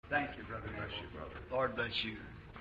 Thank you, brother. Bless you, brother. Lord bless you.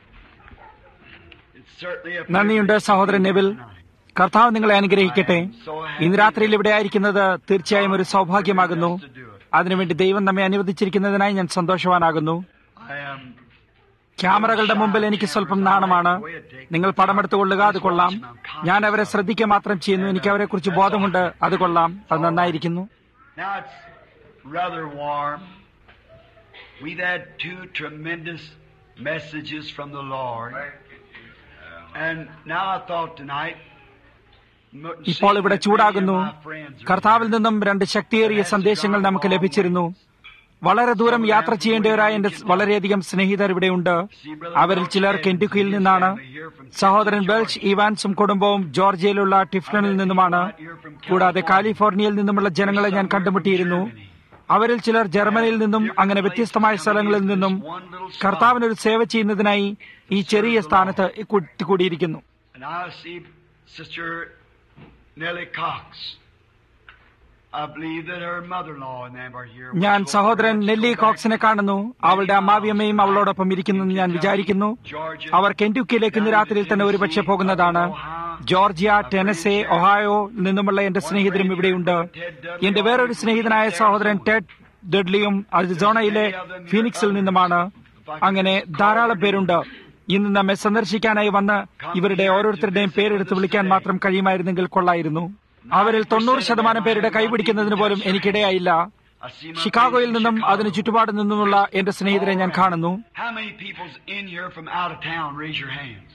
It's certainly a നന്ദിയുണ്ട് സഹോദരൻ നെബിൽ കർത്താവ് നിങ്ങളെ അനുഗ്രഹിക്കട്ടെ ഇന്ന് രാത്രിയിൽ ഇവിടെ ആയിരിക്കുന്നത് തീർച്ചയായും ഒരു സൗഭാഗ്യമാകുന്നു അതിനുവേണ്ടി ദൈവം നമ്മെ അനുവദിച്ചിരിക്കുന്നതിനായി ഞാൻ സന്തോഷവാനാകുന്നു I am ക്യാമറകളുടെ മുമ്പിൽ എനിക്ക് സ്വല്പം നാണമാണ് നിങ്ങൾ പടമെടുത്തുകൊള്ളുക അത് കൊള്ളാം ഞാൻ അവരെ ശ്രദ്ധിക്കുക മാത്രം ചെയ്യുന്നു എനിക്ക് അവരെ കുറിച്ച് ബോധമുണ്ട് അത് കൊള്ളാം അത് നന്നായിരിക്കുന്നു now it's rather warm. We've had two tremendous messages from the Lord. And now I thought tonight ഇപ്പോൾ ഇവിടെ ചൂടാകുന്നു കർത്താവിൽ നിന്നും രണ്ട് ശക്തിയേറിയ സന്ദേശങ്ങൾ നമുക്ക് ലഭിച്ചിരുന്നു വളരെ ദൂരം യാത്ര ചെയ്യേണ്ടവരായ എന്റെ വളരെയധികം സ്നേഹിതർ ഇവിടെയുണ്ട് അവരിൽ ചിലർ കെന്റുക്കിയിൽ നിന്നാണ് സഹോദരൻ ബെൽച്ച് ഇവാൻസും കുടുംബവും ജോർജിയയിലുള്ള ടിഫ്ലണിൽ നിന്നുമാണ് കൂടാതെ കാലിഫോർണിയയിൽ നിന്നുമുള്ള ജനങ്ങളെ ഞാൻ കണ്ടുമുട്ടിയിരുന്നു അവരിൽ ചിലർ ജർമ്മനിയിൽ നിന്നും അങ്ങനെ വ്യത്യസ്തമായ സ്ഥലങ്ങളിൽ നിന്നും കർത്താവിനൊരു സേവ ചെയ്യുന്നതിനായി ഈ ചെറിയ സ്ഥാനത്ത് കൂടിയിരിക്കുന്നു And I see Sister Nellie Cox. I believe that her mother-in-law and them are here. ഞാൻ സഹോദരൻ നെല്ലി കോക്സിനെ കാണുന്നു അവളുടെ അമ്മാവിയമ്മയും അവളോടൊപ്പം ഇരിക്കുന്നെന്ന് ഞാൻ വിചാരിക്കുന്നു അവർ കെന്റുക്കിയിലേക്ക് ഇന്ന് രാത്രിയിൽ തന്നെ ഒരുപക്ഷെ പോകുന്നതാണ് ജോർജിയ ടെനസെ ഒഹായോ നിന്നുമുള്ള എന്റെ സ്നേഹിതരും ഇവിടെയുണ്ട് എന്റെ വേറൊരു സ്നേഹിതനായ സഹോദരൻ ടെഡ് ഡെഡ്ലിയും അരിസോണയിലെ ഫീനിക്സിൽ നിന്നുമാണ് അങ്ങനെ ധാരാളം പേരുണ്ട് ഇന്ന് നമ്മെ സന്ദർശിക്കാനായി വന്ന് ഇവരുടെ ഓരോരുത്തരുടെയും പേരെടുത്ത് വിളിക്കാൻ മാത്രം കഴിയുമായിരുന്നെങ്കിൽ കൊള്ളായിരുന്നു അവരിൽ തൊണ്ണൂറ് ശതമാനം പേരുടെ കൈപിടിക്കുന്നതിന് പോലും എനിക്കിടയായില്ല I see my ഷിക്കാഗോയിൽ നിന്നും അതിന് ചുറ്റുപാട് നിന്നുമുള്ള എന്റെ സ്നേഹിതരെ ഞാൻ കാണുന്നു How many people's in here from out of town? Raise your hands.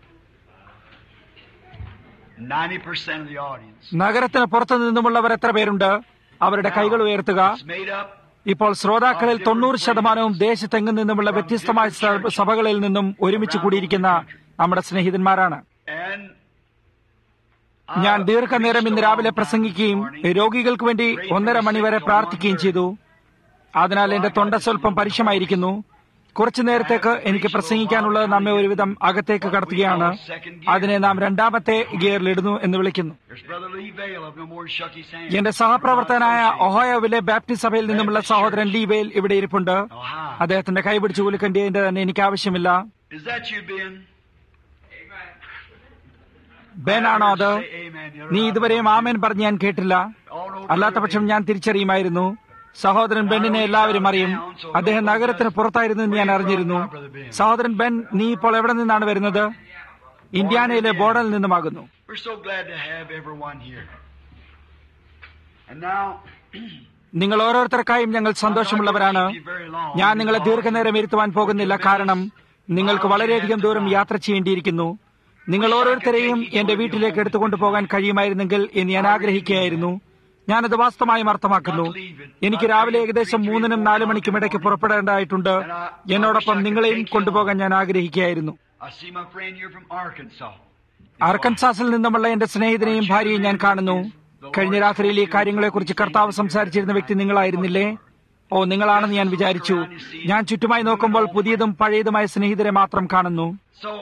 Ninety percent of the audience. നഗരത്തിന് പുറത്തു നിന്നുമുള്ളവർ എത്ര പേരുണ്ട് അവരുടെ കൈകൾ ഉയർത്തുക It's made up. ഇപ്പോൾ ശ്രോതാക്കളിൽ തൊണ്ണൂറ് ശതമാനവും ദേശത്തെങ്ങും നിന്നുമുള്ള വ്യത്യസ്തമായ സ- സഭകളിൽ നിന്നും ഒരുമിച്ച് കൂടിയിരിക്കുന്ന നമ്മുടെ സ്നേഹിതന്മാരാണ് And ഞാൻ ദീർഘനേരം ഇന്ന് രാവിലെ പ്രസംഗിക്കുകയും രോഗികൾക്ക് വേണ്ടി ഒന്നര മണിവരെ പ്രാർത്ഥിക്കുകയും ചെയ്തു അതിനാൽ എന്റെ തൊണ്ട സ്വല്പം പരുഷമായിരിക്കുന്നു കുറച്ചു നേരത്തേക്ക് എനിക്ക് പ്രസംഗിക്കാനുള്ളത് നമ്മെ ഒരുവിധം അകത്തേക്ക് കടത്തുകയാണ് അതിനെ നാം രണ്ടാമത്തെ ഗിയറിലിടുന്നു എന്ന് വിളിക്കുന്നു there's Brother Lee Vale of No More Shuck His Hand. എന്റെ സഹപ്രവർത്തകനായ ഒഹോയോവിലെ ബാപ്റ്റിസ്റ്റ് സഭയിൽ നിന്നുമുള്ള സഹോദരൻ ലീവേൽ ഇവിടെ ഇരിപ്പുണ്ട് Oh, hi. അദ്ദേഹത്തിന്റെ കൈ പിടിച്ച് കുലുക്കേണ്ടതിന്റെ തന്നെ എനിക്ക് ആവശ്യമില്ല Is that you, Ben? Ben ആണോ അത് Say amen. The other നീ eye. ഇതുവരെയും ആമേൻ പറഞ്ഞ് ഞാൻ കേട്ടില്ല All over അല്ലാത്ത പക്ഷം ഞാൻ തിരിച്ചറിയുമായിരുന്നു സഹോദരൻ ബെന്നിനെ എല്ലാവരും അറിയും അദ്ദേഹം നഗരത്തിന് പുറത്തായിരുന്നു എന്ന് ഞാൻ അറിഞ്ഞിരുന്നു സഹോദരൻ ബെൻ നീ ഇപ്പോൾ എവിടെ നിന്നാണ് വരുന്നത് ഇന്ത്യാനയിലെ ബോർഡറിൽ നിന്നുമാകുന്നു We're so glad to have everyone here. And now, നിങ്ങൾ ഓരോരുത്തർക്കായും ഞങ്ങൾ സന്തോഷമുള്ളവരാണ് ഞാൻ നിങ്ങളെ ദീർഘനേരം ഇരുത്തുവാൻ പോകുന്നില്ല കാരണം നിങ്ങൾക്ക് വളരെയധികം ദൂരം യാത്ര ചെയ്യേണ്ടിയിരിക്കുന്നു നിങ്ങൾ ഓരോരുത്തരെയും എന്റെ വീട്ടിലേക്ക് എടുത്തുകൊണ്ടു പോകാൻ കഴിയുമായിരുന്നെങ്കിൽ എന്ന് ഞാൻ ആഗ്രഹിക്കുകയായിരുന്നു ഞാനത് വാസ്തവമായും അർത്ഥമാക്കുന്നു എനിക്ക് രാവിലെ ഏകദേശം മൂന്നിനും നാലു മണിക്കും ഇടയ്ക്ക് പുറപ്പെടേണ്ടതായിട്ടുണ്ട് എന്നോടൊപ്പം നിങ്ങളെയും കൊണ്ടുപോകാൻ ഞാൻ ആഗ്രഹിക്കുകയായിരുന്നു I see my friend here from Arkansas. അർക്കൻസാസിൽ നിന്നുമുള്ള എന്റെ സ്നേഹിതനെയും ഭാര്യയും ഞാൻ കാണുന്നു കഴിഞ്ഞ രാത്രിയിൽ ഈ കാര്യങ്ങളെക്കുറിച്ച് കർത്താവ് സംസാരിച്ചിരുന്ന വ്യക്തി നിങ്ങളായിരുന്നില്ലേ ഓ നിങ്ങളാണെന്ന് ഞാൻ വിചാരിച്ചു ഞാൻ ചുറ്റുമായി നോക്കുമ്പോൾ പുതിയതും പഴയതുമായ സ്നേഹിതരെ മാത്രം കാണുന്നു So,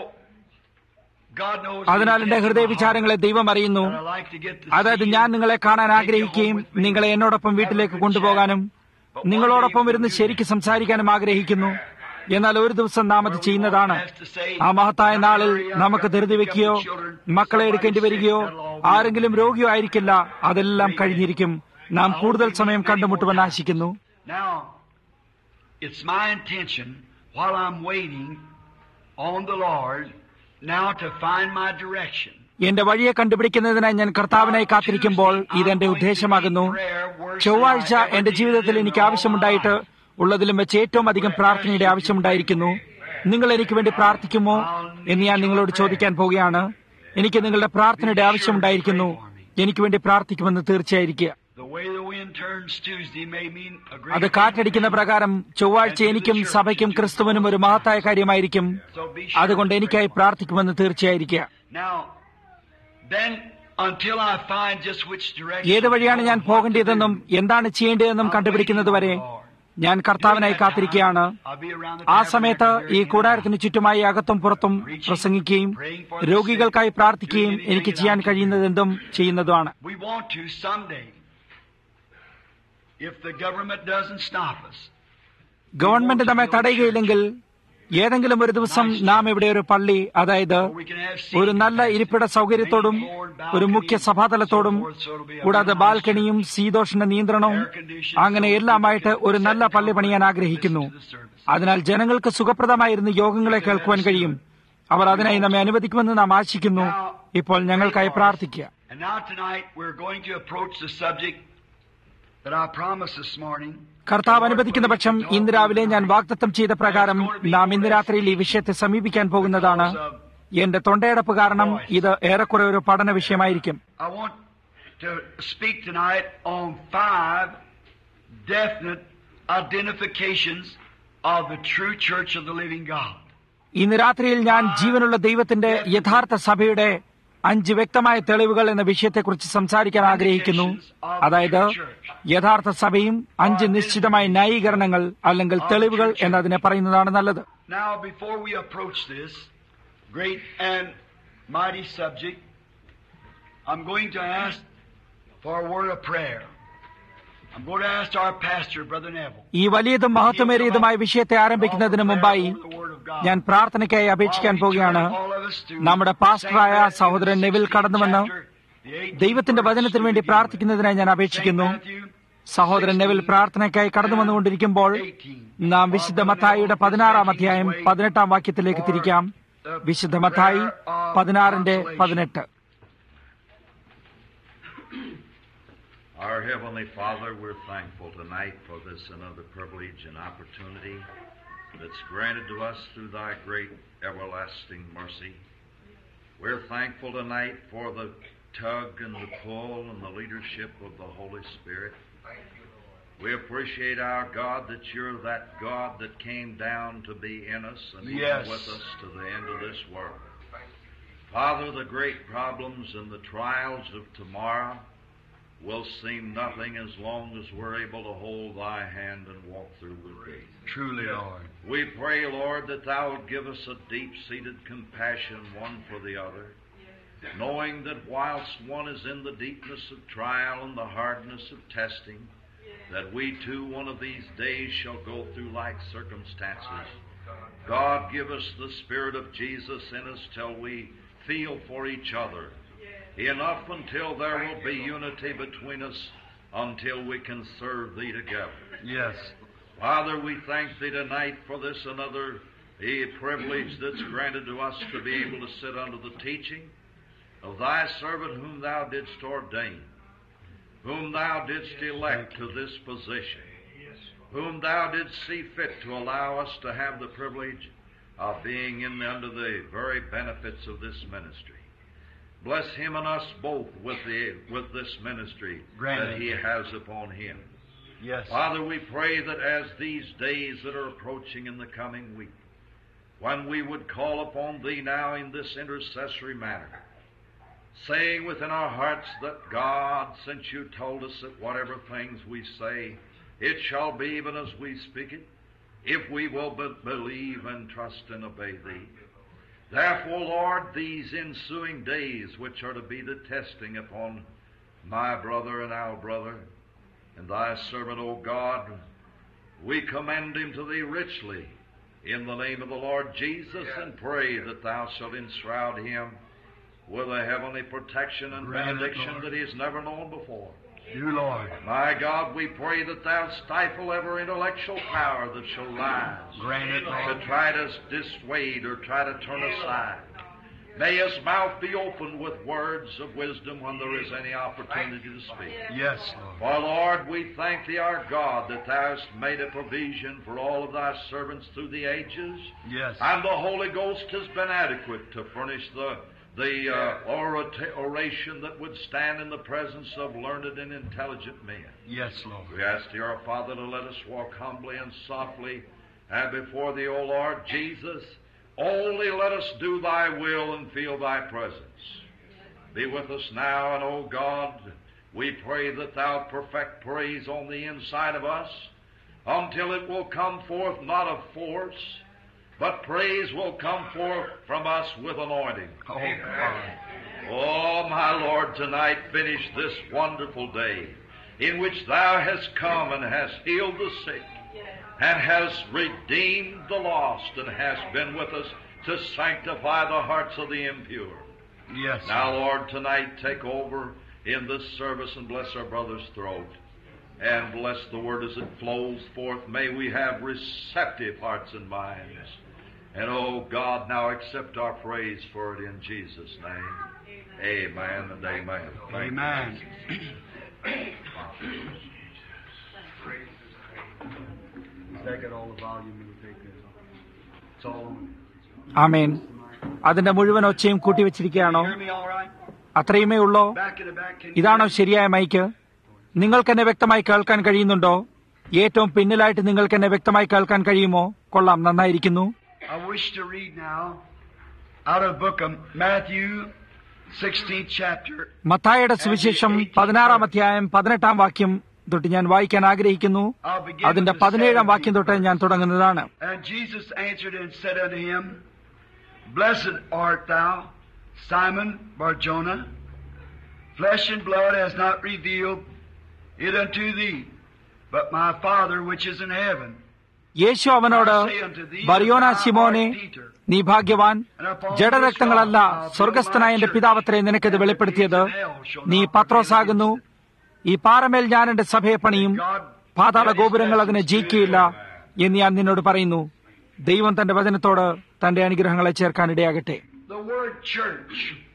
God knows അതിനാൽ എന്റെ the ഹൃദയ depths of my വിചാരങ്ങളെ ദൈവം അറിയുന്നു heart, and I like to get to അതായത് see ഞാൻ you, നിങ്ങളെ കാണാൻ take you ആഗ്രഹിക്കുകയും home with me, നിങ്ങളെ എന്നോടൊപ്പം വീട്ടിലേക്ക് have a good കൊണ്ടുപോകാനും chat. But നിങ്ങളോടൊപ്പം one day ഇരുന്ന് we'll do ശരിക്ക് that. സംസാരിക്കാനും ആഗ്രഹിക്കുന്നു എന്നാൽ ഒരു ദിവസം നാം അത് ചെയ്യുന്നതാണ് ആ മഹത്തായ നാളിൽ നമുക്ക് ധൃതി വെക്കുകയോ മക്കളെ എടുക്കേണ്ടി വരികയോ ആരെങ്കിലും രോഗിയോ ആയിരിക്കില്ല അതെല്ലാം കഴിഞ്ഞിരിക്കും നാം കൂടുതൽ സമയം കണ്ടുമുട്ടുമെന്ന് ആശിക്കുന്നു Now, it's my intention while I'm waiting on the Lord now to find my direction. എന്റെ വഴിയെ കണ്ടുപിടിക്കുന്നതിനായി ഞാൻ കർത്താവിനായി കാത്തിരിക്കുമ്പോൾ ഇതെന്റെ ഉദ്ദേശമാകുന്നു ചൊവ്വാഴ്ച എന്റെ ജീവിതത്തിൽ എനിക്ക് ആവശ്യമുണ്ടായിട്ട് ഉള്ളതിലും വെച്ച് ഏറ്റവും അധികം പ്രാർത്ഥനയുടെ ആവശ്യമുണ്ടായിരിക്കുന്നു നിങ്ങൾ എനിക്ക് വേണ്ടി പ്രാർത്ഥിക്കുമോ എന്ന് ഞാൻ നിങ്ങളോട് ചോദിക്കാൻ പോവുകയാണ് എനിക്ക് നിങ്ങളുടെ പ്രാർത്ഥനയുടെ ആവശ്യമുണ്ടായിരിക്കുന്നു എനിക്ക് വേണ്ടി പ്രാർത്ഥിക്കുമെന്ന് തീർച്ചയായിരിക്കുക The way the wind turns Tuesday may mean a great അത് കാറ്റടിക്കുന്ന പ്രകാരം ചൊവ്വാഴ്ച എനിക്കും സഭയ്ക്കും ക്രിസ്തുവിനും ഒരു മഹത്തായ കാര്യമായിരിക്കും So be അതുകൊണ്ട് എനിക്കായി പ്രാർത്ഥിക്കുമെന്ന് തീർച്ചയായിരിക്കുക Now, then, until I find just which direction ഏത് വഴിയാണ് ഞാൻ to go, what to പോകേണ്ടതെന്നും do, എന്താണ് ചെയ്യേണ്ടതെന്നും കണ്ടുപിടിക്കുന്നത് വരെ ഞാൻ കർത്താവിനായി കാത്തിരിക്കുകയാണ് I'll be around the ആ tabernacle സമയത്ത് ഈ very കൂടാരത്തിന് ചുറ്റുമായി അകത്തും പുറത്തും പ്രസംഗിക്കുകയും രോഗികൾക്കായി പ്രാർത്ഥിക്കുകയും എനിക്ക് ചെയ്യാൻ കഴിയുന്നതെന്തും ചെയ്യുന്നതുമാണ് We want to someday, if the government doesn't stop us, government നമ്മെ തടയുകയില്ലെങ്കിൽ ഏതെങ്കിലും ഒരു ദിവസം നാം ഇവിടെ ഒരു പള്ളി അതായത് ഒരു നല്ല ഇരിപ്പിട സൗകര്യത്തോടും ഒരു മുഖ്യ സഭാതലത്തോടും കൂടാതെ ബാൽക്കണിയും ശീതോഷണ നിയന്ത്രണവും അങ്ങനെ എല്ലാമായിട്ട് ഒരു നല്ല പള്ളി പണിയാൻ ആഗ്രഹിക്കുന്നു അതിനാൽ ജനങ്ങൾക്ക് സുഖപ്രദമായിരുന്ന യോഗങ്ങളെ കേൾക്കുവാൻ കഴിയും അവർ അതിനായി നമ്മെ അനുവദിക്കുമെന്ന് നാം ആശിക്കുന്നു ഇപ്പോൾ ഞങ്ങൾക്കായി പ്രാർത്ഥിക്കുക And now tonight we're going to approach the subject that I promised this morning. കർത്താവ് അനുവദിക്കുന്ന പക്ഷം ഇന്ന് രാവിലെ ഞാൻ വാഗ്ദത്തം ചെയ്ത പ്രകാരം നാം ഇന്ന് രാത്രിയിൽ ഈ വിഷയത്തെ സമീപിക്കാൻ പോകുന്നതാണ് എന്റെ തൊണ്ടയടപ്പ് കാരണം ഇത് ഏറെക്കുറെ ഒരു പഠന വിഷയമായിരിക്കും I want to speak tonight on five definite identifications of the true church of the living God. ഇന്ന് രാത്രിയിൽ ഞാൻ ജീവനുള്ള ദൈവത്തിന്റെ യഥാർത്ഥ സഭയുടെ അഞ്ച് വ്യക്തമായ തെളിവുകൾ എന്ന വിഷയത്തെക്കുറിച്ച് സംസാരിക്കാൻ ആഗ്രഹിക്കുന്നു അതായത് യഥാർത്ഥ സഭയും അഞ്ച് നിശ്ചിതമായ ന്യായീകരണങ്ങൾ അല്ലെങ്കിൽ തെളിവുകൾ എന്നതിനെ പറയുന്നതാണ് നല്ലത് Now, before we approach this great and mighty subject, I'm going to ask for a word of prayer. I'm going to ask our pastor, Brother Neville. ഈ വലിയതും മഹത്വമേറിയതുമായ വിഷയത്തെ ആരംഭിക്കുന്നതിന് മുമ്പായി ഞാൻ പ്രാർത്ഥനയ്ക്കായി അപേക്ഷിക്കാൻ പോവുകയാണ് നമ്മുടെ പാസ്റ്ററായ സഹോദരൻ നെവിൽ കടന്നുവന്ന് ദൈവത്തിന്റെ വചനത്തിന് വേണ്ടി പ്രാർത്ഥിക്കുന്നതിനായി ഞാൻ അപേക്ഷിക്കുന്നു സഹോദരൻ നെവിൽ പ്രാർത്ഥനയ്ക്കായി കടന്നു വന്നുകൊണ്ടിരിക്കുമ്പോൾ നാം വിശുദ്ധ മത്തായിയുടെ പതിനാറാം അധ്യായം പതിനെട്ടാം വാക്യത്തിലേക്ക് തിരിക്കാം വിശുദ്ധ മത്തായി പതിനാറിന്റെ പതിനെട്ട് Our Heavenly Father, we're thankful tonight for this another privilege and opportunity that's granted to us through Thy great everlasting mercy. We're thankful tonight for the tug and the pull and the leadership of the Holy Spirit. We appreciate our God that you're that God that came down to be in us and even Yes. with us to the end of this world. Father, the great problems and the trials of tomorrow will seem nothing as long as we're able to hold thy hand and walk through with thee. Truly, Lord. We pray, Lord, that thou would give us a deep seated compassion one for the other, knowing that whilst one is in the deepness of trial and the hardness of testing, that we too one of these days shall go through like circumstances. God, give us the Spirit of Jesus in us till we feel for each other. Enough until there will be unity between us until we can serve Thee together. Yes. Father, we thank Thee tonight for this another eh, privilege that's granted to us to be able to sit under the teaching of Thy servant whom Thou didst ordain, whom Thou didst elect to this position, whom Thou didst see fit to allow us to have the privilege of being in under the very benefits of this ministry. Bless him and us both with the with this ministry Grant that it. he has upon him. Yes. Father, we pray that as these days that are approaching in the coming week, when we would call upon Thee now in this intercessory manner, saying within our hearts that God, since You told us that whatever things we say, it shall be even as we speak it, if we will but believe and trust and obey Thee. Therefore, Lord, these ensuing days which are to be the testing upon my brother and our brother, and thy servant, O God, we commend him to thee richly in the name of the Lord Jesus and pray that thou shalt enshroud him with a heavenly protection and Grant it, benediction Lord. that he has never known before. You, Lord. My God, we pray that thou stifle every intellectual power that shall rise Grant it, Lord. to try to dissuade or try to turn aside. May his mouth be opened with words of wisdom when there is any opportunity to speak. Yes, Lord. For Lord, we thank thee, our God, that thou hast made a provision for all of thy servants through the ages, Yes. and the Holy Ghost has been adequate to furnish the the uh, orata- oration that would stand in the presence of learned and intelligent men. Yes, Lord. We ask thee, our Father, to let us walk humbly and softly and before thee, O Lord Jesus. Only let us do thy will and feel thy presence. Be with us now, and O God, we pray that thou perfect praise on the inside of us until it will come forth not of force, but praise will come forth from us with anointing. Oh, God. Oh, my Lord, tonight finish this wonderful day in which Thou hast come and hast healed the sick and has redeemed the lost and has been with us to sanctify the hearts of the impure. Yes. Now, Lord, tonight take over in this service and bless our brother's throat. And bless the word as it flows forth. May we have receptive hearts and minds. And oh God, now accept our praise for it in Jesus' name. Amen and amen. Thank you. Amen. Take it all the volume and take it. It's all on. ആമേൻ അതിന്റെ മുഴുവൻ ഒച്ചയും കൂട്ടിവെച്ചിരിക്കുകയാണോ Hear me all right? അത്രയുമേ ഉള്ളോ Back in the back. Can you ഇതാണോ ശരിയായ mic നിങ്ങൾക്ക് എന്നെ വ്യക്തമായി കേൾക്കാൻ കഴിയുന്നുണ്ടോ ഏറ്റവും പിന്നിലായിട്ട് നിങ്ങൾക്ക് എന്നെ വ്യക്തമായി കേൾക്കാൻ കഴിയുമോ കൊള്ളാം നന്നായിരിക്കുന്നു I wish to read now out of the book of Matthew, 16th chapter. മത്തായുടെ സുവിശേഷം പതിനാറാം അധ്യായം പതിനെട്ടാം വാക്യം തൊട്ട് ഞാൻ വായിക്കാൻ ആഗ്രഹിക്കുന്നു I'll begin അതിന്റെ with the പതിനേഴാം വാക്യം 17th തൊട്ട് ഞാൻ തുടങ്ങുന്നതാണ് And Jesus answered and said unto him, Blessed art thou, Simon Barjona. Flesh and blood has not revealed it unto thee, but my Father which is in heaven. യേശു അവനോട് ബറിയോന ശിമോനെ നീ ഭാഗ്യവാൻ ജഡരക്തങ്ങളല്ല സ്വർഗസ്ഥനായ എന്റെ പിതാവത്രേ നിനക്കിത് വെളിപ്പെടുത്തിയത് നീ പത്രോസാകുന്നു ഈ പാറമേൽ ഞാൻ എന്റെ സഭയെ പണിയും പാതാള ഗോപുരങ്ങൾ അതിനെ ജയിക്കുകയില്ല എന്ന് ഞാൻ നിന്നോട് പറയുന്നു ദൈവം തന്റെ വചനത്തോട് തന്റെ അനുഗ്രഹങ്ങളെ ചേർക്കാനിടയാകട്ടെ The word church.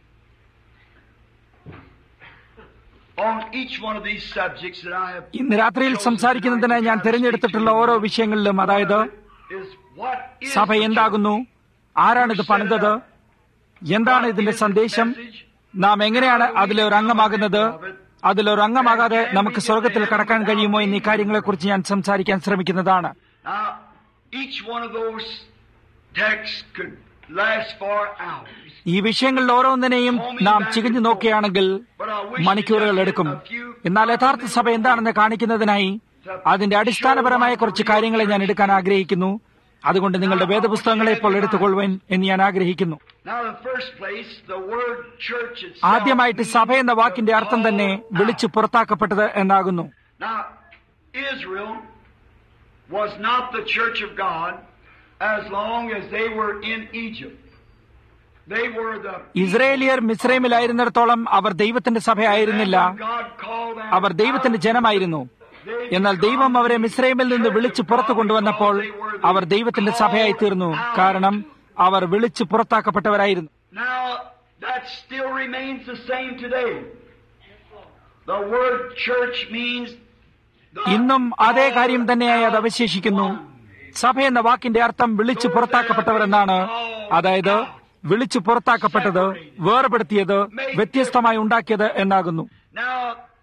On each one of these subjects that I have ഇന്ന് രാത്രിയിൽ സംസാരിക്കുന്നതിനായി ഞാൻ തിരഞ്ഞെടുത്തിട്ടുള്ള ഓരോ വിഷയങ്ങളിലും അതായത് is what is സഭ the എന്താകുന്നു ആരാണിത് പണിതത് എന്താണ് ഇതിന്റെ സന്ദേശം നാം എങ്ങനെയാണ് അതിലെ ഒരു അംഗമാകുന്നത് അതിലൊരു അംഗമാകാതെ നമുക്ക് സ്വർഗത്തിൽ കടക്കാൻ കഴിയുമോ എന്നീ കാര്യങ്ങളെക്കുറിച്ച് ഞാൻ സംസാരിക്കാൻ ശ്രമിക്കുന്നതാണ് Now, each one of those texts could last for hours. ഈ വിഷയങ്ങളിൽ ഓരോന്നിനെയും നാം ചികഞ്ഞു നോക്കുകയാണെങ്കിൽ മണിക്കൂറുകൾ എടുക്കും എന്നാൽ യഥാർത്ഥ സഭ എന്താണെന്ന് കാണിക്കുന്നതിനായി അതിന്റെ അടിസ്ഥാനപരമായ കുറച്ച് കാര്യങ്ങളെ ഞാൻ എടുക്കാൻ ആഗ്രഹിക്കുന്നു അതുകൊണ്ട് നിങ്ങളുടെ വേദപുസ്തകങ്ങളെ ഇപ്പോൾ എടുത്തുകൊള്ളുവാൻ എന്ന് ഞാൻ ആഗ്രഹിക്കുന്നു Now, in the first place, the word church itself. ആദ്യമായിട്ട് സഭ എന്ന വാക്കിന്റെ അർത്ഥം തന്നെ വിളിച്ചു പുറത്താക്കപ്പെട്ടത് എന്നാകുന്നു Now, Israel was not the church of God as long as they were in Egypt. They were the. ഇസ്രയേലിയർ മിസ്രൈമിലായിരുന്നിടത്തോളം അവർ ദൈവത്തിന്റെ സഭയായിരുന്നില്ല God called them അവർ ദൈവത്തിന്റെ ജനമായിരുന്നു എന്നാൽ ദൈവം അവരെ മിസ്രൈമിൽ നിന്ന് വിളിച്ചു പുറത്തു കൊണ്ടുവന്നപ്പോൾ അവർ ദൈവത്തിന്റെ സഭയായി തീർന്നു കാരണം അവർ വിളിച്ചു പുറത്താക്കപ്പെട്ടവരായിരുന്നു Now, that still remains the same today. The word church means. the ഇന്നും അതേ കാര്യം തന്നെയായി അത് അവശേഷിക്കുന്നു സഭ എന്ന വാക്കിന്റെ അർത്ഥം വിളിച്ചു പുറത്താക്കപ്പെട്ടവർ എന്നാണ് അതായത് വിളിച്ചു പുറത്താക്കപ്പെട്ടത് വേർപെടുത്തിയത് വ്യത്യസ്തമായി ഉണ്ടാക്കിയത് എന്നാകുന്നു Now,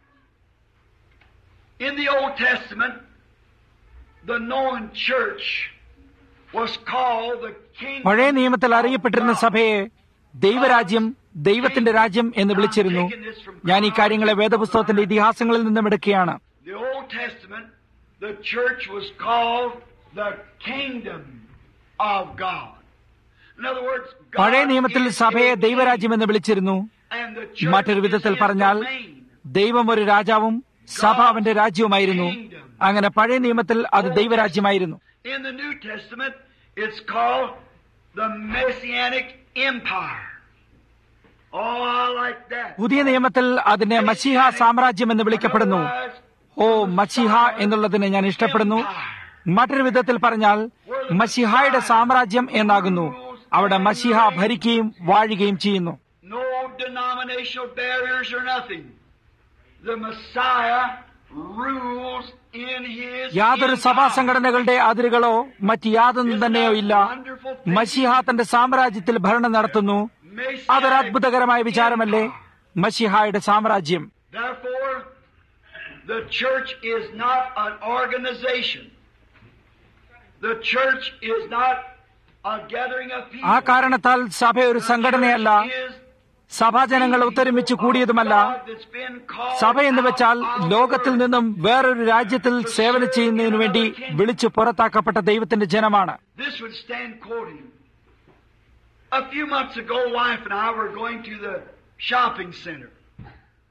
in the Old Testament, the known church was called the kingdom. പഴയ നിയമത്തിൽ അറിയപ്പെട്ടിരുന്ന സഭയെ ദൈവരാജ്യം ദൈവത്തിന്റെ രാജ്യം എന്ന് വിളിച്ചിരുന്നു ഞാൻ ഈ കാര്യങ്ങളെ വേദപുസ്തകത്തിന്റെ ഇതിഹാസങ്ങളിൽ നിന്നും എടുക്കുകയാണ് The Old Testament, the church was called the kingdom of God. In other words, God പഴയ നിയമത്തിൽ is സഭയെ a ദൈവരാജ്യം എന്ന് വിളിച്ചിരുന്നു king, and the church മറ്റൊരു is വിധത്തിൽ his പറഞ്ഞാൽ domain. ദൈവം ഒരു രാജാവും സഭ അവന്റെ രാജ്യവുമായിരുന്നു അങ്ങനെ പഴയ നിയമത്തിൽ അത് ദൈവരാജ്യമായിരുന്നു In the New Testament, it's called the Messianic Empire. Oh, I like that. പുതിയ നിയമത്തിൽ അതിനെ മസിഹ സാമ്രാജ്യം എന്ന് വിളിക്കപ്പെടുന്നു ഓ മസിഹ എന്നുള്ളതിനെ ഞാൻ ഇഷ്ടപ്പെടുന്നു മറ്റൊരു വിധത്തിൽ പറഞ്ഞാൽ മസിഹായുടെ സാമ്രാജ്യം എന്നാകുന്നു അവിടെ മസിഹ ഭരിക്കുകയും വാഴുകയും ചെയ്യുന്നു No denominational barriers or nothing. The Messiah rules in his യാതൊരു സഭാ empire. സംഘടനകളുടെ അതിരുകളോ മറ്റ് യാതൊന്നും തന്നെയോ ഇല്ല മസിഹ തന്റെ സാമ്രാജ്യത്തിൽ ഭരണം നടത്തുന്നു അതൊരു അത്ഭുതകരമായ വിചാരമല്ലേ മസിഹായുടെ സാമ്രാജ്യം Therefore, the church is not an organization. The church is not a gathering of people. ആ കാരണത്താൽ സഭ ഒരു സംഘടനയല്ല സഭാജനങ്ങൾ ഒത്തൊരുമിച്ച് കൂടിയതുമല്ല സഭ എന്ന് വെച്ചാൽ ലോകത്തിൽ നിന്നും വേറൊരു രാജ്യത്തിൽ സേവനം ചെയ്യുന്നതിനു വേണ്ടി വിളിച്ചു പുറത്താക്കപ്പെട്ട ദൈവത്തിന്റെ ജനമാണ് This would stand quoting. A few months ago, wife and I were going to the shopping center.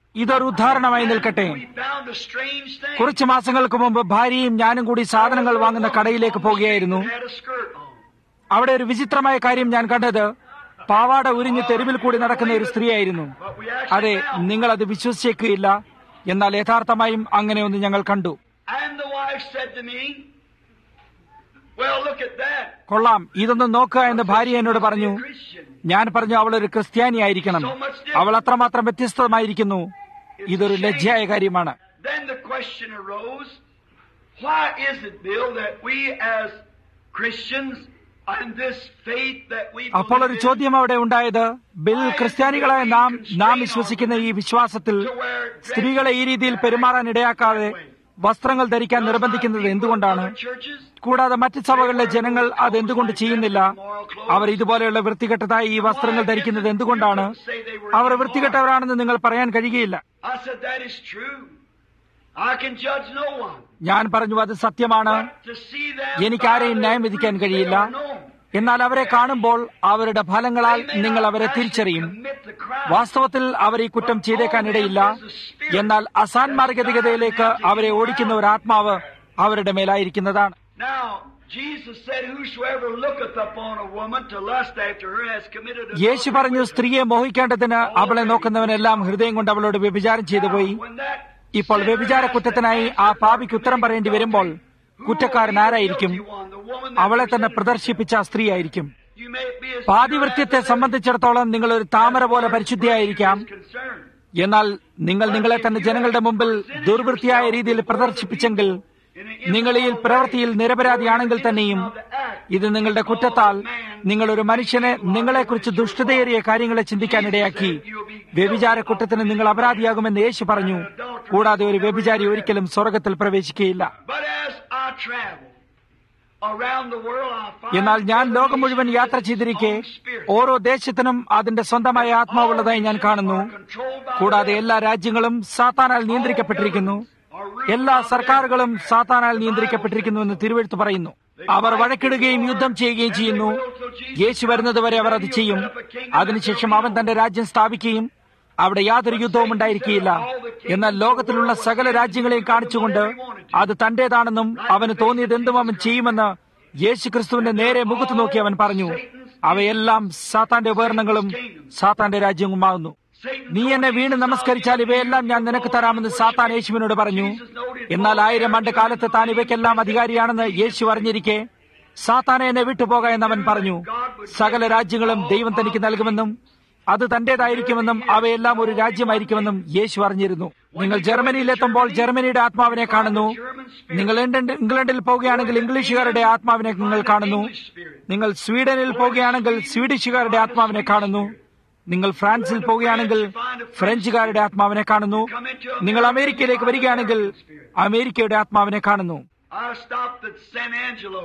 ഇതൊരു ഉദാഹരണമായി നിൽക്കട്ടെ We found a strange thing. കുറച്ചു മാസങ്ങൾക്ക് മുമ്പ് ഭാര്യയും ഞാനും കൂടി സാധനങ്ങൾ വാങ്ങുന്ന കടയിലേക്ക് പോകുകയായിരുന്നു Had a skirt on. അവിടെ ഒരു വിചിത്രമായ കാര്യം ഞാൻ കണ്ടത് പാവാട ഉരിഞ്ഞ് തെരുവിൽ കൂടി നടക്കുന്ന ഒരു സ്ത്രീയായിരുന്നു But we അതെ actually found. നിങ്ങൾ അത് വിശ്വസിച്ചേക്കില്ല എന്നാൽ യഥാർത്ഥമായും അങ്ങനെയൊന്ന് ഞങ്ങൾ കണ്ടു And the wife said to me, Well, look at that. കൊള്ളാം ഇതൊന്ന് നോക്കുക എന്ന് ഭാര്യ എന്നോട് പറഞ്ഞു A Christian. ഞാൻ പറഞ്ഞു അവൾ ഒരു ക്രിസ്ത്യാനിയായിരിക്കണം അവൾ അത്രമാത്രം വ്യത്യസ്തമായിരിക്കുന്നു ഇതൊരു ലജ്ജയായ കാര്യമാണ് Then the question arose, why is it, Bill, that we as Christians and this faith that we അപ്പോൾ ഒരു believe in, ചോദ്യം അവിടെ ഉണ്ടായത് ബിൽ ക്രിസ്ത്യാനികളായ നാം നാം വിശ്വസിക്കുന്ന ഈ വിശ്വാസത്തിൽ സ്ത്രീകളെ ഈ രീതിയിൽ പെരുമാറാൻ ഇടയാക്കാതെ വസ്ത്രങ്ങൾ ധരിക്കാൻ നിർബന്ധിക്കുന്നത് എന്തുകൊണ്ടാണ് other churches, കൂടാതെ മറ്റ് സഭകളിലെ ജനങ്ങൾ അത് എന്തുകൊണ്ട് ചെയ്യുന്നില്ല അവർ ഇതുപോലെയുള്ള വൃത്തികെട്ടതായി ഈ വസ്ത്രങ്ങൾ ധരിക്കുന്നത് എന്തുകൊണ്ടാണ് അവർ വൃത്തികെട്ടവരാണെന്ന് നിങ്ങൾ പറയാൻ കഴിയുകയില്ല I said, that is true. I can judge no one. ഞാൻ പറഞ്ഞു അത് സത്യമാണ് But to see them എനിക്ക് ആരെയും by ന്യായം their വിധിക്കാൻ fruits, കഴിയില്ല they are known. എന്നാൽ അവരെ കാണുമ്പോൾ അവരുടെ ഫലങ്ങളാൽ They may നിങ്ങൾ not അവരെ actually തിരിച്ചറിയും commit the crime. വാസ്തവത്തിൽ അവർ ഈ കുറ്റം ചെയ്തേക്കാൻ ഇടയില്ല എന്നാൽ അസാൻമാർഗതികതയിലേക്ക് അവരെ ഓടിക്കുന്ന ഒരു ആത്മാവ് അവരുടെ മേലായിരിക്കുന്നതാണ് Now, Jesus said, Whosoever looketh upon a woman to lust after her has committed adultery യേശു പറഞ്ഞു with her." സ്ത്രീയെ മോഹിക്കേണ്ടതിന് അവളെ നോക്കുന്നവനെല്ലാം ഹൃദയം കൊണ്ട് അവളോട് വ്യഭിചാരം ചെയ്തു പോയി When that ഇപ്പോൾ sinner വ്യഭിചാര has കുറ്റത്തിനായി to ആ answer പാപിക്ക് for ഉത്തരം പറയേണ്ടി വരുമ്പോൾ committing adultery, കുറ്റക്കാരൻ who will be the ആരായിരിക്കും guilty one? The woman that അവളെ തന്നെ presented പ്രദർശിപ്പിച്ച ആ സ്ത്രീയായിരിക്കും herself. You may be as പാതിവൃത്യത്തെ pure as the സംബന്ധിച്ചിടത്തോളം നിങ്ങൾ ഒരു താമര പോലെ പരിശുദ്ധിയായിരിക്കാം is concerned. എന്നാൽ നിങ്ങൾ നിങ്ങളെ തന്നെ ജനങ്ങളുടെ മുമ്പിൽ ദുർവൃത്തിയായ രീതിയിൽ പ്രദർശിപ്പിച്ചെങ്കിൽ നിങ്ങൾ ഈ പ്രവൃത്തിയിൽ നിരപരാധിയാണെങ്കിൽ തന്നെയും ഇത് നിങ്ങളുടെ കുറ്റത്താൽ നിങ്ങൾ ഒരു മനുഷ്യനെ നിങ്ങളെക്കുറിച്ച് ദുഷ്ടതയേറിയ കാര്യങ്ങളെ ചിന്തിക്കാൻ ഇടയാക്കി വ്യഭിചാര കുറ്റത്തിന് നിങ്ങൾ അപരാധിയാകുമെന്ന് യേശു പറഞ്ഞു കൂടാതെ ഒരു വ്യഭിചാരി ഒരിക്കലും സ്വർഗത്തിൽ പ്രവേശിക്കുകയില്ല But as I travel around the world, I find എന്നാൽ ഞാൻ ലോകം മുഴുവൻ യാത്ര ചെയ്തിരിക്കെ ഓരോ ദേശത്തിനും അതിന്റെ സ്വന്തമായ ആത്മാവുള്ളതായി ഞാൻ കാണുന്നു കൂടാതെ എല്ലാ രാജ്യങ്ങളും സാത്താനാൽ നിയന്ത്രിക്കപ്പെട്ടിരിക്കുന്നു എല്ലാ സർക്കാരുകളും സാത്താനാൽ നിയന്ത്രിക്കപ്പെട്ടിരിക്കുന്നു എന്ന് തിരുവെഴുത്ത് പറയുന്നു അവർ വഴക്കിടുകയും യുദ്ധം ചെയ്യുകയും ചെയ്യുന്നു യേശു വരുന്നതുവരെ അവർ അത് ചെയ്യും അതിനുശേഷം അവൻ തന്റെ രാജ്യം സ്ഥാപിക്കുകയും അവിടെ യാതൊരു യുദ്ധവും ഉണ്ടായിരിക്കുകയില്ല എന്നാൽ ലോകത്തിലുള്ള സകല രാജ്യങ്ങളെയും കാണിച്ചുകൊണ്ട് അത് തന്റേതാണെന്നും അവന് തോന്നിയത് എന്തും അവൻ ചെയ്യുമെന്ന് യേശു ക്രിസ്തുവിന്റെ നേരെ മുഖത്ത് നോക്കി അവൻ പറഞ്ഞു അവയെല്ലാം സാത്താന്റെ ഉപകരണങ്ങളും സാത്താന്റെ രാജ്യവുമാകുന്നു നീ എന്നെ വീണ് നമസ്കരിച്ചാൽ ഇവയെല്ലാം ഞാൻ നിനക്ക് തരാമെന്ന് സാത്താൻ യേശുവിനോട് പറഞ്ഞു എന്നാൽ ആയിരം ആണ്ട് കാലത്ത് താൻ ഇവയ്ക്കെല്ലാം അധികാരിയാണെന്ന് യേശു അറിഞ്ഞിരിക്കെ സാത്താനെ എന്നെ വിട്ടുപോക എന്നവൻ പറഞ്ഞു സകല രാജ്യങ്ങളും ദൈവം തനിക്ക് നൽകുമെന്നും അത് തന്റേതായിരിക്കുമെന്നും അവയെല്ലാം ഒരു രാജ്യമായിരിക്കുമെന്നും യേശു അറിഞ്ഞിരുന്നു നിങ്ങൾ ജർമ്മനിയിലെത്തുമ്പോൾ ജർമ്മനിയുടെ ആത്മാവിനെ കാണുന്നു നിങ്ങൾ ഇംഗ്ലണ്ട് ഇംഗ്ലണ്ടിൽ പോവുകയാണെങ്കിൽ ഇംഗ്ലീഷുകാരുടെ ആത്മാവിനെ നിങ്ങൾ കാണുന്നു നിങ്ങൾ സ്വീഡനിൽ പോവുകയാണെങ്കിൽ സ്വീഡിഷുകാരുടെ ആത്മാവിനെ കാണുന്നു നിങ്ങൾ ഫ്രാൻസിൽ പോവുകയാണെങ്കിൽ ഫ്രഞ്ചുകാരുടെ ആത്മാവിനെ കാണുന്നു നിങ്ങൾ അമേരിക്കയിലേക്ക് വരികയാണെങ്കിൽ അമേരിക്കയുടെ ആത്മാവിനെ കാണുന്നു I stopped at San Angelo.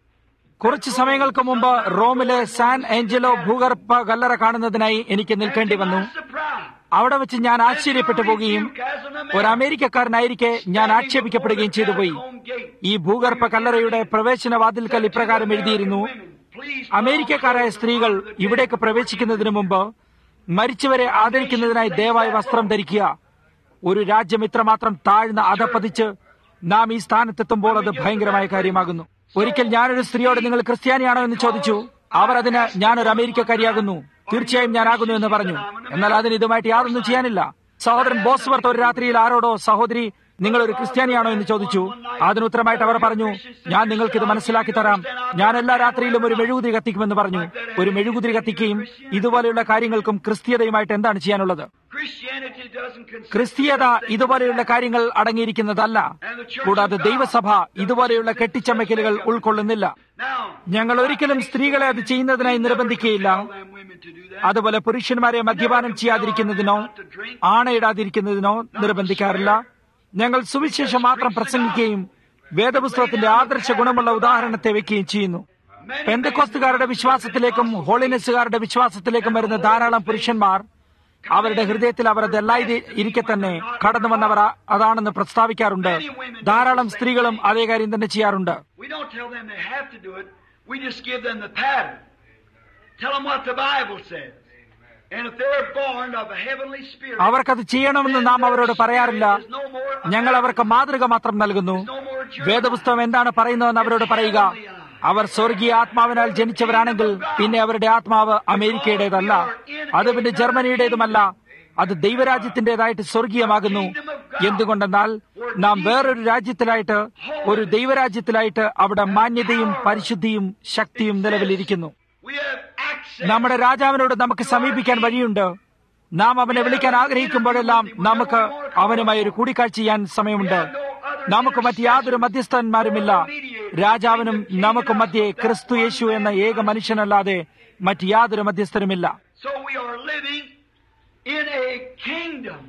കുറച്ച് സമയങ്ങൾക്ക് മുമ്പ് റോമിലെ സാൻ ഏഞ്ചലോ ഭൂഗർഭ കല്ലറ കാണുന്നതിനായി എനിക്ക് നിൽക്കേണ്ടി And to വന്നു my surprise, അവിടെ വെച്ച് ഞാൻ ആശ്ചര്യപ്പെട്ടു പോകുകയും ഒരു അമേരിക്കക്കാരനായിരിക്കെ ഞാൻ ആക്ഷേപിക്കപ്പെടുകയും ചെയ്തു പോയി ഈ ഭൂഗർഭ കല്ലറയുടെ പ്രവേശന വാതിൽക്കൽ ഇപ്രകാരം എഴുതിയിരുന്നു അമേരിക്കക്കാരായ സ്ത്രീകൾ ഇവിടേക്ക് പ്രവേശിക്കുന്നതിന് മുമ്പ് മരിച്ചവരെ ആദരിക്കുന്നതിനായി ദയവായി വസ്ത്രം ധരിക്കുക ഒരു രാജ്യം ഇത്രമാത്രം താഴ്ന്ന അധപ്പതിച്ച് നാം ഈ സ്ഥാനത്തെത്തുമ്പോൾ അത് ഭയങ്കരമായ കാര്യമാകുന്നു ഒരിക്കൽ ഞാനൊരു സ്ത്രീയോട് നിങ്ങൾ ക്രിസ്ത്യാനിയാണോ എന്ന് ചോദിച്ചു അവർ അതിന് ഞാനൊരു അമേരിക്കക്കാരിയാകുന്നു തീർച്ചയായും ഞാനാകുന്നു എന്ന് പറഞ്ഞു എന്നാൽ അതിന് ഇതുമായിട്ട് യാതൊന്നും ചെയ്യാനില്ല സഹോദരൻ ബോസ്വർത്ത് ഒരു രാത്രിയിൽ ആരോടോ സഹോദരി നിങ്ങൾ ഒരു ക്രിസ്ത്യാനിയാണോ എന്ന് ചോദിച്ചു അതിന് ഉത്തരമായിട്ട് അവർ പറഞ്ഞു ഞാൻ നിങ്ങൾക്ക് ഇത് മനസ്സിലാക്കി തരാം ഞാൻ എല്ലാ രാത്രിയിലും ഒരു മെഴുകുതിരി കത്തിക്കുമെന്ന് പറഞ്ഞു ഒരു മെഴുകുതിരി കത്തിക്കുകയും ഇതുപോലെയുള്ള കാര്യങ്ങൾക്കും ക്രിസ്തീയതയുമായിട്ട് എന്താണ് ചെയ്യാനുള്ളത് Christianity doesn't consist ക്രിസ്തീയത ഇതുപോലെയുള്ള കാര്യങ്ങൾ അടങ്ങിയിരിക്കുന്നതല്ല കൂടാതെ ദൈവസഭ ഇതുപോലെയുള്ള കെട്ടിച്ചമയ്ക്കലുകൾ ഉൾക്കൊള്ളുന്നില്ല Now, ഞങ്ങൾ ഒരിക്കലും സ്ത്രീകളെ അത് ചെയ്യുന്നതിനായി നിർബന്ധിക്കുകയില്ല tell them women to do that. അതുപോലെ പുരുഷന്മാരെ മദ്യപാനം ചെയ്യാതിരിക്കുന്നതിനോ ആണയിടാതിരിക്കുന്നതിനോ നിർബന്ധിക്കാറില്ല ഞങ്ങൾ സുവിശേഷം മാത്രം പ്രസംഗിക്കുകയും വേദപുസ്തകത്തിന്റെ ആദർശ ഗുണമുള്ള ഉദാഹരണത്തെ വെക്കുകയും ചെയ്യുന്നു പെന്തക്കോസ്തുകാരുടെ വിശ്വാസത്തിലേക്കും ഹോളിനെസ്സുകാരുടെ വിശ്വാസത്തിലേക്കും വരുന്ന ധാരാളം പുരുഷന്മാർ അവരുടെ ഹൃദയത്തിൽ അവർ അതെല്ലായി ഇരിക്കെ തന്നെ കടന്നു വന്നവർ അതാണെന്ന് പ്രസ്താവിക്കാറുണ്ട് ധാരാളം സ്ത്രീകളും അതേ കാര്യം തന്നെ ചെയ്യാറുണ്ട് We don't tell them they have to do it. We just give them the pattern. Tell them what the Bible says. And if they're born of a heavenly spirit, അവർക്കത് ചെയ്യണമെന്ന് നാം അവരോട് പറയാറില്ല ഞങ്ങൾ അവർക്ക് മാതൃക മാത്രം നൽകുന്നു വേദപുസ്തകം എന്താണ് പറയുന്നതെന്ന് അവരോട് പറയുക അവർ സ്വർഗീയ ആത്മാവിനാൽ ജനിച്ചവരാണെങ്കിൽ പിന്നെ അവരുടെ ആത്മാവ് അമേരിക്കയുടേതല്ല അത് പിന്നെ ജർമ്മനിയുടേതുമല്ല അത് ദൈവരാജ്യത്തിന്റേതായിട്ട് സ്വർഗീയമാകുന്നു എന്തുകൊണ്ടെന്നാൽ നാം വേറൊരു രാജ്യത്തിലായിട്ട് ഒരു ദൈവരാജ്യത്തിലായിട്ട് അവിടെ മാന്യതയും പരിശുദ്ധിയും ശക്തിയും നിലവിലിരിക്കുന്നു we have access. നമ്മുടെ രാജാവിനോട് നമുക്ക് സമീപിക്കാൻ വഴിയുണ്ട് നാം അവനെ വിളിക്കാൻ ആഗ്രഹിക്കുമ്പോഴെല്ലാം നമുക്ക് അവനുമായി ഒരു കൂടിക്കാഴ്ച ചെയ്യാൻ സമയമുണ്ട് നമുക്ക് മറ്റ് യാതൊരു മധ്യസ്ഥന്മാരുമില്ല രാജാവിനും നമുക്ക് മധ്യേ ക്രിസ്തു യേശു എന്ന ഏക മനുഷ്യനല്ലാതെ മറ്റ് യാതൊരു മധ്യസ്ഥരുമില്ല So we are living in a kingdom.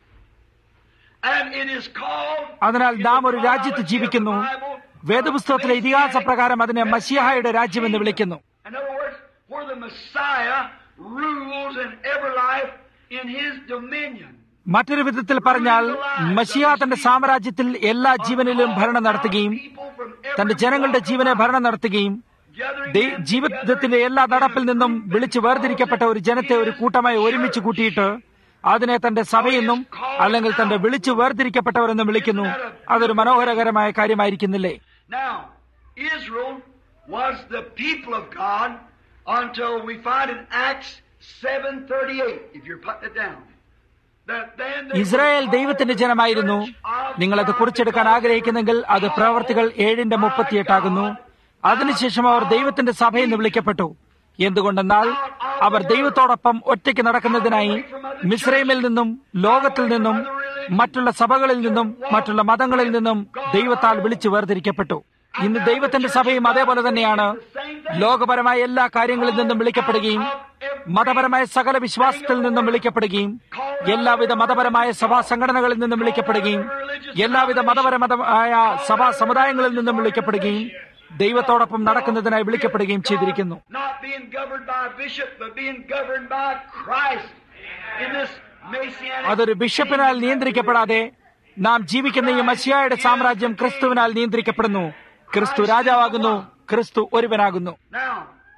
And it is called അതിനാൽ നാം ഒരു രാജ്യത്ത് ജീവിക്കുന്നു വേദപുസ്തകത്തിലെ ഇതിഹാസ പ്രകാരം അതിനെ മസിയഹായുടെ രാജ്യമെന്ന് വിളിക്കുന്നു In other words, where the Messiah rules in every life in his dominion. മറ്റൊരു വിധത്തിൽ പറഞ്ഞാൽ മഷിയ തന്റെ സാമ്രാജ്യത്തിൽ എല്ലാ ജീവനിലും ഭരണം നടത്തുകയും തന്റെ ജനങ്ങളുടെ ജീവനെ ഭരണം നടത്തുകയും ദൈ- ജീവിതത്തിന്റെ എല്ലാ നടപ്പിൽ നിന്നും വിളിച്ചു വേർതിരിക്കപ്പെട്ട ഒരു ജനത്തെ ഒരു കൂട്ടമായി ഒരുമിച്ച് കൂട്ടിയിട്ട് അതിനെ തന്റെ സഭയെന്നും അല്ലെങ്കിൽ തന്റെ വിളിച്ചു വേർതിരിക്കപ്പെട്ടവരെന്നും വിളിക്കുന്നു അതൊരു മനോഹരകരമായ കാര്യമായിരിക്കുന്നില്ലേ Now, Israel was the people of God until we find in Acts 7.38, if you're putting it down. That then they Israel were ദൈവത്തിന്റെ ജനമായിരുന്നു നിങ്ങളത് കുറിച്ചെടുക്കാൻ ആഗ്രഹിക്കുന്നെങ്കിൽ അത് പ്രവർത്തികൾ ഏഴിന്റെ മുപ്പത്തിയെട്ടാകുന്നു അതിനുശേഷം അവർ ദൈവത്തിന്റെ സഭയെന്ന് വിളിക്കപ്പെട്ടു എന്തുകൊണ്ടെന്നാൽ അവർ ദൈവത്തോടൊപ്പം ഒറ്റയ്ക്ക് നടക്കുന്നതിനായി മിസ്രൈമിൽ നിന്നും ലോകത്തിൽ നിന്നും മറ്റുള്ള സഭകളിൽ നിന്നും മറ്റുള്ള മതങ്ങളിൽ നിന്നും ദൈവത്താൽ വിളിച്ചു വേർതിരിക്കപ്പെട്ടു ഇന്ന് ദൈവത്തിന്റെ സഭയും അതേപോലെ തന്നെയാണ് ലോകപരമായ എല്ലാ കാര്യങ്ങളിൽ നിന്നും വിളിക്കപ്പെടുകയും മതപരമായ സകല വിശ്വാസത്തിൽ നിന്നും വിളിക്കപ്പെടുകയും എല്ലാവിധ മതപരമായ സഭാ സംഘടനകളിൽ നിന്നും വിളിക്കപ്പെടുകയും എല്ലാവിധ മതപരമായ സഭാ സമുദായങ്ങളിൽ നിന്നും വിളിക്കപ്പെടുകയും ദൈവത്തോടൊപ്പം നടക്കുന്നതിനായി വിളിക്കപ്പെടുകയും ചെയ്തിരിക്കുന്നു not being governed by a bishop, but being governed by Christ in this Messianic അതൊരു ബിഷപ്പിനാൽ നിയന്ത്രിക്കപ്പെടാതെ നാം ജീവിക്കുന്ന ഈ മസിയായുടെ സാമ്രാജ്യം ക്രിസ്തുവിനാൽ നിയന്ത്രിക്കപ്പെടുന്നു ക്രിസ്തു രാജാവാകുന്നു ക്രിസ്തു ഒരുവനാകുന്നു Now,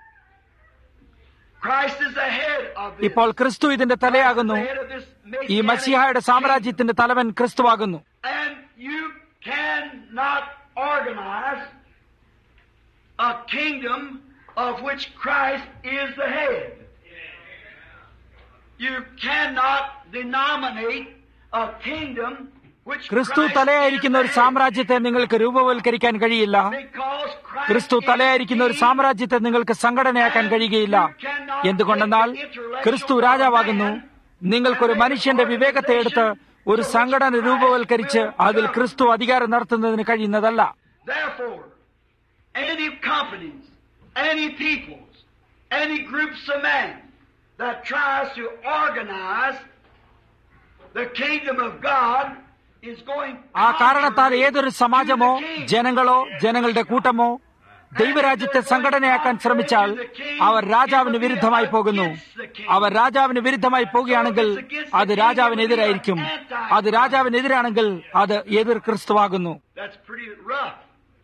Christ is the head of this. ഇപ്പോൾ ക്രിസ്തു ഇതിന്റെ തലയാകുന്നു the head of this ഈ Messianic മസിഹായുടെ സാമ്രാജ്യത്തിന്റെ തലവൻ ക്രിസ്തുവാകുന്നു And you cannot organize a kingdom of which Christ is the head. You cannot denominate a kingdom which ക്രിസ്തു Christ തലയായിരിക്കുന്ന ഒരു is the head. സാമ്രാജ്യത്തെ നിങ്ങൾക്ക് രൂപവൽക്കരിക്കാൻ കഴിയില്ല Because Christ ക്രിസ്തു is തലയായിരിക്കുന്ന ഒരു king, സാമ്രാജ്യത്തെ നിങ്ങൾക്ക് സംഘടനയാക്കാൻ കഴിയുകയില്ല എന്തുകൊണ്ടെന്നാൽ ക്രിസ്തു രാജാവാകുന്നു നിങ്ങൾക്കൊരു മനുഷ്യന്റെ വിവേകത്തെ എടുത്ത് ഒരു സംഘടന രൂപവൽക്കരിച്ച് അതിൽ ക്രിസ്തു അധികാരം നടത്തുന്നതിന് കഴിയുന്നതല്ല Therefore, any companies, any peoples, any groups of men that tries to organize the kingdom of God is going ആ കാരണത്താൽ contrary ഏതൊരു സമാജമോ to the king. ജനങ്ങളോ ജനങ്ങളുടെ കൂട്ടമോ ദൈവരാജ്യത്തെ സംഘടനയാക്കാൻ ശ്രമിച്ചാൽ അവർ രാജാവിന് വിരുദ്ധമായി പോകുന്നു അവർ രാജാവിന് വിരുദ്ധമായി പോകുകയാണെങ്കിൽ അത് രാജാവിനെതിരായിരിക്കും അത് രാജാവിനെതിരാണെങ്കിൽ അത് എതിർ ക്രിസ്തുവാകുന്നു That's pretty rough.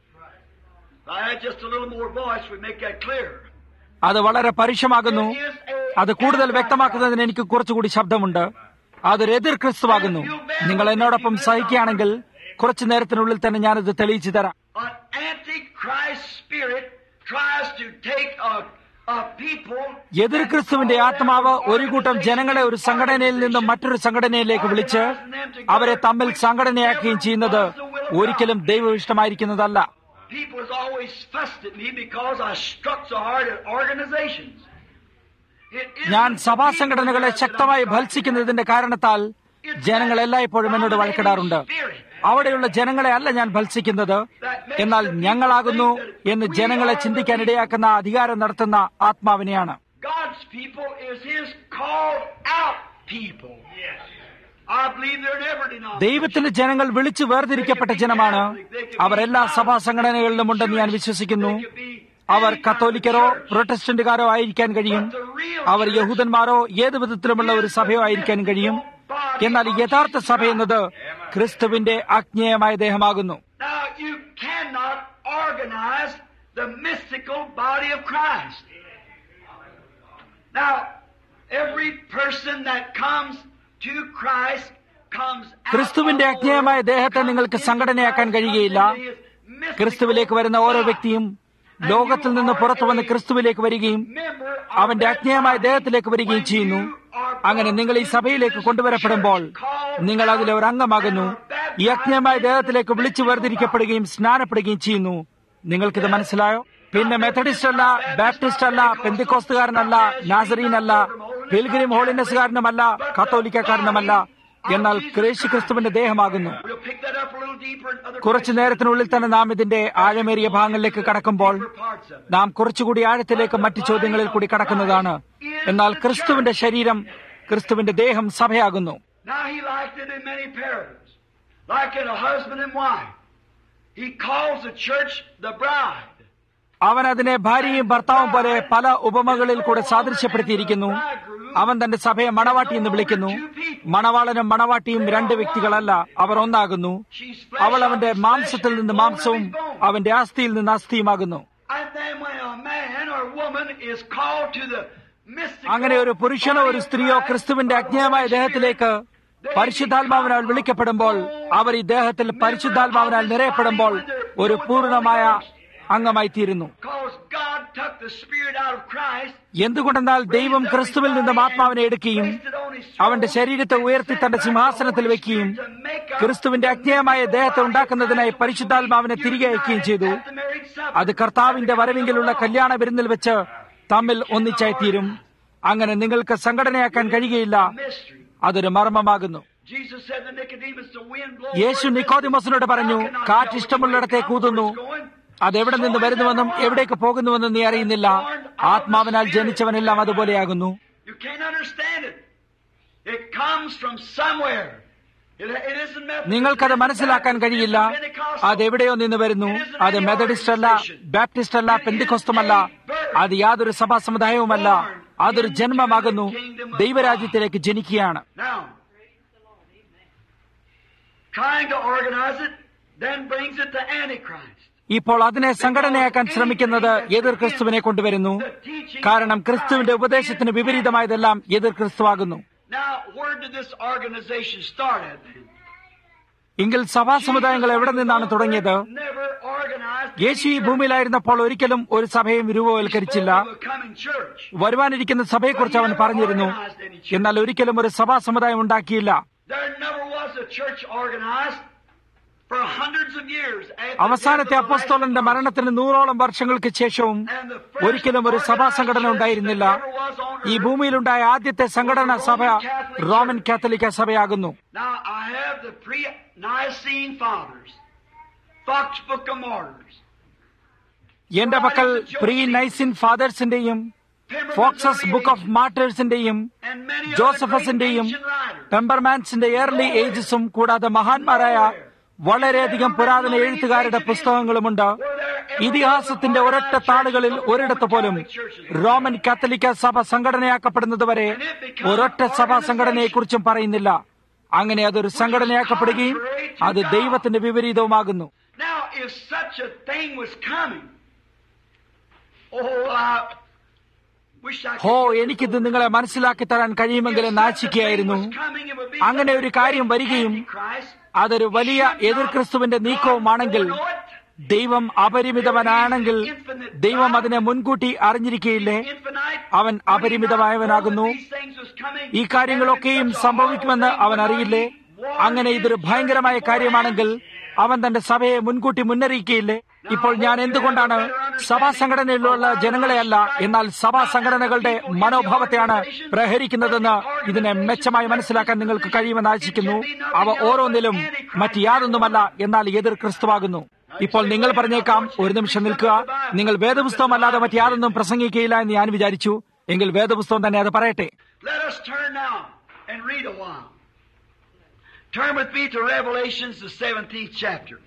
If I had just a little more voice, we'd make that clear. അത് വളരെ പരുഷമാകുന്നു അത് കൂടുതൽ വ്യക്തമാക്കുന്നതിന് എനിക്ക് കുറച്ചുകൂടി ശബ്ദമുണ്ട് അതൊരു എതിർ ക്രിസ്തുവാകുന്നു നിങ്ങൾ എന്നോടൊപ്പം സഹിക്കുകയാണെങ്കിൽ കുറച്ചു നേരത്തിനുള്ളിൽ തന്നെ ഞാനത് തെളിയിച്ചു തരാം An antichrist spirit tries to take a, a people എതിർ ക്രിസ്തുവിന്റെ ആത്മാവ് ഒരു കൂട്ടം ജനങ്ങളെ ഒരു സംഘടനയിൽ നിന്നും മറ്റൊരു സംഘടനയിലേക്ക് വിളിച്ച് അവരെ തമ്മിൽ സംഘടനയാക്കുകയും ചെയ്യുന്നത് ഒരിക്കലും ദൈവവിഷ്ടമായിരിക്കുന്നതല്ല People has always fussed at me because I struck so hard at organizations. It isn't ഞാൻ the സഭാ people സംഘടനകളെ that ശക്തമായി I'm struck. ഭത്സിക്കുന്നതിന്റെ കാരണത്താൽ ജനങ്ങൾ എല്ലായ്പ്പോഴും എന്നോട് വഴക്കിടാറുണ്ട് അവിടെയുള്ള ജനങ്ങളെ അല്ല ഞാൻ ഭത്സിക്കുന്നത് എന്നാൽ ഞങ്ങളാകുന്നു എന്ന് ജനങ്ങളെ ചിന്തിക്കാൻ ഇടയാക്കുന്ന അധികാരം നടത്തുന്ന ആത്മാവിനെയാണ് God's people is His called out people. I believe they're never denominated. ദൈവത്തിന്റെ ജനങ്ങൾ വിളിച്ചു വേർതിരിക്കപ്പെട്ട ജനമാണ് അവർ എല്ലാ സഭാ സംഘടനകളിലും ഉണ്ടെന്ന് ഞാൻ വിശ്വസിക്കുന്നു അവർ കത്തോലിക്കരോ പ്രൊട്ടസ്റ്റന്റുകാരോ ആയിരിക്കാൻ കഴിയും അവർ യഹൂദന്മാരോ ഏത് വിധത്തിലുമുള്ള ഒരു സഭയോ ആയിരിക്കാൻ കഴിയും എന്നാൽ യഥാർത്ഥ സഭ എന്നത് ക്രിസ്തുവിന്റെ അജ്ഞേയമായ ദേഹമാകുന്നു Now, you cannot organize the mystical body of Christ. Now, Every person that comes to Christ comes out ക്രിസ്തുവിന്റെ of the അജ്ഞേയമായ world, ദേഹത്തെ comes നിങ്ങൾക്ക് into സംഘടനയാക്കാൻ Christ, കഴിയുകയില്ല comes into his mystical ക്രിസ്തുവിലേക്ക് വരുന്ന ഓരോ God. വ്യക്തിയും ലോകത്തിൽ നിന്ന് പുറത്തു വന്ന് ക്രിസ്തുവിലേക്ക് വരികയും Member of അവന്റെ that അജ്ഞേയമായ body. ദേഹത്തിലേക്ക് വരികയും When ചെയ്യുന്നു you are അങ്ങനെ നിങ്ങൾ ഈ brought സഭയിലേക്ക് into this കൊണ്ടുവരപ്പെടുമ്പോൾ church called നിങ്ങൾ അതിലെ ഒരു അംഗമാകുന്നു out ഈ അജ്ഞേയമായ and ദേഹത്തിലേക്ക് baptized വിളിച്ചു into the വേർതിരിക്കപ്പെടുകയും സ്നാനപ്പെടുകയും ചെയ്യുന്നു നിങ്ങൾക്കിത് മനസ്സിലായോ പിന്നെ മെത്തഡിസ്റ്റ് അല്ല ബാപ്റ്റിസ്റ്റ് അല്ല പെന്തിക്കോസ്തുകാരനല്ല നാസറീനല്ല പിൽഗ്രിം ഹോളിനെസ്സുകാരനുമല്ല കത്തോലിക്കക്കാരനുമല്ല എന്നാൽ ക്രേശു ക്രിസ്തുവിന്റെ ദേഹമാകുന്നു We'll pick that up a little deeper in other കുറച്ചു നേരത്തിനുള്ളിൽ തന്നെ നാം ഇതിന്റെ ആഴമേറിയ ഭാഗങ്ങളിലേക്ക് കടക്കുമ്പോൾ parts of it. നാം കുറച്ചുകൂടി ആഴത്തിലേക്ക് മറ്റു ചോദ്യങ്ങളിൽ കൂടി കടക്കുന്നതാണ് എന്നാൽ ക്രിസ്തുവിന്റെ ശരീരം ക്രിസ്തുവിന്റെ ദേഹം സഭയാകുന്നു Now he liked it in many parables, like in a husband and wife. He calls the church the bride. അവൻ അതിനെ ഭാര്യയും ഭർത്താവും പോലെ പല ഉപമകളിൽ കൂടെ സാദൃശ്യപ്പെടുത്തിയിരിക്കുന്നു അവൻ തന്റെ സഭയെ മണവാട്ടി എന്ന് വിളിക്കുന്നു മണവാളനും മണവാട്ടിയും രണ്ട് വ്യക്തികളല്ല അവർ ഒന്നാകുന്നു She's അവൾ അവന്റെ മാംസത്തിൽ നിന്ന് മാംസവും അവന്റെ അസ്ഥിയിൽ നിന്ന് അസ്ഥിയുമാകുന്നു And then when a man or woman is called to the mystical അങ്ങനെ ഒരു പുരുഷനോ ഒരു സ്ത്രീയോ ക്രിസ്തുവിന്റെ അജ്ഞേയമായ ദേഹത്തിലേക്ക് പരിശുദ്ധാത്മാവിനാൽ വിളിക്കപ്പെടുമ്പോൾ അവർ ഈ ദേഹത്തിൽ പരിശുദ്ധാത്മാവിനാൽ നിറയപ്പെടുമ്പോൾ ഒരു പൂർണ്ണമായ അംഗമായി തീരുന്നു Because God took the spirit out of Christ, എന്തുകൊണ്ടെന്നാൽ ദൈവം ക്രിസ്തുവിൽ നിന്നും ആത്മാവിനെ എടുക്കുകയും അവന്റെ ശരീരത്തെ ഉയർത്തി തന്റെ സിംഹാസനത്തിൽ വെക്കുകയും ക്രിസ്തുവിന്റെ അജ്ഞേയമായ ദേഹത്തെ ഉണ്ടാക്കുന്നതിനായി പരിശുദ്ധാത്മാവിനെ തിരികെ അയക്കുകയും ചെയ്തു അത് കർത്താവിന്റെ വരവിങ്കിലുള്ള കല്യാണ വിരുന്നിൽ വെച്ച് തമ്മിൽ ഒന്നിച്ചായി തീരും അങ്ങനെ നിങ്ങൾക്ക് സംഘടനയാക്കാൻ കഴിയുകയില്ല mystery. അതൊരു മർമ്മമാകുന്നു Jesus said to Nicodemus, the wind blows Yeshu where it നിക്കോദിമോസിനോട് പറഞ്ഞു will. How can I കാറ്റ് tell ഇഷ്ടമുള്ളിടത്തെ which way it കൂതുന്നു comes, where it's going? അതെവിടെ നിന്ന് വരുന്നുവെന്നും എവിടേക്ക് പോകുന്നുവെന്നും നീ അറിയുന്നില്ല ആത്മാവിനാൽ ജനിച്ചവനെല്ലാം അതുപോലെയാകുന്നു You can't understand it. It comes from somewhere. It, it isn't Methodist. നിങ്ങൾക്കത് It മനസ്സിലാക്കാൻ isn't കഴിയില്ല Pentecostal. അതെവിടെയോ നിന്ന് വരുന്നു അത് മെത്തഡിസ്റ്റ് അല്ല ബാപ്റ്റിസ്റ്റ് അല്ല പെന്തിക്കൊസ്തുമല്ല അത് യാതൊരു സഭാ സമുദായവുമല്ല അതൊരു ജന്മമാകുന്നു ദൈവരാജ്യത്തിലേക്ക് ജനിക്കുകയാണ് Now, trying to organize it then brings it to Antichrist. ഇപ്പോൾ അതിനെ സംഘടനയാക്കാൻ ശ്രമിക്കുന്നത് എതിർ ക്രിസ്തുവിനെ കൊണ്ടുവരുന്നു കാരണം ക്രിസ്തുവിന്റെ ഉപദേശത്തിന് വിപരീതമായതെല്ലാം എതിർ ക്രിസ്തുവാകുന്നു Now, where did this organization start at? then? എങ്കിൽ സഭാ സമുദായങ്ങൾ എവിടെ നിന്നാണ് തുടങ്ങിയത് Never organized യേശു ഈ ഭൂമിയിലായിരുന്നപ്പോൾ ഒരിക്കലും ഒരു സഭയും രൂപവൽക്കരിച്ചില്ല spoke of a coming church. വരുവാനിരിക്കുന്ന സഭയെക്കുറിച്ച് അവൻ പറഞ്ഞിരുന്നു എന്നാൽ ഒരിക്കലും ഒരു സഭാ സമുദായം ഉണ്ടാക്കിയില്ല There never was a church organized for hundreds of years. after അവസാനത്തെ the death of the അപ്പസ്തോലന്റെ last മരണത്തിന് നൂറോളം വർഷങ്ങൾക്ക് ശേഷവും And the first ഒരിക്കലും ഒരു സഭാ സംഘടന organized ഉണ്ടായിരുന്നില്ല church that ever was on ഈ earth. ഭൂമിയിലുണ്ടായ ആദ്യത്തെ സംഘടനാ സഭ റോമൻ കാത്തലിക്ക സഭയാകുന്നു Now I have the pre-Nicene fathers, Fox Book of Martyrs, എന്റെ പക്കൽ പ്രീ നൈസിൻ ഫാദേഴ്സിന്റെയും ഫോക്സസ് ബുക്ക് ഓഫ് മാർട്ടേഴ്സിന്റെയും and many other great ജോസഫസിന്റെയും ancient writers. ടെമ്പർമാൻസിന്റെ ഏർലി ഏജസും കൂടാതെ മഹാന്മാരായ വളരെയധികം പുരാതന എഴുത്തുകാരുടെ പുസ്തകങ്ങളുമുണ്ട് ഇതിഹാസത്തിന്റെ ഒരൊറ്റ താളുകളിൽ ഒരിടത്ത് പോലും റോമൻ കാത്തലിക്ക സഭ സംഘടനയാക്കപ്പെടുന്നതുവരെ ഒരൊറ്റ സഭാ സംഘടനയെക്കുറിച്ചും പറയുന്നില്ല അങ്ങനെ അതൊരു സംഘടനയാക്കപ്പെടുകയും അത് ദൈവത്തിന്റെ വിപരീതവുമാകുന്നു Now, if such a thing was coming, oh, I wish I could ഹോ get this എനിക്കിത് over. നിങ്ങളെ മനസ്സിലാക്കി തരാൻ കഴിയുമെങ്കിൽ If such a thing നാശിക്കുകയായിരുന്നു was coming, it would be അങ്ങനെ such ഒരു a കാര്യം great വരികയും Antichrist. അതൊരു വലിയ എതിർ ക്രിസ്തുവിന്റെ നീക്കവുമാണെങ്കിൽ ദൈവം അപരിമിതവനാണെങ്കിൽ ദൈവം അതിനെ മുൻകൂട്ടി അറിഞ്ഞിരിക്കുകയില്ലേ അവൻ അപരിമിതമായവനാകുന്നു ഈ കാര്യങ്ങളൊക്കെയും സംഭവിക്കുമെന്ന് അവൻ അറിയില്ലേ അങ്ങനെ ഇതൊരു ഭയങ്കരമായ കാര്യമാണെങ്കിൽ അവൻ തന്റെ സഭയെ മുൻകൂട്ടി മുന്നറിയിക്കുകയില്ലേ ഇപ്പോൾ ഞാൻ എന്തുകൊണ്ടാണ് സഭാ സംഘടനയിലുള്ള ജനങ്ങളെയല്ല എന്നാൽ സഭാ സംഘടനകളുടെ മനോഭാവത്തെയാണ് പ്രഹരിക്കുന്നതെന്ന് ഇതിനെ മെച്ചമായി മനസ്സിലാക്കാൻ നിങ്ങൾക്ക് കഴിയുമെന്ന് ആശിക്കുന്നു അവ ഓരോന്നിലും മറ്റ് യാതൊന്നുമല്ല എന്നാൽ എതിർ ക്രിസ്തുവാകുന്നു ഇപ്പോൾ നിങ്ങൾ പറഞ്ഞേക്കാം ഒരു നിമിഷം നിൽക്കുക നിങ്ങൾ വേദപുസ്തകമല്ലാതെ മറ്റ് യാതൊന്നും പ്രസംഗിക്കുകയില്ല എന്ന് ഞാൻ വിചാരിച്ചു എങ്കിൽ വേദപുസ്തകം തന്നെ അത് പറയട്ടെ Let us turn now and read a while. Turn with me to Revelations, the 17th chapter.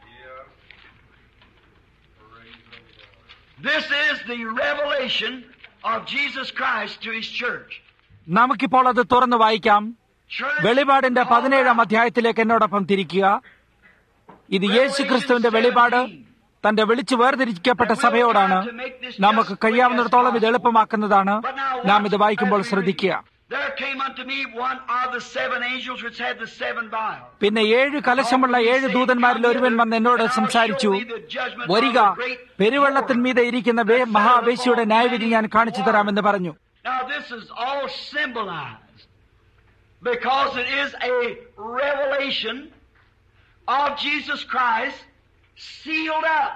This is the revelation of Jesus Christ to his church. നമുക്കിപ്പോൾ അത് തുറന്നു വായിക്കാം Church വെളിപാടിന്റെ പതിനേഴാം അധ്യായത്തിലേക്ക് എന്നോടൊപ്പം തിരിക്കുക ഇത് യേശു ക്രിസ്തുവിന്റെ വെളിപാട് തന്റെ വിളിച്ചു വേർതിരിക്കപ്പെട്ട സഭയോടാണ് നമുക്ക് കഴിയാവുന്നിടത്തോളം ഇത് എളുപ്പമാക്കുന്നതാണ് നാം ഇത് വായിക്കുമ്പോൾ ശ്രദ്ധിക്കുക There came unto me one of the seven angels which had the seven vials. പിന്നെ ഏഴ് കലശമുള്ള ഏഴ് ദൂതന്മാരിൽ ഒരുവൻ വന്ന് എന്നോട് സംസാരിച്ചു വരിക പെരുവെള്ളത്തിന്മീതെ ഇരിക്കുന്ന വേ- മഹാവേശിയുടെ ന്യായവിധി ഞാൻ കാണിച്ചു തരാമെന്ന് പറഞ്ഞു Now this is all symbolized because it is a revelation of Jesus Christ sealed up.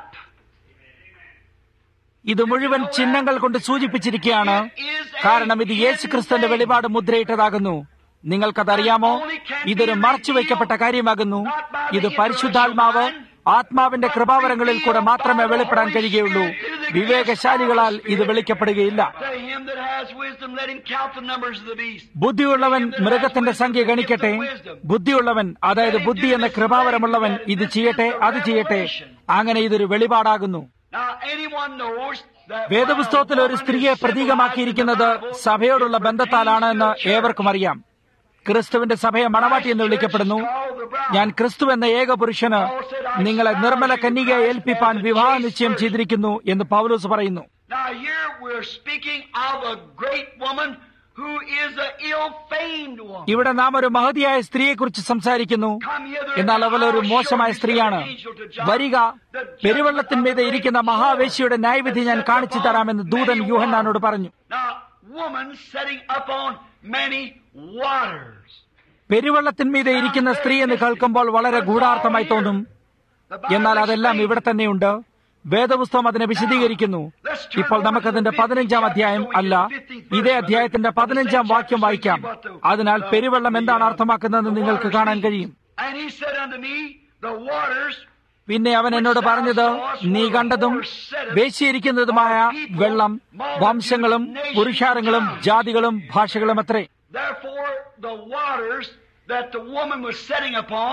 ഇത് മുഴുവൻ ചിഹ്നങ്ങൾ കൊണ്ട് സൂചിപ്പിച്ചിരിക്കുകയാണ് കാരണം ഇത് യേശുക്രിസ്തുവിന്റെ വെളിപാട് മുദ്രയിട്ടതാകുന്നു നിങ്ങൾക്കതറിയാമോ ഇതൊരു മറച്ചുവെക്കപ്പെട്ട കാര്യമാകുന്നു ഇത് പരിശുദ്ധാത്മാവ് ആത്മാവിന്റെ കൃപാവരങ്ങളിൽ കൂടെ മാത്രമേ വെളിപ്പെടാൻ കഴിയുകയുള്ളൂ വിവേകശാലികളാൽ ഇത് വെളിക്കപ്പെടുകയില്ല To him that has wisdom, let him count the numbers of the beast. ബുദ്ധിയുള്ളവൻ മൃഗത്തിന്റെ സംഖ്യ ഗണിക്കട്ടെ ബുദ്ധിയുള്ളവൻ അതായത് ബുദ്ധി എന്ന കൃപാവരമുള്ളവൻ ഇത് ചെയ്യട്ടെ അത് ചെയ്യട്ടെ അങ്ങനെ ഇതൊരു വെളിപാടാകുന്നു Now anyone knows that വേദപുസ്തകത്തിൽ ഒരു സ്ത്രീയെ പ്രതീകമാക്കിയിരിക്കുന്നത് സഭയോടുള്ള ബന്ധത്താലാണ് എന്ന് ഏവർക്കും അറിയാം ക്രിസ്തുവിന്റെ സഭയെ മണവാട്ടി എന്ന് വിളിക്കപ്പെടുന്നു ഞാൻ ക്രിസ്തു എന്ന ഏക പുരുഷന് നിങ്ങളെ നിർമ്മല കന്യകയെ ഏൽപ്പിപ്പാൻ വിവാഹ നിശ്ചയം ചെയ്തിരിക്കുന്നു എന്ന് പൗലോസ് പറയുന്നു Now here we're speaking of a great woman who is an ill-famed woman. ഇവിടെ നാം ഒരു മഹതിയായ സ്ത്രീയെക്കുറിച്ച് സംസാരിക്കുന്നു Come hither, എന്നാൽ അവൾ ഒരു I'll മോശമായ show you സ്ത്രീയാണ് the angel to John, വരിക the judgment പെരുവെള്ളത്തിന്മീതെ of the ഇരിക്കുന്ന great മഹാവേശിയുടെ Lord ന്യായവിധി ഞാൻ that കാണിച്ചു sits തരാമെന്ന് upon ദൂതൻ many യൂഹന്നാനോട് waters. പറഞ്ഞു Now, woman setting upon many waters. പെരുവെള്ളത്തിന്മീതെ ഇരിക്കുന്ന സ്ത്രീ എന്ന് കേൾക്കുമ്പോൾ വളരെ ഗൂഢാർത്ഥമായി തോന്നും The Bible എന്നാൽ അതെല്ലാം explains ഇവിടെ തന്നെയുണ്ട് വേദപുസ്തകം അതിനെ വിശദീകരിക്കുന്നു ഇപ്പോൾ നമുക്കതിന്റെ പതിനഞ്ചാം അധ്യായം അല്ല ഇതേ അധ്യായത്തിന്റെ പതിനഞ്ചാം വാക്യം വായിക്കാം അതിനാൽ പെരുവെള്ളം എന്താണ് അർത്ഥമാക്കുന്നതെന്ന് നിങ്ങൾക്ക് കാണാൻ കഴിയും And he said unto me, The waters പിന്നെ അവൻ എന്നോട് പറഞ്ഞത് നീ കണ്ടതും വേശിയിരിക്കുന്നതുമായ വെള്ളം വംശങ്ങളും പുരുഷാരങ്ങളും ജാതികളും ഭാഷകളും അത്രേ Therefore, the waters that the woman was setting upon,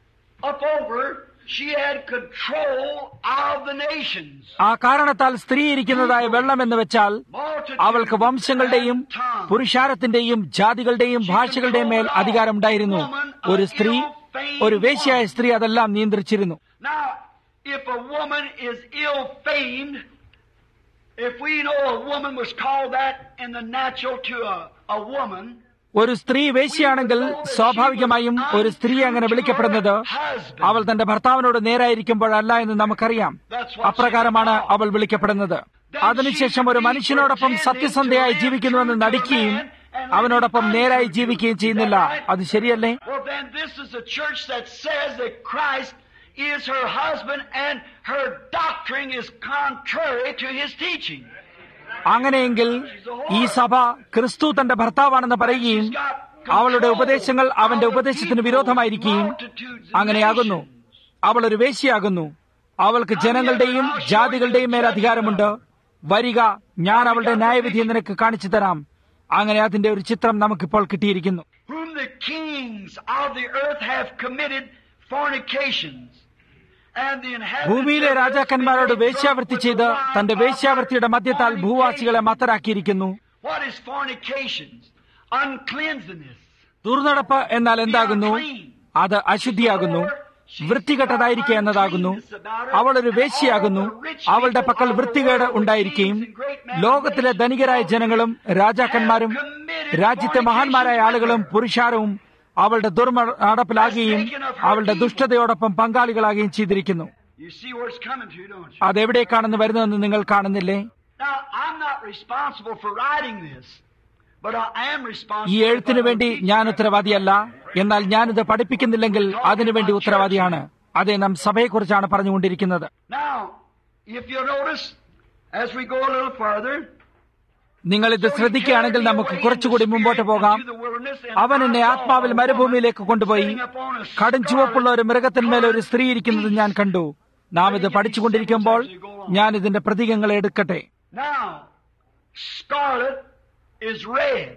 up over, she had control of the nations. ആ കാരണത്താൽ സ്ത്രീ ഇരിക്കുന്നതായ വെള്ളം എന്ന് വെച്ചാൽ അവൾക്ക് വംശങ്ങളുടെയും പുരുഷാരത്തിന്റെയും ജാതികളുടെയും ഭാഷകളുടെയും മേൽ അധികാരമുണ്ടായിരുന്നു ഒരു സ്ത്രീ ഒരു വേശ്യായ സ്ത്രീ അതെല്ലാം നിയന്ത്രിച്ചിരുന്നു Now, if a woman is ill-famed, if we know a woman was called that in the natural to a, a woman, ഒരു സ്ത്രീ വേശ്യയാണെങ്കിൽ സ്വാഭാവികമായും ഒരു സ്ത്രീ അങ്ങനെ വിളിക്കപ്പെടുന്നത് അവൾ തന്റെ ഭർത്താവിനോട് നേരായിരിക്കുമ്പോഴല്ല എന്ന് നമുക്കറിയാം അപ്രകാരമാണ് അവൾ വിളിക്കപ്പെടുന്നത് അതിനുശേഷം ഒരു മനുഷ്യനോടൊപ്പം സത്യസന്ധയായി ജീവിക്കുന്നുവെന്ന് നടിക്കുകയും അവനോടൊപ്പം നേരായി ജീവിക്കുകയും ചെയ്യുന്നില്ല അത് ശരിയല്ലേ Well, then this is a church that says that Christ is her husband and her doctrine is contrary to his teaching. അങ്ങനെയെങ്കിൽ ഈ സഭ ക്രിസ്തു തന്റെ ഭർത്താവാണെന്ന് പറയുകയും അവളുടെ ഉപദേശങ്ങൾ അവന്റെ ഉപദേശത്തിന് വിരോധമായിരിക്കുകയും അങ്ങനെയാകുന്നു അവൾ ഒരു വേശ്യയാകുന്നു അവൾക്ക് ജനങ്ങളുടെയും ജാതികളുടെയും മേൽ അധികാരമുണ്ട് വരിക ഞാൻ അവളുടെ ന്യായവിധി നിനക്ക് കാണിച്ചു തരാം അങ്ങനെ അതിന്റെ ഒരു ചിത്രം നമുക്കിപ്പോൾ കിട്ടിയിരിക്കുന്നു Whom the kings of the earth have committed fornications. And the inhabitants ഭൂമിയിലെ of the earth രാജാക്കന്മാരോട് became വേശ്യാവൃത്തി drunk with ചെയ്ത് the wine തന്റെ of their വേശ്യാവൃത്തിയുടെ മധ്യത്താൽ ഭൂവാസികളെ മത്തരാക്കിയിരിക്കുന്നു What is fornications? Uncleanliness. ദുർനടപ്പ് എന്നാൽ എന്താകുന്നു അത് അശുദ്ധിയാകുന്നു വൃത്തികെട്ടതായിരിക്കുക എന്നതാകുന്നു അവൾ ഒരു വേശ്യയാകുന്നു അവളുടെ പക്കൽ വൃത്തികേട് ഉണ്ടായിരിക്കുകയും ലോകത്തിലെ ധനികരായ ജനങ്ങളും രാജാക്കന്മാരും രാജ്യത്തെ മഹാന്മാരായ ആളുകളും പുരുഷാരവും അവളുടെ ദുർമ നടപ്പിലാകുകയും അവളുടെ ദുഷ്ടതയോടൊപ്പം പങ്കാളികളാകുകയും ചെയ്തിരിക്കുന്നു You see where it's coming to, don't you? അതെവിടേക്കാണെന്ന് വരുന്നതെന്ന് നിങ്ങൾ കാണുന്നില്ലേ Now, I'm not responsible for writing this, but I am responsible ഈ എഴുത്തിനു വേണ്ടി ഞാൻ ഉത്തരവാദിയല്ല എന്നാൽ ഞാനിത് പഠിപ്പിക്കുന്നില്ലെങ്കിൽ അതിനുവേണ്ടി ഉത്തരവാദിയാണ് അതെ നാം സഭയെക്കുറിച്ചാണ് പറഞ്ഞുകൊണ്ടിരിക്കുന്നത് Now, if you notice, as we go a little further, നിങ്ങൾ ഇത് ശ്രദ്ധിക്കുകയാണെങ്കിൽ നമുക്ക് കുറച്ചുകൂടി മുമ്പോട്ട് പോകാം അവൻ എന്നെ ആത്മാവിൽ മരുഭൂമിയിലേക്ക് കൊണ്ടുപോയി കടും ചുവപ്പുള്ള ഒരു മൃഗത്തിന്മേൽ ഒരു സ്ത്രീ ഇരിക്കുന്നത് ഞാൻ കണ്ടു നാം ഇത് പഠിച്ചുകൊണ്ടിരിക്കുമ്പോൾ ഞാൻ ഇതിന്റെ പ്രതീകങ്ങളെ എടുക്കട്ടെ Now, scarlet is red.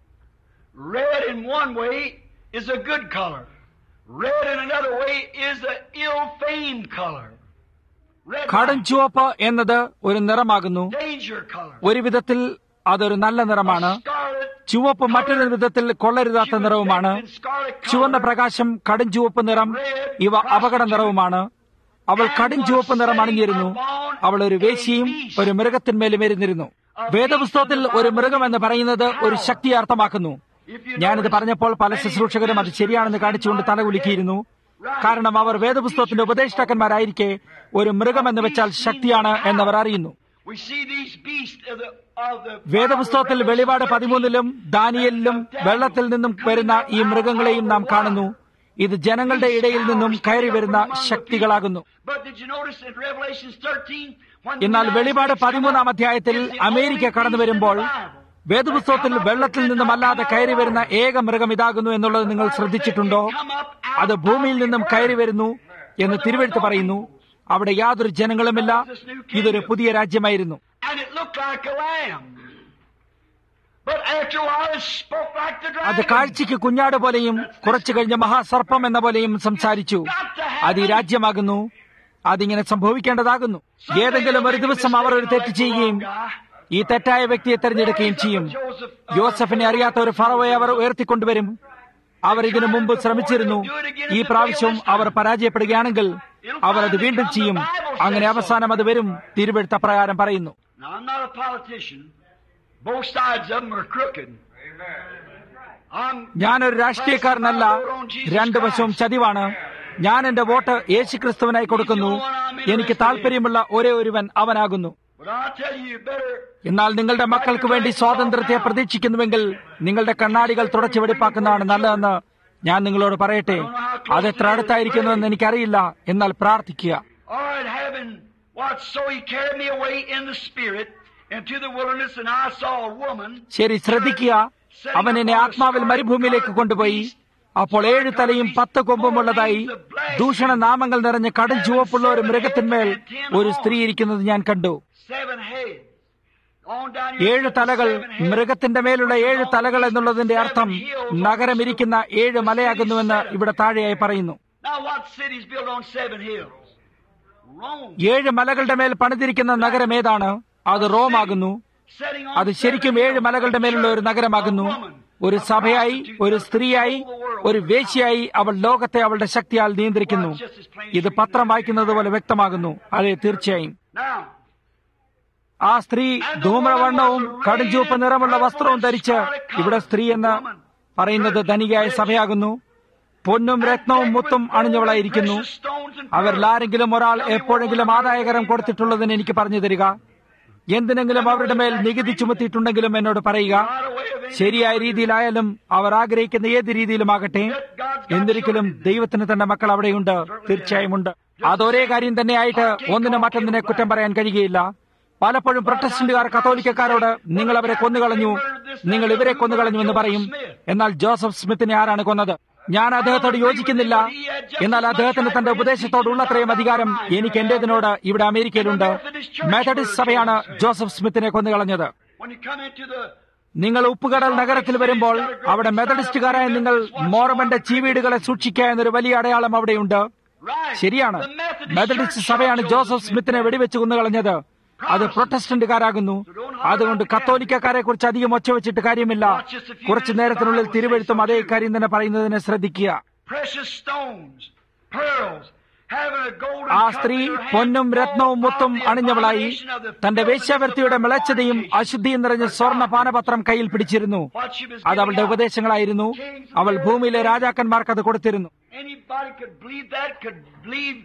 Red in one way is a good color. Red in another way is an ill-famed color. Red കടും light, ചുവപ്പ് എന്നത് ഒരു നിറമാകുന്നു danger color. ഒരു വിധത്തിൽ അതൊരു നല്ല നിറമാണ് Scarlet ചുവപ്പ് മറ്റൊരു വിധത്തിൽ കൊള്ളരുതാത്ത നിറവുമാണ് ചുവന്ന പ്രകാശം കടും ചുവപ്പ് നിറം ഇവ അപകട നിറവുമാണ് അവൾ കടും ചുവപ്പ് നിറം അണിഞ്ഞിരുന്നു അവൾ ഒരു വേശിയും ഒരു മൃഗത്തിന്മേലും ഇരുന്നിരുന്നു വേദപുസ്തകത്തിൽ ഒരു മൃഗം എന്ന് പറയുന്നത് ഒരു ശക്തിയെ അർത്ഥമാക്കുന്നു ഞാനിത് പറഞ്ഞപ്പോൾ പല ശുശ്രൂഷകരും അത് ശരിയാണെന്ന് കാണിച്ചുകൊണ്ട് തലകുലുക്കിയിരുന്നു കാരണം അവർ വേദപുസ്തകത്തിന്റെ ഉപദേഷ്ടാക്കന്മാരായിരിക്കെ ഒരു മൃഗം എന്ന് വെച്ചാൽ ശക്തിയാണ് എന്നവർ അറിയുന്നു We see these beasts of the, of the വേദപുസ്തകത്തിൽ വെളിപാട് പതിമൂന്നിലും ദാനിയലിലും വെള്ളത്തിൽ നിന്നും വരുന്ന ഈ മൃഗങ്ങളെയും നാം കാണുന്നു ഇത് ജനങ്ങളുടെ ഇടയിൽ നിന്നും കയറി വരുന്ന ശക്തികളാകുന്നു But did you notice in Revelations 13 when the എന്നാൽ United വെളിപാട് States come പതിമൂന്നാം up, അധ്യായത്തിൽ it's the only അമേരിക്ക കടന്നു beast in the വരുമ്പോൾ Bible. വേദപുസ്തകത്തിൽ വെള്ളത്തിൽ നിന്നുമല്ലാതെ കയറി വരുന്ന ഏക മൃഗം ഇതാകുന്നു എന്നുള്ളത് നിങ്ങൾ ശ്രദ്ധിച്ചിട്ടുണ്ടോ അത് ഭൂമിയിൽ നിന്നും കയറി വരുന്നു എന്ന് തിരുവെഴുത്ത് പറയുന്നു അവിടെ യാതൊരു ജനങ്ങളുമില്ല ഇതൊരു പുതിയ രാജ്യമായിരുന്നു And it looked like a lamb. But after a while it spoke like the അത് dragon. കാഴ്ചയ്ക്ക് കുഞ്ഞാട് പോലെയും കുറച്ചു കഴിഞ്ഞ് മഹാസർപ്പം എന്ന പോലെയും സംസാരിച്ചു അത് ഈ രാജ്യമാകുന്നു അതിങ്ങനെ സംഭവിക്കേണ്ടതാകുന്നു ഏതെങ്കിലും ഒരു ദിവസം അവർ ഒരു തെറ്റ് ചെയ്യുകയും ഈ തെറ്റായ വ്യക്തിയെ തെരഞ്ഞെടുക്കുകയും ചെയ്യും യോസഫിനെ അറിയാത്ത ഒരു ഫറവയെ അവർ ഉയർത്തിക്കൊണ്ടുവരും അവർ ഇതിനു മുമ്പ് ശ്രമിച്ചിരുന്നു ഈ പ്രാവശ്യവും അവർ പരാജയപ്പെടുകയാണെങ്കിൽ അവർ അത് വീണ്ടും ചെയ്യും അങ്ങനെ അവസാനം അത് വരും തിരുവെഴുത്ത പ്രകാരം പറയുന്നു Now, I'm not a politician. Both sides of them are crooked. I'm ഞാനൊരു രാഷ്ട്രീയക്കാരനല്ല രണ്ടു വശവും ചതിവാണ് ഞാൻ എന്റെ വോട്ട് യേശുക്രിസ്തുവിനായി കൊടുക്കുന്നു എനിക്ക് താല്പര്യമുള്ള ഒരേ ഒരുവൻ അവനാകുന്നു But I'll tell you, you better എന്നാൽ നിങ്ങളുടെ മക്കൾക്ക് വേണ്ടി സ്വാതന്ത്ര്യത്തെ പ്രതീക്ഷിക്കുന്നുവെങ്കിൽ നിങ്ങളുടെ കണ്ണാടികൾ തുടച്ചു വെടിപ്പാക്കുന്നതാണ് നല്ലതെന്ന് ഞാൻ നിങ്ങളോട് പറയട്ടെ അത് എത്ര അടുത്തായിരിക്കുന്നുവെന്ന് എനിക്കറിയില്ല എന്നാൽ പ്രാർത്ഥിക്കുക All right, having what? So he carried me away in the spirit into the wilderness, and I saw a woman. ശരി ശ്രദ്ധിക്കുക അവൻ എന്നെ ആത്മാവിൽ മരുഭൂമിയിലേക്ക് കൊണ്ടുപോയി അപ്പോൾ ഏഴ് തലയും പത്ത് കൊമ്പുമുള്ളതായി ദൂഷണ നാമങ്ങൾ നിറഞ്ഞ കടും ചുവപ്പുള്ള ഒരു മൃഗത്തിന്മേൽ ഒരു സ്ത്രീ ഇരിക്കുന്നത് ഞാൻ കണ്ടു Seven heads. On down your ഏഴ് തലകൾ മൃഗത്തിന്റെ മേലുള്ള ഏഴ് തലകൾ എന്നുള്ളതിന്റെ അർത്ഥം നഗരം ഇരിക്കുന്ന ഏഴ് മലയാകുന്നുവെന്ന് ഇവിടെ താഴെയായി പറയുന്നു Now, what city's built on seven hills? Rome. ഏഴ് മലകളുടെ മേൽ പണിതിരിക്കുന്ന നഗരം ഏതാണ് അത് റോം ആകുന്നു Setting on അത് ശരിക്കും ഏഴ് മലകളുടെ മേലുള്ള ഒരു നഗരമാകുന്നു ഒരു സഭയായി ഒരു സ്ത്രീയായി ഒരു വേശ്യയായി അവൾ ലോകത്തെ അവളുടെ ശക്തിയാൽ നിയന്ത്രിക്കുന്നു ഇത് പത്രം വായിക്കുന്നത് പോലെ വ്യക്തമാകുന്നു അതെ തീർച്ചയായും Now, ആ സ്ത്രീ ധൂമ്രവർണ്ണവും കടുംചുവപ്പ് നിറമുള്ള വസ്ത്രവും ധരിച്ച് ഇവിടെ സ്ത്രീ എന്ന് പറയുന്നത് ധനികയായ സഭയാകുന്നു പൊന്നും രത്നവും മുത്തും അണിഞ്ഞവളായിരിക്കുന്നു precious stones and അവരിൽ ആരെങ്കിലും ഒരാൾ എപ്പോഴെങ്കിലും ആദായകരം കൊടുത്തിട്ടുള്ളതിന് എനിക്ക് പറഞ്ഞു തരിക എന്തിനെങ്കിലും അവരുടെ മേൽ നികുതി ചുമത്തിയിട്ടുണ്ടെങ്കിലും എന്നോട് പറയുക ശരിയായ രീതിയിലായാലും അവർ ആഗ്രഹിക്കുന്ന ഏത് രീതിയിലുമാകട്ടെ എന്തിരിക്കലും ദൈവത്തിന് തന്റെ മക്കൾ അവിടെയുണ്ട് തീർച്ചയായും ഉണ്ട് അതൊരേ കാര്യം തന്നെയായിട്ട് ഒന്നിനും മറ്റൊന്നിനെ കുറ്റം പറയാൻ കഴിയുകയില്ല പലപ്പോഴും പ്രൊട്ടസ്റ്റന്റുകാർ കത്തോലിക്കക്കാരോട് നിങ്ങൾ അവരെ കൊന്നുകളഞ്ഞു നിങ്ങൾ ഇവരെ കൊന്നുകളഞ്ഞു എന്ന് പറയും എന്നാൽ ജോസഫ് സ്മിത്തിനെ ആരാണ് കൊന്നത് ഞാൻ അദ്ദേഹത്തോട് യോജിക്കുന്നില്ല എന്നാൽ അദ്ദേഹത്തിന് തന്റെ ഉപദേശത്തോടുള്ളത്രയും അധികാരം എനിക്ക് എന്റേതിനോട് ഇവിടെ അമേരിക്കയിലുണ്ട് മെത്തഡിസ്റ്റ് സഭയാണ് ജോസഫ് സ്മിത്തിനെ കൊന്നുകളഞ്ഞത് when you come into the നിങ്ങൾ ഉപ്പുകടൽ നഗരത്തിൽ വരുമ്പോൾ അവിടെ മെത്തഡിസ്റ്റുകാരായ നിങ്ങൾ മോർമന്റെ ചീവീടുകളെ സൂക്ഷിക്കുക എന്നൊരു വലിയ അടയാളം അവിടെയുണ്ട് right, ശരിയാണ് the Methodist മെത്തഡിസ്റ്റ് Church സഭയാണ് shot ജോസഫ് Joseph സ്മിത്തിനെ വെടിവെച്ച് കൊന്നുകളഞ്ഞത് അത് പ്രൊട്ടസ്റ്റന്റുകാരാകുന്നു അതുകൊണ്ട് കത്തോലിക്കക്കാരെ കുറിച്ച് അധികം ഒച്ച വെച്ചിട്ട് കാര്യമില്ല കുറച്ചു നേരത്തിനുള്ളിൽ തിരുവെഴുത്തും അതേ കാര്യം തന്നെ പറയുന്നതിനെ ശ്രദ്ധിക്കുക precious stones, pearls, having a golden ആ cup സ്ത്രീ in her hand പൊന്നും full രത്നവും of മുത്തും the അണിഞ്ഞവളായി abomination of the തന്റെ filthiness വേശ്യാവൃത്തിയുടെ of മിളച്ചതയും fornication. അശുദ്ധിയും നിറഞ്ഞ സ്വർണ്ണ പാനപത്രം കയ്യിൽ പിടിച്ചിരുന്നു What she was അത് അവളുടെ giving out. ഉപദേശങ്ങളായിരുന്നു അവൾ ഭൂമിയിലെ രാജാക്കന്മാർക്ക് അത് കൊടുത്തിരുന്നു Anybody could believe that, could believe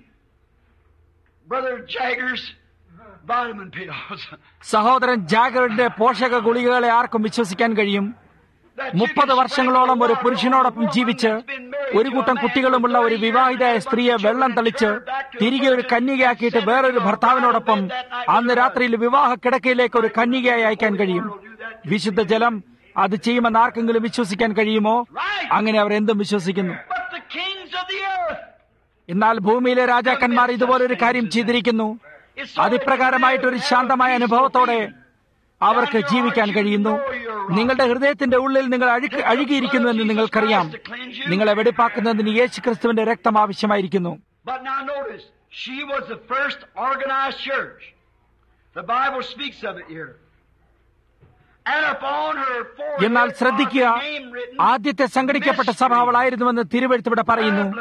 Brother Jagger's vitamin pills. സഹോദരൻ ജാഗറിന്റെ പോഷക ഗുളികകളെ ആർക്കും വിശ്വസിക്കാൻ കഴിയും That you മുപ്പത് can വർഷങ്ങളോളം sprinkle ഒരു water പുരുഷനോടൊപ്പം on a woman ജീവിച്ച് that's been married ഒരു to a കൂട്ടം man കുട്ടികളുമുള്ള for ഒരു 30 വിവാഹിതയായ years, സ്ത്രീയെ bunch of വെള്ളം children, തളിച്ച് and back to a തിരികെ ഒരു virgin, കന്യകയാക്കിയിട്ട് and വേറൊരു send her to a ഭർത്താവിനോടൊപ്പം bed that night with അന്ന് her രാത്രിയിൽ വിവാഹ കിടക്കയിലേക്ക് ഒരു കന്യകയായി അയക്കാൻ കഴിയും വിശുദ്ധ ജലം അത് ചെയ്യുമെന്ന് ആർക്കെങ്കിലും വിശ്വസിക്കാൻ കഴിയുമോ അങ്ങനെ അവർ എന്തും വിശ്വസിക്കുന്നു But the kings of the earth. എന്നാൽ ഭൂമിയിലെ രാജാക്കന്മാർ ഇതുപോലൊരു കാര്യം ചെയ്തിരിക്കുന്നു It's so അതിപ്രകാരമായിട്ട് ഒരു ശാന്തമായ അനുഭവത്തോടെ അവർക്ക് ജീവിക്കാൻ കഴിയുന്നു നിങ്ങളുടെ ഹൃദയത്തിന്റെ ഉള്ളിൽ നിങ്ങൾ അഴുക്ക് അഴുകിയിരിക്കുന്നുവെന്ന് നിങ്ങൾക്കറിയാം നിങ്ങളെ വെടിപ്പാക്കുന്നതിന് യേശു ക്രിസ്തുവിന്റെ രക്തം ആവശ്യമായിരിക്കുന്നു But now notice, she was the first organized church. The Bible speaks of it here. And upon her forehead എന്നാൽ was ശ്രദ്ധിക്കുക a name written, ആദ്യത്തെ സംഘടിക്കപ്പെട്ട സഭ അവളായിരുന്നുവെന്ന് തിരുവെഴുത്ത് ഇവിടെ പറയുന്നു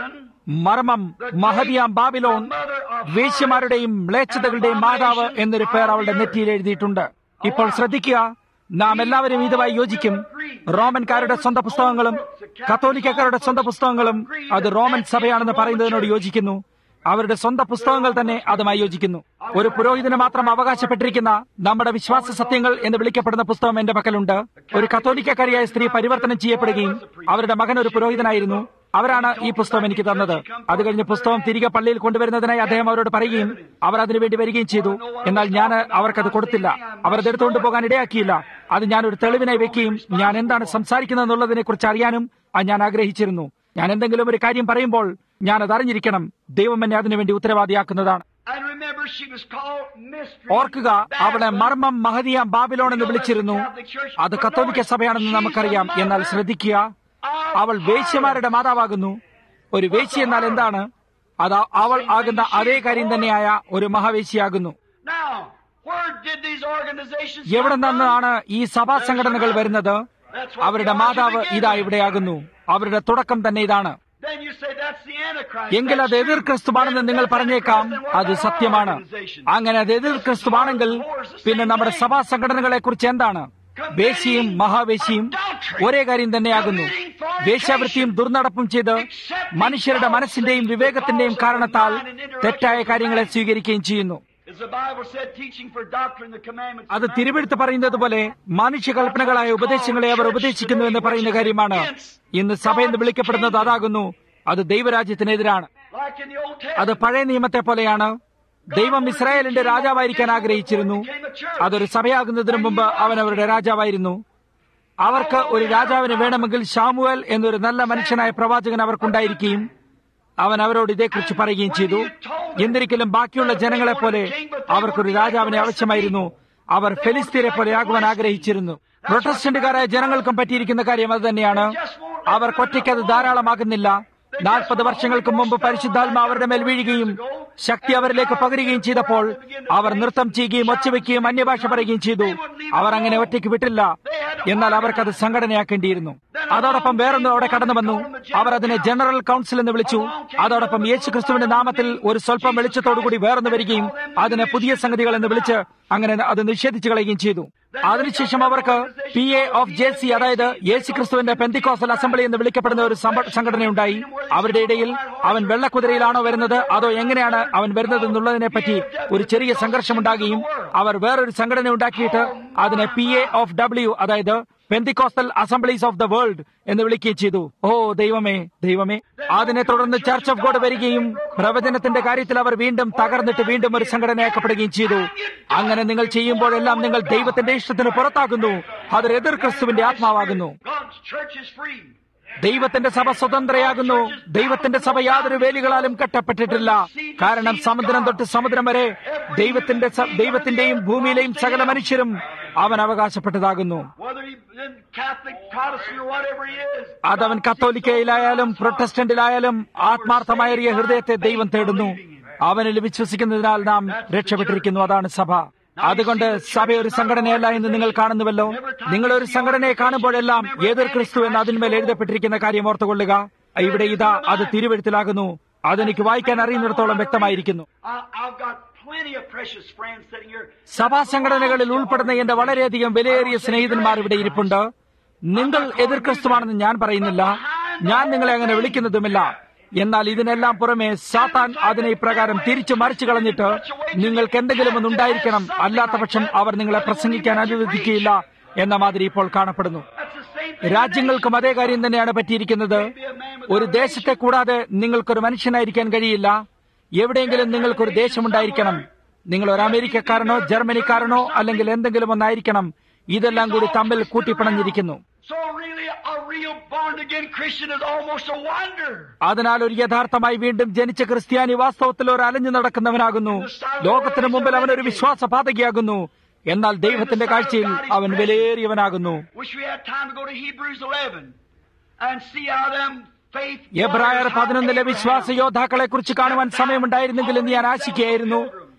മർമ്മം മഹദിയാം ബാബിലോൺ വേശ്യമാരുടെയും മ്ലേച്ഛതകളുടെയും മാതാവ് എന്നൊരു പേർ അവളുടെ നെറ്റിയിൽ എഴുതിയിട്ടുണ്ട് ഇപ്പോൾ ശ്രദ്ധിക്കുക നാം എല്ലാവരും ഇതുമായി യോജിക്കും റോമൻകാരുടെ സ്വന്തം പുസ്തകങ്ങളും കത്തോലിക്കക്കാരുടെ സ്വന്തം പുസ്തകങ്ങളും അത് റോമൻ സഭയാണെന്ന് പറയുന്നതിനോട് യോജിക്കുന്നു അവരുടെ സ്വന്തം പുസ്തകങ്ങൾ തന്നെ അതുമായി യോജിക്കുന്നു ഒരു പുരോഹിതന് മാത്രം അവകാശപ്പെട്ടിരിക്കുന്ന നമ്മുടെ വിശ്വാസ സത്യങ്ങൾ എന്ന് വിളിക്കപ്പെടുന്ന പുസ്തകം എന്റെ പക്കലുണ്ട് ഒരു കത്തോലിക്കക്കാരിയായ സ്ത്രീ പരിവർത്തനം ചെയ്യപ്പെടുകയും അവരുടെ മകൻ ഒരു പുരോഹിതനായിരുന്നു അവരാണ് ഈ പുസ്തകം എനിക്ക് തന്നത് അത് കഴിഞ്ഞ് പുസ്തകം തിരികെ പള്ളിയിൽ കൊണ്ടുവരുന്നതിനായി അദ്ദേഹം അവരോട് പറയുകയും അവർ അതിനുവേണ്ടി വരികയും ചെയ്തു എന്നാൽ ഞാൻ അവർക്കത് കൊടുത്തില്ല അവർ അത് എടുത്തുകൊണ്ട് പോകാൻ ഇടയാക്കിയില്ല അത് ഞാൻ ഒരു തെളിവിനായി വെക്കുകയും ഞാൻ എന്താണ് സംസാരിക്കുന്നത് എന്നുള്ളതിനെ കുറിച്ച് അറിയാനും അത് ഞാൻ ആഗ്രഹിച്ചിരുന്നു ഞാൻ എന്തെങ്കിലും ഒരു കാര്യം പറയുമ്പോൾ ഞാൻ അത് അറിഞ്ഞിരിക്കണം ദൈവം എന്നെ അതിനുവേണ്ടി ഉത്തരവാദിയാക്കുന്നതാണ് And remember, she was called Mystery. ഓർക്കുക അവളെ മർമ്മം മഹദിയാം ബാബിലോൺ എന്ന് വിളിച്ചിരുന്നു അത് കത്തോലിക്ക സഭയാണെന്ന് നമുക്കറിയാം എന്നാൽ ശ്രദ്ധിക്കുക അവൾ വേശ്യമാരുടെ മാതാവാകുന്നു ഒരു വേശ്യ എന്നാൽ എന്താണ് അത് അവൾ ആകുന്ന അതേ കാര്യം തന്നെയായ ഒരു മഹാവേശ്യയാകുന്നു Now, where did these organizations എവിടെ come from? നിന്നാണ് ഈ സഭാ സംഘടനകൾ വരുന്നത് അവരുടെ മാതാവ് ഇതാ ഇവിടെയാകുന്നു അവരുടെ തുടക്കം തന്നെ ഇതാണ് Then you say that's the Antichrist. എങ്കിൽ അത് That's എതിർ true. ക്രിസ്തുവാണെന്ന് നിങ്ങൾ That's പറഞ്ഞേക്കാം Antichrist, then what അത് about our സത്യമാണ് organization? അങ്ങനെ അത് എതിർ ക്രിസ്തുവാണെങ്കിൽ പിന്നെ നമ്മുടെ സഭാ സംഘടനകളെ കുറിച്ച് എന്താണ് വേശ്യയും മഹാവേശ്യയും ഒരേ കാര്യം തന്നെയാകുന്നു വേശ്യാവൃത്തിയും ദുർനടപ്പും ചെയ്ത് മനുഷ്യരുടെ മനസ്സിന്റെയും വിവേകത്തിന്റെയും കാരണത്താൽ തെറ്റായ കാര്യങ്ങളെ സ്വീകരിക്കുകയും ചെയ്യുന്നു As the Bible said, teaching for doctrine the commandments. അത് തിരുവെടുത്ത് പറയുന്നത് പോലെ മനുഷ്യകൽപ്പനകളായ ഉപദേശങ്ങളെ അവർ ഉപദേശിക്കുന്നു എന്ന് പറയുന്ന കാര്യമാണ് ഇന്ന് സഭ എന്ന് വിളിക്കപ്പെടുന്നത് അതാകുന്നു അത് ദൈവരാജ്യത്തിനെതിരാണ് Like in the Old അത് Testament. പഴയ നിയമത്തെ പോലെയാണ് ദൈവം ഇസ്രായേലിന്റെ രാജാവായിരിക്കാൻ ആഗ്രഹിച്ചിരുന്നു അതൊരു സഭയാകുന്നതിന് മുമ്പ് അവൻ അവരുടെ രാജാവായിരുന്നു അവർക്ക് ഒരു രാജാവിന് വേണമെങ്കിൽ ഷാമുവൽ എന്നൊരു നല്ല മനുഷ്യനായ പ്രവാചകൻ അവർക്കുണ്ടായിരിക്കുകയും അവൻ അവരോട് ഇതേക്കുറിച്ച് പറയുകയും ചെയ്തു എന്തിരിക്കലും ബാക്കിയുള്ള ജനങ്ങളെ പോലെ അവർക്കൊരു രാജാവിനെ ആവശ്യമായിരുന്നു അവർ ഫെലിസ്തീനെ പോലെ ആകുവാൻ ആഗ്രഹിച്ചിരുന്നു പ്രൊട്ടസ്റ്റന്റുകാരായ ജനങ്ങൾക്കും പറ്റിയിരിക്കുന്ന കാര്യം അത് തന്നെയാണ് അവർ ഒറ്റയ്ക്കത് ധാരാളമാകുന്നില്ല നാൽപ്പത് വർഷങ്ങൾക്ക് മുമ്പ് പരിശുദ്ധാത്മ അവരുടെ മേൽ വീഴുകയും ശക്തി അവരിലേക്ക് പകരുകയും ചെയ്തപ്പോൾ അവർ നൃത്തം ചെയ്യുകയും ഒച്ചവെക്കുകയും അന്യഭാഷ പറയുകയും ചെയ്തു അവർ അങ്ങനെ ഒറ്റയ്ക്ക് വിട്ടില്ല എന്നാൽ അവർക്കത് സംഘടനയാക്കേണ്ടിയിരുന്നു അതോടൊപ്പം വേറൊന്നും അവിടെ കടന്നു വന്നു അവർ അതിനെ ജനറൽ കൗൺസിൽ എന്ന് വിളിച്ചു അതോടൊപ്പം യേശു ക്രിസ്തുവിന്റെ നാമത്തിൽ ഒരു സ്വല്പം വെളിച്ചത്തോടുകൂടി വേറൊന്ന് വരികയും അതിനെ പുതിയ സംഗതികൾ എന്ന് വിളിച്ച് അങ്ങനെ അത് നിഷേധിച്ചു കളയുകയും ചെയ്തു അതിനുശേഷം അവർക്ക് P A of J C അതായത് യേശു ക്രിസ്തുവിന്റെ പെന്തിക്കോസൽ അസംബ്ലി എന്ന് വിളിക്കപ്പെടുന്ന ഒരു സംഘ- സംഘടനയുണ്ടായി അവരുടെ ഇടയിൽ അവൻ വെള്ളക്കുതിരയിലാണോ വരുന്നത് അതോ എങ്ങനെയാണ് അവൻ വരുന്നത് എന്നുള്ളതിനെ പറ്റി ഒരു ചെറിയ സംഘർഷമുണ്ടാകുകയും അവർ വേറൊരു സംഘടന ഉണ്ടാക്കിയിട്ട് അതിനെ പി എ ഓഫ് ഡബ്ല്യു അതായത് Pentecostal Assemblies of the World എന്ന് വിളിക്കുകയും ചെയ്തു ഓ ദൈവമേ ദൈവമേ അതിനെ തുടർന്ന് ചർച്ച് ഓഫ് ഗോഡ് വരികയും പ്രവചനത്തിന്റെ കാര്യത്തിൽ അവർ വീണ്ടും തകർന്നിട്ട് വീണ്ടും ഒരു സംഘടനയാക്കപ്പെടുകയും ചെയ്തു അങ്ങനെ നിങ്ങൾ ചെയ്യുമ്പോഴെല്ലാം നിങ്ങൾ ദൈവത്തിന്റെ ഇഷ്ടത്തിന് പുറത്താകുന്നു അതൊരു എതിർ ക്രിസ്തുവിന്റെ ആത്മാവാകുന്നു God's church is free. ദൈവത്തിന്റെ സഭ സ്വതന്ത്രയാകുന്നു ദൈവത്തിന്റെ സഭ യാതൊരു വേലികളാലും കെട്ടപ്പെട്ടിട്ടില്ല കാരണം സമുദ്രം തൊട്ട് സമുദ്രം വരെ ദൈവത്തിന്റെ സ- ദൈവത്തിന്റെയും ഭൂമിയിലെയും സകല മനുഷ്യരും അവൻ അവകാശപ്പെട്ടതാകുന്നു Whether he in Catholic, Protestant, or whatever he is. അതവൻ കത്തോലിക്കയിലായാലും പ്രൊട്ടസ്റ്റന്റിലായാലും ആത്മാർത്ഥമായേറിയ ഹൃദയത്തെ ദൈവം തേടുന്നു അവനിൽ വിശ്വസിക്കുന്നതിനാൽ നാം രക്ഷപ്പെട്ടിരിക്കുന്നു അതാണ് സഭ അതുകൊണ്ട് സഭ ഒരു സംഘടനയല്ല എന്ന് നിങ്ങൾ കാണുന്നുവല്ലോ നിങ്ങൾ ഒരു സംഘടനയെ കാണുമ്പോഴെല്ലാം ഏതൊരു ക്രിസ്തു എന്ന് അതിന്മേൽ എഴുതപ്പെട്ടിരിക്കുന്ന കാര്യം ഓർത്തുകൊള്ളുക ഇവിടെ ഇതാ അത് തിരുവെഴുത്തിലാകുന്നു അതെനിക്ക് വായിക്കാൻ അറിയുന്നിടത്തോളം വ്യക്തമായിരിക്കുന്നു I, I've got plenty of precious friends sitting here. സഭാ സംഘടനകളിൽ ഉൾപ്പെടുന്ന എന്റെ വളരെയധികം വിലയേറിയ സ്നേഹിതന്മാർ ഇവിടെ ഇരിപ്പുണ്ട് നിങ്ങൾ എതിർ ക്രിസ്തുവാണെന്ന് ഞാൻ പറയുന്നില്ല ഞാൻ നിങ്ങളെ അങ്ങനെ വിളിക്കുന്നതുമില്ല എന്നാൽ ഇതിനെല്ലാം പുറമെ സാത്താൻ അതിനെ ഇപ്രകാരം തിരിച്ചു മറിച്ചു കളഞ്ഞിട്ട് നിങ്ങൾക്ക് എന്തെങ്കിലും ഒന്ന് ഉണ്ടായിരിക്കണം അല്ലാത്ത പക്ഷം അവർ നിങ്ങളെ പ്രസംഗിക്കാൻ അനുവദിക്കുകയില്ല എന്ന മാതിരി ഇപ്പോൾ കാണപ്പെടുന്നു That's the same thing. രാജ്യങ്ങൾക്കും അതേ കാര്യം തന്നെയാണ് പറ്റിയിരിക്കുന്നത് ഒരു ദേശത്തെ കൂടാതെ നിങ്ങൾക്കൊരു മനുഷ്യനായിരിക്കാൻ കഴിയില്ല എവിടെയെങ്കിലും നിങ്ങൾക്കൊരു ദേശമുണ്ടായിരിക്കണം നിങ്ങൾ ഒരു അമേരിക്കക്കാരനോ ജർമ്മനിക്കാരനോ അല്ലെങ്കിൽ എന്തെങ്കിലും ഒന്നായിരിക്കണം ഇതെല്ലാം കൂടി തമ്മിൽ കൂട്ടിപ്പിണഞ്ഞിരിക്കുന്നു So really, a real born again Christian is almost a wonder. അതിനാൽ ഒരു യഥാർത്ഥമായി വീണ്ടും ജനിച്ച ക്രിസ്ത്യാനി വാസ്തവത്തിൽ ഒരു അലഞ്ഞു നടക്കുന്നവനാകുന്നു ലോകത്തിന് മുമ്പിൽ അവൻ ഒരു വിശ്വാസ പാതകയാകുന്നു എന്നാൽ ദൈവത്തിന്റെ കാഴ്ചയിൽ അവൻ വിലയേറിയവനാകുന്നു Wish we had time to go to Hebrews 11 and see how them faith. എബ്രായർ warriors, how പതിനൊന്നിലെ Abraham- വിശ്വാസ യോദ്ധാക്കളെ കുറിച്ച് കാണുവാൻ സമയമുണ്ടായിരുന്നെങ്കിൽ എന്ന് ഞാൻ ആശിക്കുകയായിരുന്നു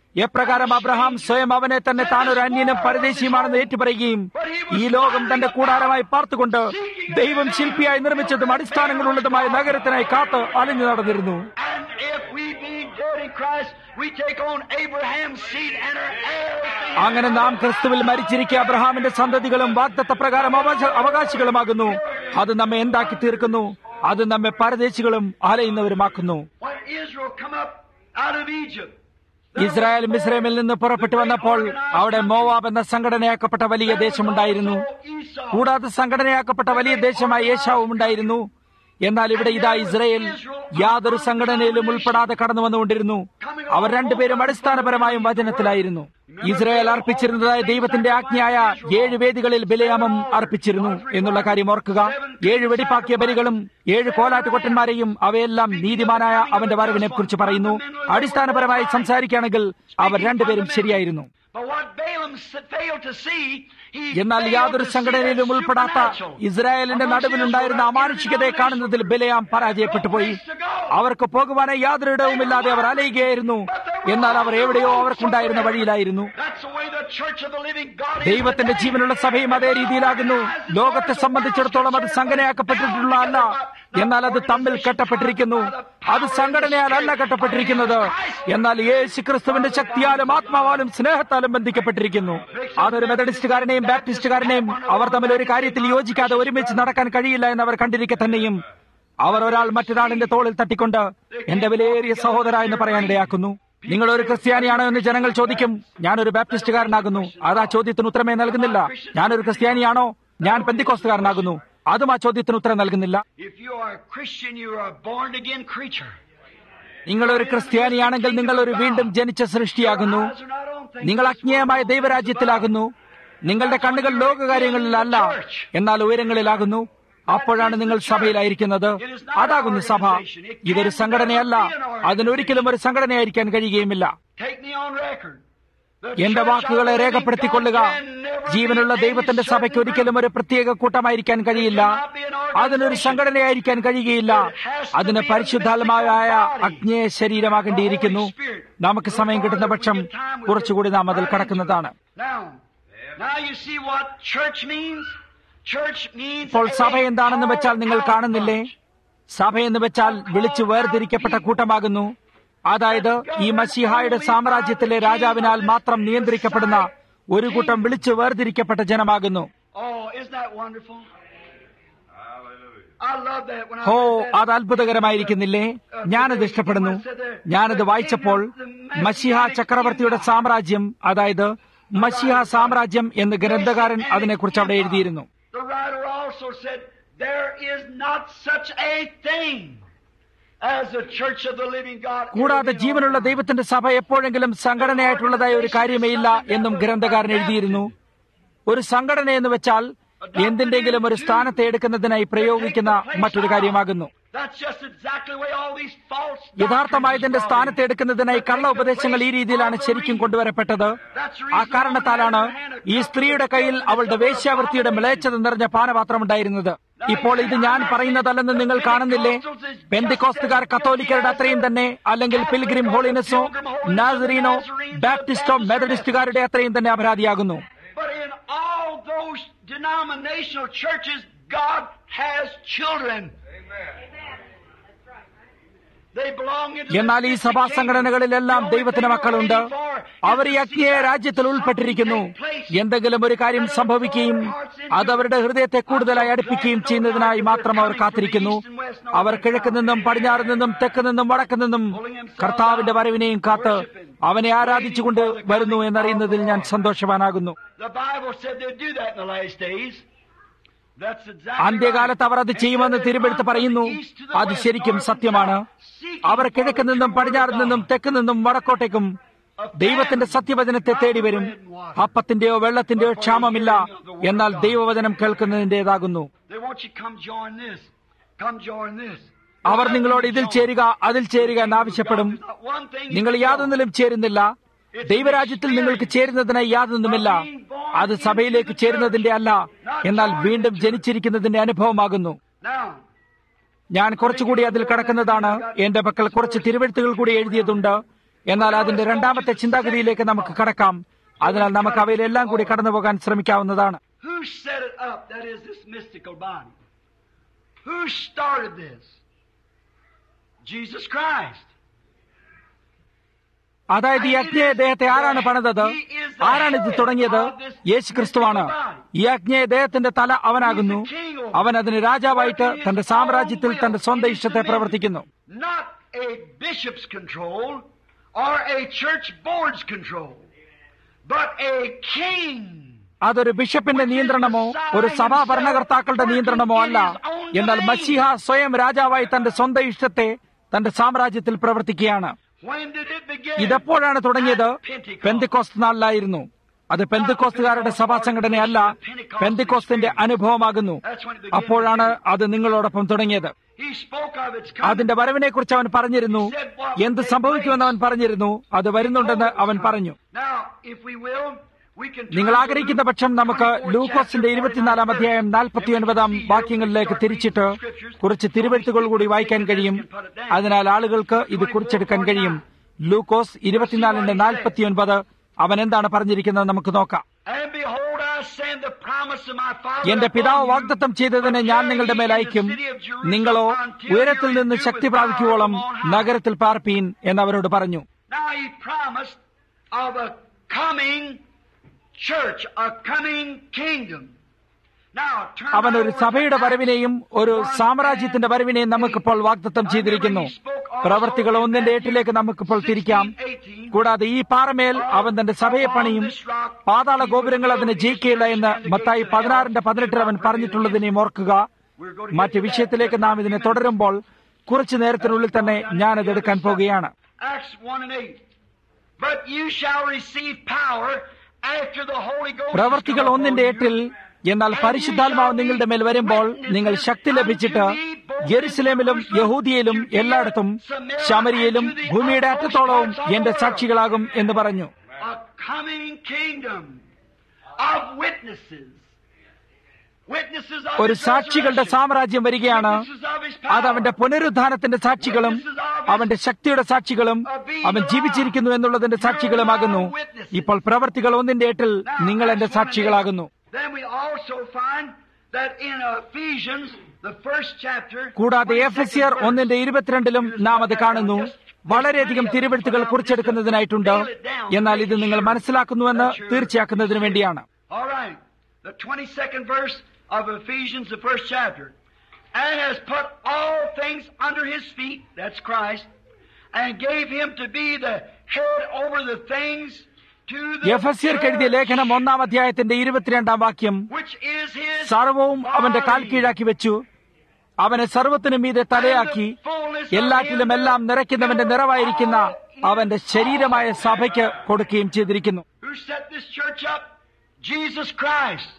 എപ്രകാരം അബ്രഹാം സ്വയം അവനെ തന്നെ താൻ ഒരു അന്യനും പരദേശിയുമാണെന്ന് ഏറ്റുപറയുകയും ഈ ലോകം തന്റെ കൂടാരമായി പാർത്തുകൊണ്ട് ദൈവം ശില്പിയായി നിർമ്മിച്ചതും അടിസ്ഥാനങ്ങളുള്ളതുമായ നഗരത്തിനായി കാത്ത് അലിഞ്ഞു നടന്നിരുന്നു And if we be dead in Christ, we take on Abraham's seed and are heirs. അങ്ങനെ നാം ക്രിസ്തുവിൽ മരിച്ചിരിക്കുക അബ്രഹാമിന്റെ സന്തതികളും വാഗ്ദത്ത പ്രകാരം അവകാശ- അവകാശികളുമാകുന്നു അത് നമ്മെ എന്താക്കി തീർക്കുന്നു അത് നമ്മെ പരദേശികളും അലയുന്നവരുമാക്കുന്നു When Israel come up out of Egypt, Israel മിസ്രൈമിൽ നിന്ന് പുറപ്പെട്ടു വന്നപ്പോൾ അവിടെ മോവാബ് എന്ന സംഘടനയാക്കപ്പെട്ട വലിയ ദേശമുണ്ടായിരുന്നു കൂടാതെ സംഘടനയാക്കപ്പെട്ട വലിയ ദേശമായ ഏശാവും ഉണ്ടായിരുന്നു എന്നാൽ ഇവിടെ ഇതാ ഇസ്രയേൽ യാതൊരു സംഘടനയിലും ഉൾപ്പെടാതെ കടന്നു വന്നുകൊണ്ടിരുന്നു അവർ രണ്ടുപേരും അടിസ്ഥാനപരമായും വചനത്തിലായിരുന്നു ഇസ്രയേൽ അർപ്പിച്ചിരുന്നതായ ദൈവത്തിന്റെ ആജ്ഞയായ ഏഴ് വേദികളിൽ ബലിയാമം അർപ്പിച്ചിരുന്നു എന്നുള്ള കാര്യം ഓർക്കുക ഏഴ് വെടിപ്പാക്കിയ ബലികളും ഏഴ് കോലാട്ടുകൊട്ടന്മാരെയും അവയെല്ലാം നീതിമാനായ അവന്റെ വരവിനെ കുറിച്ച് പറയുന്നു അടിസ്ഥാനപരമായി സംസാരിക്കുകയാണെങ്കിൽ അവർ രണ്ടുപേരും ശരിയായിരുന്നു But what Balaam s- failed to see, he എന്നാൽ failed യാതൊരു to see സംഘടനയിലും that ഉൾപ്പെടാത്ത supernatural ഇസ്രായേലിന്റെ amongst നടുവിലുണ്ടായിരുന്ന Israel, അമാനുഷികതയെ കാണുന്നതിൽ ബലയാം പരാജയപ്പെട്ടു പോയി അവർക്ക് പോകുവാനായി യാതൊരു ഇടവുമില്ലാതെ അവർ അലയുകയായിരുന്നു എന്നാൽ അവർ എവിടെയോ അവർക്കുണ്ടായിരുന്ന വഴിയിലായിരുന്നു That's the way the church of the living God is ദൈവത്തിന്റെ today. ജീവനുള്ള സഭയും അതേ രീതിയിലാകുന്നു ലോകത്തെ സംബന്ധിച്ചിടത്തോളം അത് സംഘടനയാക്കപ്പെട്ടിട്ടുള്ള അല്ല എന്നാൽ അത് തമ്മിൽ കെട്ടപ്പെട്ടിരിക്കുന്നു അത് സംഘടനയാലല്ല കെട്ടപ്പെട്ടിരിക്കുന്നത് എന്നാൽ യേശു ക്രിസ്തുവിന്റെ ശക്തിയാലും ആത്മാവാലും സ്നേഹത്താലും ബന്ധിക്കപ്പെട്ടിരിക്കുന്നു അതൊരു മെത്തഡിസ്റ്റുകാരനെയും ബാപ്റ്റിസ്റ്റുകാരനെയും അവർ തമ്മിൽ ഒരു കാര്യത്തിൽ യോജിക്കാതെ ഒരുമിച്ച് നടക്കാൻ കഴിയില്ല എന്ന് അവർ കണ്ടിരിക്കെ തന്നെയും അവർ ഒരാൾ മറ്റൊരാളിന്റെ തോളിൽ തട്ടിക്കൊണ്ട് എന്റെ വിലയേറിയ സഹോദര എന്ന് പറയാനിടയാക്കുന്നു നിങ്ങൾ ഒരു ക്രിസ്ത്യാനിയാണോ എന്ന് ജനങ്ങൾ ചോദിക്കും ഞാനൊരു ബാപ്റ്റിസ്റ്റുകാരനാകുന്നു അത് ആ ചോദ്യത്തിന് ഉത്തരമേ നൽകുന്നില്ല ഞാനൊരു ക്രിസ്ത്യാനിയാണോ ഞാൻ പെന്തിക്കോസ്തുകാരനാകുന്നു അതും ആ ചോദ്യത്തിന് ഉത്തരം നൽകുന്നില്ല If you are a Christian, you are a born again creature. നിങ്ങൾ ഒരു ക്രിസ്ത്യാനിയാണെങ്കിൽ നിങ്ങൾ ഒരു വീണ്ടും ജനിച്ച സൃഷ്ടിയാകുന്നു Eyes are not on things നിങ്ങൾ അജ്ഞേയമായ ദൈവരാജ്യത്തിലാകുന്നു നിങ്ങളുടെ കണ്ണുകൾ ലോകകാര്യങ്ങളിലല്ല എന്നാൽ ഉയരങ്ങളിലാകുന്നു അപ്പോഴാണ് നിങ്ങൾ സഭയിലായിരിക്കുന്നത് അതാകുന്നു സഭ ഇതൊരു സംഘടനയല്ല അതിനൊരിക്കലും ഒരു സംഘടനയായിരിക്കാൻ കഴിയുകയുമില്ല Take me on record. The എന്റെ church വാക്കുകളെ of the living രേഖപ്പെടുത്തിക്കൊള്ളുക God can never be ജീവനുള്ള any ദൈവത്തിന്റെ certain സഭയ്ക്ക് ഒരിക്കലും group. ഒരു പ്രത്യേക കൂട്ടമായിരിക്കാൻ കഴിയില്ല അതിനൊരു സംഘടനയായിരിക്കാൻ കഴിയുകയില്ല അതിന് പരിശുദ്ധാത്മാവായ അഗ്നേയ ശരീരമാകേണ്ടിയിരിക്കുന്നു നമുക്ക് സമയം കിട്ടുന്ന പക്ഷം കുറച്ചുകൂടി നാം അതിൽ കടക്കുന്നതാണ് Now, now you see what church means? Church means ഇപ്പോൾ സഭ a എന്താണെന്ന് വെച്ചാൽ നിങ്ങൾ called out കാണുന്നില്ലേ bunch. സഭ എന്ന് വെച്ചാൽ വിളിച്ചു വേർതിരിക്കപ്പെട്ട കൂട്ടമാകുന്നു അതായത് ഈ മസിഹായുടെ സാമ്രാജ്യത്തിലെ രാജാവിനാൽ മാത്രം നിയന്ത്രിക്കപ്പെടുന്ന ഒരു കൂട്ടം വിളിച്ചു വേർതിരിക്കപ്പെട്ട ജനമാകുന്നു Oh, isn't that wonderful? I love that when I ഹോ read that. അത് അത്ഭുതകരമായിരിക്കുന്നില്ലേ ഞാനത് ഇഷ്ടപ്പെടുന്നു ഞാനത് വായിച്ചപ്പോൾ മഷിഹ ചക്രവർത്തിയുടെ സാമ്രാജ്യം അതായത് മഷിഹ സാമ്രാജ്യം എന്ന് ഗ്രന്ഥകാരൻ അതിനെക്കുറിച്ച് അവിടെ എഴുതിയിരുന്നു The writer also said, There is not such a thing as the church of the living God. കൂടാതെ ജീവനുള്ള ദൈവത്തിന്റെ സഭ എപ്പോഴെങ്കിലും സംഘടനയായിട്ടുള്ളതായ ഒരു കാര്യമേ ഇല്ല എന്നും ഗ്രന്ഥകാരൻ എഴുതിയിരുന്നു ഒരു സംഘടന എന്ന് വെച്ചാൽ എന്തിന്റെങ്കിലും ഒരു സ്ഥാനത്തെ എടുക്കുന്നതിനായി പ്രയോഗിക്കുന്ന മറ്റൊരു കാര്യമാകുന്നു That's just exactly the way all these false യഥാർത്ഥമായതിന്റെ സ്ഥാനത്തെ എടുക്കുന്നതിനായി കള്ള ഉപദേശങ്ങൾ ഈ രീതിയിലാണ് ശരിക്കും കൊണ്ടുവരപ്പെട്ടത് ആ കാരണത്താലാണ് ഈ സ്ത്രീയുടെ കയ്യിൽ അവളുടെ വേശ്യാവൃത്തിയുടെ മിളയച്ചത് നിറഞ്ഞ പാനപാത്രം ഉണ്ടായിരുന്നത് ഇപ്പോൾ ഇത് ഞാൻ പറയുന്നതല്ലെന്ന് നിങ്ങൾ കാണുന്നില്ലേ പെന്തിക്കോസ്തുകാർ കത്തോലിക്കരുടെ അത്രയും തന്നെ അല്ലെങ്കിൽ പിൽഗ്രിം ഹോളിനസോ നാസറീനോ ബാപ്റ്റിസ്റ്റോ മെത്തഡിസ്റ്റുകാരുടെ അത്രയും തന്നെ അപരാധിയാകുന്നു But in all those denominational churches, God has children. They belong into the എന്നാൽ ഈ സഭാ സംഘടനകളിലെല്ലാം ദൈവത്തിന് മക്കളുണ്ട് അവർ ഈ അഗ്നിയ രാജ്യത്തിൽ ഉൾപ്പെട്ടിരിക്കുന്നു എന്തെങ്കിലും ഒരു കാര്യം സംഭവിക്കുകയും അത് അവരുടെ ഹൃദയത്തെ കൂടുതലായി അടുപ്പിക്കുകയും ചെയ്യുന്നതിനായി മാത്രം അവർ കാത്തിരിക്കുന്നു അവർ കിഴക്ക് നിന്നും പടിഞ്ഞാറ് നിന്നും തെക്ക് നിന്നും വടക്ക് നിന്നും കർത്താവിന്റെ വരവിനെയും കാത്ത് അവനെ ആരാധിച്ചുകൊണ്ട് വരുന്നു എന്നറിയുന്നതിൽ ഞാൻ സന്തോഷവാനാകുന്നു The Bible said they'd do that in the last days. That's exactly അന്ത്യകാലത്ത് അവർ അത് ചെയ്യുമെന്ന് തിരുവെടുത്ത് പറയുന്നു അത് ശരിക്കും സത്യമാണ് അവർ കിഴക്ക് നിന്നും പടിഞ്ഞാറ് നിന്നും തെക്ക് നിന്നും വടക്കോട്ടേക്കും ദൈവത്തിന്റെ സത്യവചനത്തെ തേടി വരും അപ്പത്തിന്റെയോ വെള്ളത്തിന്റെയോ ക്ഷാമമില്ല എന്നാൽ ദൈവവചനം കേൾക്കുന്നതിന്റേതാകുന്നു They want you to come join this. Come join this. അവർ നിങ്ങളോട് ഇതിൽ ചേരുക അതിൽ ചേരുക എന്നാവശ്യപ്പെടും നിങ്ങൾ യാതൊന്നിലും ചേരുന്നില്ല ദൈവരാജ്യത്തിൽ നിങ്ങൾക്ക് ചേരുന്നതിനായി യാതൊന്നുമില്ല അത് സഭയിലേക്ക് ചേരുന്നതിന്റെ അല്ല എന്നാൽ വീണ്ടും ജനിച്ചിരിക്കുന്നതിന്റെ അനുഭവമാകുന്നു Now, ഞാൻ കുറച്ചുകൂടി അതിൽ കടക്കുന്നതാണ് എന്റെ പക്കൽ കുറച്ച് തിരുവെഴുത്തുകൾ കൂടി എഴുതിയതുണ്ട് എന്നാൽ അതിന്റെ രണ്ടാമത്തെ ചിന്താഗതിയിലേക്ക് നമുക്ക് കടക്കാം അതിനാൽ നമുക്ക് അവയിലെല്ലാം കൂടി കടന്നു പോകാൻ ശ്രമിക്കാവുന്നതാണ് Who set it up? That is this mystical body. Who started this? Jesus Christ. അതായത് ഈ അഗ്നേയ ദേഹത്തെ ആരാണ് പണിതത് ആരാണ് ഇത് തുടങ്ങിയത് യേശു ക്രിസ്തുവാണ് ഈ അഗ്നേയ ദേഹത്തിന്റെ തല അവനാകുന്നു അവൻ അതിന് രാജാവായിട്ട് തന്റെ സാമ്രാജ്യത്തിൽ തന്റെ സ്വന്തം ഇഷ്ടത്തെ പ്രവർത്തിക്കുന്നു Not a bishop's control or a church board's control, but a king. അതൊരു ബിഷപ്പിന്റെ നിയന്ത്രണമോ ഒരു സഭാ ഭരണകർത്താക്കളുടെ നിയന്ത്രണമോ അല്ല എന്നാൽ മസിഹ സ്വയം രാജാവായി തന്റെ സ്വന്തം ഇഷ്ടത്തെ തന്റെ സാമ്രാജ്യത്തിൽ പ്രവർത്തിക്കുകയാണ് When did it begin? ഇതെപ്പോഴാണ് തുടങ്ങിയത് At Pentecost. പെന്തിക്കോസ്ത് നാളിലായിരുന്നു അത് പെന്തിക്കോസ്തുകാരുടെ സഭാ സംഘടനയല്ല പെന്തിക്കോസ്തിന്റെ അനുഭവമാകുന്നു അപ്പോഴാണ് അത് നിങ്ങളോടൊപ്പം തുടങ്ങിയത് He spoke of its അതിന്റെ വരവിനെ കുറിച്ച് അവൻ പറഞ്ഞിരുന്നു എന്ത് സംഭവിക്കുമെന്ന് അവൻ പറഞ്ഞിരുന്നു അത് വരുന്നുണ്ടെന്ന് അവൻ പറഞ്ഞു Now, if we will, we can നിങ്ങൾ turn to ആഗ്രഹിക്കുന്ന Luke പക്ഷം നമുക്ക് 24th ലൂക്കോസിന്റെ chapter, ഇരുപത്തിനാലാം അധ്യായം 49th നാൽപ്പത്തി ഒൻപതാം verse. വാക്യങ്ങളിലേക്ക് തിരിച്ചിട്ട് കുറച്ച് തിരുവെഴുത്തുകൾ കൂടി വായിക്കാൻ കഴിയും അതിനാൽ ആളുകൾക്ക് ഇത് കുറിച്ചെടുക്കാൻ കഴിയും ലൂക്കോസ് ഇരുപത്തിനാലിന്റെ നാൽപ്പത്തിയൊൻപത് അവൻ എന്താണ് പറഞ്ഞിരിക്കുന്നത് നമുക്ക് നോക്കാം And behold, I send the promise of my Father എന്റെ upon പിതാവ് you, വാഗ്ദത്തം ചെയ്തതിനെ ഞാൻ നിങ്ങളുടെ മേൽ അയക്കും നിങ്ങളോ ഉയരത്തിൽ നിന്ന് ശക്തി പ്രാപിക്കുവോളം നഗരത്തിൽ പാർപ്പീൻ എന്നവരോട് പറഞ്ഞു Now he promised of a coming church, a coming kingdom. Now, turn അവൻ ഒരു over to സഭയുടെ Acts വരവിനെയും ഒരു 1 സാമ്രാജ്യത്തിന്റെ വരവിനെയും നമുക്കിപ്പോൾ വാഗ്ദത്തം ചെയ്തിരിക്കുന്നു പ്രവർത്തികൾ ഒന്നിന്റെ എട്ടിലേക്ക് നമുക്കിപ്പോൾ തിരിക്കാം കൂടാതെ ഈ പാറമേൽ അവൻ തന്റെ സഭയെ പണിയും പാതാള ഗോപുരങ്ങൾ അതിനെ ജയിക്കുകയില്ല എന്ന് മത്തായി പതിനാറിന്റെ പതിനെട്ടിൽ അവൻ പറഞ്ഞിട്ടുള്ളതിനെയും ഓർക്കുക മറ്റ് വിഷയത്തിലേക്ക് നാം ഇതിനെ തുടരുമ്പോൾ കുറച്ചു നേരത്തിനുള്ളിൽ തന്നെ ഞാനത് എടുക്കാൻ പോകുകയാണ് Acts 1 and 8. But you shall receive power after the Holy Ghost. is പ്രവർത്തികൾ come ഒന്നിന്റെ upon you, എട്ടിൽ എന്നാൽ പരിശുദ്ധാത്മാവ് നിങ്ങളുടെ മേൽ വരുമ്പോൾ നിങ്ങൾ ശക്തി ലഭിച്ചിട്ട് യെരുസലേമിലും യഹൂദിയയിലും എല്ലായിടത്തും ശമരിയിലും ഭൂമിയുടെ അറ്റത്തോളവും എന്റെ സാക്ഷികളാകും എന്ന് പറഞ്ഞു A coming kingdom of witnesses. Witnesses of ഒരു his സാക്ഷികളുടെ resurrection. സാമ്രാജ്യം വരികയാണ് Witnesses of his അത് power. അവന്റെ പുനരുദ്ധാനത്തിന്റെ സാക്ഷികളും അവന്റെ ശക്തിയുടെ സാക്ഷികളും അവൻ ജീവിച്ചിരിക്കുന്നു എന്നുള്ളതിന്റെ സാക്ഷികളുമാകുന്നു ഇപ്പോൾ പ്രവർത്തികൾ ഒന്നിന്റെ എട്ടിൽ നിങ്ങൾ എന്റെ സാക്ഷികളാകുന്നു Then we also find that in Ephesians, the first chapter, കൂടാതെ 22nd എഫെസിയർ verse, ഒന്നിന്റെ ഇരുപത്തിരണ്ടിലും നാം അത് കാണുന്നു വളരെയധികം തിരുവെഴുത്തുകൾ കുറിച്ചെടുക്കുന്നതിനായിട്ടുണ്ട് എന്നാൽ ഇത് നിങ്ങൾ മനസ്സിലാക്കുന്നുവെന്ന് തീർച്ചയാക്കുന്നതിന് വേണ്ടിയാണ് All right. The 22nd verse of Ephesians, the first chapter. And has put all things under his feet, that's Christ, and gave him to be the head over the things to the എഫസ്യർക്ക് എഴുതിയ ലേഖനം ഒന്നാം അധ്യായത്തിന്റെ ഇരുപത്തിരണ്ടാം വാക്യം which is his സർവവും അവന്റെ കാൽ body. കീഴാക്കി വെച്ചു അവനെ സർവത്തിനും മീതെ തലയാക്കി എല്ലാറ്റിലും എല്ലാം നിറയ്ക്കുന്നവന്റെ നിറവായിരിക്കുന്ന അവന്റെ ശരീരമായ സഭയ്ക്ക് കൊടുക്കുകയും ചെയ്തിരിക്കുന്നു Who set this church up? Jesus Christ.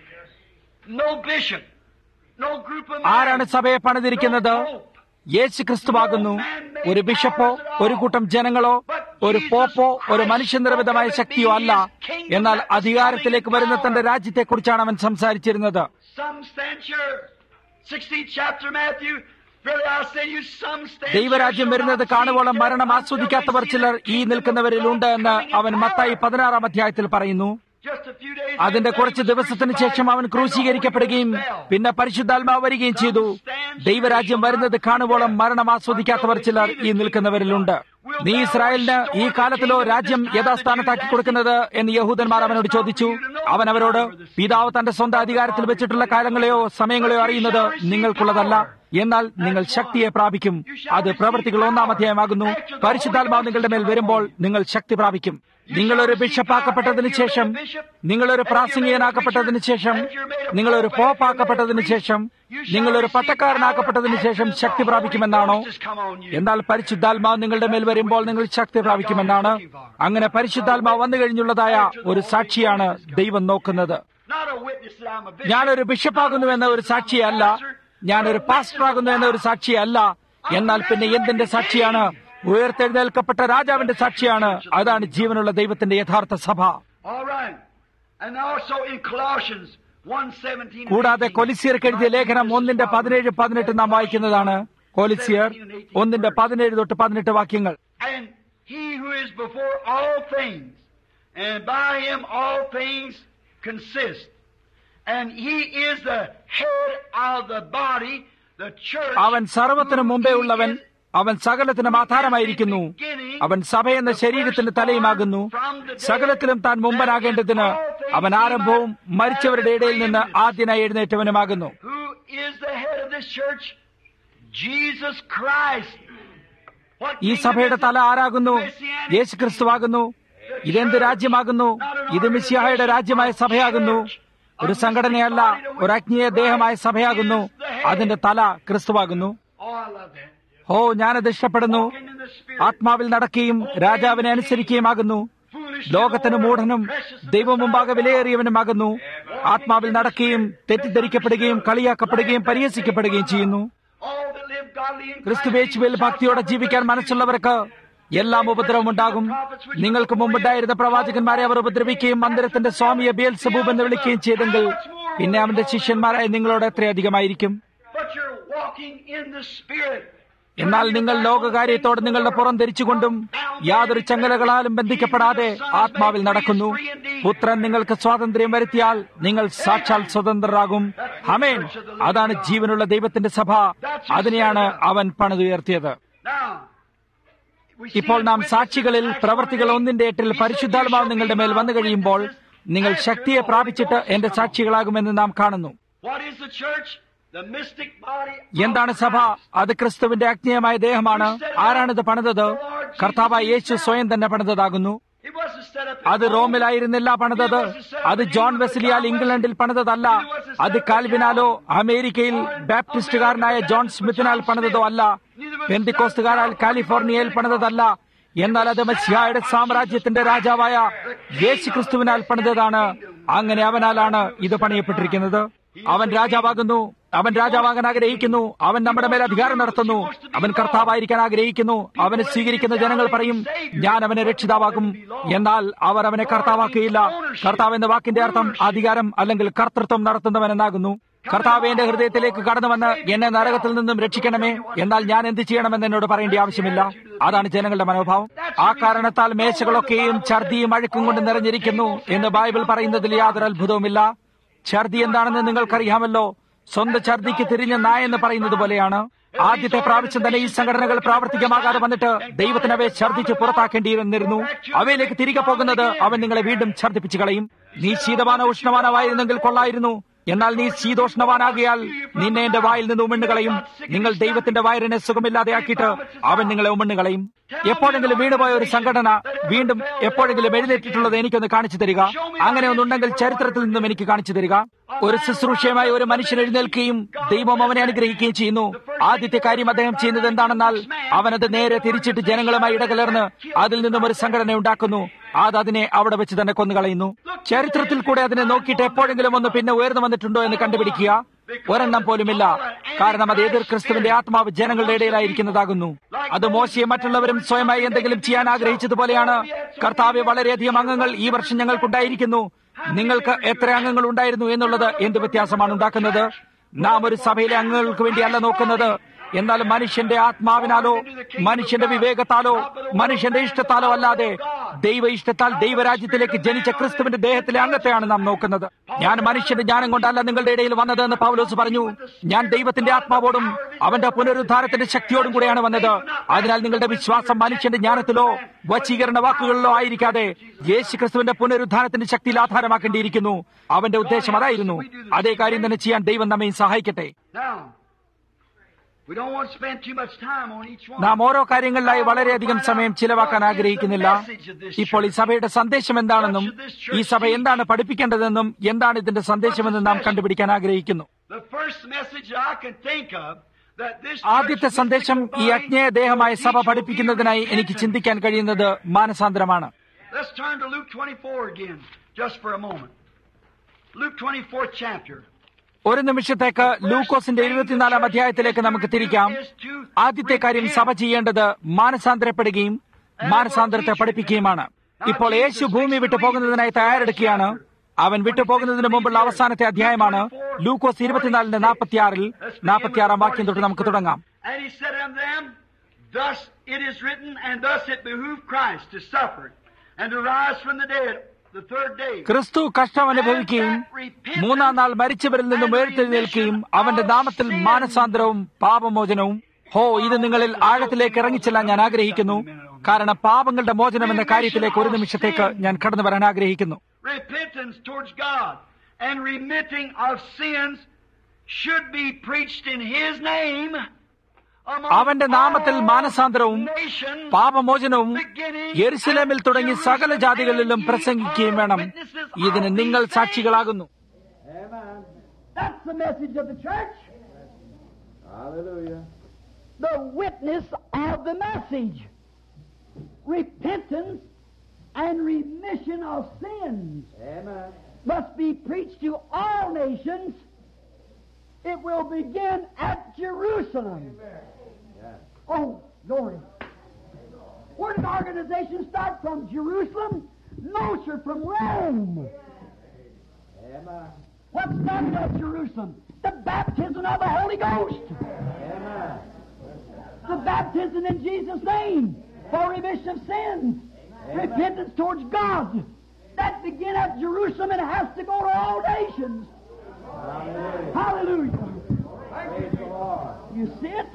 No bishop. No group of men. ആരാണ് സഭയെ പണിതിരിക്കുന്നത് No pope. യേശു ക്രിസ്തുവാകുന്നു ഒരു ബിഷപ്പോ ഒരു കൂട്ടം ജനങ്ങളോ ഒരു പോപ്പോ ഒരു മനുഷ്യനിർമ്മിതമായ ശക്തിയോ അല്ല എന്നാൽ അധികാരത്തിലേക്ക് വരുന്ന തന്റെ രാജ്യത്തെക്കുറിച്ചാണ് അവൻ സംസാരിച്ചിരുന്നത് Some stand sure. 16th chapter Matthew. Really, I'll say you some stand ദൈവരാജ്യം sure വരുന്നത് shall not കാണുവോളം see മരണം death ആസ്വദിക്കാത്തവർ until they ചിലർ see ഈ the നിൽക്കുന്നവരിലുണ്ട് kingdom എന്ന് of God അവൻ coming in മത്തായി power. പതിനാറാം അധ്യായത്തിൽ പറയുന്നു Just a few days അതിന്റെ later, കുറച്ച് he was ദിവസത്തിന് crucified ശേഷം അവൻ and the Holy ക്രൂശീകരിക്കപ്പെടുകയും Ghost fell. പിന്നെ പരിശുദ്ധാത്മാവ് വരികയും ചെയ്തു ദൈവരാജ്യം വരുന്നത് കാണുവോളം മരണം ആസ്വദിക്കാത്തവർ ചിലർ ഈ നിൽക്കുന്നവരിലുണ്ട് നീ ഇസ്രായേലിന് ഈ കാലത്തിലോ രാജ്യം യഥാസ്ഥാനത്താക്കി കൊടുക്കുന്നത് എന്ന് യഹൂദന്മാർ അവനോട് ചോദിച്ചു അവൻ അവരോട് പിതാവ് തന്റെ സ്വന്തം അധികാരത്തിൽ വെച്ചിട്ടുള്ള കാലങ്ങളെയോ സമയങ്ങളെയോ അറിയുന്നത് നിങ്ങൾക്കുള്ളതല്ല എന്നാൽ നിങ്ങൾ ശക്തിയെ പ്രാപിക്കും അത് പ്രവൃത്തികൾ ഒന്നാം അധ്യായമാകുന്നു പരിശുദ്ധാത്മാവ് നിങ്ങളുടെ മേൽ വരുമ്പോൾ നിങ്ങൾ ശക്തി പ്രാപിക്കും നിങ്ങളൊരു ബിഷപ്പാക്കപ്പെട്ടതിന് ശേഷം നിങ്ങളൊരു പ്രാസംഗികനാക്കപ്പെട്ടതിന് ശേഷം നിങ്ങളൊരു പോപ്പാക്കപ്പെട്ടതിന് ശേഷം നിങ്ങളൊരു പട്ടക്കാരനാക്കപ്പെട്ടതിന് ശേഷം ശക്തി പ്രാപിക്കുമെന്നാണോ എന്നാൽ പരിശുദ്ധാത്മാവ് നിങ്ങളുടെ മേൽ വരുമ്പോൾ നിങ്ങൾ ശക്തി പ്രാപിക്കുമെന്നാണ് അങ്ങനെ പരിശുദ്ധാത്മാവ് വന്നു കഴിഞ്ഞുള്ളതായ ഒരു സാക്ഷിയാണ് ദൈവം നോക്കുന്നത് Not a witness that I'm a bishop. ഞാനൊരു ബിഷപ്പാകുന്നു എന്ന ഒരു സാക്ഷിയല്ല ഞാനൊരു പാസ്റ്ററാകുന്നു എന്ന ഒരു സാക്ഷിയല്ല എന്നാൽ പിന്നെ എന്തിന്റെ സാക്ഷിയാണ് ഉയർത്തെഴുന്നേൽക്കപ്പെട്ട രാജാവിന്റെ സാക്ഷിയാണ് അതാണ് ജീവനുള്ള ദൈവത്തിന്റെ യഥാർത്ഥ സഭ All right. And also in Colossians 1:17. കൂടാതെ കൊലിസിയർക്ക് എഴുതിയ ലേഖനം ഒന്നിന്റെ പതിനേഴ് പതിനെട്ട് നാം വായിക്കുന്നതാണ് കൊലിസിയർ ഒന്നിന്റെ പതിനേഴ് തൊട്ട് പതിനെട്ട് വാക്യങ്ങൾ And He who is before all things, and by him all things consist. And he is the head of the body, the church. അവൻ സർവത്തിനു മുമ്പേ ഉള്ളവൻ അവൻ സകലത്തിനും ആധാരമായിരിക്കുന്നു അവൻ സഭയെന്ന ശരീരത്തിന്റെ തലയുമാകുന്നു സകലത്തിലും താൻ മുമ്പനാകേണ്ടതിന് അവൻ ആരംഭവും മരിച്ചവരുടെ ഇടയിൽ നിന്ന് ആദ്യനായി എഴുന്നേറ്റവനുമാകുന്നു Who is the head of this church? Jesus Christ. What ഈ kingdom സഭയുടെ is തല it? ആരാകുന്നു Messianic യേശു ക്രിസ്തുവാകുന്നു ഇതെന്ത് രാജ്യമാകുന്നു ഇത് മിശിഹായുടെ രാജ്യമായ സഭയാകുന്നു ഒരു സംഘടനയല്ല ഒരു ആത്മീയ ദേഹമായ സഭയാകുന്നു അതിന്റെ തല ക്രിസ്തുവാകുന്നു Oh, I love that. ഓ ഞാനത് ഇഷ്ടപ്പെടുന്നു Walking in the Spirit. ആത്മാവിൽ നടക്കുകയും രാജാവിനെ അനുസരിക്കുകയുമാകുന്നു ലോകത്തിന് മൂഢനും ദൈവം മുമ്പാകെ വിലയേറിയവനുമാകുന്നു ആത്മാവിൽ നടക്കുകയും തെറ്റിദ്ധരിക്കപ്പെടുകയും കളിയാക്കപ്പെടുകയും പരിഹസിക്കപ്പെടുകയും ചെയ്യുന്നു All that live godly in Christ ക്രിസ്തുവേശുവിൽ Jesus ഭക്തിയോടെ ജീവിക്കാൻ മനസ്സുള്ളവർക്ക് എല്ലാം ഉപദ്രവം ഉണ്ടാകും നിങ്ങൾക്ക് മുമ്പുണ്ടായിരുന്ന പ്രവാചകന്മാരെ അവർ ഉപദ്രവിക്കുകയും മന്ദിരത്തിന്റെ സ്വാമിയെ ബേൽ സബൂബ് എന്ന് വിളിക്കുകയും ചെയ്തെങ്കിൽ പിന്നെ അവന്റെ ശിഷ്യന്മാരായ നിങ്ങളോട് എത്രയധികമായിരിക്കും But you're walking in the Spirit. എന്നാൽ നിങ്ങൾ ലോകകാര്യത്തോട് നിങ്ങളുടെ പുറം ധരിച്ചുകൊണ്ടും യാതൊരു ചങ്ങലകളാലും ബന്ധിക്കപ്പെടാതെ ആത്മാവിൽ നടക്കുന്നു പുത്രൻ നിങ്ങൾക്ക് സ്വാതന്ത്ര്യം വരുത്തിയാൽ നിങ്ങൾ സാക്ഷാൽ സ്വതന്ത്രരാകും ഹമേൻ അതാണ് ജീവനുള്ള ദൈവത്തിന്റെ സഭ അതിനെയാണ് അവൻ പണിതുയർത്തിയത് Now, we see ഇപ്പോൾ it നാം witnesses സാക്ഷികളിൽ in Acts പ്രവർത്തികൾ 1:8. ഒന്നിന്റെ എട്ടിൽ He said, പരിശുദ്ധാത്മാവ് "You shall നിങ്ങളുടെ be മേൽ my വന്നു കഴിയുമ്പോൾ witnesses നിങ്ങൾ after ശക്തിയെ the Holy പ്രാപിച്ചിട്ട് Ghost എന്റെ come." സാക്ഷികളാകുമെന്ന് നാം കാണുന്നു What is the church? The mystic body of എന്താണ് സഭ Christ. അത് ക്രിസ്തുവിന്റെ അഗ്നിയമായ ദേഹമാണ് ആരാണിത് പണിതത് കർത്താവായ യേശു സ്വയം തന്നെ പണിതതാകുന്നു It wasn't set up അത് റോമിലായിരുന്നില്ല പണിതത് അത് ജോൺ വെസ്ലിയാൽ ഇംഗ്ലണ്ടിൽ പണിതതല്ല അത് കാൽവിനാലോ അമേരിക്കയിൽ ബാപ്റ്റിസ്റ്റുകാരനായ ജോൺ സ്മിത്തിനാൽ പണിതതോ അല്ല പെന്തിക്കോസ്തുകാരാൽ കാലിഫോർണിയയിൽ പണിതതല്ല എന്നാൽ അത് മസ്യായുടെ സാമ്രാജ്യത്തിന്റെ രാജാവായ യേശു ക്രിസ്തുവിനാൽ പണിതതാണ് അങ്ങനെ അവനാലാണ് ഇത് പണിയപ്പെട്ടിരിക്കുന്നത് അവൻ രാജാവാകുന്നു അവൻ രാജാവാകാൻ ആഗ്രഹിക്കുന്നു അവൻ നമ്മുടെ മേൽ അധികാരം നടത്തുന്നു അവൻ കർത്താവായിരിക്കാൻ ആഗ്രഹിക്കുന്നു അവനെ സ്വീകരിക്കുന്ന ജനങ്ങൾ പറയും ഞാൻ അവനെ രക്ഷിതാവാകും എന്നാൽ അവർ അവനെ കർത്താവാക്കുകയില്ല കർത്താവ് എന്ന വാക്കിന്റെ അർത്ഥം അധികാരം അല്ലെങ്കിൽ കർത്തൃത്വം നടത്തുന്നവൻ എന്നാകുന്നു കർത്താവ് എന്റെ ഹൃദയത്തിലേക്ക് കടന്നു വന്ന് എന്നെ നരകത്തിൽ നിന്നും രക്ഷിക്കണമേ എന്നാൽ ഞാൻ എന്ത് ചെയ്യണമെന്ന് എന്നോട് പറയേണ്ട ആവശ്യമില്ല അതാണ് ജനങ്ങളുടെ മനോഭാവം ആ കാരണത്താൽ മേശകളൊക്കെയും ഛർദിയും അഴുക്കും കൊണ്ട് നിറഞ്ഞിരിക്കുന്നു എന്ന് ബൈബിൾ പറയുന്നതിൽ യാതൊരു അത്ഭുതവുമില്ല ഛർദി എന്താണെന്ന് നിങ്ങൾക്കറിയാമല്ലോ സ്വന്തം ഛർദിക്ക് തിരിഞ്ഞ നായ എന്ന് പറയുന്നത് പോലെയാണ് ആദ്യത്തെ പ്രാവശ്യം തന്നെ ഈ സംഘടനകൾ പ്രാവർത്തികമാകാതെ വന്നിട്ട് ദൈവത്തിന് അവയെ ഛർദിച്ച് പുറത്താക്കേണ്ടിയിരുന്നിരുന്നു അവയിലേക്ക് തിരികെ പോകുന്നത് അവൻ നിങ്ങളെ വീണ്ടും ഛർദിപ്പിച്ചു കളയും നീ ശീതമാനോ ഉഷ്ണമാനമായിരുന്നെങ്കിൽ കൊള്ളായിരുന്നു എന്നാൽ നീ ശീതോഷ്ണവാനാകിയാൽ നിന്നെ എന്റെ വായിൽ നിന്ന് ഉമിണ്ണുകളയും നിങ്ങൾ ദൈവത്തിന്റെ വയറിനെ സുഖമില്ലാതെയാക്കിയിട്ട് അവൻ നിങ്ങളെ ഉമിണ്ണുകളയും എപ്പോഴെങ്കിലും വീണുപോയ ഒരു സംഘടന വീണ്ടും എപ്പോഴെങ്കിലും എഴുന്നേറ്റിട്ടുള്ളത് എനിക്കൊന്ന് കാണിച്ചു തരിക അങ്ങനെ ഒന്നുണ്ടെങ്കിൽ ചരിത്രത്തിൽ നിന്നും എനിക്ക് കാണിച്ചു തരിക ഒരു ശുശ്രൂഷയുമായി ഒരു മനുഷ്യൻ എഴുന്നേൽക്കുകയും ദൈവം അവനെ അനുഗ്രഹിക്കുകയും ചെയ്യുന്നു ആദ്യത്തെ കാര്യം അദ്ദേഹം ചെയ്യുന്നത് എന്താണെന്നാൽ അവനത് നേരെ തിരിച്ചിട്ട് ജനങ്ങളുമായി ഇടകലർന്ന് അതിൽ നിന്നും ഒരു സംഘടന ഉണ്ടാക്കുന്നു അത് അതിനെ അവിടെ വെച്ച് തന്നെ കൊന്നുകളയുന്നു ചരിത്രത്തിൽ കൂടെ അതിനെ നോക്കിയിട്ട് എപ്പോഴെങ്കിലും ഒന്ന് പിന്നെ ഉയർന്നു വന്നിട്ടുണ്ടോ എന്ന് കണ്ടുപിടിക്കുക ഒരെണ്ണം പോലുമില്ല കാരണം അത് എതിർ ക്രിസ്തുവിന്റെ ആത്മാവ് ജനങ്ങളുടെ ഇടയിലായിരിക്കുന്നതാകുന്നു അത് മോശയെ മറ്റുള്ളവരും സ്വയമായി എന്തെങ്കിലും ചെയ്യാൻ ആഗ്രഹിച്ചതുപോലെയാണ് കർത്താവ് വളരെയധികം അംഗങ്ങൾ ഈ വർഷം ഞങ്ങൾക്കുണ്ടായിരിക്കുന്നു നിങ്ങൾക്ക് എത്ര അംഗങ്ങൾ ഉണ്ടായിരുന്നു എന്നുള്ളത് എന്ത് വ്യത്യാസമാണ് ഉണ്ടാക്കുന്നത് നാം ഒരു സഭയിലെ അംഗങ്ങൾക്ക് വേണ്ടിയല്ല നോക്കുന്നത് എന്നാൽ മനുഷ്യന്റെ ആത്മാവിനാലോ മനുഷ്യന്റെ വിവേകത്താലോ മനുഷ്യന്റെ ഇഷ്ടത്താലോ അല്ലാതെ ദൈവ ഇഷ്ടത്താൽ ദൈവരാജ്യത്തിലേക്ക് ജനിച്ച ക്രിസ്തുവിന്റെ ദേഹത്തിലെ അംഗത്തെയാണ് നാം നോക്കുന്നത് ഞാൻ മനുഷ്യന്റെ ജ്ഞാനം കൊണ്ടല്ല നിങ്ങളുടെ ഇടയിൽ വന്നത് എന്ന് പൗലോസ് പറഞ്ഞു ഞാൻ ദൈവത്തിന്റെ ആത്മാവോടും അവന്റെ പുനരുദ്ധാരത്തിന്റെ ശക്തിയോടും കൂടെയാണ് വന്നത് അതിനാൽ നിങ്ങളുടെ വിശ്വാസം മനുഷ്യന്റെ ജ്ഞാനത്തിലോ വശീകരണ വാക്കുകളിലോ ആയിരിക്കാതെ യേശു ക്രിസ്തുവിന്റെ പുനരുദ്ധാരത്തിന്റെ ശക്തിയിൽ ആധാരമാക്കേണ്ടിയിരിക്കുന്നു അവന്റെ ഉദ്ദേശം അതായിരുന്നു അതേ കാര്യം തന്നെ ചെയ്യാൻ ദൈവം നമ്മെ സഹായിക്കട്ടെ Now, we don't want to spend too much time on each one. നാം ഓരോ കാര്യങ്ങളിലായി വളരെയധികം സമയം ചിലവാക്കാൻ ആഗ്രഹിക്കുന്നില്ല ഇപ്പോൾ ഈ സഭയുടെ സന്ദേശം എന്താണെന്നും ഈ സഭ എന്താണ് പഠിപ്പിക്കേണ്ടതെന്നും എന്താണ് ഇതിന്റെ സന്ദേശമെന്നും നാം കണ്ടുപിടിക്കാൻ ആഗ്രഹിക്കുന്നു The first message I can think of that this ആദ്യത്തെ church സന്ദേശം ഈ അജ്ഞേയ ദേഹമായ സഭ പഠിപ്പിക്കുന്നതിനായി എനിക്ക് ചിന്തിക്കാൻ കഴിയുന്നത് മാനസാന്തരമാണ് Let's turn to Luke 24 again, just for a moment. Luke 24th chapter. ഒരു നിമിഷത്തേക്ക് ലൂക്കോസിന്റെ ഇരുപത്തിനാലാം അധ്യായത്തിലേക്ക് നമുക്ക് തിരിക്കാം ആദ്യത്തെ കാര്യം സഭ ചെയ്യേണ്ടത് മാനസാന്തരപ്പെടുകയും മാനസാന്തരത്തെ പഠിപ്പിക്കുകയുമാണ് ഇപ്പോൾ യേശു ഭൂമി വിട്ടു പോകുന്നതിനായി തയ്യാറെടുക്കുകയാണ് അവൻ വിട്ടുപോകുന്നതിന് മുമ്പുള്ള അവസാനത്തെ അധ്യായമാണ് ലൂക്കോസ് ഇരുപത്തിനാലിന്റെ നാൽപ്പത്തിയാറിൽ നാൽപ്പത്തിയാറാം വാക്യം തൊട്ട് നമുക്ക് തുടങ്ങാം And he said unto them, Thus it is written, and thus it behooved Christ to suffer and to rise from the dead the third day. ക്രിസ്തു കഷ്ടം അനുഭവിക്കുകയും മൂന്നാം നാൾ മരിച്ചവരിൽ നിന്നും ഉയർത്തെഴുന്നേൽക്കുകയും അവന്റെ നാമത്തിൽ മാനസാന്തരവും പാപമോചനവും ഹോ ഇത് നിങ്ങളിൽ ആഴത്തിലേക്ക് ഇറങ്ങിച്ചെല്ലാൻ ഞാൻ ആഗ്രഹിക്കുന്നു കാരണം പാപങ്ങളുടെ മോചനം എന്ന കാര്യത്തിലേക്ക് ഒരു നിമിഷത്തേക്ക് ഞാൻ കടന്നു വരാൻ ആഗ്രഹിക്കുന്നു Repentance towards God and remitting of sins should be preached in His name. among അവന്റെ നാമത്തിൽ all മാനസാന്തരവും nations, പാപമോചനവും beginning യെരുസലേമിൽ at തുടങ്ങി സകല Jerusalem, ജാതികളിലും and ye പ്രസംഗിക്കുകയും are വേണം witnesses ഇതിന് of നിങ്ങൾ these സാക്ഷികളാകുന്നു things. That's the message of the church. Hallelujah. the witness of the message. Repentance and remission of sins Amen. must be preached to all nations. It will begin at Jerusalem. Yeah. Oh, glory. Where did the organization start from? Jerusalem? No, sir, from Rome. Amen. What started at Jerusalem? The baptism of the Holy Ghost. Amen. the baptism in Jesus' name for remission of sins, repentance towards God. That began at Jerusalem and has to go to all nations. Hallelujah. Hallelujah. Praise the Lord. You see it?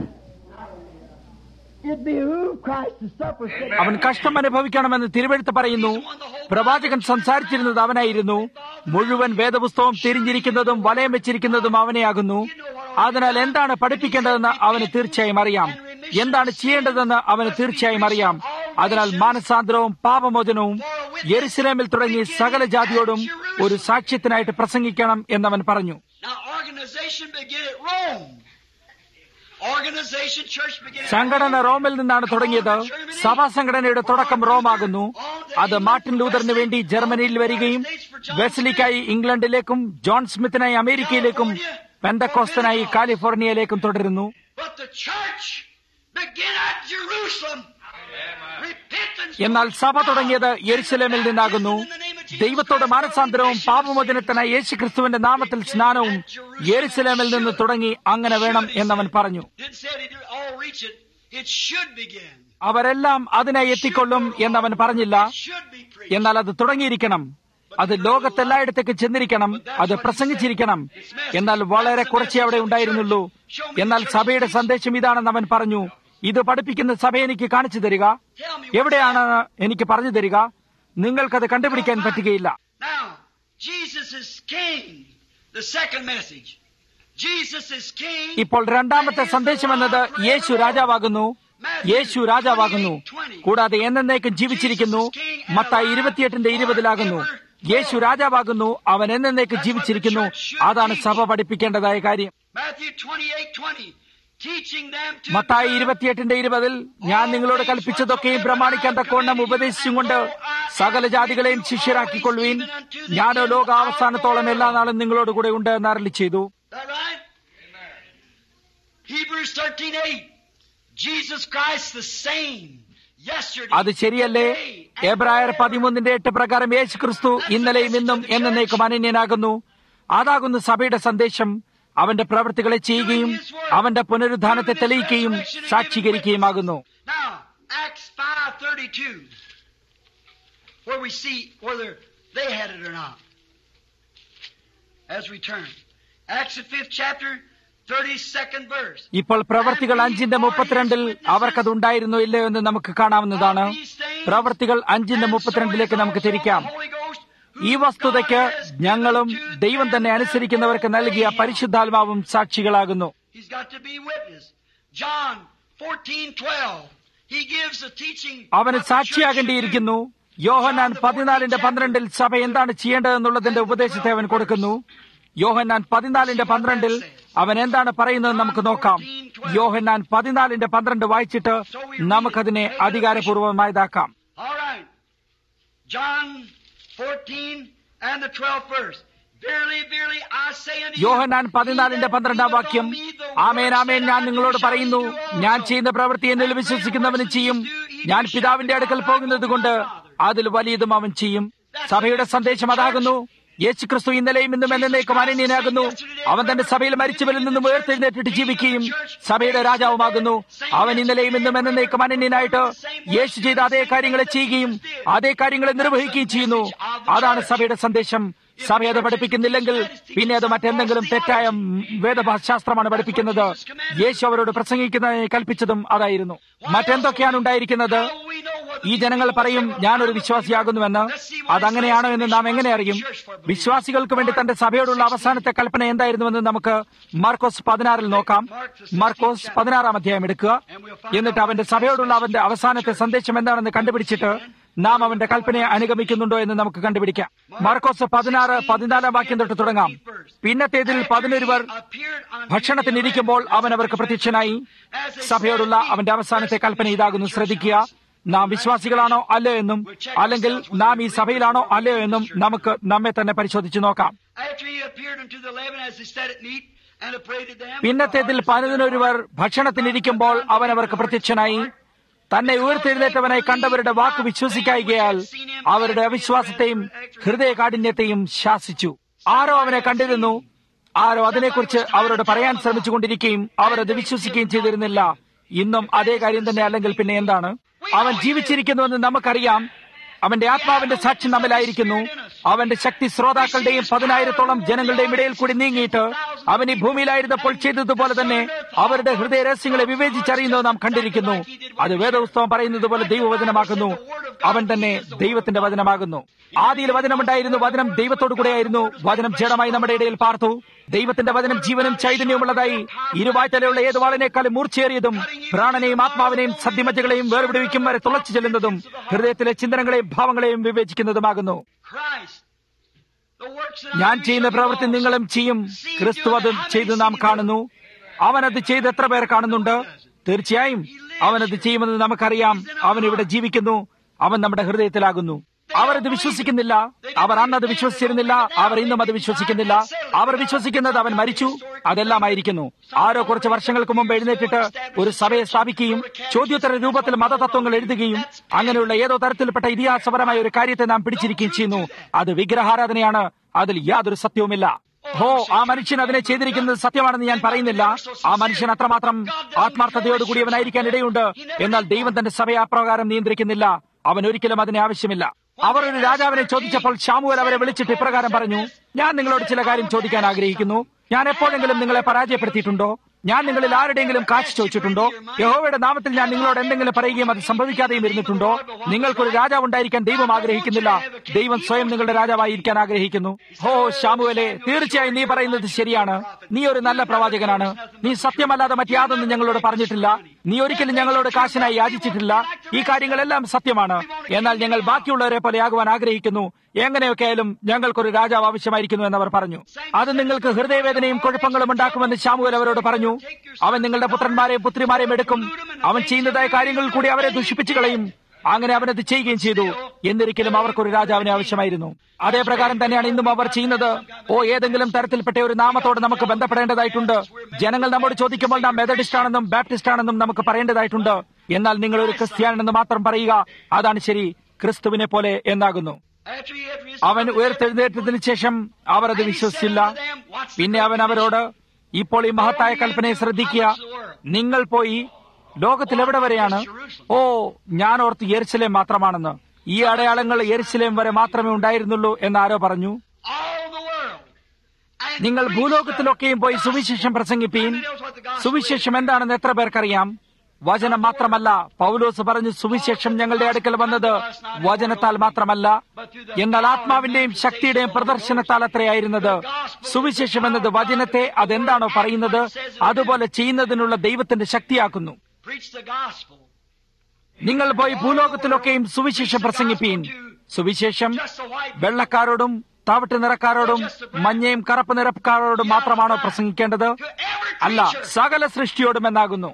It behooved Christ to suffer sin. അവൻ കഷ്ടം അനുഭവിക്കണമെന്ന് തിരുവെഴുത്ത് പറയുന്നു പ്രവാചകൻ സംസാരിച്ചിരുന്നത് അവനായിരുന്നു മുഴുവൻ വേദപുസ്തകവും തിരിഞ്ഞിരിക്കുന്നതും വലയം വെച്ചിരിക്കുന്നതും അവനെയാകുന്നു അതിനാൽ എന്താണ് പഠിപ്പിക്കേണ്ടതെന്ന് അവന് തീർച്ചയായും അറിയാം എന്താണ് ചെയ്യേണ്ടതെന്ന് അവന് തീർച്ചയായും അറിയാം അതിനാൽ മാനസാന്തരവും പാപമോചനവും യെരുസലേമിൽ തുടങ്ങി സകല ജാതിയോടും ഒരു സാക്ഷ്യത്തിനായിട്ട് പ്രസംഗിക്കണം എന്നവൻ പറഞ്ഞു Now, organization began at Rome. Organization church began at സംഘടന Rome. റോമിൽ നിന്നാണ് തുടങ്ങിയത് സഭാ സംഘടനയുടെ തുടക്കം റോമാകുന്നു അത് മാർട്ടിൻ ലൂതറിന് വേണ്ടി ജർമ്മനിയിൽ വരികയും വെസ്ലിക്കായി ഇംഗ്ലണ്ടിലേക്കും ജോൺ സ്മിത്തിനായി അമേരിക്കയിലേക്കും പെന്തക്കോസ്തനായി കാലിഫോർണിയയിലേക്കും തുടരുന്നു But the church began at Jerusalem. Repentance എന്നാൽ towards സഭ God. തുടങ്ങിയത് യെരുസലേമിൽ നിന്നാകുന്നു ദൈവത്തോട് മാനസാന്തരവും പാപമോചനത്തിനായി യേശു ക്രിസ്തുവിന്റെ നാമത്തിൽ സ്നാനവും യെരുസലേമിൽ നിന്ന് തുടങ്ങി അങ്ങനെ വേണം എന്നവൻ പറഞ്ഞു Didn't say it all reach it. It should begin. അവരെല്ലാം അതിനായി എത്തിക്കൊള്ളും എന്നവൻ പറഞ്ഞില്ല It should be preached. എന്നാൽ അത് തുടങ്ങിയിരിക്കണം അത് ലോകത്തെല്ലായിടത്തേക്ക് ചെന്നിരിക്കണം അത് പ്രസംഗിച്ചിരിക്കണം എന്നാൽ വളരെ കുറച്ചേ അവിടെ ഉണ്ടായിരുന്നുള്ളൂ എന്നാൽ സഭയുടെ സന്ദേശം ഇതാണെന്ന് അവൻ പറഞ്ഞു ഇത് പഠിപ്പിക്കുന്ന സഭ എനിക്ക് കാണിച്ചു തരിക എവിടെയാണ് എനിക്ക് പറഞ്ഞു തരിക നിങ്ങൾക്കത് കണ്ടുപിടിക്കാൻ പറ്റുകയില്ല Now, Jesus is King. The second message. Jesus is King. ഇപ്പോൾ രണ്ടാമത്തെ സന്ദേശം എന്നത് യേശു രാജാവാകുന്നു യേശു രാജാവാകുന്നു കൂടാതെ എന്നേക്കും ജീവിച്ചിരിക്കുന്നു മത്തായി ഇരുപത്തിയെട്ടിന്റെ ഇരുപതിലാകുന്നു യേശു രാജാവാകുന്നു അവൻ എന്നേക്കും ജീവിച്ചിരിക്കുന്നു അതാണ് സഭ പഠിപ്പിക്കേണ്ടതായ കാര്യം Matthew 28 20. Teaching them to. Mathai ഇരുപത്തിയെട്ടിന്റെ ഇരുപതിൽ ഞാൻ നിങ്ങളോട് കൽപ്പിച്ചതൊക്കെയും പ്രമാണിക്കാൻ തക്കവണ്ണം ഉപദേശിച്ചും കൊണ്ട് സകല ജാതികളെയും ശിഷ്യരാക്കിക്കൊള്ളുവീൻ ഞാനോ ലോകാവസാനത്തോളം എല്ലാ നാളും നിങ്ങളോട് കൂടെ ഉണ്ട് എന്ന് അരളി ചെയ്തു That right? Hebrews 13 8. Jesus Christ the same. Yesterday. അത് ശരിയല്ലേ today, and എബ്രായർ forever. പതിമൂന്നിന്റെ എട്ട് പ്രകാരം യേശു ക്രിസ്തു ഇന്നലെയും ഇന്നും എന്നേക്കും അനന്യനാകുന്നു അതാകുന്നു സഭയുടെ സന്ദേശം അവന്റെ പ്രവൃത്തികളെ ചെയ്യുകയും അവന്റെ പുനരുദ്ധാനത്തെ തെളിയിക്കുകയും സാക്ഷീകരിക്കുകയുമാകുന്നു Now, Acts 5.32, where we see whether they had it or not. As we turn. Acts the 5th chapter, 32nd verse. ഇപ്പോൾ പ്രവർത്തികൾ അഞ്ചിന്റെ മുപ്പത്തിരണ്ടിൽ അവർക്കത് ഉണ്ടായിരുന്നോ ഇല്ലയോ എന്ന് നമുക്ക് കാണാവുന്നതാണ് പ്രവർത്തികൾ അഞ്ചിന്റെ മുപ്പത്തിരണ്ടിലേക്ക് നമുക്ക് തിരിക്കാം ഈ വസ്തുതയ്ക്ക് ഞങ്ങളും ദൈവം തന്നെ അനുസരിക്കുന്നവർക്ക് നൽകിയ പരിശുദ്ധാത്മാവും സാക്ഷികളാകുന്നു He's got to be witness. John 14:12. He gives the teaching. അവന് what the church should സാക്ഷിയാകേണ്ടിയിരിക്കുന്നു യോഹന്നാൻ പതിനാലിന്റെ പന്ത്രണ്ടിൽ സഭ എന്താണ് ചെയ്യേണ്ടതെന്നുള്ളതിന്റെ ഉപദേശത്തെ അവൻ കൊടുക്കുന്നു യോഹന്നാൻ പതിനാലിന്റെ പന്ത്രണ്ടിൽ അവൻ എന്താണ് പറയുന്നത് നമുക്ക് നോക്കാം യോഹന്നാൻ പതിനാലിന്റെ പന്ത്രണ്ട് വായിച്ചിട്ട് നമുക്കതിനെ അധികാരപൂർവമായതാക്കാം do. All right. John 14 and the 12th verse. Verily, verily, I say unto you, Yohannan he പതിനാലിന്റെ that പന്ത്രണ്ടാം believeth വാക്യം on me, the amen works amen that ഞാൻ I do നിങ്ങളോട് shall he പറയുന്നു do also. ഞാൻ ചെയ്യുന്ന പ്രവൃത്തി എന്നിൽ വിശ്വസിക്കുന്നവന് ചെയ്യും ഞാൻ പിതാവിന്റെ അടുക്കൽ പോകുന്നത് കൊണ്ട് അതിൽ വലിയതും അവൻ ചെയ്യും സഭയുടെ സന്ദേശം അതാകുന്നു യേശുക്രിസ്തു ഇന്നലെയും ഇന്നും എന്നേക്കും അനന്യനാകുന്നു അവൻ തന്റെ സഭയിൽ മരിച്ചവരിൽ നിന്നും ഉയർത്തെഴുന്നേറ്റിട്ട് ജീവിക്കുകയും സഭയുടെ രാജാവുമാകുന്നു അവൻ ഇന്നലെയും ഇന്നും എന്നേക്കും അനന്യനായിട്ട് യേശു ചെയ്ത അതേ കാര്യങ്ങളെ ചെയ്യുകയും അതേ കാര്യങ്ങളെ നിർവഹിക്കുകയും ചെയ്യുന്നു അതാണ് സഭയുടെ സന്ദേശം സഭ അത് പഠിപ്പിക്കുന്നില്ലെങ്കിൽ പിന്നെ അത് മറ്റെന്തെങ്കിലും തെറ്റായ വേദശാസ്ത്രമാണ് പഠിപ്പിക്കുന്നത് യേശു അവരോട് പ്രസംഗിക്കുന്നതിനെ കൽപ്പിച്ചതും അതായിരുന്നു മറ്റെന്തൊക്കെയാണ് ഉണ്ടായിരിക്കുന്നത് ഈ ജനങ്ങൾ പറയും ഞാനൊരു വിശ്വാസിയാകുന്നുവെന്ന് അതങ്ങനെയാണോ എന്ന് നാം എങ്ങനെ അറിയും വിശ്വാസികൾക്ക് വേണ്ടി തന്റെ സഭയോടുള്ള അവസാനത്തെ കൽപ്പന എന്തായിരുന്നുവെന്ന് നമുക്ക് മാർക്കോസ് പതിനാറിൽ നോക്കാം മാർക്കോസ് പതിനാറാം അധ്യായം എടുക്കുക എന്നിട്ട് അവന്റെ സഭയോടുള്ള അവന്റെ അവസാനത്തെ സന്ദേശം എന്താണെന്ന് കണ്ടുപിടിച്ചിട്ട് നാം അവന്റെ കൽപ്പനയെ അനുഗമിക്കുന്നുണ്ടോ എന്ന് നമുക്ക് കണ്ടുപിടിക്കാം മാർക്കോസ് പതിനാറ് പതിനാലാം വാക്യം തൊട്ട് തുടങ്ങാം പിന്നത്തേതിൽ പതിനൊരുവർ ഭക്ഷണത്തിനിരിക്കുമ്പോൾ അവൻ അവർക്ക് പ്രത്യക്ഷനായി സഭയോടുള്ള അവന്റെ അവസാനത്തെ കൽപ്പന ഇതാകുന്നു ശ്രദ്ധിക്കുക നാം വിശ്വാസികളാണോ അല്ലയോ എന്നും അല്ലെങ്കിൽ നാം ഈ സഭയിലാണോ അല്ലയോ എന്നും നമുക്ക് നമ്മെ തന്നെ പരിശോധിച്ചു നോക്കാം പിന്നത്തേതിൽ പതിനൊരുവർ ഭക്ഷണത്തിനിരിക്കുമ്പോൾ അവൻ അവർക്ക് പ്രത്യക്ഷനായി തന്നെ ഉയർത്തെഴുന്നേറ്റവനായി കണ്ടവരുടെ വാക്ക് വിശ്വസിക്കായികയാൽ അവരുടെ അവിശ്വാസത്തെയും ഹൃദയകാഠിന്യത്തെയും ശാസിച്ചു ആരോ അവനെ കണ്ടിരുന്നു ആരോ അതിനെക്കുറിച്ച് അവരോട് പറയാൻ ശ്രമിച്ചുകൊണ്ടിരിക്കുകയും അവർ അത് വിശ്വസിക്കുകയും ചെയ്തിരുന്നില്ല ഇന്നും അതേ കാര്യം തന്നെ അല്ലെങ്കിൽ പിന്നെ എന്താണ് അവൻ ജീവിച്ചിരിക്കുന്നുവെന്ന് നമുക്കറിയാം അവന്റെ ആത്മാവിന്റെ സാക്ഷ്യം നമ്മിലായിരിക്കുന്നു അവന്റെ ശക്തി ശ്രോതാക്കളുടെയും പതിനായിരത്തോളം ജനങ്ങളുടെയും ഇടയിൽ കൂടി നീങ്ങിയിട്ട് അവൻ ഈ ഭൂമിയിലായിരുന്നപ്പോൾ ചെയ്തതുപോലെ തന്നെ അവരുടെ ഹൃദയ രഹസ്യങ്ങളെ വിവേചിച്ചറിയുന്നത് നാം കണ്ടിരിക്കുന്നു അത് വേദപുസ്തകം പറയുന്നത് പോലെ ദൈവവചനമാകുന്നു അവൻ തന്നെ ദൈവത്തിന്റെ വചനമാകുന്നു ആദിയിൽ വചനമുണ്ടായിരുന്നു വചനം ദൈവത്തോടു കൂടെയായിരുന്നു വചനം ജഡമായി നമ്മുടെ ഇടയിൽ പാർത്തു ദൈവത്തിന്റെ വചനം ജീവനും ചൈതന്യവുമുള്ളതായി ഇരുവായ്ത്തലയുള്ള ഏത് വാളിനേക്കാളും മൂർച്ചയേറിയതും പ്രാണനെയും ആത്മാവിനെയും സദ്യമജ്ജകളെയും വേർപിടിവിക്കും വരെ തുളച്ചു ചെല്ലുന്നതും ഹൃദയത്തിലെ ചിന്തനങ്ങളെയും ഭാവങ്ങളെയും വിവേചിക്കുന്നതുമാകുന്നു ഞാൻ ചെയ്യുന്ന പ്രവൃത്തി നിങ്ങളും ചെയ്യും ക്രിസ്തു അത് ചെയ്ത് നാം കാണുന്നു അവനത് ചെയ്ത് എത്ര പേർ കാണുന്നുണ്ട് തീർച്ചയായും അവനത് ചെയ്യുമെന്ന് നമുക്കറിയാം അവൻ ഇവിടെ ജീവിക്കുന്നു അവൻ നമ്മുടെ ഹൃദയത്തിലാകുന്നു അവർ ഇത് വിശ്വസിക്കുന്നില്ല അവർ അന്ന് അത് വിശ്വസിച്ചിരുന്നില്ല അവർ ഇന്നും അത് വിശ്വസിക്കുന്നില്ല അവർ വിശ്വസിക്കുന്നത് അവൻ മരിച്ചു അതെല്ലാമായിരിക്കുന്നു ആരോ കുറച്ച് വർഷങ്ങൾക്ക് മുമ്പ് എഴുന്നേറ്റിട്ട് ഒരു സഭയെ സ്ഥാപിക്കുകയും ചോദ്യോത്തര രൂപത്തിൽ മതതത്വങ്ങൾ എഴുതുകയും അങ്ങനെയുള്ള ഏതോ തരത്തിൽപ്പെട്ട ഇതിഹാസപരമായ ഒരു കാര്യത്തെ നാം പിടിച്ചിരിക്കുകയും ചെയ്യുന്നു അത് വിഗ്രഹാരാധനയാണ് അതിൽ യാതൊരു സത്യവുമില്ല ഹോ ആ മനുഷ്യൻ അതിനെ ചെയ്തിരിക്കുന്നത് സത്യമാണെന്ന് ഞാൻ പറയുന്നില്ല ആ മനുഷ്യൻ അത്രമാത്രം ആത്മാർത്ഥതയോടുകൂടിയവനായിരിക്കാൻ ഇടയുണ്ട് എന്നാൽ ദൈവം തന്റെ സഭയെ അപ്രകാരം നിയന്ത്രിക്കുന്നില്ല അവൻ ഒരിക്കലും അതിനെ ആവശ്യമില്ല അവർ ഒരു രാജാവിനെ ചോദിച്ചപ്പോൾ ഷാമുവൽ അവരെ വിളിച്ചിട്ട് ഇപ്രകാരം പറഞ്ഞു ഞാൻ നിങ്ങളോട് ചില കാര്യം ചോദിക്കാൻ ആഗ്രഹിക്കുന്നു ഞാൻ എപ്പോഴെങ്കിലും നിങ്ങളെ പരാജയപ്പെടുത്തിയിട്ടുണ്ടോ ഞാൻ നിങ്ങളിൽ ആരുടെയെങ്കിലും കാശ് ചോദിച്ചിട്ടുണ്ടോ യഹോവയുടെ നാമത്തിൽ ഞാൻ നിങ്ങളോട് എന്തെങ്കിലും പറയുകയും അത് സംഭവിക്കാതെയും ഇരുന്നിട്ടുണ്ടോ നിങ്ങൾക്കൊരു രാജാവ് ഉണ്ടായിരിക്കാൻ ദൈവം ആഗ്രഹിക്കുന്നില്ല ദൈവം സ്വയം നിങ്ങളുടെ രാജാവായിരിക്കാൻ ആഗ്രഹിക്കുന്നു ഹോ ഷാമുവലെ തീർച്ചയായും നീ പറയുന്നത് ശരിയാണ് നീ ഒരു നല്ല പ്രവാചകനാണ് നീ സത്യമല്ലാതെ മറ്റാതൊന്നും ഞങ്ങളോട് പറഞ്ഞിട്ടില്ല നീ ഒരിക്കലും ഞങ്ങളോട് കാശിനായി യാചിച്ചിട്ടില്ല ഈ കാര്യങ്ങളെല്ലാം സത്യമാണ് എന്നാൽ ഞങ്ങൾ ബാക്കിയുള്ളവരെ പോലെ ആകുവാൻ ആഗ്രഹിക്കുന്നു എങ്ങനെയൊക്കെ ആയാലും ഞങ്ങൾക്കൊരു രാജാവ് ആവശ്യമായിരിക്കുന്നു എന്നവർ പറഞ്ഞു അത് നിങ്ങൾക്ക് ഹൃദയവേദനയും കുഴപ്പങ്ങളും ഉണ്ടാക്കുമെന്ന് ശാമുവൽ അവരോട് പറഞ്ഞു അവൻ നിങ്ങളുടെ പുത്രന്മാരെയും പുത്രിമാരെയും എടുക്കും അവൻ ചെയ്യുന്നതായ കാര്യങ്ങളിൽ കൂടി അവരെ ദുഷിപ്പിച്ചു കളയും അങ്ങനെ അവനത് ചെയ്യുകയും ചെയ്തു എന്നിരിക്കലും അവർക്കൊരു രാജാവിനെ ആവശ്യമായിരുന്നു അതേ പ്രകാരം തന്നെയാണ് ഇന്നും അവർ ചെയ്യുന്നത് ഓ ഏതെങ്കിലും തരത്തിൽപ്പെട്ട ഒരു നാമത്തോട് നമുക്ക് ബന്ധപ്പെടേണ്ടതായിട്ടുണ്ട് ജനങ്ങൾ നമ്മോട് ചോദിക്കുമ്പോൾ നാം മെത്തഡിസ്റ്റ് ആണെന്നും ബാപ്റ്റിസ്റ്റ് ആണെന്നും നമുക്ക് പറയേണ്ടതായിട്ടുണ്ട് എന്നാൽ നിങ്ങൾ ഒരു ക്രിസ്ത്യാനെന്ന് മാത്രം പറയുക അതാണ് ശരി ക്രിസ്തുവിനെ പോലെ എന്നാകുന്നു അവൻ ഉയർത്തെഴുന്നേറ്റതിനു ശേഷം അവർ അത് വിശ്വസിച്ചില്ല പിന്നെ അവൻ അവരോട് ഇപ്പോൾ ഈ മഹത്തായ കൽപ്പനയെ ശ്രദ്ധിക്കുക നിങ്ങൾ പോയി ലോകത്തിൽ എവിടെ വരെയാണ് ഓ ഞാൻ ഓർത്ത് യെരുസലേം മാത്രമാണെന്ന് ഈ അടയാളങ്ങൾ യെരുസലേം വരെ മാത്രമേ ഉണ്ടായിരുന്നുള്ളൂ എന്ന് ആരോ പറഞ്ഞു നിങ്ങൾ ഭൂലോകത്തിലൊക്കെയും പോയി സുവിശേഷം പ്രസംഗിപ്പീൻ സുവിശേഷം എന്താണെന്ന് എത്ര പേർക്കറിയാം വചനം മാത്രമല്ല പൗലോസ് പറഞ്ഞു സുവിശേഷം ഞങ്ങളുടെ അടുക്കൽ വന്നത് വചനത്താൽ മാത്രമല്ല എന്നാൽ ആത്മാവിന്റെയും ശക്തിയുടെയും പ്രദർശനത്താൽ അത്രയായിരുന്നത് സുവിശേഷം എന്നത് വചനത്തെ അതെന്താണോ പറയുന്നത് അതുപോലെ ചെയ്യുന്നതിനുള്ള ദൈവത്തിന്റെ ശക്തിയാക്കുന്നു നിങ്ങൾ പോയി ഭൂലോകത്തിലൊക്കെയും സുവിശേഷം പ്രസംഗിപ്പീൻ സുവിശേഷം വെള്ളക്കാരോടും തവിട്ട് നിറക്കാരോടും മഞ്ഞയും കറുപ്പ് നിറക്കാരോടും മാത്രമാണോ പ്രസംഗിക്കേണ്ടത് അല്ല സകല സൃഷ്ടിയോടും എന്നാകുന്നു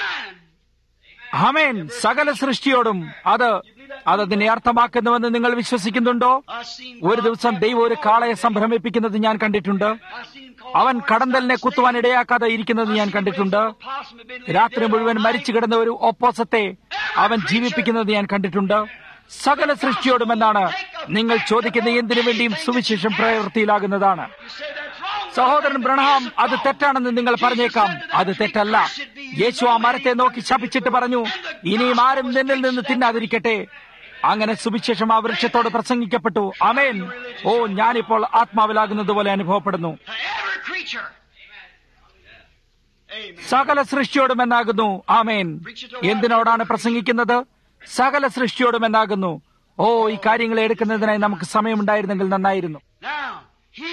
ഹമേൻ സകല സൃഷ്ടിയോടും അത് അതതിനെ അർത്ഥമാക്കുന്നുവെന്ന് നിങ്ങൾ വിശ്വസിക്കുന്നുണ്ടോ ഒരു ദിവസം ദൈവം ഒരു കാളയെ സംഭ്രമിപ്പിക്കുന്നത് ഞാൻ കണ്ടിട്ടുണ്ട് അവൻ കടന്തലിനെ കുത്തുവാൻ ഇടയാക്കാതെ ഇരിക്കുന്നത് ഞാൻ കണ്ടിട്ടുണ്ട് രാത്രി മുഴുവൻ മരിച്ചു കിടന്ന ഒരു ഒപ്പോസത്തെ അവൻ ജീവിപ്പിക്കുന്നത് ഞാൻ കണ്ടിട്ടുണ്ട് സകല സൃഷ്ടിയോടും എന്നാണ് നിങ്ങൾ ചോദിക്കുന്ന എന്തിനു വേണ്ടിയും സുവിശേഷം പ്രവൃത്തിയിലാകുന്നതാണ് You say that's wrong. സഹോദരൻ ബ്രണഹാം അത് തെറ്റാണെന്ന് നിങ്ങൾ പറഞ്ഞേക്കാം അത് തെറ്റല്ല യേശു ആ മരത്തെ നോക്കി ശപിച്ചിട്ട് പറഞ്ഞു ഇനിയും ആരും നിന്നിൽ നിന്ന് തിന്നാതിരിക്കട്ടെ അങ്ങനെ സുവിശേഷം ആ വൃക്ഷത്തോട് പ്രസംഗിക്കപ്പെട്ടു അമേൻ ഓ ഞാനിപ്പോൾ ആത്മാവിലാകുന്നത് പോലെ അനുഭവപ്പെടുന്നു To every creature. Amen. സകല സൃഷ്ടിയോടും എന്നാകുന്നു ആമേൻ എന്തിനോടാണ് പ്രസംഗിക്കുന്നത് സകല സൃഷ്ടിയോടും എന്നാകുന്നു ഓ ഈ കാര്യങ്ങൾ എടുക്കുന്നതിനായി നമുക്ക് സമയമുണ്ടായിരുന്നെങ്കിൽ നന്നായിരുന്നു Now, he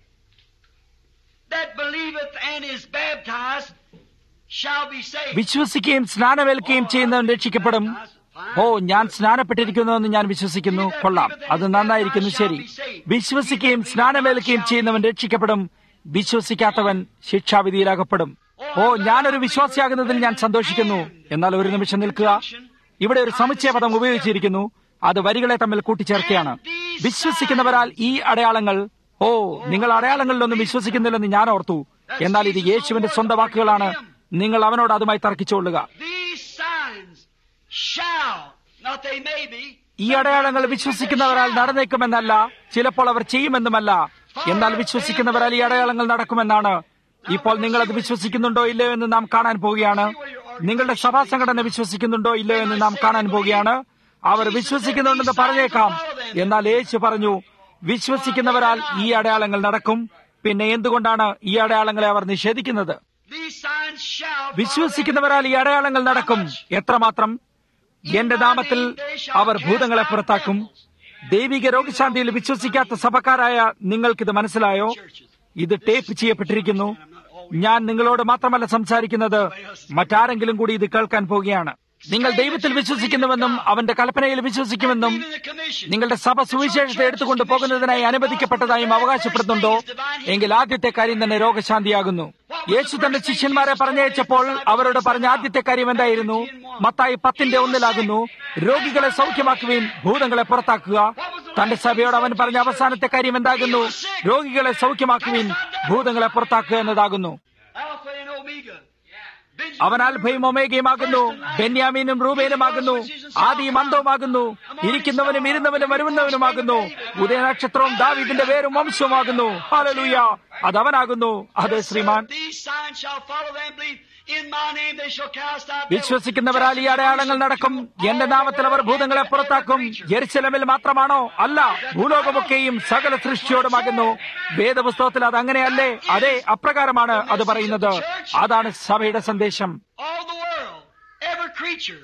that believeth and is baptized shall be saved. വിശ്വസിക്കുകയും സ്നാനമേൽക്കുകയും ചെയ്യുന്നവൻ രക്ഷിക്കപ്പെടും ഓ ഞാൻ സ്നാനപ്പെട്ടിരിക്കുന്നുവെന്ന് ഞാൻ വിശ്വസിക്കുന്നു കൊള്ളാം അത് നന്നായിരിക്കുന്നു ശരി വിശ്വസിക്കുകയും സ്നാനമേൽക്കുകയും ചെയ്യുന്നവൻ രക്ഷിക്കപ്പെടും വിശ്വസിക്കാത്തവൻ ശിക്ഷാവിധിയിലാകപ്പെടും ഓ ഞാനൊരു വിശ്വാസിയാകുന്നതിൽ ഞാൻ സന്തോഷിക്കുന്നു എന്നാൽ ഒരു നിമിഷം നിൽക്കുക ഇവിടെ ഒരു സമുച്ചയ പദം ഉപയോഗിച്ചിരിക്കുന്നു അത് വരികളെ തമ്മിൽ കൂട്ടിച്ചേർക്കുകയാണ് വിശ്വസിക്കുന്നവരാൽ ഈ അടയാളങ്ങൾ ഓ നിങ്ങൾ അടയാളങ്ങളിലൊന്നും വിശ്വസിക്കുന്നില്ലെന്ന് ഞാൻ ഓർത്തു എന്നാൽ ഇത് യേശുവിന്റെ സ്വന്തം വാക്കുകളാണ് നിങ്ങൾ അവനോട് അതുമായി തർക്കിച്ചുകൊള്ളുക These signs shall, not they may be, ഈ അടയാളങ്ങൾ വിശ്വസിക്കുന്നവരാൽ നടന്നേക്കുമെന്നല്ല ചിലപ്പോൾ അവർ ചെയ്യുമെന്നുമല്ല എന്നാൽ വിശ്വസിക്കുന്നവരാൽ ഈ അടയാളങ്ങൾ നടക്കുമെന്നാണ് ഇപ്പോൾ നിങ്ങൾ അത് വിശ്വസിക്കുന്നുണ്ടോ ഇല്ലയോ എന്ന് നാം കാണാൻ പോവുകയാണ് നിങ്ങളുടെ സഭാ സംഘടന വിശ്വസിക്കുന്നുണ്ടോ ഇല്ലയോ എന്ന് നാം കാണാൻ പോവുകയാണ് അവർ വിശ്വസിക്കുന്നുണ്ടെന്ന് പറഞ്ഞേക്കാം എന്നാൽ യേശു പറഞ്ഞു വിശ്വസിക്കുന്നവരാൽ ഈ അടയാളങ്ങൾ നടക്കും പിന്നെ എന്തുകൊണ്ടാണ് ഈ അടയാളങ്ങളെ അവർ നിഷേധിക്കുന്നത് these signs shall follow വിശ്വസിക്കുന്നവരാൽ ഈ അടയാളങ്ങൾ നടക്കും എത്രമാത്രം എന്റെ നാമത്തിൽ അവർ ഭൂതങ്ങളെ പുറത്താക്കും ദൈവിക രോഗശാന്തിയിൽ വിശ്വസിക്കാത്ത സഭക്കാരായ നിങ്ങൾക്കിത് മനസ്സിലായോ ഇത് ടേപ്പ് ചെയ്യപ്പെട്ടിരിക്കുന്നു ഞാൻ നിങ്ങളോട് മാത്രമല്ല സംസാരിക്കുന്നത് മറ്റാരെങ്കിലും കൂടി ഇത് കേൾക്കാൻ പോവുകയാണ് നിങ്ങൾ ദൈവത്തിൽ വിശ്വസിക്കുന്നുവെന്നും അവന്റെ കൽപ്പനയിൽ വിശ്വസിക്കുമെന്നും in the commission. നിങ്ങളുടെ സഭ സുവിശേഷത്തെ എടുത്തുകൊണ്ട് പോകുന്നതിനായി അനുവദിക്കപ്പെട്ടതായും അവകാശപ്പെടുന്നുണ്ടോ എങ്കിൽ ആദ്യത്തെ കാര്യം തന്നെ രോഗശാന്തിയാകുന്നു യേശു തന്റെ ശിഷ്യന്മാരെ പറഞ്ഞയച്ചപ്പോൾ അവരോട് പറഞ്ഞ ആദ്യത്തെ കാര്യം എന്തായിരുന്നു മത്തായി പത്തിന്റെ ഒന്നിലാകുന്നു രോഗികളെ സൗഖ്യമാക്കുവാൻ ഭൂതങ്ങളെ പുറത്താക്കുക തന്റെ സഭയോട് അവൻ പറഞ്ഞ അവസാനത്തെ കാര്യം എന്താകുന്നു രോഗികളെ സൗഖ്യമാക്കുവാൻ ഭൂതങ്ങളെ പുറത്താക്കുക എന്നതാകുന്നു Alpha and Omega. Benjamin അവൻ അൽഫയും ഒമേഗയുമാകുന്നു ബെന്യാമീനും റൂബേനുമാകുന്നു ആദിയും അന്തവുമാകുന്നു ഇരിക്കുന്നവനും ഇരുന്നവനും വരുന്നവനുമാകുന്നു ഉദയനക്ഷത്രവും ദാവീദിന്റെ പേരും വംശവുമാകുന്നു ഹാലലൂയ അതവനാകുന്നു അതെ ശ്രീമാൻ These signs shall follow them believe. In my name they shall cast out devils. വിശ്വസിക്കുന്നവരാൽ ഈ അടയാളങ്ങൾ നടക്കും എന്റെ നാമത്തിൽ അവർ ഭൂതങ്ങളെ പുറത്താക്കും യെരുശലമിൽ മാത്രമാണോ അല്ല ഭൂലോകമൊക്കെയും സകല സൃഷ്ടിയോടുമാകുന്നു വേദപുസ്തകത്തിൽ അത് അങ്ങനെയല്ലേ അതെ അപ്രകാരമാണ് അത് പറയുന്നത് അതാണ് സഭയുടെ സന്ദേശം All the world, every creature.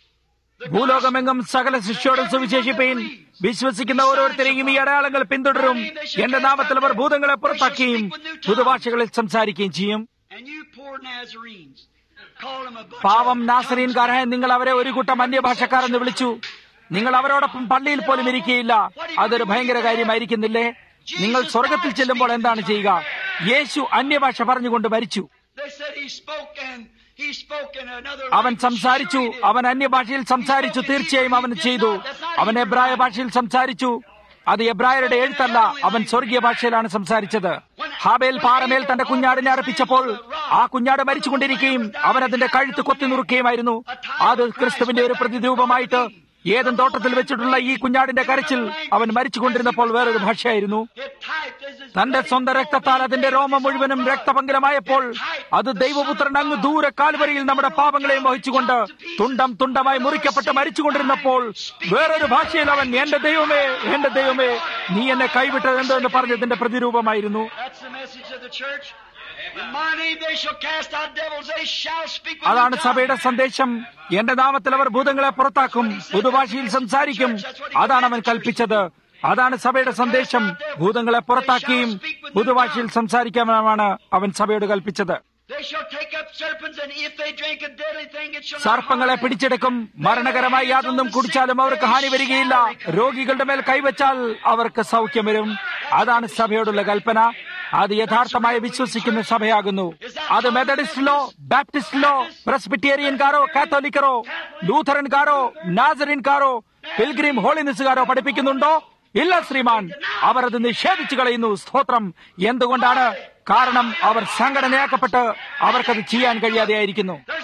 The ഭൂലോകമെങ്ങും സകല സൃഷ്ടിയോടും സുവിശേഷിപ്പീൻ വിശ്വസിക്കുന്ന ഓരോരുത്തരെയും ഈ അടയാളങ്ങൾ പിന്തുടരും എന്റെ നാമത്തിൽ അവർ ഭൂതങ്ങളെ പുറത്താക്കുകയും പുതുഭാഷകളിൽ സംസാരിക്കുകയും ചെയ്യും And you poor Nazarenes, call them a bunch പാവം of നാസറീൻകാരായ നിങ്ങൾ അവരെ ഒരു കൂട്ടം അന്യഭാഷക്കാരെന്ന് വിളിച്ചു നിങ്ങൾ അവരോടൊപ്പം പള്ളിയിൽ പോലും ഇരിക്കുകയില്ല അതൊരു ഭയങ്കര കാര്യമായിരിക്കുന്നില്ലേ നിങ്ങൾ സ്വർഗത്തിൽ ചെല്ലുമ്പോൾ എന്താണ് ചെയ്യുക യേശു അന്യഭാഷ പറഞ്ഞുകൊണ്ട് മരിച്ചു They said he spoke and he spoke in another അവൻ language. സംസാരിച്ചു Sure he did. അവൻ അന്യഭാഷയിൽ സംസാരിച്ചു തീർച്ചയായും അവൻ ചെയ്തു അവൻ എബ്രായ ഭാഷയിൽ സംസാരിച്ചു അത് എബ്രായരുടെ എഴുത്തല്ല അവൻ സ്വർഗീയ ഭാഷയിലാണ് സംസാരിച്ചത് ഹാബേൽ പാറമേൽ തന്റെ കുഞ്ഞാടിനെ അർപ്പിച്ചപ്പോൾ ആ കുഞ്ഞാട് മരിച്ചുകൊണ്ടിരിക്കുകയും അവൻ അതിന്റെ കഴുത്ത് കൊത്തി നുറുക്കുകയുമായിരുന്നു അത് ക്രിസ്തുവിന്റെ ഒരു പ്രതിരൂപമായിട്ട് ഏതും തോട്ടത്തിൽ വെച്ചിട്ടുള്ള ഈ കുഞ്ഞാടിന്റെ കരച്ചിൽ അവൻ മരിച്ചുകൊണ്ടിരുന്നപ്പോൾ വേറൊരു ഭാഷയായിരുന്നു It typed as his തന്റെ സ്വന്തം രക്തത്താൽ അതിന്റെ രോമം മുഴുവനും രക്തപങ്കലമായപ്പോൾ അത് ദൈവപുത്രൻ അങ്ങ് ദൂരെ കാൽവരിയിൽ നമ്മുടെ പാപങ്ങളെയും വഹിച്ചുകൊണ്ട് തുണ്ടം തുണ്ടമായി മുറിക്കപ്പെട്ട് മരിച്ചുകൊണ്ടിരുന്നപ്പോൾ വേറൊരു ഭാഷയിൽ അവൻ എന്റെ ദൈവമേ എന്റെ ദൈവമേ നീ എന്നെ കൈവിട്ടത് എന്തെന്ന് പറഞ്ഞതിന്റെ പ്രതിരൂപമായിരുന്നു That's the message of the church. In my name they shall cast out devils, they shall speak with അതാണ് new സഭയുടെ tongues. സന്ദേശം എന്റെ നാമത്തിൽ അവർ ഭൂതങ്ങളെ പുറത്താക്കും പുതുഭാഷയിൽ സംസാരിക്കും അതാണ് അവൻ കൽപ്പിച്ചത് അതാണ് സഭയുടെ സന്ദേശം ഭൂതങ്ങളെ പുറത്താക്കുകയും പുതുഭാഷയിൽ സംസാരിക്കാമെന്നാണ് അവൻ സഭയോട് കൽപ്പിച്ചത് They shall take up serpents, and if they drink a deadly thing, it shall not സർപ്പങ്ങളെ harm them. പിടിച്ചെടുക്കും മരണകരമായി യാതൊന്നും കുടിച്ചാലും അവർക്ക് ഹാനി വരികയില്ല രോഗികളുടെ മേൽ കൈവച്ചാൽ അവർക്ക് സൗഖ്യം വരും അതാണ് സഭയോടുള്ള കൽപ്പന അത് യഥാർത്ഥമായി വിശ്വസിക്കുന്ന സഭയാകുന്നു അത് മെത്തഡിസ്റ്റിലോ ബാപ്റ്റിസ്റ്റിലോ പ്രസ്ബിറ്റേറിയൻകാരോ കാത്തോലിക്കറോ ലൂഥറൻകാരോ നാസറിൻകാരോ പിൽഗ്രീം ഹോളിനിസുകാരോ പഠിപ്പിക്കുന്നുണ്ടോ ഇല്ല ശ്രീമാൻ അവർ അത് നിഷേധിച്ചു കളയുന്നു സ്തോത്രം എന്തുകൊണ്ടാണ് കാരണം അവർ സംഘടനയാക്കപ്പെട്ട് അവർക്കത് ചെയ്യാൻ കഴിയാതെയായിരിക്കുന്നു There's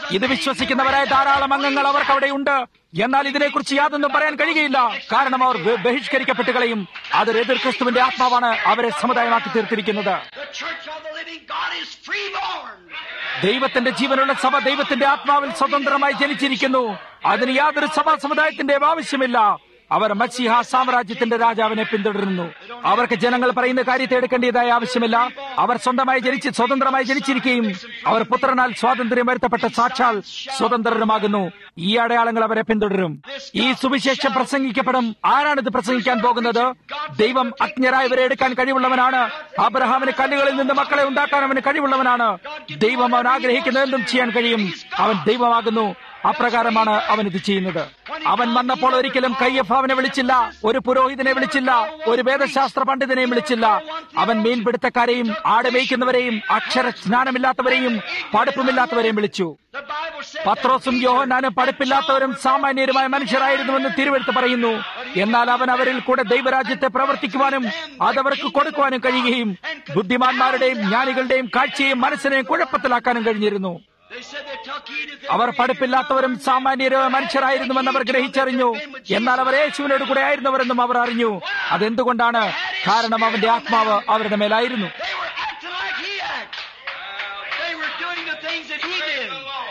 ഇത് വിശ്വസിക്കുന്നവരായ ധാരാളം അംഗങ്ങൾ അവർക്ക് അവിടെയുണ്ട് എന്നാൽ ഇതിനെക്കുറിച്ച് യാതൊന്നും പറയാൻ കഴിയുകയില്ല കാരണം അവർ ബ- ബഹിഷ്കരിക്കപ്പെട്ട് കളയും അതൊരു എതിർ ക്രിസ്തുവിന്റെ ആത്മാവാണ് അവരെ സമുദായമാക്കി തീർത്തിരിക്കുന്നത് The church of the living God is freeborn. ദൈവത്തിന്റെ ജീവനുള്ള സഭ ദൈവത്തിന്റെ ആത്മാവിൽ സ്വതന്ത്രമായി ജനിച്ചിരിക്കുന്നു അതിന് യാതൊരു സഭാ സമുദായത്തിന്റെയും ആവശ്യമില്ല അവർ മച്ചിഹ സാമ്രാജ്യത്തിന്റെ രാജാവിനെ പിന്തുടരുന്നു അവർക്ക് ജനങ്ങൾ പറയുന്ന കാര്യത്തെ എടുക്കേണ്ടതായ ആവശ്യമില്ല അവർ സ്വന്തമായി ജനിച്ച് സ്വതന്ത്രമായി ജനിച്ചിരിക്കുകയും അവർ പുത്രനാൽ സ്വാതന്ത്ര്യം വരുത്തപ്പെട്ട സാക്ഷാൽ സ്വതന്ത്രരുമാകുന്നു ഈ അടയാളങ്ങൾ അവരെ പിന്തുടരും ഈ സുവിശേഷം പ്രസംഗിക്കപ്പെടും ആരാണിത് പ്രസംഗിക്കാൻ പോകുന്നത് ദൈവം അജ്ഞരായവരെ എടുക്കാൻ കഴിവുള്ളവനാണ് അബ്രഹാമിന് കല്ലുകളിൽ നിന്ന് മക്കളെ ഉണ്ടാക്കാൻ അവന് കഴിവുള്ളവനാണ് ദൈവം അവൻ ആഗ്രഹിക്കുന്ന എന്തും ചെയ്യാൻ കഴിയും അവൻ ദൈവമാകുന്നു അപ്രകാരമാണ് അവൻ ഇത് ചെയ്യുന്നത് അവൻ വന്നപ്പോൾ ഒരിക്കലും കയ്യഫാവിനെ വിളിച്ചില്ല ഒരു പുരോഹിതനെ വിളിച്ചില്ല ഒരു വേദശാസ്ത്ര പണ്ഡിതനെയും വിളിച്ചില്ല അവൻ മീൻപിടുത്തക്കാരെയും ആട് മേയ്ക്കുന്നവരെയും അക്ഷര സ്നാനമില്ലാത്തവരെയും പഠിപ്പുമില്ലാത്തവരെയും വിളിച്ചു The Bible said പത്രോസും യോഹന്നാനും പഠിപ്പില്ലാത്തവരും സാമാന്യരുമായ മനുഷ്യരായിരുന്നുവെന്ന് തിരുവെടുത്ത് പറയുന്നു എന്നാൽ അവൻ അവരിൽ കൂടെ ദൈവരാജ്യത്തെ പ്രവർത്തിക്കുവാനും അതവർക്ക് കൊടുക്കുവാനും കഴിയുകയും ബുദ്ധിമാന്മാരുടെയും ജ്ഞാനികളുടെയും കാഴ്ചയും മനസ്സിനെയും കുഴപ്പത്തിലാക്കാനും കഴിഞ്ഞിരുന്നു they said they took heed if they അവർ പഠിപ്പില്ലാത്തവരും സാമാന്യരുമായ മനുഷ്യരായിരുന്നുവെന്ന് അവർ ഗ്രഹിച്ചറിഞ്ഞു എന്നാൽ അവർ യേശുവിനോട് കൂടെ ആയിരുന്നവരെന്നും അവർ അറിഞ്ഞു അതെന്തുകൊണ്ടാണ് കാരണം അവന്റെ ആത്മാവ് അവരുടെ മേലായിരുന്നു They were acting like he acted. They were doing the things that he did.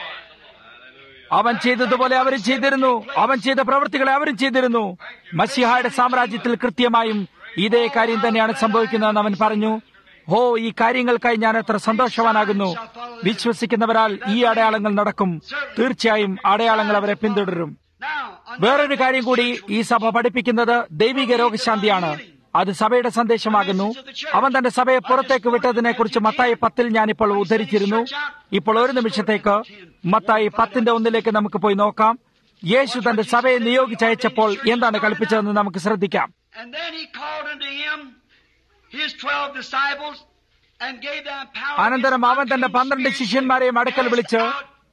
അവൻ ചെയ്തതുപോലെ അവരും ചെയ്തിരുന്നു അവൻ ചെയ്ത പ്രവൃത്തികളെ അവരും ചെയ്തിരുന്നു മസിഹായുടെ സാമ്രാജ്യത്തിൽ കൃത്യമായും ഇതേ കാര്യം തന്നെയാണ് സംഭവിക്കുന്നതെന്ന് അവൻ പറഞ്ഞു ഹോ ഈ കാര്യങ്ങൾക്കായി ഞാൻ എത്ര സന്തോഷവാനാകുന്നു വിശ്വസിക്കുന്നവരാൽ ഈ അടയാളങ്ങൾ നടക്കും തീർച്ചയായും അടയാളങ്ങൾ അവരെ പിന്തുടരും Now, on വേറൊരു കാര്യം കൂടി ഈ സഭ പഠിപ്പിക്കുന്നത് ദൈവിക രോഗശാന്തിയാണ് അത് സഭയുടെ സന്ദേശമാകുന്നു അവൻ തന്റെ സഭയെ പുറത്തേക്ക് വിട്ടതിനെ കുറിച്ച് മത്തായി പത്തിൽ ഞാനിപ്പോൾ ഉദ്ധരിച്ചിരുന്നു ഇപ്പോൾ ഒരു നിമിഷത്തേക്ക് മത്തായി പത്തിന്റെ ഒന്നിലേക്ക് നമുക്ക് പോയി നോക്കാം യേശു തന്റെ സഭയെ നിയോഗിച്ചയച്ചപ്പോൾ എന്താണ് കൽപ്പിച്ചതെന്ന് നമുക്ക് ശ്രദ്ധിക്കാം And then he called unto him his twelve disciples and gave them power. അനന്തരം അവൻ തന്റെ പന്ത്രണ്ട് ശിഷ്യന്മാരെയും അടുക്കൽ വിളിച്ച്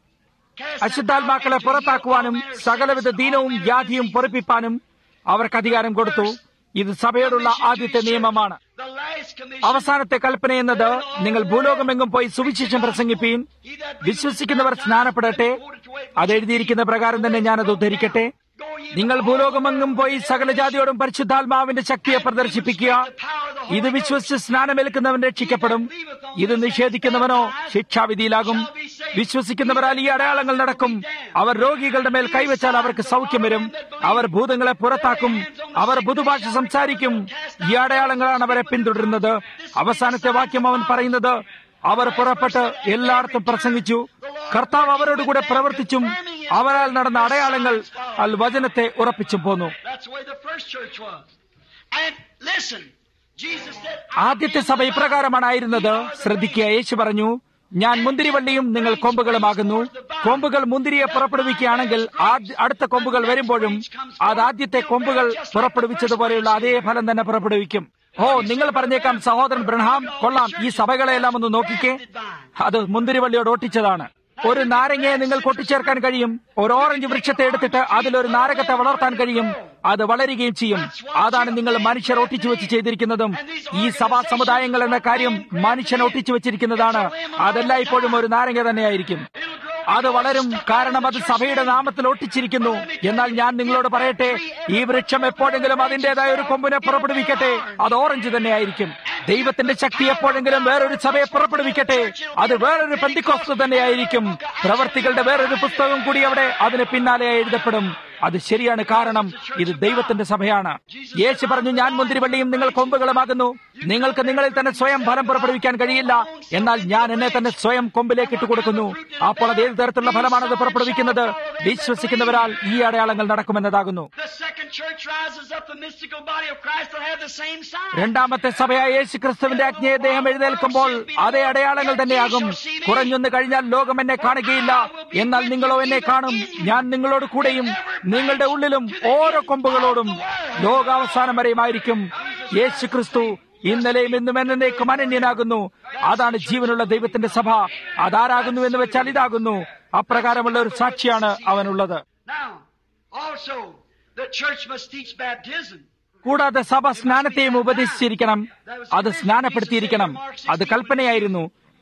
അശുദ്ധാത്മാക്കളെ പുറത്താക്കുവാനും സകലവിധ ദീനവും വ്യാധിയും പൊറിപ്പിപ്പാനും അവർക്ക് അധികാരം കൊടുത്തു ഇത് സഭയോടുള്ള ആദ്യത്തെ നിയമമാണ് The last commission. അവസാനത്തെ കൽപ്പന എന്നത് നിങ്ങൾ ഭൂലോകമെങ്ങും പോയി സുവിശേഷം പ്രസംഗിപ്പീൻ വിശ്വസിക്കുന്നവർ സ്നാനപ്പെടട്ടെ അത് എഴുതിയിരിക്കുന്ന പ്രകാരം തന്നെ ഞാനത് ഉദ്ധരിക്കട്ടെ നിങ്ങൾ ഭൂലോകമെങ്ങും പോയി സകല ജാതിയോടും പരിശുദ്ധാത്മാവിന്റെ ശക്തിയെ പ്രദർശിപ്പിക്കുക ഇത് വിശ്വസിച്ച് സ്നാനമേൽക്കുന്നവൻ രക്ഷിക്കപ്പെടും ഇത് നിഷേധിക്കുന്നവനോ ശിക്ഷാവിധിയിലാകും വിശ്വസിക്കുന്നവരാൽ ഈ അടയാളങ്ങൾ നടക്കും അവർ രോഗികളുടെ മേൽ കൈവച്ചാൽ അവർക്ക് സൗഖ്യം വരും അവർ ഭൂതങ്ങളെ പുറത്താക്കും അവർ പുതുഭാഷ സംസാരിക്കും ഈ അടയാളങ്ങളാണ് അവരെ പിന്തുടരുന്നത് അവസാനത്തെ വാക്യം അവൻ പറയുന്നത് അവർ പുറപ്പെട്ട് എല്ലായിടത്തും പ്രസംഗിച്ചു കർത്താവ് അവരോട് കൂടെ പ്രവർത്തിച്ചും അവരാൽ നടന്ന അടയാളങ്ങൾ അൽ വചനത്തെ ഉറപ്പിച്ചും പോന്നു That's the way the first church was. And listen, Jesus said, ആദ്യത്തെ സഭ ഇപ്രകാരമാണ് ആയിരുന്നത് ശ്രദ്ധിക്കുക യേശു പറഞ്ഞു ഞാൻ മുന്തിരിവള്ളിയും നിങ്ങൾ കൊമ്പുകളുമാകുന്നു കൊമ്പുകൾ മുന്തിരിയെ പുറപ്പെടുവിക്കുകയാണെങ്കിൽ ആദ്യ- അടുത്ത കൊമ്പുകൾ വരുമ്പോഴും അത് ആദ്യത്തെ കൊമ്പുകൾ പുറപ്പെടുവിച്ചതുപോലെയുള്ള അതേ ഫലം തന്നെ പുറപ്പെടുവിക്കും ഓ നിങ്ങൾ പറഞ്ഞേക്കാം സഹോദരൻ ബ്രഹാം കൊള്ളാം ഈ സഭകളെല്ലാം ഒന്ന് നോക്കിക്കേ അത് മുന്തിരിവള്ളിയോട് ഒട്ടിച്ചതാണ് ഒരു നാരങ്ങയെ നിങ്ങൾ കൊട്ടിച്ചേർക്കാൻ കഴിയും ഒരു ഓറഞ്ച് വൃക്ഷത്തെ എടുത്തിട്ട് അതിലൊരു നാരകത്തെ വളർത്താൻ കഴിയും അത് വളരുകയും ചെയ്യും അതാണ് നിങ്ങൾ മനുഷ്യർ ഒട്ടിച്ചു വെച്ച് ചെയ്തിരിക്കുന്നതും ഈ സഭാ സമുദായങ്ങൾ എന്ന കാര്യം മനുഷ്യൻ ഒട്ടിച്ചു വെച്ചിരിക്കുന്നതാണ് അതെല്ലാം ഇപ്പോഴും ഒരു നാരങ്ങ തന്നെയായിരിക്കും അത് വളരും കാരണം അത് സഭയുടെ നാമത്തിൽ ഒട്ടിച്ചിരിക്കുന്നു എന്നാൽ ഞാൻ നിങ്ങളോട് പറയട്ടെ ഈ വൃക്ഷം എപ്പോഴെങ്കിലും അതിന്റേതായ ഒരു കൊമ്പിനെ പുറപ്പെടുവിക്കട്ടെ അത് ഓറഞ്ച് തന്നെയായിരിക്കും ദൈവത്തിന്റെ ശക്തി എപ്പോഴെങ്കിലും വേറൊരു സഭയെ പുറപ്പെടുവിക്കട്ടെ അത് വേറൊരു പെന്തിക്കോസ്ത് തന്നെയായിരിക്കും പ്രവർത്തികളുടെ വേറൊരു പുസ്തകം കൂടി അവിടെ അതിന് പിന്നാലെ എഴുതപ്പെടും അത് ശരിയാണ് കാരണം ഇത് ദൈവത്തിന്റെ സഭയാണ് യേശു പറഞ്ഞു ഞാൻ മുന്തിരിവള്ളിയും നിങ്ങൾ കൊമ്പുകളുമാകുന്നു നിങ്ങൾക്ക് നിങ്ങളിൽ തന്നെ സ്വയം ഫലം പുറപ്പെടുവിക്കാൻ കഴിയില്ല എന്നാൽ ഞാൻ എന്നെ തന്നെ സ്വയം കൊമ്പിലേക്ക് ഇട്ടുകൊടുക്കുന്നു അപ്പോൾ അത് ഏത് തരത്തിലുള്ള ഫലമാണ് അത് പുറപ്പെടുവിക്കുന്നത് വിശ്വസിക്കുന്നവരാൽ ഈ അടയാളങ്ങൾ നടക്കുമെന്നതാകുന്നു the second church rises up, the mystical body of Christ will have the same sign. രണ്ടാമത്തെ സഭയായ യേശു ക്രിസ്തുവിന്റെ അജ്ഞയെ ദേഹം എഴുന്നേൽക്കുമ്പോൾ അതേ അടയാളങ്ങൾ തന്നെയാകും കുറഞ്ഞൊന്ന് കഴിഞ്ഞാൽ ലോകം എന്നെ കാണുകയില്ല എന്നാൽ നിങ്ങളോ എന്നെ കാണും ഞാൻ നിങ്ങളോട് കൂടെയും നിങ്ങളുടെ ഉള്ളിലും ഓരോ കൊമ്പുകളോടും ലോകാവസാനം വരെയുമായിരിക്കും യേശു ക്രിസ്തു ഇന്നലെയും ഇന്നും എന്നേക്കും അനന്യനാകുന്നു അതാണ് ജീവനുള്ള ദൈവത്തിന്റെ സഭ അതാരാകുന്നു എന്ന് വെച്ചാൽ ഇതാകുന്നു അപ്രകാരമുള്ള ഒരു സാക്ഷിയാണ് അവനുള്ളത് Now, also, the church must teach baptism. കൂടാതെ സഭ സ്നാനത്തെയും ഉപദേശിച്ചിരിക്കണം അത് സ്നാനപ്പെടുത്തിയിരിക്കണം അത് കൽപ്പനയായിരുന്നു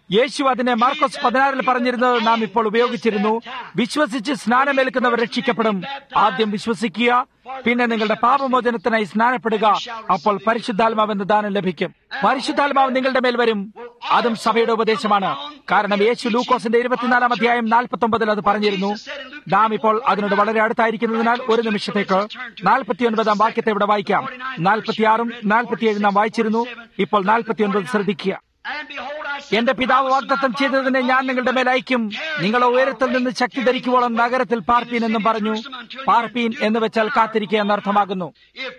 യേശു അതിനെ മാർക്കോസ് പതിനാറിൽ പറഞ്ഞിരുന്നത് നാം ഇപ്പോൾ ഉപയോഗിച്ചിരുന്നു വിശ്വസിച്ച് സ്നാനമേൽക്കുന്നവർ രക്ഷിക്കപ്പെടും ആദ്യം വിശ്വസിക്കുക പിന്നെ നിങ്ങളുടെ പാപമോചനത്തിനായി സ്നാനപ്പെടുക അപ്പോൾ പരിശുദ്ധാത്മാവെന്ന ദാനം ലഭിക്കും പരിശുദ്ധാത്മാവ് നിങ്ങളുടെ മേൽ വരും അതും സഭയുടെ ഉപദേശമാണ് കാരണം യേശു ലൂക്കോസിന്റെ ഇരുപത്തിനാലാം അധ്യായം നാൽപ്പത്തി ഒമ്പതിൽ അത് പറഞ്ഞിരുന്നു നാം ഇപ്പോൾ അതിനോട് വളരെ അടുത്തായിരിക്കുന്നതിനാൽ ഒരു നിമിഷത്തേക്ക് നാൽപ്പത്തിയൊൻപതാം വാക്യത്തെ ഇവിടെ വായിക്കാം നാൽപ്പത്തിയാറും നാൽപ്പത്തിയേഴും നാം വായിച്ചിരുന്നു ഇപ്പോൾ നാൽപ്പത്തിയൊൻപത് ശ്രദ്ധിക്കുക എന്റെ പിതാവ് വാഗ്ദത്തം ചെയ്തതിനെ ഞാൻ നിങ്ങളുടെ മേൽ അയക്കും നിങ്ങളെ ഉയരത്തിൽ നിന്ന് ശക്തി ധരിക്കുവോളം നഗരത്തിൽ പാർപ്പീൻ എന്നും പറഞ്ഞു പാർപ്പീൻ എന്ന് വെച്ചാൽ കാത്തിരിക്കുക എന്നർത്ഥമാകുന്നു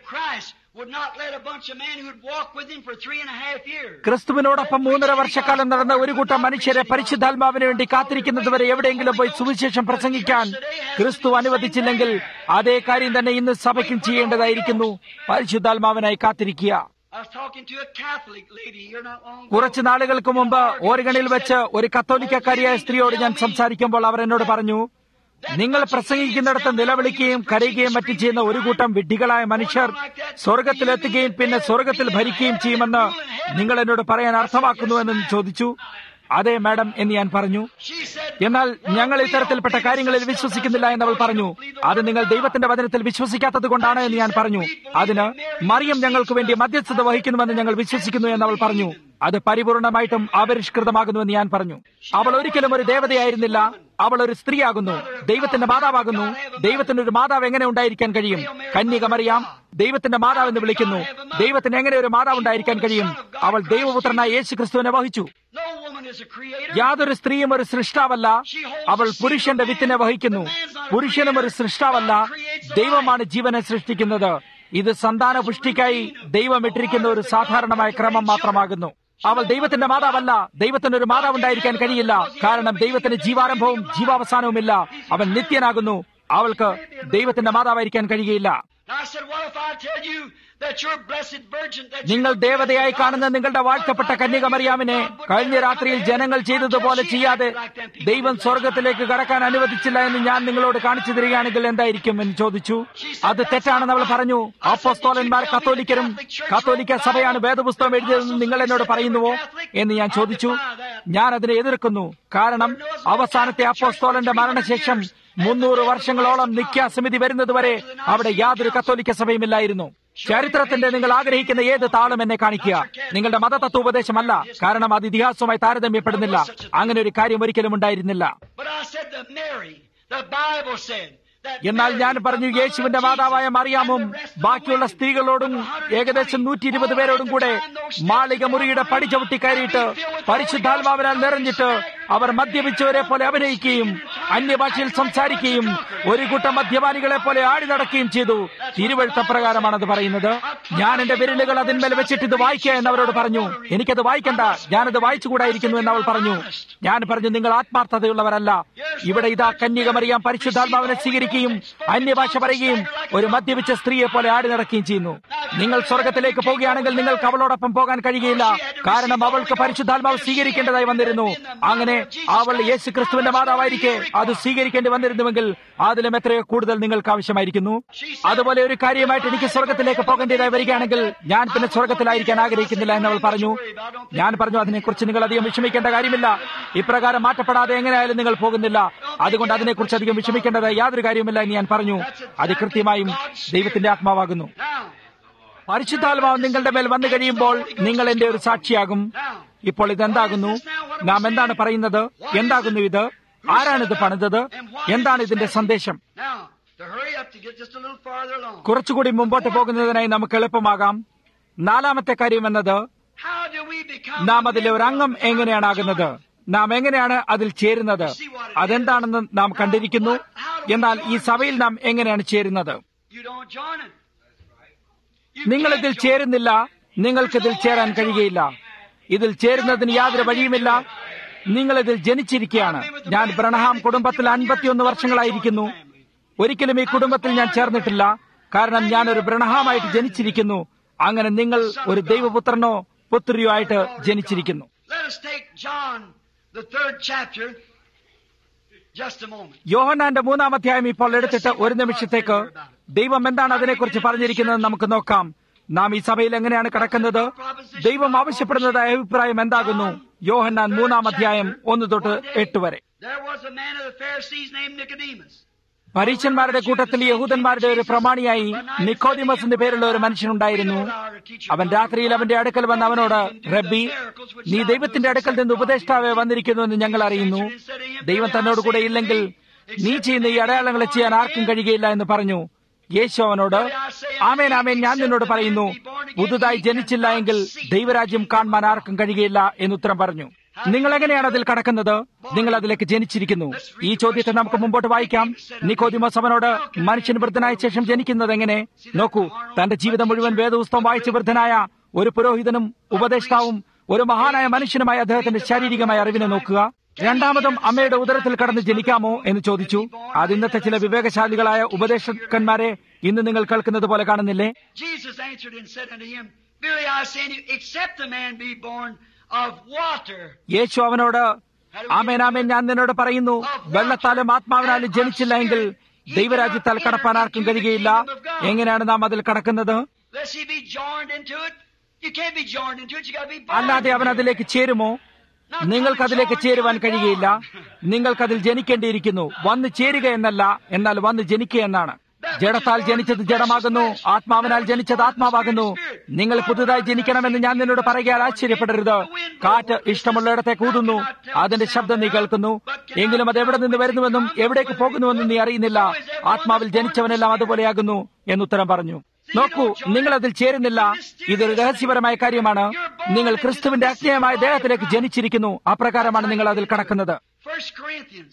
ക്രിസ്തുവിനോടൊപ്പം മൂന്നര വർഷക്കാലം നടന്ന ഒരു കൂട്ടം മനുഷ്യരെ പരിശുദ്ധാത്മാവിന് വേണ്ടി കാത്തിരിക്കുന്നതുവരെ എവിടെയെങ്കിലും പോയി സുവിശേഷം പ്രസംഗിക്കാൻ ക്രിസ്തു അനുവദിച്ചില്ലെങ്കിൽ അതേ കാര്യം തന്നെ ഇന്ന് സഭയ്ക്കും ചെയ്യേണ്ടതായിരിക്കുന്നു പരിശുദ്ധാത്മാവിനായി കാത്തിരിക്കുക കുറച്ചു നാളുകൾക്ക് മുമ്പ് ഓരഗണിൽ വെച്ച് ഒരു കത്തോലിക്കക്കാരിയായ സ്ത്രീയോട് ഞാൻ സംസാരിക്കുമ്പോൾ അവർ എന്നോട് പറഞ്ഞു നിങ്ങൾ പ്രസംഗിക്കുന്നിടത്ത് നിലവിളിക്കുകയും കരയുകയും മറ്റും ചെയ്യുന്ന ഒരു കൂട്ടം വിഡ്ഢികളായ മനുഷ്യർ സ്വർഗത്തിലെത്തുകയും പിന്നെ സ്വർഗത്തിൽ ഭരിക്കുകയും ചെയ്യുമെന്ന് നിങ്ങൾ എന്നോട് പറയാൻ അർത്ഥമാക്കുന്നുവെന്ന് ചോദിച്ചു അതെ മാഡം എന്ന് ഞാൻ പറഞ്ഞു എന്നാൽ ഞങ്ങൾ ഇത്തരത്തിൽപ്പെട്ട കാര്യങ്ങളിൽ വിശ്വസിക്കുന്നില്ല എന്ന് അവൾ പറഞ്ഞു അത് നിങ്ങൾ ദൈവത്തിന്റെ വചനത്തിൽ വിശ്വസിക്കാത്തത് കൊണ്ടാണ് എന്ന് ഞാൻ പറഞ്ഞു അതിന് മറിയം ഞങ്ങൾക്ക് വേണ്ടി മധ്യസ്ഥത വഹിക്കുന്നുവെന്ന് ഞങ്ങൾ വിശ്വസിക്കുന്നു എന്ന് അവൾ പറഞ്ഞു അത് പരിപൂർണമായിട്ടും അപരിഷ്കൃതമാകുന്നുവെന്ന് ഞാൻ പറഞ്ഞു അവൾ ഒരിക്കലും ഒരു ദേവതയായിരുന്നില്ല അവൾ ഒരു സ്ത്രീയാകുന്നു ദൈവത്തിന്റെ മാതാവാകുന്നു ദൈവത്തിന് ഒരു മാതാവ് എങ്ങനെ ഉണ്ടായിരിക്കാൻ കഴിയും കന്യക മറിയാം ദൈവത്തിന്റെ മാതാവ് എന്ന് വിളിക്കുന്നു ദൈവത്തിന് എങ്ങനെ ഒരു മാതാവ് ഉണ്ടായിരിക്കാൻ കഴിയും അവൾ ദൈവപുത്രനായ യേശു ക്രിസ്തുവിനെ വഹിച്ചു യാതൊരു സ്ത്രീയും ഒരു സൃഷ്ടാവല്ല അവൾ പുരുഷന്റെ വിത്തിനെ വഹിക്കുന്നു പുരുഷനും ഒരു സൃഷ്ടാവല്ല ദൈവമാണ് ജീവനെ സൃഷ്ടിക്കുന്നത് ഇത് സന്താന പുഷ്ടിക്കായി ദൈവം ഇട്ടിരിക്കുന്ന ഒരു സാധാരണമായ ക്രമം മാത്രമാകുന്നു അവൾ ദൈവത്തിന്റെ മാതാവല്ല ദൈവത്തിന് ഒരു മാതാവ് ഉണ്ടായിരിക്കാൻ കഴിയില്ല കാരണം ദൈവത്തിന് ജീവാരംഭവും ജീവാവസാനവുമില്ല അവൻ നിത്യനാകുന്നു അവൾക്ക് ദൈവത്തിന്റെ മാതാവായിരിക്കാൻ കഴിയുകയില്ല നിങ്ങൾ ദേവതയായി കാണുന്ന നിങ്ങളുടെ വാഴ്ത്തപ്പെട്ട കന്യകമറിയാമിനെ കഴിഞ്ഞ രാത്രിയിൽ ജനങ്ങൾ ചെയ്തതുപോലെ ചെയ്യാതെ ദൈവം സ്വർഗത്തിലേക്ക് കടക്കാൻ അനുവദിച്ചില്ല എന്ന് ഞാൻ നിങ്ങളോട് കാണിച്ചു തരികയാണെങ്കിൽ എന്തായിരിക്കും എന്ന് ചോദിച്ചു അത് തെറ്റാണെന്ന് അവൾ പറഞ്ഞു അപ്പോസ്തോലന്മാർ കത്തോലിക്കരും കത്തോലിക്ക സഭയാണ് വേദപുസ്തകം എഴുതിയതെന്ന് നിങ്ങൾ എന്നോട് പറയുന്നുവോ എന്ന് ഞാൻ ചോദിച്ചു ഞാൻ അതിനെ എതിർക്കുന്നു കാരണം അവസാനത്തെ അപ്പോസ്തോലന്റെ മരണശേഷം മുന്നൂറ് വർഷങ്ങളോളം നിത്യാസമിതി വരുന്നതുവരെ അവിടെ യാതൊരു കത്തോലിക്ക സഭയുമില്ലായിരുന്നു ചരിത്രത്തിന്റെ നിങ്ങൾ ആഗ്രഹിക്കുന്ന ഏത് താളും എന്നെ കാണിക്കുക നിങ്ങളുടെ മതതത്വോപദേശമല്ല കാരണം അത് ഇതിഹാസവുമായി താരതമ്യപ്പെടുന്നില്ല അങ്ങനെ ഒരു കാര്യം ഒരിക്കലും ഉണ്ടായിരുന്നില്ല എന്നാൽ ഞാൻ പറഞ്ഞു യേശുവിന്റെ മാതാവായ മറിയാമും ബാക്കിയുള്ള സ്ത്രീകളോടും ഏകദേശം നൂറ്റി ഇരുപത് പേരോടും കൂടെ മാളിക മുറിയുടെ പടി ചവിട്ടി കയറിയിട്ട് പരിശുദ്ധാത്മാവിനാൽ നിറഞ്ഞിട്ട് അവർ മദ്യപിച്ചവരെ പോലെ അഭിനയിക്കുകയും അന്യഭാഷയിൽ സംസാരിക്കുകയും ഒരു കൂട്ടം മദ്യപാനികളെ പോലെ ആടി നടക്കുകയും ചെയ്തു തിരുവഴുത്ത പ്രകാരമാണത് പറയുന്നത് ഞാൻ എന്റെ വിരലുകൾ അതിന്മേൽ വെച്ചിട്ട് ഇത് വായിക്കുക എന്നവരോട് പറഞ്ഞു എനിക്കത് വായിക്കണ്ട ഞാനത് വായിച്ചുകൂടായിരിക്കുന്നു എന്ന് അവൾ പറഞ്ഞു ഞാൻ പറഞ്ഞു നിങ്ങൾ ആത്മാർത്ഥതയുള്ളവരല്ല ഇവിടെ ഇതാ കന്യകമറിയാം പരിശുദ്ധാത്മാവിനെ സ്വീകരിക്കുകയും അന്യഭാഷ പറയുകയും ഒരു മദ്യപിച്ച സ്ത്രീയെ പോലെ ആടി നടക്കുകയും ചെയ്യുന്നു നിങ്ങൾ സ്വർഗത്തിലേക്ക് പോവുകയാണെങ്കിൽ നിങ്ങൾക്ക് അവളോടൊപ്പം പോകാൻ കഴിയുകയില്ല കാരണം അവൾക്ക് പരിശുദ്ധാത്മാവ് സ്വീകരിക്കേണ്ടതായി വന്നിരുന്നു അങ്ങനെ അവൾ യേശു ക്രിസ്തുവിന്റെ മാതാവായിരിക്കെ അത് സ്വീകരിക്കേണ്ടി വന്നിരുന്നുവെങ്കിൽ അതിലും എത്രയോ കൂടുതൽ നിങ്ങൾക്ക് ആവശ്യമായിരിക്കുന്നു അതുപോലെ ഒരു കാര്യമായിട്ട് എനിക്ക് സ്വർഗത്തിലേക്ക് പോകേണ്ടതായി വരികയാണെങ്കിൽ ഞാൻ പിന്നെ സ്വർഗത്തിലായിരിക്കാൻ ആഗ്രഹിക്കുന്നില്ല എന്നവൾ പറഞ്ഞു ഞാൻ പറഞ്ഞു അതിനെക്കുറിച്ച് നിങ്ങൾ അധികം വിഷമിക്കേണ്ട കാര്യമില്ല ഇപ്രകാരം മാറ്റപ്പെടാതെ എങ്ങനെയായാലും നിങ്ങൾ പോകുന്നില്ല അതുകൊണ്ട് അതിനെക്കുറിച്ച് അധികം വിഷമിക്കേണ്ടതായി യാതൊരു കാര്യമില്ല എന്ന് ഞാൻ പറഞ്ഞു അത് കൃത്യമായും ദൈവത്തിന്റെ ആത്മാവാകുന്നു പരിശുദ്ധാത്മാവ് നിങ്ങളുടെ മേൽ വന്നു കഴിയുമ്പോൾ നിങ്ങൾ എന്റെ ഒരു സാക്ഷിയാകും ഇപ്പോൾ ഇതെന്താകുന്നു നാം എന്താണ് പറയുന്നത് എന്താകുന്നു ഇത് ആരാണിത് പണിതത് എന്താണ് ഇതിന്റെ സന്ദേശം കുറച്ചുകൂടി മുമ്പോട്ട് പോകുന്നതിനായി നമുക്ക് എളുപ്പമാകാം നാലാമത്തെ കാര്യം എന്നത് നാം അതിലെ ഒരു അംഗം എങ്ങനെയാണ് ആകുന്നത് നാം എങ്ങനെയാണ് അതിൽ ചേരുന്നത് അതെന്താണെന്ന് നാം കണ്ടിരിക്കുന്നു എന്നാൽ ഈ സഭയിൽ നാം എങ്ങനെയാണ് ചേരുന്നത് നിങ്ങൾ ഇതിൽ ചേരുന്നില്ല നിങ്ങൾക്കിതിൽ ചേരാൻ കഴിയുകയില്ല ഇതിൽ ചേരുന്നതിന് യാതൊരു വഴിയുമില്ല നിങ്ങൾ ഇതിൽ ജനിച്ചിരിക്കുകയാണ് ഞാൻ ബ്രണഹാം കുടുംബത്തിൽ അൻപത്തിയൊന്ന് വർഷങ്ങളായിരിക്കുന്നു ഒരിക്കലും ഈ കുടുംബത്തിൽ ഞാൻ ചേർന്നിട്ടില്ല കാരണം ഞാൻ ഒരു ബ്രണഹാമായിട്ട് ജനിച്ചിരിക്കുന്നു അങ്ങനെ നിങ്ങൾ ഒരു ദൈവപുത്രനോ പുത്രിയോ ആയിട്ട് ജനിച്ചിരിക്കുന്നു യോഹന്നാന്റെ മൂന്നാം അധ്യായം ഇപ്പോൾ എടുത്തിട്ട് ഒരു നിമിഷത്തേക്ക് ദൈവം എന്താണ് അതിനെക്കുറിച്ച് പറഞ്ഞിരിക്കുന്നത് നമുക്ക് നോക്കാം നാം ഈ സഭയിൽ എങ്ങനെയാണ് കടക്കുന്നത് ദൈവം ആവശ്യപ്പെടുന്നതായ അഭിപ്രായം എന്താകുന്നു യോഹന്നാൻ മൂന്നാം അധ്യായം ഒന്ന് തൊട്ട് എട്ട് വരെ There was a man of the Pharisees named Nicodemus. പരീക്ഷന്മാരുടെ കൂട്ടത്തിൽ യഹൂദന്മാരുടെ ഒരു പ്രമാണിയായി നിക്കോദിമസ് എന്ന് പേരുള്ള ഒരു മനുഷ്യനുണ്ടായിരുന്നു അവൻ രാത്രിയിൽ അവന്റെ അടുക്കൽ വന്ന് അവനോട് റബ്ബി നീ ദൈവത്തിന്റെ അടുക്കൽ നിന്ന് ഉപദേഷ്ടാവെ വന്നിരിക്കുന്നു എന്ന് ഞങ്ങൾ അറിയുന്നു ദൈവം തന്നോട് കൂടെ ഇല്ലെങ്കിൽ നീ ചെയ്യുന്ന ഈ അടയാളങ്ങളെ ചെയ്യാൻ ആർക്കും കഴിയുകയില്ല എന്ന് പറഞ്ഞു യേശു അവനോട് ആമേൻ ആമേൻ ഞാൻ നിന്നോട് പറയുന്നു പുതുതായി ജനിച്ചില്ല എങ്കിൽ ദൈവരാജ്യം കാണുവാൻ ആർക്കും കഴിയുകയില്ല എന്ന് ഉത്തരം പറഞ്ഞു നിങ്ങൾ എങ്ങനെയാണ് അതിൽ കടക്കുന്നത് നിങ്ങൾ അതിലേക്ക് ജനിച്ചിരിക്കുന്നു ഈ ചോദ്യത്തെ നമുക്ക് മുമ്പോട്ട് വായിക്കാം നിക്കോദിമോസ് അവനോട് മനുഷ്യൻ വൃദ്ധനായ ശേഷം ജനിക്കുന്നത് എങ്ങനെ നോക്കൂ തന്റെ ജീവിതം മുഴുവൻ വേദപുസ്തകം വായിച്ച് വൃദ്ധനായ ഒരു പുരോഹിതനും ഉപദേഷ്ടാവും ഒരു മഹാനായ മനുഷ്യനുമായ അദ്ദേഹത്തിന്റെ ശാരീരികമായ അറിവിനെ നോക്കുക രണ്ടാമതും അമ്മയുടെ ഉദരത്തിൽ കടന്ന് ജനിക്കാമോ എന്ന് ചോദിച്ചു അത് ഇന്നത്തെ ചില വിവേകശാലികളായ ഉപദേശകന്മാരെ ഇന്ന് നിങ്ങൾ കേൾക്കുന്നത് പോലെ കാണുന്നില്ലേ Jesus answered and said unto him, Verily I say unto you, except a man be born of water. യേശു അവനോട് ആമേൻ ആമേൻ ഞാൻ നിന്നോട് പറയുന്നു വെള്ളത്താലും ആത്മാവിനാലും ജനിച്ചില്ല എങ്കിൽ ദൈവരാജ്യത്താൽ കടപ്പാൻ ആർക്കും കഴിയുകയില്ല എങ്ങനെയാണ് നാം അതിൽ കടക്കുന്നത് Lest he be joined into it. You can't be joined into it, you gotta be born. അല്ലാതെ അവൻ അതിലേക്ക് ചേരുമോ നിങ്ങൾക്ക് അതിലേക്ക് ചേരുവാൻ കഴിയുകയില്ല നിങ്ങൾക്കതിൽ ജനിക്കേണ്ടിയിരിക്കുന്നു വന്ന് ചേരുക എന്നല്ല എന്നാൽ വന്ന് ജനിക്കുക എന്നാണ് ജഡത്താൽ ജനിച്ചത് ജഡമാകുന്നു ആത്മാവിനാൽ ജനിച്ചത് ആത്മാവാകുന്നു നിങ്ങൾ പുതുതായി ജനിക്കണമെന്ന് ഞാൻ നിന്നോട് പറയുകയാൽ ആശ്ചര്യപ്പെടരുത് കാറ്റ് ഇഷ്ടമുള്ളിടത്തെ കൂതുന്നു അതിന്റെ ശബ്ദം നീ കേൾക്കുന്നു എങ്കിലും അത് എവിടെ നിന്ന് വരുന്നുവെന്നും എവിടേക്ക് പോകുന്നുവെന്നും നീ അറിയുന്നില്ല ആത്മാവിൽ ജനിച്ചവനെല്ലാം അതുപോലെയാകുന്നു എന്നുത്തരം പറഞ്ഞു നോക്കൂ നിങ്ങൾ അതിൽ ചേരുന്നില്ല ഇതൊരു രഹസ്യപരമായ കാര്യമാണ് നിങ്ങൾ ക്രിസ്തുവിന്റെ അജ്ഞേയമായ ദേഹത്തിലേക്ക് ജനിച്ചിരിക്കുന്നു അപ്രകാരമാണ് നിങ്ങൾ അതിൽ കടക്കുന്നത് First Corinthians.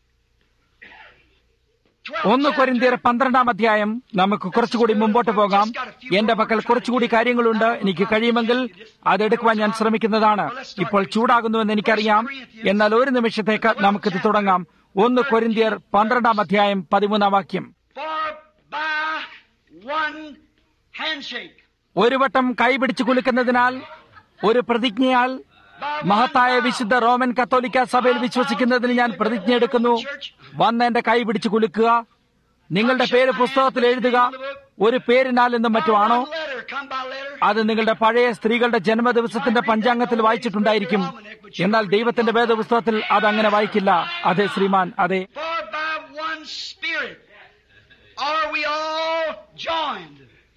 ഒന്ന് കൊരിന്തിയർ പന്ത്രണ്ടാം അധ്യായം നമുക്ക് കുറച്ചുകൂടി മുമ്പോട്ട് പോകാം എന്റെ പക്കൽ കുറച്ചുകൂടി കാര്യങ്ങളുണ്ട് എനിക്ക് കഴിയുമെങ്കിൽ അതെടുക്കുവാൻ ഞാൻ ശ്രമിക്കുന്നതാണ് ഇപ്പോൾ ചൂടാകുന്നുവെന്ന് എനിക്കറിയാം എന്നാൽ ഒരു നിമിഷത്തേക്ക് നമുക്കിത് തുടങ്ങാം ഒന്ന് കൊരിന്തിയർ പന്ത്രണ്ടാം അധ്യായം പതിമൂന്നാം വാക്യം For by one handshake, ഒരു വട്ടം കൈപിടിച്ചു കുലുക്കുന്നതിനാൽ ഒരു പ്രതിജ്ഞയാൽ മഹത്തായ വിശുദ്ധ റോമൻ കത്തോലിക്ക സഭയിൽ വിശ്വസിക്കുന്നതിന് ഞാൻ പ്രതിജ്ഞ എടുക്കുന്നു വന്ന് എന്റെ കൈ പിടിച്ചു കുലുക്കുക നിങ്ങളുടെ പേര് പുസ്തകത്തിൽ എഴുതുക ഒരു പേരിനാൽ എന്നും മറ്റുമാണോ letter, come by letter. അത് നിങ്ങളുടെ പഴയ സ്ത്രീകളുടെ ജന്മദിവസത്തിന്റെ പഞ്ചാംഗത്തിൽ വായിച്ചിട്ടുണ്ടായിരിക്കും എന്നാൽ ദൈവത്തിന്റെ വേദപുസ്തകത്തിൽ അത് അങ്ങനെ വായിക്കില്ല അതെ ശ്രീമാൻ അതെ For by one Spirit are we all joined,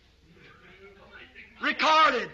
recorded,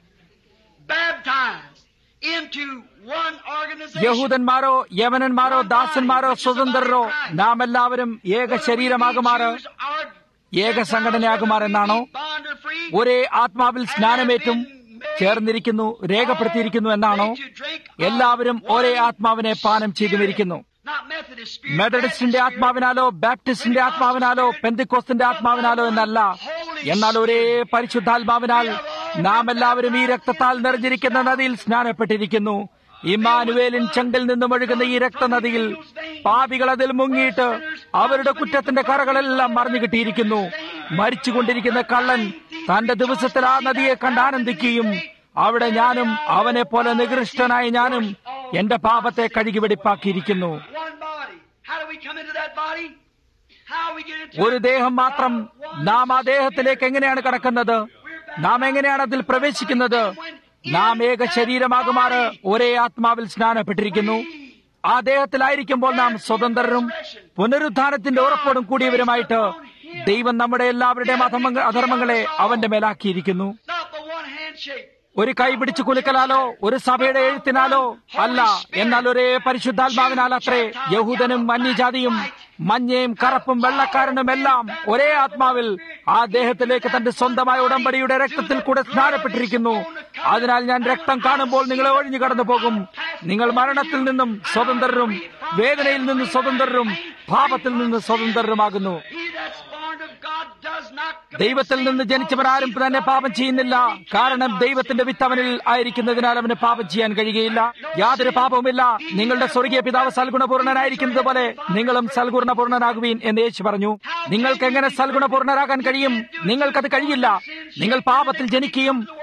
baptized into one organization. യഹൂദന്മാരോ യവനന്മാരോ ദാസന്മാരോ സ്വതന്ത്രരോ നാം എല്ലാവരും ഏക ശരീരമാകുമാറ് ഏക സംഘടനയാകുമാറെന്നാണോ ഒരേ ആത്മാവിൽ സ്നാനമേറ്റും ചേർന്നിരിക്കുന്നു രേഖപ്പെടുത്തിയിരിക്കുന്നു എന്നാണോ എല്ലാവരും ഒരേ ആത്മാവിനെ പാനം ചെയ്തുമിരിക്കുന്നു മെത്തഡിസ്റ്റിന്റെ ആത്മാവിനാലോ ബാപ്റ്റിസ്റ്റിന്റെ ആത്മാവിനാലോ പെന്തിക്കോസ്തിന്റെ ആത്മാവിനാലോ എന്നല്ല എന്നാൽ ഒരേ പരിശുദ്ധാത്മാവിനാൽ നാം എല്ലാവരും ഈ രക്തത്താൽ നിറഞ്ഞിരിക്കുന്ന നദിയിൽ സ്നാനപ്പെട്ടിരിക്കുന്നു ഇമ്മാനുവേലിൻ ചങ്കിൽ നിന്നും ഒഴുകുന്ന ഈ രക്തനദിയിൽ പാപികൾ അതിൽ മുങ്ങിയിട്ട് അവരുടെ കുറ്റത്തിന്റെ കറകളെല്ലാം മറിഞ്ഞു കിട്ടിയിരിക്കുന്നു മരിച്ചുകൊണ്ടിരിക്കുന്ന കള്ളൻ തന്റെ ദിവസത്തിൽ ആ നദിയെ കണ്ട് ആനന്ദിക്കുകയും അവിടെ ഞാനും അവനെ പോലെ നികൃഷ്ടനായ ഞാനും എന്റെ പാപത്തെ കഴുകി വെടിപ്പാക്കിയിരിക്കുന്നു One body. How do we come into that body? How we get into ഒരു ദേഹം മാത്രം നാം ആ ദേഹത്തിലേക്ക് എങ്ങനെയാണ് കടക്കുന്നത് നാം എങ്ങനെയാണ് അതിൽ പ്രവേശിക്കുന്നത് നാം ഏക ശരീരമാകുമാറ് ഒരേ ആത്മാവിൽ സ്നാനപ്പെട്ടിരിക്കുന്നു ആ ദേഹത്തിലായിരിക്കുമ്പോൾ നാം സ്വതന്ത്രരും പുനരുദ്ധാനത്തിന്റെ ഉറപ്പോടും കൂടിയവരുമായിട്ട് ദൈവം നമ്മുടെ എല്ലാവരുടെയും അധർമ്മ- അധർമ്മങ്ങളെ അവന്റെ മേലാക്കിയിരിക്കുന്നു not the one handshake. ഒരു കൈ പിടിച്ചു കുലുക്കലാലോ ഒരു സഭയുടെ എഴുത്തിനാലോ അല്ല എന്നാൽ ഒരേ പരിശുദ്ധാത്മാവിനാൽ അത്രേ യഹൂദനും അന്യജാതിയും മഞ്ഞയും കറുപ്പും വെള്ളക്കാരനും എല്ലാം ഒരേ ആത്മാവിൽ ആ ദേഹത്തിലേക്ക് തന്റെ സ്വന്തമായ ഉടമ്പടിയുടെ രക്തത്തിൽ കൂടെ സ്നാനപ്പെട്ടിരിക്കുന്നു അതിനാൽ ഞാൻ രക്തം കാണുമ്പോൾ നിങ്ങളെ ഒഴിഞ്ഞു കടന്നു പോകും നിങ്ങൾ മരണത്തിൽ നിന്നും സ്വതന്ത്രരും വേദനയിൽ നിന്ന് സ്വതന്ത്രരും പാപത്തിൽ നിന്ന് സ്വതന്ത്രരുമാകുന്നു He that's born of God does not ദൈവത്തിൽ നിന്ന് ജനിച്ചവരാരും തന്നെ പാപം ചെയ്യുന്നില്ല കാരണം ദൈവത്തിന്റെ വിത്തവനിൽ ആയിരിക്കുന്നതിനാൽ അവന് പാപം ചെയ്യാൻ കഴിയുകയില്ല യാതൊരു പാപവുമില്ല നിങ്ങളുടെ സ്വർഗീയ പിതാവ് സൽഗുണപൂർണനായിരിക്കുന്നത് പോലെ നിങ്ങളും സൽഗുണപൂർണനാകുവീൻ എന്ന് യേശു പറഞ്ഞു നിങ്ങൾക്ക് എങ്ങനെ സൽഗുണപൂർണരാകാൻ കഴിയും നിങ്ങൾക്കത് കഴിയില്ല നിങ്ങൾ പാപത്തിൽ ജനിക്കുകയും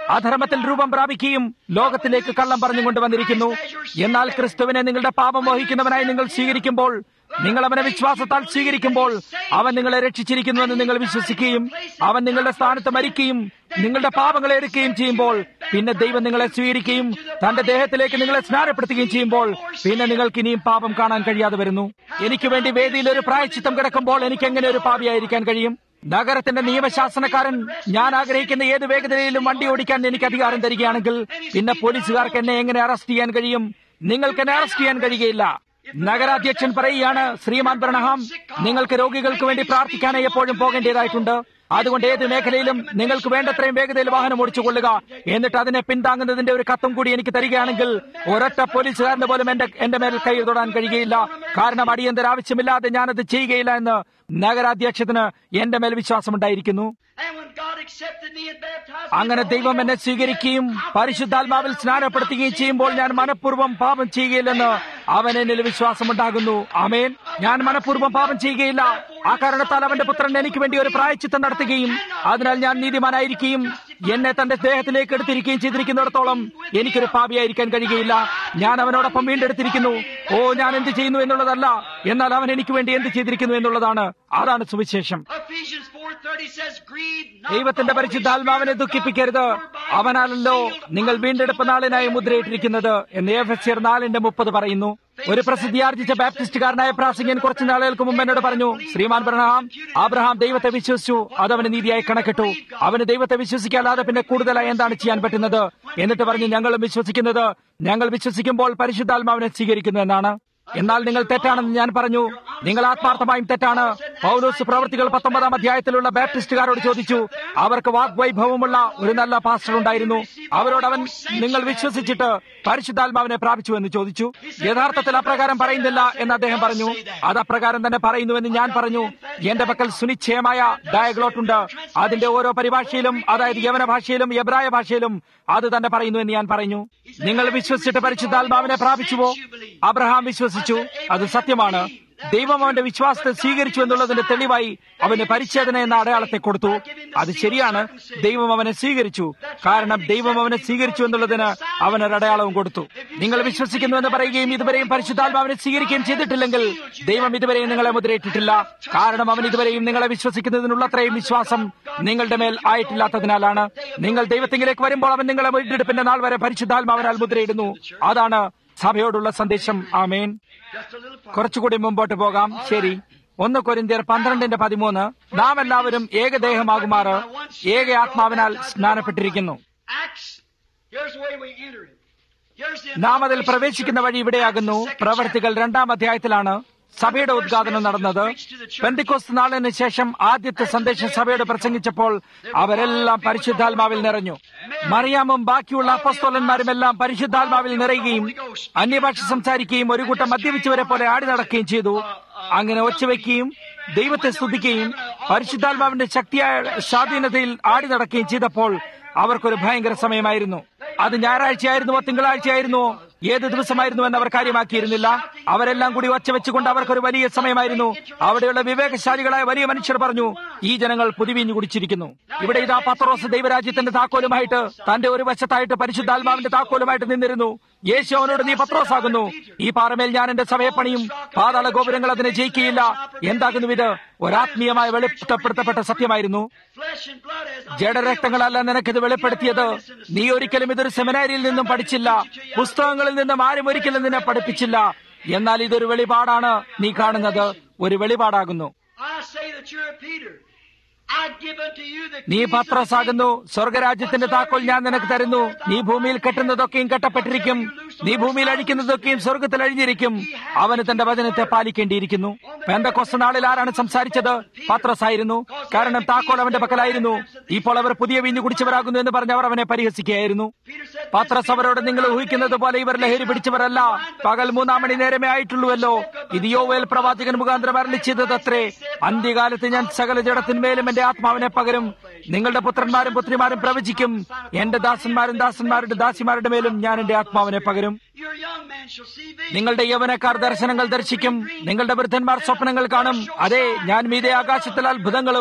അധർമ്മത്തിൽ രൂപം പ്രാപിക്കുകയും ലോകത്തിലേക്ക് കള്ളം പറഞ്ഞുകൊണ്ട് വന്നിരിക്കുന്നു എന്നാൽ ക്രിസ്തുവിനെ നിങ്ങളുടെ പാപം വഹിക്കുന്നവനായി നിങ്ങൾ സ്വീകരിക്കുമ്പോൾ നിങ്ങൾ അവനെ വിശ്വാസത്താൽ സ്വീകരിക്കുമ്പോൾ അവൻ നിങ്ങളെ രക്ഷിച്ചിരിക്കുന്നുവെന്ന് നിങ്ങൾ വിശ്വസിക്കുകയും അവൻ നിങ്ങളുടെ സ്ഥാനത്ത് മരിക്കുകയും നിങ്ങളുടെ പാപങ്ങളെ എടുക്കുകയും ചെയ്യുമ്പോൾ പിന്നെ ദൈവം നിങ്ങളെ സ്വീകരിക്കുകയും തന്റെ ദേഹത്തിലേക്ക് നിങ്ങളെ സ്നാനപ്പെടുത്തുകയും ചെയ്യുമ്പോൾ പിന്നെ നിങ്ങൾക്ക് ഇനിയും പാപം കാണാൻ കഴിയാതെ വരുന്നു എനിക്ക് വേണ്ടി വേദിയിൽ ഒരു പ്രായച്ചിത്തം കിടക്കുമ്പോൾ എനിക്ക് എങ്ങനെ ഒരു പാപിയായിരിക്കാൻ കഴിയും നഗരത്തിന്റെ നിയമശാസനക്കാരൻ ഞാൻ ആഗ്രഹിക്കുന്ന ഏത് വേഗതയിലും വണ്ടി ഓടിക്കാൻ എനിക്ക് അധികാരം തരികയാണെങ്കിൽ പിന്നെ പോലീസുകാർക്ക് എന്നെ എങ്ങനെ അറസ്റ്റ് ചെയ്യാൻ കഴിയും നിങ്ങൾക്ക് എന്നെ അറസ്റ്റ് ചെയ്യാൻ കഴിയുകയില്ല നഗരാധ്യക്ഷൻ പറയുകയാണ് ശ്രീമാൻ ബ്രണഹാം നിങ്ങൾക്ക് രോഗികൾക്ക് വേണ്ടി പ്രാർത്ഥിക്കാനായി എപ്പോഴും പോകേണ്ടതായിട്ടുണ്ട് അതുകൊണ്ട് ഏത് മേഖലയിലും നിങ്ങൾക്ക് വേണ്ടത്രയും വേഗതയിൽ വാഹനം ഓടിച്ചു കൊള്ളുക എന്നിട്ട് അതിനെ പിന്താങ്ങുന്നതിന്റെ ഒരു കത്തും കൂടി എനിക്ക് തരികയാണെങ്കിൽ ഒരൊറ്റ പോലീസുകാരന് പോലും എന്റെ എന്റെ മേൽ കൈ തൊടാൻ കഴിയുകയില്ല കാരണം അടിയന്തര ആവശ്യമില്ലാതെ ഞാനത് ചെയ്യുകയില്ല എന്ന് നഗരാധ്യക്ഷത്തിന് എന്റെ മേൽ വിശ്വാസമുണ്ടായിരിക്കുന്നു അങ്ങനെ ദൈവം എന്നെ സ്വീകരിക്കുകയും പരിശുദ്ധാത്മാവിൽ സ്നാനപ്പെടുത്തുകയും ചെയ്യുമ്പോൾ ഞാൻ മനഃപൂർവ്വം പാപം ചെയ്യുകയില്ലെന്ന് അവൻ എന്നിൽ വിശ്വാസമുണ്ടാകുന്നു ആമേൻ ഞാൻ മനഃപൂർവ്വം പാപം ചെയ്യുകയില്ല ആ കാരണത്താൽ അവന്റെ പുത്രൻ എനിക്ക് വേണ്ടി ഒരു പ്രായച്ചിത്തം നടത്തുകയും അതിനാൽ ഞാൻ നീതിമാനായിരിക്കുകയും എന്നെ തന്റെ ദേഹത്തിലേക്ക് എടുത്തിരിക്കുകയും ചെയ്തിരിക്കുന്നിടത്തോളം എനിക്കൊരു പാപിയായിരിക്കാൻ കഴിയുകയില്ല ഞാൻ അവനോടൊപ്പം വീണ്ടെടുത്തിരിക്കുന്നു ഓ ഞാൻ എന്ത് ചെയ്യുന്നു എന്നുള്ളതല്ല എന്നാൽ അവൻ എനിക്ക് വേണ്ടി എന്ത് ചെയ്തിരിക്കുന്നു എന്നുള്ളതാണ് അതാണ് സുവിശേഷം ദൈവത്തിന്റെ പരിശുദ്ധാത്മാവിനെ ദുഃഖിപ്പിക്കരുത് അവനാണല്ലോ നിങ്ങൾ വീണ്ടെടുപ്പ് നാളിനായി മുദ്രയിട്ടിരിക്കുന്നത് എന്ന് എഫ് നാലിന്റെ മുപ്പത് പറയുന്നു ഒരു പ്രസിദ്ധിയാർജിച്ച ബാപ്റ്റിസ്റ്റുകാരനായ പ്രാസംഗിയൻ കുറച്ചു നാളുകൾക്ക് മുമ്പ് എന്നോട് പറഞ്ഞു ശ്രീമാൻ ബ്രഹാം ആബ്രഹാം ദൈവത്തെ വിശ്വസിച്ചു അത് അവന് നീതിയായി കണക്കിട്ടു അവന് ദൈവത്തെ വിശ്വസിക്കാതെ പിന്നെ കൂടുതലായി എന്താണ് ചെയ്യാൻ പറ്റുന്നത് എന്നിട്ട് പറഞ്ഞു ഞങ്ങളും വിശ്വസിക്കുന്നത് ഞങ്ങൾ വിശ്വസിക്കുമ്പോൾ പരിശുദ്ധാത്മാവിനെ സ്വീകരിക്കുന്നു എന്നാണ് എന്നാൽ നിങ്ങൾ തെറ്റാണെന്ന് ഞാൻ പറഞ്ഞു നിങ്ങൾ ആത്മാർത്ഥമായും തെറ്റാണ് പൗലോസ് പ്രവൃത്തികൾ പത്തൊമ്പതാം അധ്യായത്തിലുള്ള ബാപ്റ്റിസ്റ്റുകാരോട് ചോദിച്ചു അവർക്ക് വാഗ്വൈഭവമുള്ള ഒരു നല്ല പാസ്റ്റർ ഉണ്ടായിരുന്നു അവരോട് അവൻ നിങ്ങൾ വിശ്വസിച്ചിട്ട് പരിശുദ്ധാത്മാവിനെ പ്രാപിച്ചു എന്ന് ചോദിച്ചു യഥാർത്ഥത്തിൽ അപ്രകാരം പറയുന്നില്ല എന്ന് അദ്ദേഹം പറഞ്ഞു അത് അപ്രകാരം തന്നെ പറയുന്നുവെന്ന് ഞാൻ പറഞ്ഞു എന്റെ പക്കൽ സുനിശ്ചയമായ ഡയഗ്ലോട്ടുണ്ട് അതിന്റെ ഓരോ പരിഭാഷയിലും അതായത് യവന ഭാഷയിലും എബ്രായ ഭാഷയിലും അത് തന്നെ പറയുന്നു എന്ന് ഞാൻ പറഞ്ഞു നിങ്ങൾ വിശ്വസിച്ചിട്ട് പരിശുദ്ധാത്മാവിനെ പ്രാപിച്ചുവോ അബ്രഹാം വിശ്വസിച്ചു അത് സത്യമാണ് ദൈവം അവന്റെ വിശ്വാസത്തെ സ്വീകരിച്ചു എന്നുള്ളതിന്റെ തെളിവായി അവന് പരിച്ഛേദന എന്ന അടയാളത്തെ കൊടുത്തു അത് ശരിയാണ് ദൈവം അവനെ സ്വീകരിച്ചു കാരണം ദൈവം അവനെ സ്വീകരിച്ചു എന്നുള്ളതിന് അവൻ ഒരു അടയാളവും കൊടുത്തു നിങ്ങൾ വിശ്വസിക്കുന്നു എന്ന് പറയുകയും ഇതുവരെയും പരിശുദ്ധാത്മാവിനെ സ്വീകരിക്കുകയും ചെയ്തിട്ടില്ലെങ്കിൽ ദൈവം ഇതുവരെയും നിങ്ങളെ മുദ്രയിട്ടിട്ടില്ല കാരണം അവൻ ഇതുവരെയും നിങ്ങളെ വിശ്വസിക്കുന്നതിനുള്ളത്രയും വിശ്വാസം നിങ്ങളുടെ മേൽ ആയിട്ടില്ലാത്തതിനാലാണ് നിങ്ങൾ ദൈവത്തിങ്കിലേക്ക് വരുമ്പോൾ അവൻ നിങ്ങളെ വീണ്ടെടുപ്പിന്റെ നാൾ വരെ പരിശുദ്ധാത്മാവിനാൽ മുദ്രയിടുന്നു അതാണ് സഭയോടുള്ള സന്ദേശം ആമേൻ കുറച്ചുകൂടി മുമ്പോട്ട് പോകാം ശരി ഒന്ന് കൊരിന്തിയർ പന്ത്രണ്ടിന്റെ പതിമൂന്ന് നാം എല്ലാവരും ഏകദേഹമാകുമാറ് ഏക ആത്മാവിനാൽ സ്നാനപ്പെട്ടിരിക്കുന്നു നാം അതിൽ പ്രവേശിക്കുന്ന വഴി ഇവിടെയാകുന്നു പ്രവർത്തികൾ രണ്ടാം അധ്യായത്തിലാണ് സഭയുടെ ഉദ്ഘാടനം നടന്നത് പെന്തിക്കോസ് നാളിന് ശേഷം ആദ്യത്തെ സന്ദേശം സഭയോട് പ്രസംഗിച്ചപ്പോൾ അവരെല്ലാം പരിശുദ്ധാത്മാവിൽ നിറഞ്ഞു മറിയാമും ബാക്കിയുള്ള അപ്പസ്തോലന്മാരും എല്ലാം പരിശുദ്ധാത്മാവിൽ നിറയുകയും അന്യഭാഷ സംസാരിക്കുകയും ഒരു കൂട്ടം മദ്യപിച്ചവരെ പോലെ ആടി നടക്കുകയും ചെയ്തു അങ്ങനെ ഒച്ചവെക്കുകയും ദൈവത്തെ സ്തുതിക്കുകയും പരിശുദ്ധാത്മാവിന്റെ ശക്തിയായ സ്വാധീനതയിൽ ആടി നടക്കുകയും ചെയ്തപ്പോൾ അവർക്കൊരു ഭയങ്കര സമയമായിരുന്നു അത് ഞായറാഴ്ചയായിരുന്നുവോ തിങ്കളാഴ്ചയായിരുന്നുവോ ഏത് ദിവസമായിരുന്നു എന്ന് അവർ കാര്യമാക്കിയിരുന്നില്ല അവരെല്ലാം കൂടി ഒച്ച വെച്ചുകൊണ്ട് അവർക്കൊരു വലിയ സമയമായിരുന്നു അവിടെയുള്ള വിവേകശാലികളായ വലിയ മനുഷ്യർ പറഞ്ഞു ഈ ജനങ്ങൾ പുതുവീഞ്ഞു കുടിച്ചിരിക്കുന്നു ഇവിടെ ഇതാ പത്രോസ് ദൈവരാജ്യത്തിന്റെ താക്കോലുമായിട്ട് തന്റെ ഒരു വശത്തായിട്ട് പരിശുദ്ധാത്മാവിന്റെ താക്കോലുമായിട്ട് നിന്നിരുന്നു യേശു അവനോട് നീ പത്രോസാകുന്നു ഈ പാറമേൽ ഞാൻ എന്റെ സഭയെ പണിയും പാതാള ഗോപുരങ്ങൾ അതിനെ ജയിക്കുകയില്ല എന്താകുന്നു ഇത് ഒരാത്മീയമായി വെളിപ്പെടുത്തപ്പെട്ട സത്യമായിരുന്നു ജഡരക്തങ്ങളല്ല നിനക്കിത് വെളിപ്പെടുത്തിയത് നീ ഒരിക്കലും ഇതൊരു സെമിനാരിയിൽ നിന്നും പഠിച്ചില്ല പുസ്തകങ്ങളിൽ നിന്നും ആരും ഒരിക്കലും നിന്നെ പഠിപ്പിച്ചില്ല എന്നാൽ ഇതൊരു വെളിപാടാണ് നീ കാണുന്നത് ഒരു വെളിപാടാകുന്നു നീ പത്രോസാകുന്നു സ്വർഗരാജ്യത്തിന്റെ താക്കോൽ ഞാൻ നിനക്ക് തരുന്നു നീ ഭൂമിയിൽ കെട്ടുന്നതൊക്കെയും കെട്ടപ്പെട്ടിരിക്കും നീ ഭൂമിയിൽ അഴിക്കുന്നതൊക്കെയും സ്വർഗത്തിൽ അഴിഞ്ഞിരിക്കും അവന് തന്റെ വചനത്തെ പാലിക്കേണ്ടിയിരിക്കുന്നു പെന്തക്കൊസ് നാളിൽ ആരാണ് സംസാരിച്ചത് പത്രോസായിരുന്നു കാരണം താക്കോൽ അവന്റെ പക്കലായിരുന്നു ഇപ്പോൾ അവർ പുതിയ വീഞ്ഞു കുടിച്ചവരാകുന്നു എന്ന് പറഞ്ഞ് അവർ അവനെ പരിഹസിക്കുകയായിരുന്നു പത്രസ് അവരോട് നിങ്ങൾ ഊഹിക്കുന്നത് പോലെ ഇവർ ലഹരി പിടിച്ചവരല്ല പകൽ മൂന്നാം മണി നേരമേ ആയിട്ടുള്ളൂവല്ലോ ഇത് യോവേൽ പ്രവാചകൻ മുഖാന്തരം അരളി ചെയ്തത് അത്രേ അന്ത്യകാലത്ത് ഞാൻ സകല ജഡത്തിന്മേലും എന്റെ ആത്മാവിനെ പകരും നിങ്ങളുടെ പുത്രന്മാരും പുത്രിമാരും പ്രവചിക്കും എന്റെ ദാസന്മാരും ദാസന്മാരുടെ ദാസിമാരുടെ മേലും ഞാൻ എന്റെ ആത്മാവിനെ പകരും നിങ്ങളുടെ യൗവനക്കാർ ദർശനങ്ങൾ ദർശിക്കും നിങ്ങളുടെ വൃദ്ധന്മാർ സ്വപ്നങ്ങൾ കാണും അതെ ഞാൻ മീതെ ആകാശത്തിൽ അത്ഭുതങ്ങളും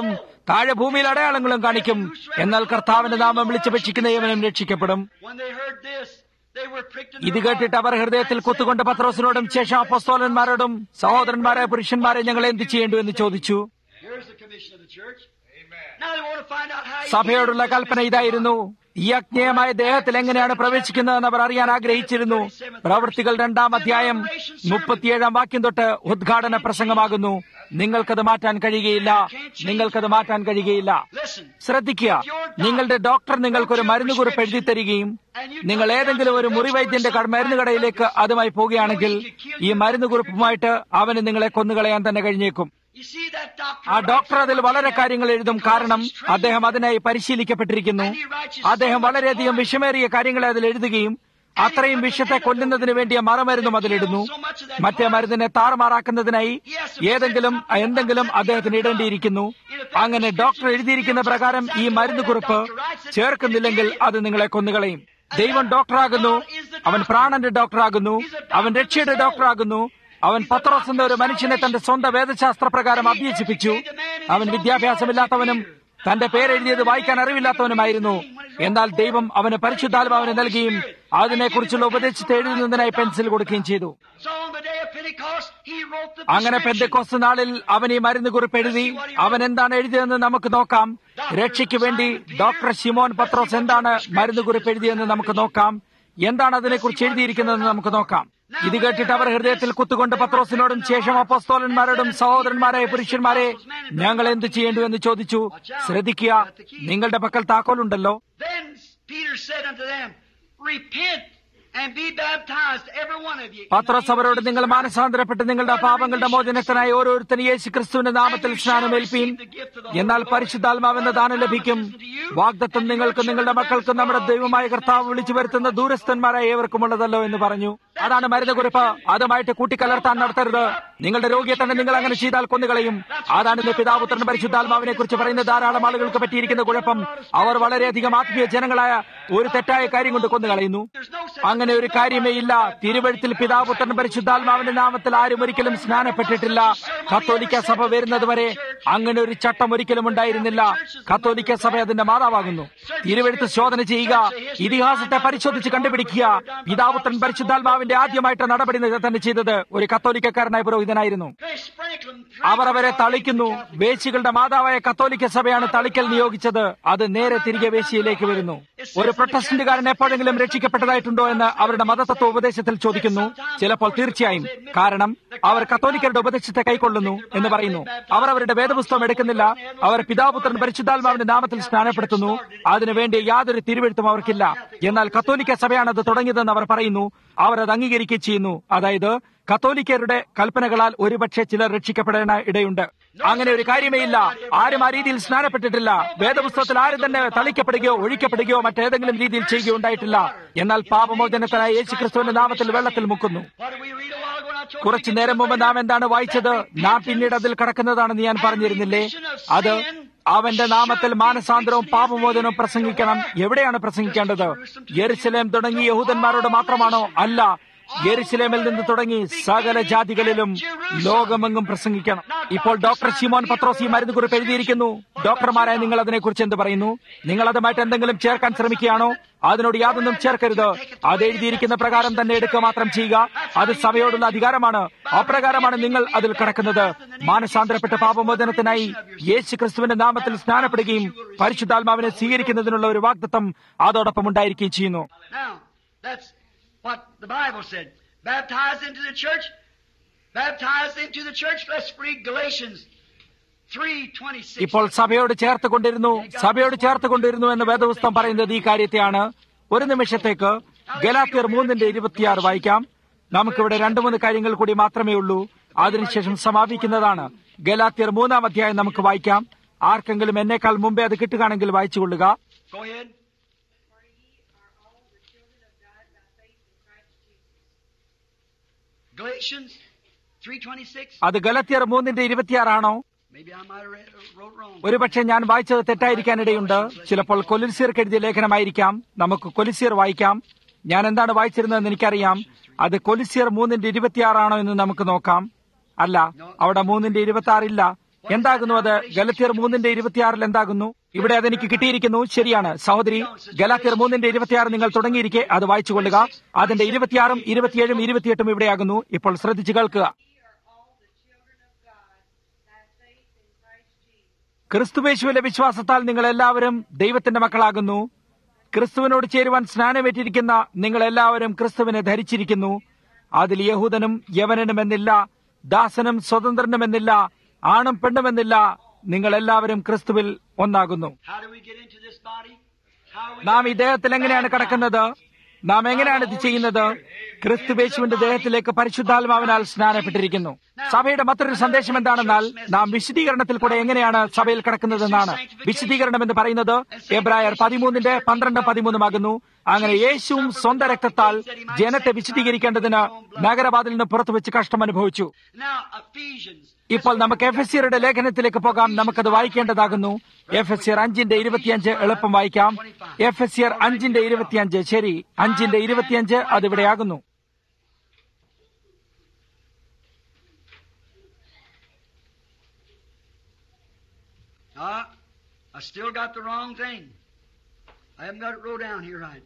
താഴെ ഭൂമിയിൽ അടയാളങ്ങളും കാണിക്കും എന്നാൽ കർത്താവിന്റെ നാമം വിളിച്ചപേക്ഷിക്കുന്ന ഏവനും രക്ഷിക്കപ്പെടും When they heard this, they were pricked in ഇത് their കേട്ടിട്ട് heart. അവർ ഹൃദയത്തിൽ കുത്തുകൊണ്ട് പത്രോസിനോടും ശേഷം അപ്പസ്തോലന്മാരോടും സഹോദരന്മാരെ പുരുഷന്മാരെ ഞങ്ങൾ എന്ത് ചെയ്യേണ്ടു എന്ന് ചോദിച്ചു Here's the commission of the church. Now they want to find out how he സഭയോടുള്ള did it. കൽപ്പന ഇതായിരുന്നു ഈ അജ്ഞേയമായ ദേഹത്തിൽ എങ്ങനെയാണ് പ്രവേശിക്കുന്നതെന്ന് അവർ അറിയാൻ ആഗ്രഹിച്ചിരുന്നു പ്രവൃത്തികൾ രണ്ടാം അധ്യായം മുപ്പത്തിയേഴാം വാക്യം തൊട്ട് ഉദ്ഘാടന പ്രസംഗമാകുന്നു നിങ്ങൾക്കത് മാറ്റാൻ കഴിയുകയില്ല നിങ്ങൾക്കത് മാറ്റാൻ കഴിയുകയില്ല Listen. ശ്രദ്ധിക്കുക നിങ്ങളുടെ ഡോക്ടർ നിങ്ങൾക്കൊരു മരുന്ന് കുറിപ്പ് എഴുതി തരികയും നിങ്ങൾ ഏതെങ്കിലും ഒരു മുറിവൈദ്യന്റെ കട- മരുന്ന് കടയിലേക്ക് അതുമായി പോവുകയാണെങ്കിൽ ഈ മരുന്ന് കുറിപ്പുമായിട്ട് അവന് നിങ്ങളെ കൊന്നുകളയാൻ തന്നെ കഴിഞ്ഞേക്കും You see that doctor? ആ ഡോക്ടർ അതിൽ വളരെ കാര്യങ്ങൾ എഴുതും കാരണം അദ്ദേഹം അതിനായി പരിശീലിക്കപ്പെട്ടിരിക്കുന്നു അദ്ദേഹം വളരെയധികം വിഷമേറിയ കാര്യങ്ങളെ അതിൽ എഴുതുകയും അത്രയും വിഷത്തെ കൊല്ലുന്നതിന് വേണ്ടിയ മറമരുന്നും അതിലിടുന്നു മറ്റേ മരുന്നിനെ താറുമാറാക്കുന്നതിനായി ഏതെങ്കിലും എന്തെങ്കിലും അദ്ദേഹത്തിന് ഇടേണ്ടിയിരിക്കുന്നു അങ്ങനെ ഡോക്ടർ എഴുതിയിരിക്കുന്ന പ്രകാരം ഈ മരുന്ന് കുറിപ്പ് ചേർക്കുന്നില്ലെങ്കിൽ അത് നിങ്ങളെ കൊന്നുകളയും ദൈവം ഡോക്ടറാകുന്നു അവൻ പ്രാണന്റെ ഡോക്ടറാകുന്നു അവൻ രക്ഷയുടെ ഡോക്ടറാകുന്നു അവൻ പത്രോസ് എന്ന ഒരു മനുഷ്യനെ തന്റെ സ്വന്തം വേദശാസ്ത്ര പ്രകാരം അഭ്യസിപ്പിച്ചു അവൻ വിദ്യാഭ്യാസമില്ലാത്തവനും തന്റെ പേരെഴുതിയത് വായിക്കാൻ അറിവില്ലാത്തവനുമായിരുന്നു എന്നാൽ ദൈവം അവന് പരിശുദ്ധാത്മാവിനെ നൽകുകയും അതിനെക്കുറിച്ചുള്ള ഉപദേശത്തെ എഴുതുന്നതിനായി പെൻസിൽ കൊടുക്കുകയും ചെയ്തു So on the day of Pentecost, he wrote the അങ്ങനെ prescription. പെന്തക്കോസ് നാളിൽ അവൻ ഈ മരുന്ന് കുറിപ്പ് എഴുതി അവൻ എന്താണ് എഴുതിയതെന്ന് നമുക്ക് നോക്കാം രക്ഷയ്ക്ക് വേണ്ടി ഡോക്ടർ ഷിമോൻ പത്രോസ് എന്താണ് മരുന്ന് കുറിപ്പ് എഴുതിയെന്ന് നമുക്ക് നോക്കാം എന്താണ് അതിനെക്കുറിച്ച് എഴുതിയിരിക്കുന്നതെന്ന് നമുക്ക് നോക്കാം ഇത് കേട്ടിട്ട് അവർ ഹൃദയത്തിൽ കുത്തുകൊണ്ട് പത്രോസിനോടും ശേഷം അപ്പസ്തോലന്മാരോടും സഹോദരന്മാരെ പുരുഷന്മാരെ ഞങ്ങൾ എന്ത് ചെയ്യേണ്ടു എന്ന് ചോദിച്ചു ശ്രദ്ധിക്കുക നിങ്ങളുടെ പക്കൽ താക്കോലുണ്ടല്ലോ Then Peter said unto them, Repent and be baptized, every one of you. in the Pathros name of അവരോട് Jesus നിങ്ങൾ Christ." മാനസാന്തരപ്പെട്ട് നിങ്ങളുടെ പാപങ്ങളുടെ മോചനത്തിനായി ഓരോരുത്തരും യേശു ക്രിസ്തുവിന്റെ നാമത്തിൽ സ്നാനമേൽപ്പീൻ എന്നാൽ പരിശുദ്ധാത്മാവെന്ന ദാനം ലഭിക്കും വാഗ്ദത്വം നിങ്ങൾക്ക് നിങ്ങളുടെ മക്കൾക്ക് നമ്മുടെ ദൈവമായ കർത്താവ് വിളിച്ചു വരുത്തുന്ന ദൂരസ്ഥന്മാരായ ഏവർക്കുമുള്ളതല്ലോ എന്ന് പറഞ്ഞു അതാണ് മരുന്ന് കുറിപ്പ് അതുമായിട്ട് കൂട്ടിക്കലർത്താൻ നടത്തരുത് നിങ്ങളുടെ രോഗിയെ തന്നെ നിങ്ങൾ അങ്ങനെ ചെയ്താൽ കൊന്നുകളയും അതാണ് ഇന്ന് പിതാപുത്രൻ പരിശുദ്ധാത്മാവിനെ കുറിച്ച് പറയുന്ന ധാരാളം ആളുകൾക്ക് പറ്റിയിരിക്കുന്ന കുഴപ്പം അവർ വളരെയധികം ആത്മീയ ജനങ്ങളായ ഒരു തെറ്റായ കാര്യം കൊണ്ട് കൊന്നുകളയുന്നു അങ്ങനെ ഒരു കാര്യമേ ഇല്ല തിരുവഴുത്തിൽ പിതാപുത്രൻ പരിശുദ്ധാത്മാവിന്റെ നാമത്തിൽ ആരും ഒരിക്കലും സ്നാനപ്പെട്ടിട്ടില്ല കത്തോലിക്ക സഭ വരുന്നത് വരെ അങ്ങനെ ഒരു ചട്ടം ഒരിക്കലും ഉണ്ടായിരുന്നില്ല കത്തോലിക്ക സഭ അതിന്റെ മാതാവാകുന്നു തിരുവഴുത്ത് ശോധന ചെയ്യുക ഇതിഹാസത്തെ പരിശോധിച്ച് കണ്ടുപിടിക്കുക പിതാപുത്രൻ പരിശുദ്ധാത്മാവിന്റെ ആദ്യമായിട്ട് നടപടി തന്നെ ചെയ്തത് ഒരു കത്തോലിക്കക്കാരനായ പുരോഹിതനായിരുന്നു They sprinkle them, അവർ അവരെ തളിക്കുന്നു വേശികളുടെ മാതാവായ കത്തോലിക്ക സഭയാണ് തളിക്കൽ നിയോഗിച്ചത് അത് നേരെ തിരികെ വേശിയിലേക്ക് വരുന്നു ഒരു പ്രൊട്ടസ്റ്റന്റുകാരൻ എപ്പോഴെങ്കിലും രക്ഷിക്കപ്പെട്ടതായിട്ടുണ്ടോ എന്ന് അവരുടെ മതതത്വ ഉപദേശത്തിൽ ചോദിക്കുന്നു ചിലപ്പോൾ തീർച്ചയായും കാരണം അവർ കത്തോലിക്കരുടെ ഉപദേശത്തെ കൈക്കൊള്ളുന്നു എന്ന് പറയുന്നു അവർ അവരുടെ വേദപുസ്തകം എടുക്കുന്നില്ല അവർ പിതാപുത്രൻ പരിശുദ്ധാത്മാവിന്റെ നാമത്തിൽ സ്നാനപ്പെടുത്തുന്നു അതിനുവേണ്ടി യാതൊരു തിരുവെഴുത്തും അവർക്കില്ല എന്നാൽ കത്തോലിക്ക സഭയാണ് അത് തുടങ്ങിയതെന്ന് അവർ പറയുന്നു അവർ അത് അംഗീകരിക്കുകയും ചെയ്യുന്നു അതായത് കത്തോലിക്കരുടെ കൽപ്പനകളാൽ ഒരുപക്ഷെ ചിലർ രക്ഷിക്കപ്പെടാൻ ഇടയുണ്ട് അങ്ങനെ ഒരു കാര്യമേ ഇല്ല ആരും ആ രീതിയിൽ സ്നാനപ്പെട്ടിട്ടില്ല വേദപുസ്തകത്തിൽ ആരും തന്നെ തളിക്കപ്പെടുകയോ ഒഴിക്കപ്പെടുകയോ മറ്റേതെങ്കിലും രീതിയിൽ ചെയ്യുകയോ ഉണ്ടായിട്ടില്ല എന്നാൽ പാപമോചനത്തിനായി യേശു ക്രിസ്തുവിന്റെ നാമത്തിൽ വെള്ളത്തിൽ മുക്കുന്നു What did we read a while ago? And I told you കുറച്ചു to get നേരം മുമ്പ് somebody- നാം എന്താണ് വായിച്ചത് നാം പിന്നീട് അതിൽ കടക്കുന്നതാണെന്ന് ഞാൻ പറഞ്ഞിരുന്നില്ലേ അത് അവന്റെ നാമത്തിൽ മാനസാന്തരവും പാപമോചനവും പ്രസംഗിക്കണം എവിടെയാണ് പ്രസംഗിക്കേണ്ടത് യെരുസലേം തുടങ്ങി യഹൂദന്മാരോട് മാത്രമാണോ അല്ല യെരുസലേമിൽ നിന്ന് തുടങ്ങി സകല ജാതികളിലും ലോകമെങ്ങും പ്രസംഗിക്കണം ഇപ്പോൾ ഡോക്ടർ ഷിമോൻ പത്രോസ് ഈ മരുന്ന് കുറിപ്പ് എഴുതിയിരിക്കുന്നു ഡോക്ടർമാരായ നിങ്ങൾ അതിനെക്കുറിച്ച് എന്ത് പറയുന്നു നിങ്ങൾ അതുമായിട്ട് എന്തെങ്കിലും ചേർക്കാൻ ശ്രമിക്കുകയാണോ അതിനോട് യാതൊന്നും ചേർക്കരുത് അത് എഴുതിയിരിക്കുന്ന പ്രകാരം തന്നെ എടുക്കുക മാത്രം ചെയ്യുക അത് സഭയോടുള്ള അധികാരമാണ് അപ്രകാരമാണ് നിങ്ങൾ അതിൽ കിടക്കുന്നത് മാനസാന്തരപ്പെട്ട പാപമോചനത്തിനായി യേശു ക്രിസ്തുവിന്റെ നാമത്തിൽ സ്നാനപ്പെടുകയും പരിശുദ്ധാത്മാവിനെ സ്വീകരിക്കുന്നതിനുള്ള ഒരു വാഗ്ദത്തം അതോടൊപ്പം ഉണ്ടായിരിക്കുകയും ചെയ്യുന്നു Now, that's what the Bible said. Baptized into the church. Baptized into the church. Let's read Galatians 3.26. ഇപ്പോൾ സഭയോട് ചേർത്ത് കൊണ്ടിരുന്നു സഭയോട് ചേർത്ത് കൊണ്ടിരുന്നു എന്ന് വേദപുസ്തകം പറയുന്നത് ഈ കാര്യത്തെയാണ് ഒരു നിമിഷത്തേക്ക് ഗലാത്തിയർ മൂന്നിന്റെ ഇരുപത്തിയാറ് വായിക്കാം നമുക്കിവിടെ രണ്ടു മൂന്ന് കാര്യങ്ങൾ കൂടി മാത്രമേ ഉള്ളൂ അതിനുശേഷം സമാപിക്കുന്നതാണ് ഗലാത്തിയർ മൂന്നാം അധ്യായം നമുക്ക് വായിക്കാം ആർക്കെങ്കിലും എന്നേക്കാൾ മുമ്പേ അത് കിട്ടുകയാണെങ്കിൽ വായിച്ചുകൊള്ളുക Go ahead. For ye are all the children of God by faith in Christ Jesus. Galatians 3.26. അത് ഗലത്തിയർ മൂന്നിന്റെ ഇരുപത്തിയാറാണോ Maybe I might have read, wrote wrong. ഒരുപക്ഷെ ഞാൻ വായിച്ചത് തെറ്റായിരിക്കാനിടയുണ്ട് ചിലപ്പോൾ കൊലിൻസിയർക്ക് എഴുതിയ ലേഖനമായിരിക്കാം നമുക്ക് കൊലിസിയർ വായിക്കാം ഞാൻ എന്താണ് വായിച്ചിരുന്നതെന്ന് എനിക്കറിയാം അത് കൊലിസിയർ മൂന്നിന്റെ ഇരുപത്തിയാറാണോ എന്ന് നമുക്ക് നോക്കാം അല്ല അവിടെ മൂന്നിന്റെ ഇരുപത്തി ആറില്ല എന്താകുന്നു അത് ഗലത്തിയർ മൂന്നിന്റെ ഇരുപത്തിയാറിൽ എന്താകുന്നു ഇവിടെ അതെനിക്ക് കിട്ടിയിരിക്കുന്നു ശരിയാണ് സഹോദരി ഗലാത്തിയർ മൂന്നിന്റെ ഇരുപത്തിയാറ് നിങ്ങൾ തുടങ്ങിയിരിക്കെ അത് വായിച്ചു കൊള്ളുക അതിന്റെ ഇരുപത്തിയാറും ഇരുപത്തിയേഴും ഇരുപത്തിയെട്ടും ഇവിടെയാകുന്നു ഇപ്പോൾ ശ്രദ്ധിച്ചു കേൾക്കുക Ye are all the children of God by faith in Christ Jesus. ക്രിസ്തുവേശുവിലെ വിശ്വാസത്താൽ നിങ്ങൾ എല്ലാവരും ദൈവത്തിന്റെ മക്കളാകുന്നു ക്രിസ്തുവിനോട് ചേരുവാൻ സ്നാനമേറ്റിരിക്കുന്ന നിങ്ങൾ എല്ലാവരും ക്രിസ്തുവിനെ ധരിച്ചിരിക്കുന്നു അതിൽ യഹൂദനും യവനനും എന്നില്ല ദാസനും സ്വതന്ത്രനുമെന്നില്ല ആണും പെണ്ണുമെന്നില്ല നിങ്ങൾ എല്ലാവരും ക്രിസ്തുവിൽ ഒന്നാകുന്നു How do we get into this body? How are we നാം ഈ ദേഹത്തിൽ എങ്ങനെയാണ് കടക്കുന്നത് നാം എങ്ങനെയാണ് ഇത് ചെയ്യുന്നത് ക്രിസ്തുവേശുവിന്റെ ദേഹത്തിലേക്ക് പരിശുദ്ധാത്മാവിനാൽ സ്നാനപ്പെട്ടിരിക്കുന്നു സഭയുടെ മറ്റൊരു സന്ദേശം എന്താണെന്നാൽ നാം വിശദീകരണത്തിൽ കൂടെ എങ്ങനെയാണ് സഭയിൽ കിടക്കുന്നതെന്നാണ് വിശദീകരണം എന്ന് പറയുന്നത് എബ്രായർ പതിമൂന്നിന്റെ പന്ത്രണ്ട് പതിമൂന്നുമാകുന്നു അങ്ങനെ യേശുവും സ്വന്തം രക്തത്താൽ ജനത്തെ വിശദീകരിക്കേണ്ടതിന് നഗരവാതിലിന് പുറത്തു വെച്ച് കഷ്ടം അനുഭവിച്ചു Now, Ephesians. ഇപ്പോൾ നമുക്ക് എഫ് എസ് സിയുടെ ലേഖനത്തിലേക്ക് പോകാം നമുക്കത് വായിക്കേണ്ടതാകുന്നു എഫ് എസ് സിയർ അഞ്ചിന്റെ ഇരുപത്തിയഞ്ച് എളുപ്പം വായിക്കാം എഫ് എസ് സിയർ അഞ്ചിന്റെ ഇരുപത്തിയഞ്ച് ശരി അഞ്ചിന്റെ ഇരുപത്തിയഞ്ച് അതിവിടെയാകുന്നു Uh, I still got the wrong thing. I haven't got it wrote down here right.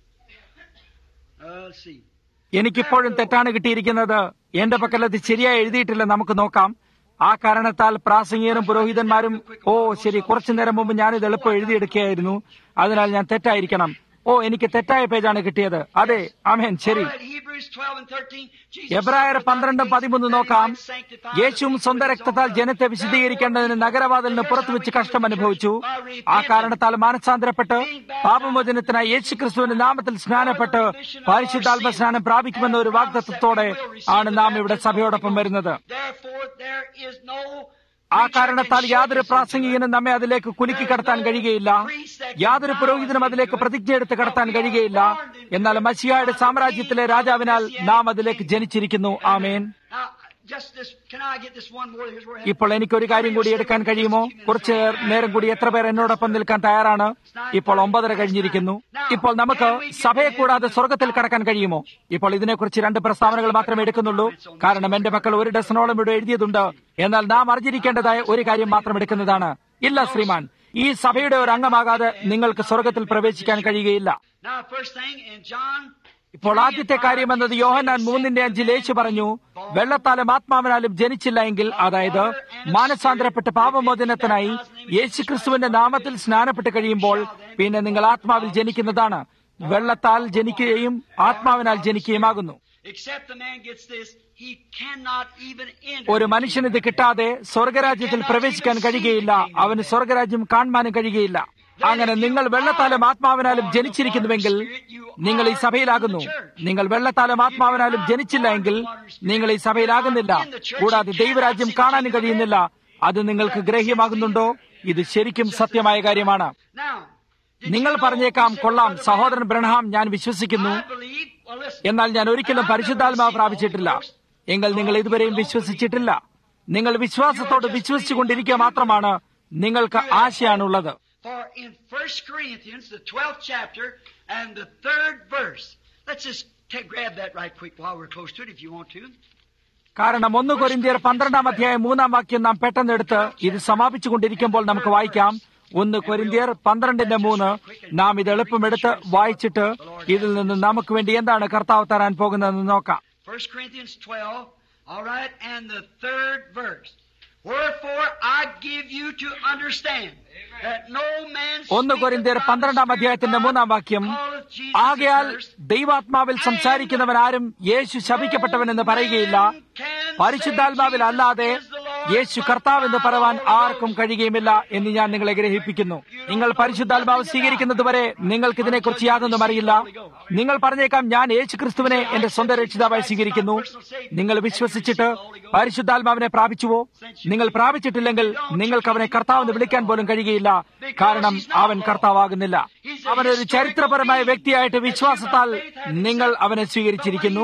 Uh, let's see. എനിക്കിപ്പോഴും തെറ്റാണ് കിട്ടിയിരിക്കുന്നത് എന്റെ പക്കൽ അത് ശരിയായി എഴുതിയിട്ടില്ല നമുക്ക് നോക്കാം ആ കാരണത്താൽ പ്രാസംഗികരും പുരോഹിതന്മാരും ഓ ശരി കുറച്ചു നേരം മുമ്പ് ഞാനിത് എളുപ്പം എഴുതിയെടുക്കുകയായിരുന്നു അതിനാൽ ഞാൻ തെറ്റായിരിക്കണം ഓ എനിക്ക് തെറ്റായ പേജാണ് കിട്ടിയത് അതെ അമേൻ ശരി All right, Hebrews 12 and 13. Jesus എബ്രായർ suffered പന്ത്രണ്ടും not പതിമൂന്ന് against നോക്കാം mankind, sanctified യേശുവും us സ്വന്തം with his രക്തത്താൽ own ജനത്തെ blood. വിശദീകരിക്കേണ്ടതിന് നഗരവാതിലിന് പുറത്തു വെച്ച് കഷ്ടം അനുഭവിച്ചു ആ കാരണത്താൽ മാനസാന്തരപ്പെട്ട് പാപമോചനത്തിനായി യേശു ക്രിസ്തുവിന്റെ നാമത്തിൽ സ്നാനപ്പെട്ട് പരിശുദ്ധാത്മ സ്നാനം പ്രാപിക്കുമെന്ന ഒരു വാഗ്ദത്വത്തോടെ ആണ് നാം ഇവിടെ സഭയോടൊപ്പം വരുന്നത് Therefore, there is no ആ കാരണത്താൽ യാതൊരു പ്രാസംഗികനും നമ്മെ അതിലേക്ക് കുലുക്കി കടത്താൻ കഴിയുകയില്ല യാതൊരു പുരോഹിതനും അതിലേക്ക് പ്രതിജ്ഞ എടുത്ത് കടത്താൻ കഴിയുകയില്ല എന്നാൽ മഷിയായുടെ സാമ്രാജ്യത്തിലെ രാജാവിനാൽ നാം അതിലേക്ക് ജനിച്ചിരിക്കുന്നു ആമേൻ Now, just this, can I get this one more? Here's where I have- ഇപ്പോൾ എനിക്കൊരു കാര്യം കൂടി എടുക്കാൻ കഴിയുമോ കുറച്ച് നേരം കൂടി എത്ര പേർ എന്നോടൊപ്പം നിൽക്കാൻ തയ്യാറാണ് ഇപ്പോൾ ഒമ്പതര കഴിഞ്ഞിരിക്കുന്നു ഇപ്പോൾ നമുക്ക് സഭയെ കൂടാതെ സ്വർഗത്തിൽ കടക്കാൻ കഴിയുമോ ഇപ്പോൾ ഇതിനെക്കുറിച്ച് രണ്ട് പ്രസ്താവനകൾ മാത്രമേ എടുക്കുന്നുള്ളൂ കാരണം എന്റെ മക്കൾ ഒരു ഡസനോളം ഇവിടെ എഴുതിയതുണ്ട് എന്നാൽ നാം അറിഞ്ഞിരിക്കേണ്ടതായ ഒരു കാര്യം മാത്രം എടുക്കുന്നതാണ് ഇല്ല ശ്രീമാൻ ഈ സഭയുടെ ഒരു അംഗമാകാതെ നിങ്ങൾക്ക് സ്വർഗത്തിൽ പ്രവേശിക്കാൻ കഴിയുകയില്ല Now, first thing in John. ഇപ്പോൾ ആദ്യത്തെ കാര്യം എന്നത് യോഹന്നാൻ മൂന്നിന്റെ അഞ്ചിൽ യേശു പറഞ്ഞു വെള്ളത്താലും ആത്മാവിനാലും ജനിച്ചില്ല എങ്കിൽ അതായത് മാനസാന്തരപ്പെട്ട് പാപമോചനത്തിനായി യേശു ക്രിസ്തുവിന്റെ നാമത്തിൽ സ്നാനപ്പെട്ട് കഴിയുമ്പോൾ പിന്നെ നിങ്ങൾ ആത്മാവിൽ ജനിക്കുന്നതാണ് വെള്ളത്താൽ ജനിക്കുകയും ആത്മാവിനാൽ ജനിക്കുകയുമാകുന്നു Except the man gets this, he cannot even enter. ഒരു മനുഷ്യന് ഇത് കിട്ടാതെ സ്വർഗരാജ്യത്തിൽ പ്രവേശിക്കാൻ കഴിയുകയില്ല അവന് സ്വർഗരാജ്യം കാണുവാനും കഴിയുകയില്ല അങ്ങനെ നിങ്ങൾ വെള്ളത്താലും ആത്മാവിനാലും ജനിച്ചിരിക്കുന്നുവെങ്കിൽ നിങ്ങൾ ഈ സഭയിലാകുന്നു നിങ്ങൾ വെള്ളത്താലും ആത്മാവിനാലും ജനിച്ചില്ല എങ്കിൽ നിങ്ങൾ ഈ സഭയിലാകുന്നില്ല കൂടാതെ ദൈവരാജ്യം കാണാനും കഴിയുന്നില്ല അത് നിങ്ങൾക്ക് ഗ്രഹ്യമാകുന്നുണ്ടോ ഇത് ശരിക്കും സത്യമായ കാര്യമാണ് Now, നിങ്ങൾ പറഞ്ഞേക്കാം കൊള്ളാം സഹോദരൻ ബ്രഹ്ഹാം ഞാൻ വിശ്വസിക്കുന്നു I believe, well, listen, എന്നാൽ ഞാൻ ഒരിക്കലും പരിശുദ്ധാത്മാവ് പ്രാപിച്ചിട്ടില്ല എങ്കിൽ നിങ്ങൾ ഇതുവരെയും വിശ്വസിച്ചിട്ടില്ല നിങ്ങൾ വിശ്വാസത്തോട് വിശ്വസിച്ചുകൊണ്ടിരിക്കുക മാത്രമാണ് നിങ്ങൾക്ക് ആശയാണുള്ളത് for in 1 Corinthians, the 12th chapter and the third verse, let's just take, grab that right quick while we're close to it if you want to. കാരണം ഒന്ന് കൊരിന്തിയർ പന്ത്രണ്ടാം അധ്യായം മൂന്നാം വാക്യം നാം പെട്ടെന്ന് എടുത്ത് ഇത് സമാപിച്ചുകൊണ്ടിരിക്കുമ്പോൾ നമുക്ക് വായിക്കാം ഒന്ന് കൊരിന്തിയർ പന്ത്രണ്ടിന്റെ മൂന്ന് നാം ഇത് എളുപ്പം എടുത്ത് വായിച്ചിട്ട് ഇതിൽ നിന്ന് നമുക്ക് വേണ്ടി എന്താണ് കർത്താവ് തരാൻ പോകുന്നതെന്ന് നോക്കാം 1 Corinthians 12, all right, and the third verse. Wherefore I give you to understand that no man ഒന്ന് കൊരിന്തിയർ പന്ത്രണ്ടാം അധ്യായത്തിന്റെ മൂന്നാം വാക്യം ആകയാൽ ദൈവാത്മാവിൽ സംസാരിക്കുന്നവൻ ആരും യേശു ശപിക്കപ്പെട്ടവനെന്ന് പറയുകയില്ല പരിശുദ്ധാത്മാവിൽ അല്ലാതെ യേശു കർത്താവ് എന്ന് പറയാൻ ആർക്കും കഴിയുകയുമില്ല എന്ന് ഞാൻ നിങ്ങളെ ഗ്രഹിപ്പിക്കുന്നു നിങ്ങൾ പരിശുദ്ധാത്മാവ് സ്വീകരിക്കുന്നതുവരെ നിങ്ങൾക്ക് ഇതിനെക്കുറിച്ച് യാതൊന്നും അറിയില്ല നിങ്ങൾ പറഞ്ഞേക്കാം ഞാൻ യേശു ക്രിസ്തുവിനെ എന്റെ സ്വന്തം രക്ഷിതാവായി സ്വീകരിക്കുന്നു നിങ്ങൾ വിശ്വസിച്ചിട്ട് പരിശുദ്ധാത്മാവിനെ പ്രാപിച്ചുവോ നിങ്ങൾ പ്രാപിച്ചിട്ടില്ലെങ്കിൽ നിങ്ങൾക്ക് അവനെ കർത്താവെന്ന് വിളിക്കാൻ പോലും കഴിയുകയില്ല കാരണം അവൻ കർത്താവാകുന്നില്ല അവനൊരു ചരിത്രപരമായ വ്യക്തിയായിട്ട് വിശ്വാസത്താൽ നിങ്ങൾ അവനെ സ്വീകരിച്ചിരിക്കുന്നു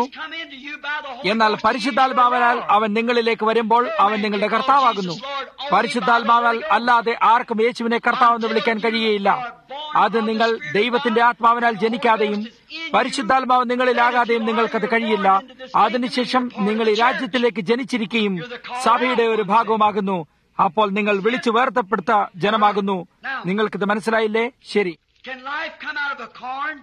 എന്നാൽ പരിശുദ്ധാത്മാവിനാൽ അവൻ നിങ്ങളിലേക്ക് വരുമ്പോൾ അവൻ നിങ്ങളുടെ കർത്താവാകുന്നു പരിശുദ്ധാത്മാവാൽ അല്ലാതെ ആർക്കും യേശുവിനെ കർത്താവെന്ന് വിളിക്കാൻ കഴിയുകയില്ല അത് നിങ്ങൾ ദൈവത്തിന്റെ ആത്മാവിനാൽ ജനിക്കാതെയും പരിശുദ്ധാത്മാവ് നിങ്ങളിലാകാതെയും നിങ്ങൾക്കത് കഴിയില്ല അതിനുശേഷം നിങ്ങൾ ഈ രാജ്യത്തിലേക്ക് ജനിച്ചിരിക്കുകയും സഭയുടെ ഒരു ഭാഗവുമാകുന്നു അപ്പോൾ നിങ്ങൾ വിളിച്ചു വേർത്തപ്പെടുത്ത ജനമാകുന്നു നിങ്ങൾക്കിത് മനസ്സിലായില്ലേ ശരി Can life come out of a corn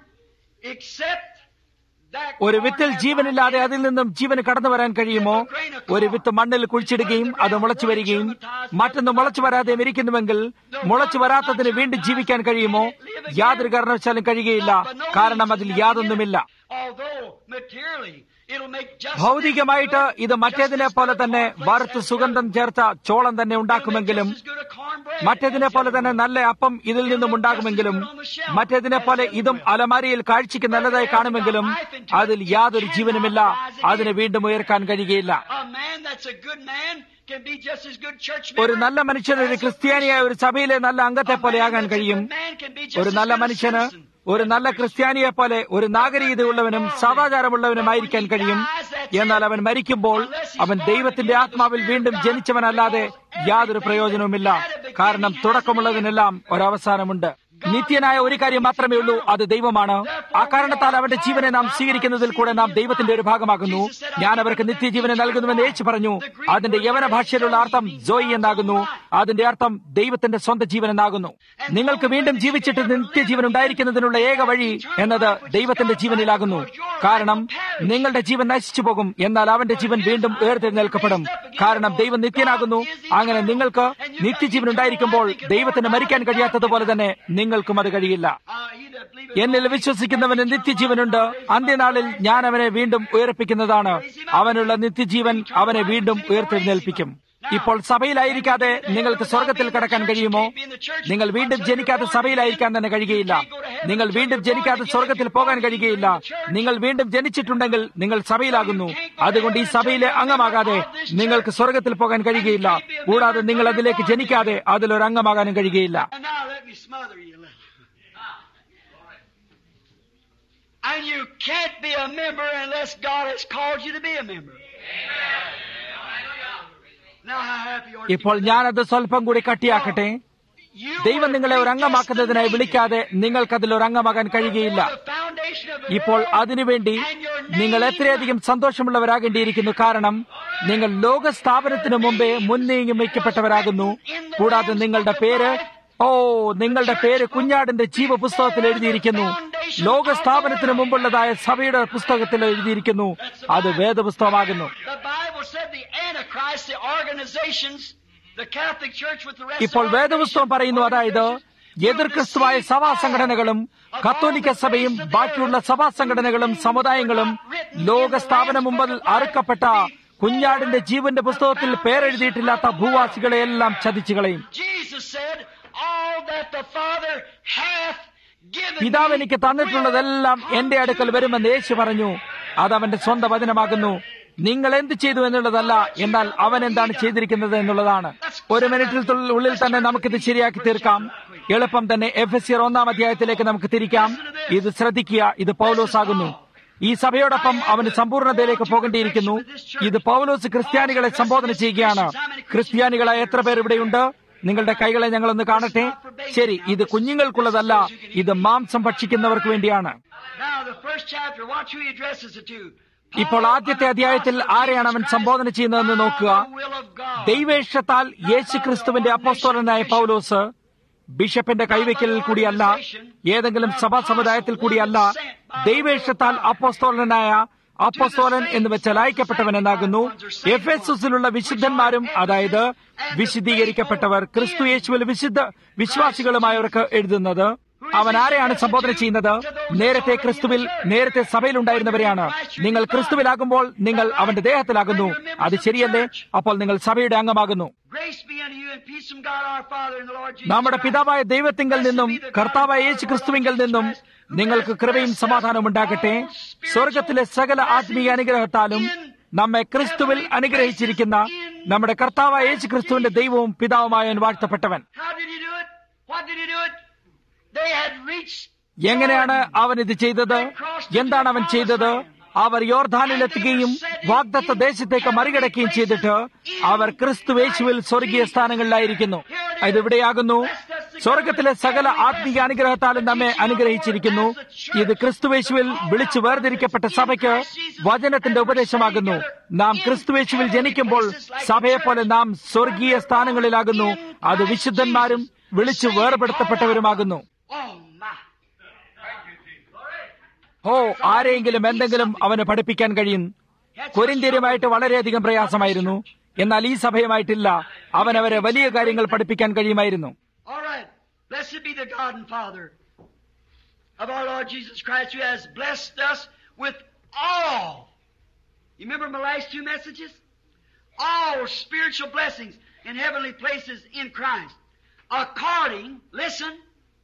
except that ഒരു corn വിത്തിൽ have ജീവനില്ലാതെ life? അതിൽ നിന്നും ജീവന് കടന്നു വരാൻ കഴിയുമോ ഒരു വിത്ത് മണ്ണിൽ കുഴിച്ചിടുകയും അത് മുളച്ചു വരികയും മറ്റൊന്ന് മുളച്ചു വരാതെ മരിക്കുന്നുവെങ്കിൽ മുളച്ചു വരാത്തതിന് വീണ്ടും ജീവിക്കാൻ കഴിയുമോ യാതൊരു കാരണവശാലും കഴിയുകയില്ല കാരണം അതിൽ യാതൊന്നുമില്ല Although materially it'll make just ഭൗതികമായിട്ട് ഇത് മറ്റേതിനെ പോലെ തന്നെ വറുത്ത് സുഗന്ധം ചേർത്ത ചോളം തന്നെ ഉണ്ടാക്കുമെങ്കിലും മറ്റേതിനെ പോലെ തന്നെ നല്ല അപ്പം ഇതിൽ നിന്നും ഉണ്ടാകുമെങ്കിലും മറ്റേതിനെ പോലെ ഇതും അലമാരിയിൽ കാഴ്ചയ്ക്ക് നല്ലതായി കാണുമെങ്കിലും അതിൽ യാതൊരു ജീവനുമില്ല അതിന് വീണ്ടും ഉയർക്കാൻ കഴിയുകയില്ല A man that's a good man can be just as good church ഒരു member നല്ല മനുഷ്യന് ഒരു ക്രിസ്ത്യാനിയായ ഒരു സഭയിലെ നല്ല അംഗത്തെ പോലെയാകാൻ കഴിയും ഒരു നല്ല മനുഷ്യന് ഒരു നല്ല ക്രിസ്ത്യാനിയെ പോലെ ഒരു നാഗരീകതയുള്ളവനും സദാചാരമുള്ളവനുമായിരിക്കാൻ കഴിയും എന്നാൽ അവൻ മരിക്കുമ്പോൾ അവൻ ദൈവത്തിന്റെ ആത്മാവിൽ വീണ്ടും ജനിച്ചവനല്ലാതെ യാതൊരു പ്രയോജനവുമില്ല കാരണം തുടക്കമുള്ളതിനെല്ലാം ഒരവസാനമുണ്ട് നിത്യനായ ഒരു കാര്യം മാത്രമേ ഉള്ളൂ അത് ദൈവമാണ് ആ കാരണത്താൽ അവന്റെ ജീവനെ നാം സ്വീകരിക്കുന്നതിൽ കൂടെ നാം ദൈവത്തിന്റെ ഒരു ഭാഗമാകുന്നു ഞാൻ അവർക്ക് നിത്യജീവനെ നൽകുന്നുവെന്ന് യേശു പറഞ്ഞു അതിന്റെ യവന ഭാഷയിലുള്ള അർത്ഥം ജോയി എന്നാകുന്നു അതിന്റെ അർത്ഥം ദൈവത്തിന്റെ സ്വന്തം ജീവൻ എന്നാകുന്നു നിങ്ങൾക്ക് വീണ്ടും ജീവിച്ചിട്ട് നിത്യജീവൻ ഉണ്ടായിരിക്കുന്നതിനുള്ള ഏക വഴി എന്നത് ദൈവത്തിന്റെ ജീവനിലാകുന്നു കാരണം നിങ്ങളുടെ ജീവൻ നശിച്ചു പോകും എന്നാൽ അവന്റെ ജീവൻ വീണ്ടും ഉയർത്തെഴുന്നേൽക്കപ്പെടും കാരണം ദൈവം നിത്യനാകുന്നു അങ്ങനെ നിങ്ങൾക്ക് നിത്യജീവൻ ഉണ്ടായിരിക്കുമ്പോൾ ദൈവത്തിന് മരിക്കാൻ കഴിയാത്തതുപോലെ തന്നെ നിങ്ങൾക്കും അത് കഴിയില്ല എന്നിൽ വിശ്വസിക്കുന്നവന് നിത്യജീവനുണ്ട് അന്ത്യനാളിൽ ഞാൻ അവനെ വീണ്ടും ഉയർപ്പിക്കുന്നതാണ് അവനുള്ള നിത്യജീവൻ അവനെ വീണ്ടും ഉയർത്തെഴുന്നേൽപ്പിക്കും ഇപ്പോൾ സഭയിലായിരിക്കാതെ നിങ്ങൾക്ക് സ്വർഗത്തിൽ കടക്കാൻ കഴിയുമോ നിങ്ങൾ വീണ്ടും ജനിക്കാതെ സഭയിലായിരിക്കാൻ തന്നെ കഴിയുകയില്ല നിങ്ങൾ വീണ്ടും ജനിക്കാതെ സ്വർഗത്തിൽ പോകാൻ കഴിയുകയില്ല നിങ്ങൾ വീണ്ടും ജനിച്ചിട്ടുണ്ടെങ്കിൽ നിങ്ങൾ സഭയിലാകുന്നു അതുകൊണ്ട് ഈ സഭയിലെ അംഗമാകാതെ നിങ്ങൾക്ക് സ്വർഗത്തിൽ പോകാൻ കഴിയുകയില്ല കൂടാതെ നിങ്ങൾ അതിലേക്ക് ജനിക്കാതെ അതിലൊരു അംഗമാകാനും കഴിയുകയില്ല And now let me smother you a little. And you can't be a member unless God has called you to be a member. Now how happy you are to ഇപ്പോൾ ഞാനത് സ്വല്പം കൂടി കട്ടിയാക്കട്ടെ You ദൈവം were നിങ്ങളെ ഒരു അംഗമാക്കുന്നതിനായി വിളിക്കാതെ നിങ്ങൾക്കതിൽ ഒരു അംഗമാകാൻ കഴിയുകയില്ല the foundation of the ഇപ്പോൾ world, അതിനുവേണ്ടി and your നിങ്ങൾ name എത്രയധികം സന്തോഷമുള്ളവരാകേണ്ടിയിരിക്കുന്നു കാരണം നിങ്ങൾ ലോക സ്ഥാപനത്തിനു മുമ്പേ മുൻനീങ്ങി വയ്ക്കപ്പെട്ടവരാകുന്നു കൂടാതെ നിങ്ങളുടെ പേര് ഓ നിങ്ങളുടെ പേര് കുഞ്ഞാടിന്റെ ജീവപുസ്തകത്തിൽ എഴുതിയിരിക്കുന്നു ലോക സ്ഥാപനത്തിന് മുമ്പുള്ളതായ സഭയുടെ പുസ്തകത്തിൽ എഴുതിയിരിക്കുന്നു അത് വേദപുസ്തകമാകുന്നു The Bible said the Antichrist, the organizations, the Catholic Church with the rest ഇപ്പോൾ of the വേദപുസ്തകം പറയുന്നു അതായത് എതിർ ക്രിസ്തുവായ സഭാ സംഘടനകളും കത്തോലിക്ക സഭയും ബാക്കിയുള്ള സഭാ സംഘടനകളും സമുദായങ്ങളും ലോക സ്ഥാപനം മുമ്പിൽ അറുക്കപ്പെട്ട കുഞ്ഞാടിന്റെ ജീവന്റെ പുസ്തകത്തിൽ പേരെഴുതിയിട്ടില്ലാത്ത ഭൂവാസികളെയെല്ലാം ചതിച്ചു കളയും Jesus said, All that the Father hath given പിതാവ് me എനിക്ക് തന്നിട്ടുള്ളതെല്ലാം എന്റെ അടുക്കൽ വരുമെന്ന് യേശു പറഞ്ഞു അത് അവന്റെ സ്വന്തം വചനമാകുന്നു നിങ്ങൾ എന്ത് ചെയ്തു എന്നുള്ളതല്ല എന്നാൽ അവൻ എന്താണ് ചെയ്തിരിക്കുന്നത് എന്നുള്ളതാണ് ഒരു മിനിറ്റിൽ തു- ഉള്ളിൽ തന്നെ നമുക്കിത് ശരിയാക്കി തീർക്കാം എളുപ്പം തന്നെ എഫ് എസ് ഒന്നാം അധ്യായത്തിലേക്ക് നമുക്ക് തിരിക്കാം ഇത് ശ്രദ്ധിക്കുക ഇത് പൗലോസ് ആകുന്നു ഈ സഭയോടൊപ്പം അവന് സമ്പൂർണ്ണതയിലേക്ക് പോകേണ്ടിയിരിക്കുന്നു ഇത് പൗലോസ് ക്രിസ്ത്യാനികളെ സംബോധന ചെയ്യുകയാണ് ക്രിസ്ത്യാനികളായ എത്ര പേർ ഇവിടെയുണ്ട് നിങ്ങളുടെ കൈകളെ ഞങ്ങളൊന്ന് കാണട്ടെ ശരി ഇത് കുഞ്ഞുങ്ങൾക്കുള്ളതല്ല ഇത് മാംസം ഭക്ഷിക്കുന്നവർക്ക് വേണ്ടിയാണ് Now, the first chapter, watch who he addresses it to. ഇപ്പോൾ ആദ്യത്തെ അധ്യായത്തിൽ ആരെയാണ് അവൻ സംബോധന ചെയ്യുന്നതെന്ന് നോക്കുക ദൈവേഷ്ടത്താൽ യേശു ക്രിസ്തുവിന്റെ അപ്പസ്തോലനായ പൗലോസ് ബിഷപ്പിന്റെ കൈവയ്ക്കലിൽ കൂടിയല്ല ഏതെങ്കിലും സഭാ സമുദായത്തിൽ കൂടിയല്ല ദൈവേഷ്ടത്താൽ അപ്പോസ്തോലനായ അപ്പോസ്തോലൻ എന്ന് വെച്ചാൽ അയക്കപ്പെട്ടവൻ എന്നാകുന്നു എഫ് എസ് എസിലുള്ള വിശുദ്ധന്മാരും അതായത് വിശുദ്ധീകരിക്കപ്പെട്ടവർ ക്രിസ്തു യേശുവിൽ വിശുദ്ധ വിശ്വാസികളുമായവർക്ക് എഴുതുന്നത് അവൻ ആരെയാണ് സംബോധന ചെയ്യുന്നത് നേരത്തെ ക്രിസ്തുവിൽ നേരത്തെ സഭയിലുണ്ടായിരുന്നവരെയാണ് നിങ്ങൾ ക്രിസ്തുവിലാകുമ്പോൾ നിങ്ങൾ അവന്റെ ദേഹത്തിലാകുന്നു അത് ശരിയല്ലേ അപ്പോൾ നിങ്ങൾ സഭയുടെ അംഗമാകുന്നു Grace be unto you and peace from God our Father and the Lord Jesus നമ്മുടെ Christ. പിതാവായ ദൈവത്തിങ്കൽ നിന്നും കർത്താവായ യേശു ക്രിസ്തുവിങ്കൽ നിന്നും നിങ്ങൾക്ക് കൃപയും സമാധാനവും ഉണ്ടാകട്ടെ സ്വർഗത്തിലെ സകല ആത്മീയ അനുഗ്രഹത്താലും നമ്മെ ക്രിസ്തുവിൽ അനുഗ്രഹിച്ചിരിക്കുന്ന നമ്മുടെ കർത്താവായ യേശു ക്രിസ്തുവിന്റെ ദൈവവും പിതാവുമായ വാഴ്ത്തപ്പെട്ടവൻ How did he do it? What did he do it? They had reached എങ്ങനെയാണ് അവൻ ഇത് ചെയ്തത് എന്താണ് അവൻ ചെയ്തത് അവർ യോർധാനിലെത്തുകയും വാഗ്ദത്ത ദേശത്തേക്ക് മറികടക്കുകയും ചെയ്തിട്ട് അവർ ക്രിസ്തു യേശുവിൽ സ്വർഗീയ സ്ഥാനങ്ങളിലായിരിക്കുന്നു ഇതിവിടെയാകുന്നു സ്വർഗത്തിലെ സകല ആത്മീയ അനുഗ്രഹത്താലും നമ്മെ അനുഗ്രഹിച്ചിരിക്കുന്നു ഇത് ക്രിസ്തുവേശുവിൽ വിളിച്ചു വേർതിരിക്കപ്പെട്ട സഭയ്ക്ക് വചനത്തിന്റെ ഉപദേശമാകുന്നു നാം ക്രിസ്തുവേശുവിൽ ജനിക്കുമ്പോൾ സഭയെപ്പോലെ നാം സ്വർഗീയ സ്ഥാനങ്ങളിലാകുന്നു അത് വിശുദ്ധന്മാരും വിളിച്ചു വേർപെടുത്തപ്പെട്ടവരുമാകുന്നു Oh, my. ഓ ആരെങ്കിലും എന്തെങ്കിലും അവന് പഠിപ്പിക്കാൻ കഴിയും കൊരിന്ത്യരുമായിട്ട് വളരെയധികം പ്രയാസമായിരുന്നു എന്നാൽ ഈ സഭയുമായിട്ടില്ല അവൻ അവരെ വലിയ കാര്യങ്ങൾ പഠിപ്പിക്കാൻ കഴിയുമായിരുന്നു All right. Blessed be the God and Father of our Lord Jesus Christ who has blessed us with all. You remember my last two messages? All spiritual blessings in heavenly places in Christ. According, listen,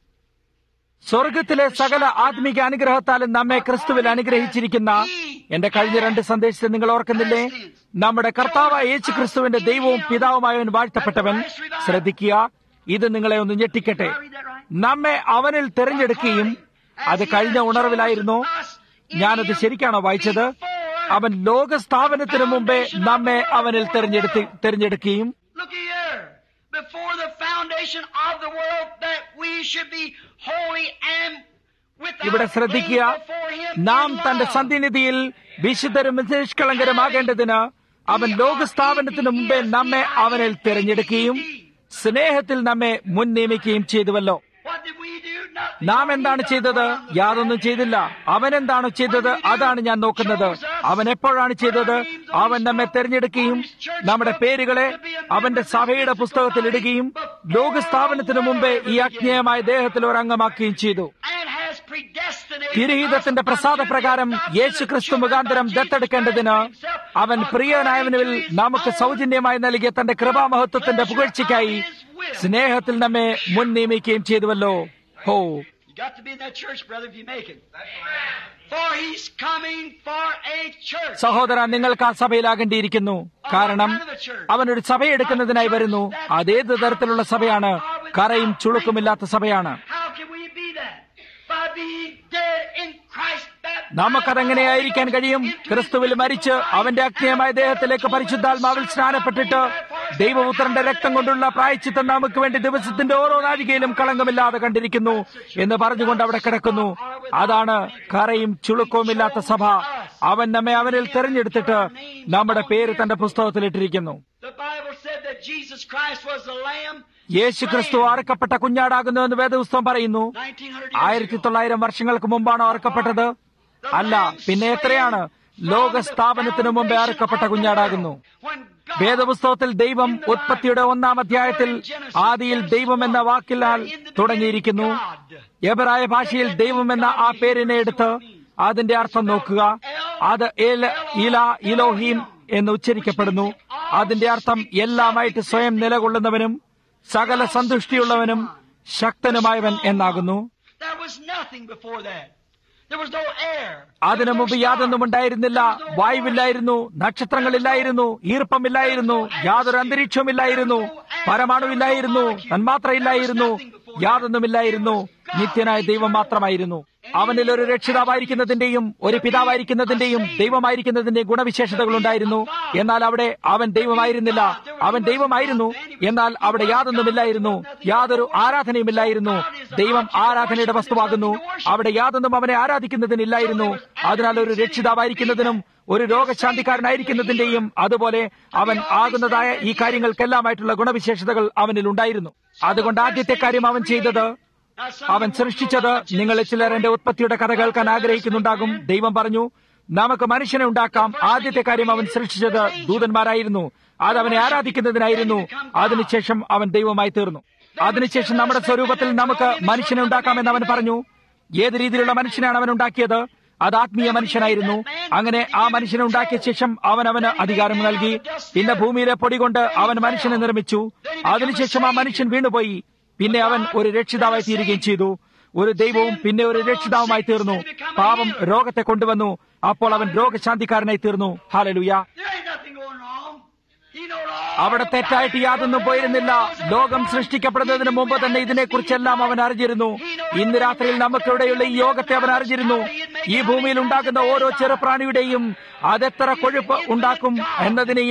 സ്വർഗത്തിലെ സകല ആത്മീക അനുഗ്രഹത്താലും നമ്മെ ക്രിസ്തുവിൽ അനുഗ്രഹിച്ചിരിക്കുന്ന എന്റെ കഴിഞ്ഞ രണ്ട് സന്ദേശത്തെ നിങ്ങൾ ഓർക്കുന്നില്ലേ നമ്മുടെ കർത്താവായ യേശു ക്രിസ്തുവിന്റെ ദൈവവും പിതാവുമായവൻ വാഴ്ത്തപ്പെട്ടവൻ ശ്രദ്ധിക്കുക ഇത് നിങ്ങളെ ഒന്ന് ഞെട്ടിക്കട്ടെ did I read that right? നമ്മെ അവനിൽ തിരഞ്ഞെടുക്കുകയും അത് കഴിഞ്ഞ ഉണർവിലായിരുന്നു ഞാനത് ശരിക്കാണോ വായിച്ചത് അവൻ ലോകസ്ഥാപനത്തിനു മുമ്പേ നമ്മെ അവനിൽ തിരഞ്ഞെടുത്ത് തിരഞ്ഞെടുക്കുകയും Look here. Before the foundation of the world, that we should be holy and ഇവിടെ without ശ്രദ്ധിക്കുക blame before Him നാം in തന്റെ love. സന്ധിനിധിയിൽ വിശുദ്ധരും നിഷ്കളങ്കരമാകേണ്ടതിന് അവൻ ലോകസ്ഥാപനത്തിനു മുമ്പേ നമ്മെ അവനിൽ തിരഞ്ഞെടുക്കുകയും സ്നേഹത്തിൽ നമ്മെ മുൻ നിയമിക്കുകയും ചെയ്തുവല്ലോ What did we do? Nothing. നാം എന്താണ് ചെയ്തത് യാതൊന്നും ചെയ്തില്ല അവൻ എന്താണ് ചെയ്തത് അതാണ് ഞാൻ നോക്കുന്നത് അവൻ എപ്പോഴാണ് ചെയ്തത് അവൻ നമ്മെ തെരഞ്ഞെടുക്കുകയും നമ്മുടെ പേരുകളെ അവന്റെ സഭയുടെ പുസ്തകത്തിൽ ഇടുകയും ലോകസ്ഥാപനത്തിനു മുമ്പേ ഈ അജ്ഞേയമായ ദേഹത്തിൽ ഒരു അംഗമാക്കുകയും ചെയ്തു And has predestinated തിരുഹിതത്തിന്റെ us പ്രസാദപ്രകാരം unto യേശു ക്രിസ്തു മുഖാന്തരം ദത്തെടുക്കേണ്ടതിന് അവൻ പ്രിയനായവനിൽ നമുക്ക് സൗജന്യമായി നൽകിയ തന്റെ കൃപാമഹത്വത്തിന്റെ പുകഴ്ചയ്ക്കായി സ്നേഹത്തിൽ നമ്മെ മുൻ നിയമിക്കുകയും ചെയ്തുവല്ലോ ഹോ You got to be in that church, brother, if you make it. For He's coming for a church. സഹോദര നിങ്ങൾക്ക് ആ സഭയിലാകേണ്ടിയിരിക്കുന്നു കാരണം അവനൊരു സഭയെടുക്കുന്നതിനായി വരുന്നു അതേത് തരത്തിലുള്ള സഭയാണ് കറയും ചുളുക്കുമില്ലാത്ത സഭയാണ് How can we be that? By being dead in Christ. baptized നമുക്കതെങ്ങനെയായിരിക്കാൻ കഴിയും ക്രിസ്തുവിൽ മരിച്ച് അവന്റെ അഗ്നിയമായ ദേഹത്തിലേക്ക് പരിശുദ്ധാത്മാവിൽ സ്നാനപ്പെട്ടിട്ട് ദൈവപുത്രന്റെ രക്തം കൊണ്ടുള്ള പ്രായച്ചിത്തം നമുക്ക് വേണ്ടി ദിവസത്തിന്റെ ഓരോ നാഴികയിലും കളങ്കമില്ലാതെ കണ്ടിരിക്കുന്നു എന്ന് പറഞ്ഞുകൊണ്ട് അവിടെ കിടക്കുന്നു അതാണ് കറയും ചുളുക്കവുമില്ലാത്ത സഭ അവൻ നമ്മെ അവനിൽ തെരഞ്ഞെടുത്തിട്ട് നമ്മുടെ പേര് തന്റെ പുസ്തകത്തിലിട്ടിരിക്കുന്നു The Bible said that Jesus Christ was the Lamb. യേശു ക്രിസ്തു അറക്കപ്പെട്ട കുഞ്ഞാടാകുന്നു എന്ന് വേദപുസ്തകം പറയുന്നു 1900 years ആയിരത്തി ago. തൊള്ളായിരം വർഷങ്ങൾക്ക് മുമ്പാണ് അറക്കപ്പെട്ടത് അല്ല പിന്നെ എത്രയാണ് ലോകസ്ഥാപനത്തിനു മുമ്പേ അറക്കപ്പെട്ട കുഞ്ഞാടാകുന്നു When God വേദപുസ്തകത്തിൽ ദൈവം ഉത്പത്തിയുടെ ഒന്നാം അധ്യായത്തിൽ ആദിയിൽ ദൈവം എന്ന വാക്കിനാൽ തുടങ്ങിയിരിക്കുന്നു എബറായ ഭാഷയിൽ ദൈവം എന്ന ആ പേരിനെ എടുത്ത് അതിന്റെ അർത്ഥം നോക്കുക അത് ഏല- ഇല ഇലോഹീം എന്ന് ഉച്ചരിക്കപ്പെടുന്നു അതിന്റെ അർത്ഥം എല്ലാമായിട്ട് സ്വയം നിലകൊള്ളുന്നവനും സകല സന്തുഷ്ടിയുള്ളവനും ശക്തനുമായവൻ എന്നാകുന്നു There was nothing before that. There was no air. അതിനു മുമ്പ് യാതൊന്നും ഉണ്ടായിരുന്നില്ല വായുവില്ലായിരുന്നു നക്ഷത്രങ്ങളില്ലായിരുന്നു ഈർപ്പമില്ലായിരുന്നു യാതൊരു അന്തരീക്ഷവുമില്ലായിരുന്നു പരമാണുവില്ലായിരുന്നു തന്മാത്രയില്ലായിരുന്നു യാതൊന്നുമില്ലായിരുന്നു നിത്യനായ ദൈവം മാത്രമായിരുന്നു അവനിൽ ഒരു രക്ഷിതാവായിരിക്കുന്നതിന്റെയും ഒരു പിതാവായിരിക്കുന്നതിന്റെയും ദൈവമായിരിക്കുന്നതിന്റെയും ഗുണവിശേഷതകൾ ഉണ്ടായിരുന്നു എന്നാൽ അവിടെ അവൻ ദൈവമായിരുന്നില്ല അവൻ ദൈവമായിരുന്നു എന്നാൽ അവിടെ യാതൊന്നുമില്ലായിരുന്നു യാതൊരു ആരാധനയുമില്ലായിരുന്നു ദൈവം ആരാധനയുടെ വസ്തുവാകുന്നു അവിടെ യാതൊന്നും അവനെ ആരാധിക്കുന്നതിനില്ലായിരുന്നു അതിനാൽ ഒരു രക്ഷിതാവായിരിക്കുന്നതിനും ഒരു രോഗശാന്തിക്കാരനായിരിക്കുന്നതിന്റെയും അതുപോലെ അവൻ ആകുന്നതായ ഈ കാര്യങ്ങൾക്കെല്ലാമായിട്ടുള്ള ഗുണവിശേഷതകൾ അവനിൽ ഉണ്ടായിരുന്നു അതുകൊണ്ട് ആദ്യത്തെ കാര്യം അവൻ ചെയ്തത് അവൻ സൃഷ്ടിച്ചത് നിങ്ങൾ ചിലർ എന്റെ ഉത്പത്തിയുടെ കഥ കേൾക്കാൻ ആഗ്രഹിക്കുന്നുണ്ടാകും ദൈവം പറഞ്ഞു നമുക്ക് മനുഷ്യനെ ഉണ്ടാക്കാം ആദ്യത്തെ കാര്യം അവൻ സൃഷ്ടിച്ചത് ദൂതന്മാരായിരുന്നു അത് അവനെ ആരാധിക്കുന്നതിനായിരുന്നു അതിനുശേഷം അവൻ ദൈവമായി തീർന്നു അതിനുശേഷം നമ്മുടെ സ്വരൂപത്തിൽ നമുക്ക് മനുഷ്യനെ ഉണ്ടാക്കാമെന്ന് അവൻ പറഞ്ഞു ഏത് രീതിയിലുള്ള മനുഷ്യനാണ് അവൻ ഉണ്ടാക്കിയത് അത് ആത്മീയ മനുഷ്യനായിരുന്നു അങ്ങനെ ആ മനുഷ്യനെ ഉണ്ടാക്കിയ ശേഷം അവൻ അവന് അധികാരം നൽകി പിന്നെ ഭൂമിയിലെ പൊടി കൊണ്ട് അവൻ മനുഷ്യനെ നിർമ്മിച്ചു അതിനുശേഷം ആ മനുഷ്യൻ വീണുപോയി പിന്നെ അവൻ ഒരു രക്ഷിതാവായി തീരുകയും ചെയ്തു ഒരു ദൈവവും പിന്നെ ഒരു രക്ഷിതാവുമായി തീർന്നു പാപം രോഗത്തെ കൊണ്ടുവന്നു അപ്പോൾ അവൻ രോഗശാന്തിക്കാരനായി തീർന്നു ഹാലലുയ There ain't nothing going wrong. He knowed all. അവിടെ തെറ്റായിട്ട് യാതൊന്നും പോയിരുന്നില്ല ലോകം സൃഷ്ടിക്കപ്പെടുന്നതിന് മുമ്പ് തന്നെ ഇതിനെക്കുറിച്ചെല്ലാം അവൻ അറിഞ്ഞിരുന്നു ഇന്ന് രാത്രിയിൽ നമുക്കിവിടെയുള്ള ഈ യോഗത്തെ അവൻ അറിഞ്ഞിരുന്നു ഈ ഭൂമിയിൽ ഉണ്ടാകുന്ന ഓരോ ചെറുപ്രാണിയുടെയും അതെത്ര കൊഴുപ്പ് ഉണ്ടാക്കും എന്നതിനെയും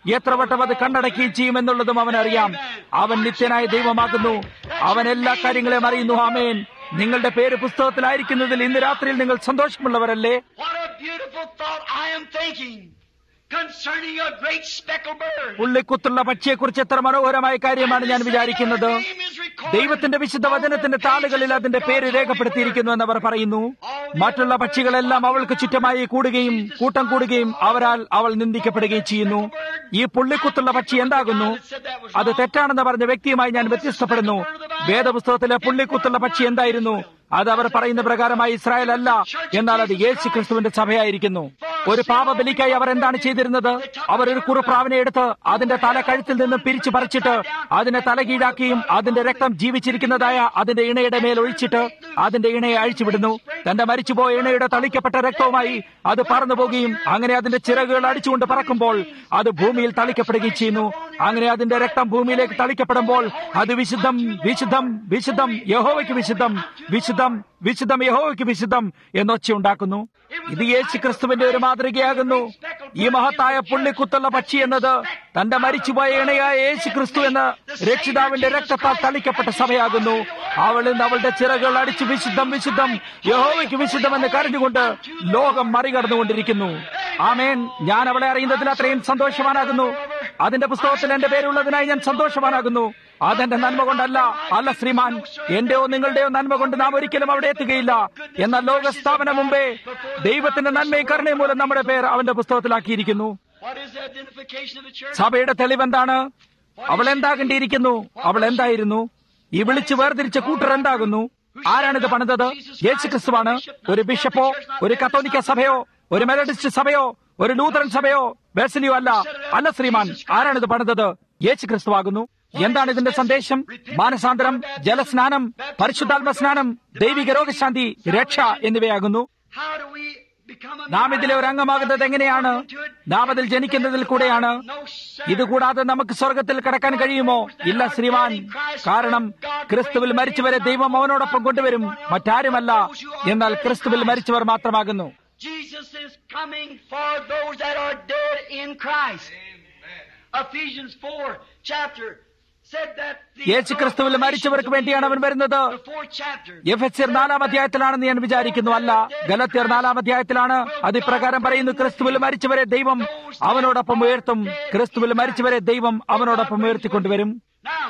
എത്ര വട്ടം അത് കണ്ണടക്കുകയും ചെയ്യുമെന്നുള്ളതും അവൻ അറിയാം അവൻ നിത്യനായ ദൈവമാകുന്നു അവൻ എല്ലാ കാര്യങ്ങളെയും അറിയുന്നു ആമേൻ നിങ്ങളുടെ പേര് പുസ്തകത്തിലായിരിക്കുന്നതിൽ ഇന്ന് രാത്രിയിൽ നിങ്ങൾ സന്തോഷമുള്ളവരല്ലേ What a beautiful thought I am thinking concerning a great speckled bird. പുള്ളിക്കുത്തുള്ള പക്ഷിയെക്കുറിച്ച് എത്ര മനോഹരമായ കാര്യമാണ് ഞാൻ വിചാരിക്കുന്നത് ദൈവത്തിന്റെ വിശുദ്ധ വചനത്തിന്റെ താളുകളിൽ അതിന്റെ പേര് രേഖപ്പെടുത്തിയിരിക്കുന്നു എന്നവർ പറയുന്നു മറ്റുള്ള പക്ഷികളെല്ലാം അവൾക്ക് ചുറ്റമായി കൂടുകയും കൂട്ടം കൂടുകയും അവരാൽ അവൾ നിന്ദിക്കപ്പെടുകയും ചെയ്യുന്നു ഈ പുള്ളിക്കുത്തുള്ള പക്ഷി എന്താകുന്നു അത് തെറ്റാണെന്ന് പറഞ്ഞ വ്യക്തിയുമായി ഞാൻ വ്യത്യസ്തപ്പെടുന്നു വേദപുസ്തകത്തിലെ പുള്ളിക്കുത്തുള്ള പക്ഷി എന്തായിരുന്നു അത് അവർ പറയുന്ന പ്രകാരമായി ഇസ്രായേൽ അല്ല എന്നാൽ അത് യേശു ക്രിസ്തുവിന്റെ സഭയായിരിക്കുന്നു ഒരു പാപബലിക്കായി അവർ എന്താണ് ചെയ്തിരുന്നത് അവർ ഒരു കുറുപ്രാവിനെ എടുത്ത് അതിന്റെ തല കഴുത്തിൽ നിന്നും പിരിച്ചു പറിച്ചിട്ട് അതിനെ തലകീഴാക്കിയും അതിന്റെ രക്തം ജീവിച്ചിരിക്കുന്നതായ അതിന്റെ ഇണയുടെ മേൽ ഒഴിച്ചിട്ട് അതിന്റെ ഇണയെ അഴിച്ചുവിടുന്നു തന്റെ മരിച്ചുപോയ ഇണയുടെ തളിക്കപ്പെട്ട രക്തവുമായി അത് പറന്നു പോകുകയും അങ്ങനെ അതിന്റെ ചിറകുകൾ അടിച്ചുകൊണ്ട് പറക്കുമ്പോൾ അത് ഭൂമിയിൽ തളിക്കപ്പെടുകയും ചെയ്യുന്നു അങ്ങനെ അതിന്റെ രക്തം ഭൂമിയിലേക്ക് തളിക്കപ്പെടുമ്പോൾ അത് വിശുദ്ധം വിശുദ്ധം വിശുദ്ധം യഹോവയ്ക്ക് വിശുദ്ധം വിശുദ്ധം വിശുദ്ധം യഹോവയ്ക്ക് വിശുദ്ധം എന്നൊച്ചയുണ്ടാക്കുന്നു ഇത് യേശു ക്രിസ്തുവിന്റെ ഒരു മാതൃകയാകുന്നു ഈ മഹത്തായ പുള്ളിക്കുത്തുള്ള പക്ഷി എന്നത് തന്റെ മരിച്ചുപോയ ഇണയായ യേശു ക്രിസ്തു എന്ന രക്ഷിതാവിന്റെ രക്തത്താൽ തളിക്കപ്പെട്ട സഭയാകുന്നു അവൾ ഇന്ന് അവളുടെ ചിറകുകൾ അടിച്ച് വിശുദ്ധം വിശുദ്ധം യഹോവയ്ക്ക് വിശുദ്ധം എന്ന് കരഞ്ഞുകൊണ്ട് ലോകം മറികടന്നുകൊണ്ടിരിക്കുന്നു ആമേൻ ഞാൻ അവളെ അറിയുന്നതിൽ അത്രയും സന്തോഷവാനാകുന്നു അതിന്റെ പുസ്തകത്തിൽ എന്റെ പേരുള്ളതിനായി ഞാൻ സന്തോഷവാനാകുന്നു അതെന്റെ നന്മ കൊണ്ടല്ല അല്ല ശ്രീമാൻ എന്റെയോ നിങ്ങളുടെയോ നന്മ കൊണ്ട് നാം ഒരിക്കലും അവിടെ എത്തുകയില്ല എന്നാൽ ലോകസ്ഥാപനം മുമ്പേ ദൈവത്തിന്റെ നന്മയും കരുണയും മൂലം നമ്മുടെ പേർ അവന്റെ പുസ്തകത്തിലാക്കിയിരിക്കുന്നു What is the identification of the church? സഭയുടെ തെളിവെന്താണ് അവൾ എന്താകേണ്ടിയിരിക്കുന്നു അവൾ എന്തായിരുന്നു ഈ വിളിച്ചു വേർതിരിച്ച കൂട്ടർ എന്താകുന്നു ആരാണിത് പണിതത് യേശു ക്രിസ്തുവാണ് ഒരു ബിഷപ്പോ ഒരു കത്തോലിക്ക സഭയോ ഒരു മെലഡിസ്റ്റ് സഭയോ ഒരു ലൂതറൻ സഭയോ ബേസലിയോ അല്ല അല്ല ശ്രീമാൻ ആരാണിത് പണിതത് യേശു ക്രിസ്തുവാകുന്നു എന്താണ് ഇതിന്റെ സന്ദേശം മാനസാന്തരം ജലസ്നാനം പരിശുദ്ധാത്മ സ്നാനം ദൈവിക രോഗശാന്തി രക്ഷ എന്നിവയാകുന്നു How do we become a നാം ഇതിലെ ഒരു അംഗമാകുന്നത് എങ്ങനെയാണ് നാം അതിൽ ജനിക്കുന്നതിൽ കൂടെയാണ് ഇതുകൂടാതെ നമുക്ക് സ്വർഗത്തിൽ കടക്കാൻ കഴിയുമോ ഇല്ല ശ്രീമാൻ കാരണം ക്രിസ്തുവിൽ മരിച്ചവരെ ദൈവം അവനോടൊപ്പം കൊണ്ടുവരും മറ്റാരുമല്ല എന്നാൽ ക്രിസ്തുവിൽ മരിച്ചവർ മാത്രമാകുന്നു Jesus is coming for those that are dead in Christ. Ephesians 4 chapter said that the യേശു ക്രിസ്തുവിൽ മരിച്ചവർക്ക് വേണ്ടിയാണ് അവൻ വരുന്നത് the fourth chapter. F S നാലാം അധ്യായത്തിലാണെന്ന് ഞാൻ വിചാരിക്കുന്നു അല്ല ഗലത്യർ നാലാം അധ്യായത്തിലാണ് അത് ഇപ്രകാരം പറയുന്നു ക്രിസ്തുവിൽ മരിച്ചവരെ ദൈവം അവനോടൊപ്പം ഉയർത്തും ക്രിസ്തുവിൽ മരിച്ചവരെ ദൈവം അവനോടൊപ്പം ഉയർത്തിക്കൊണ്ടുവരും Now,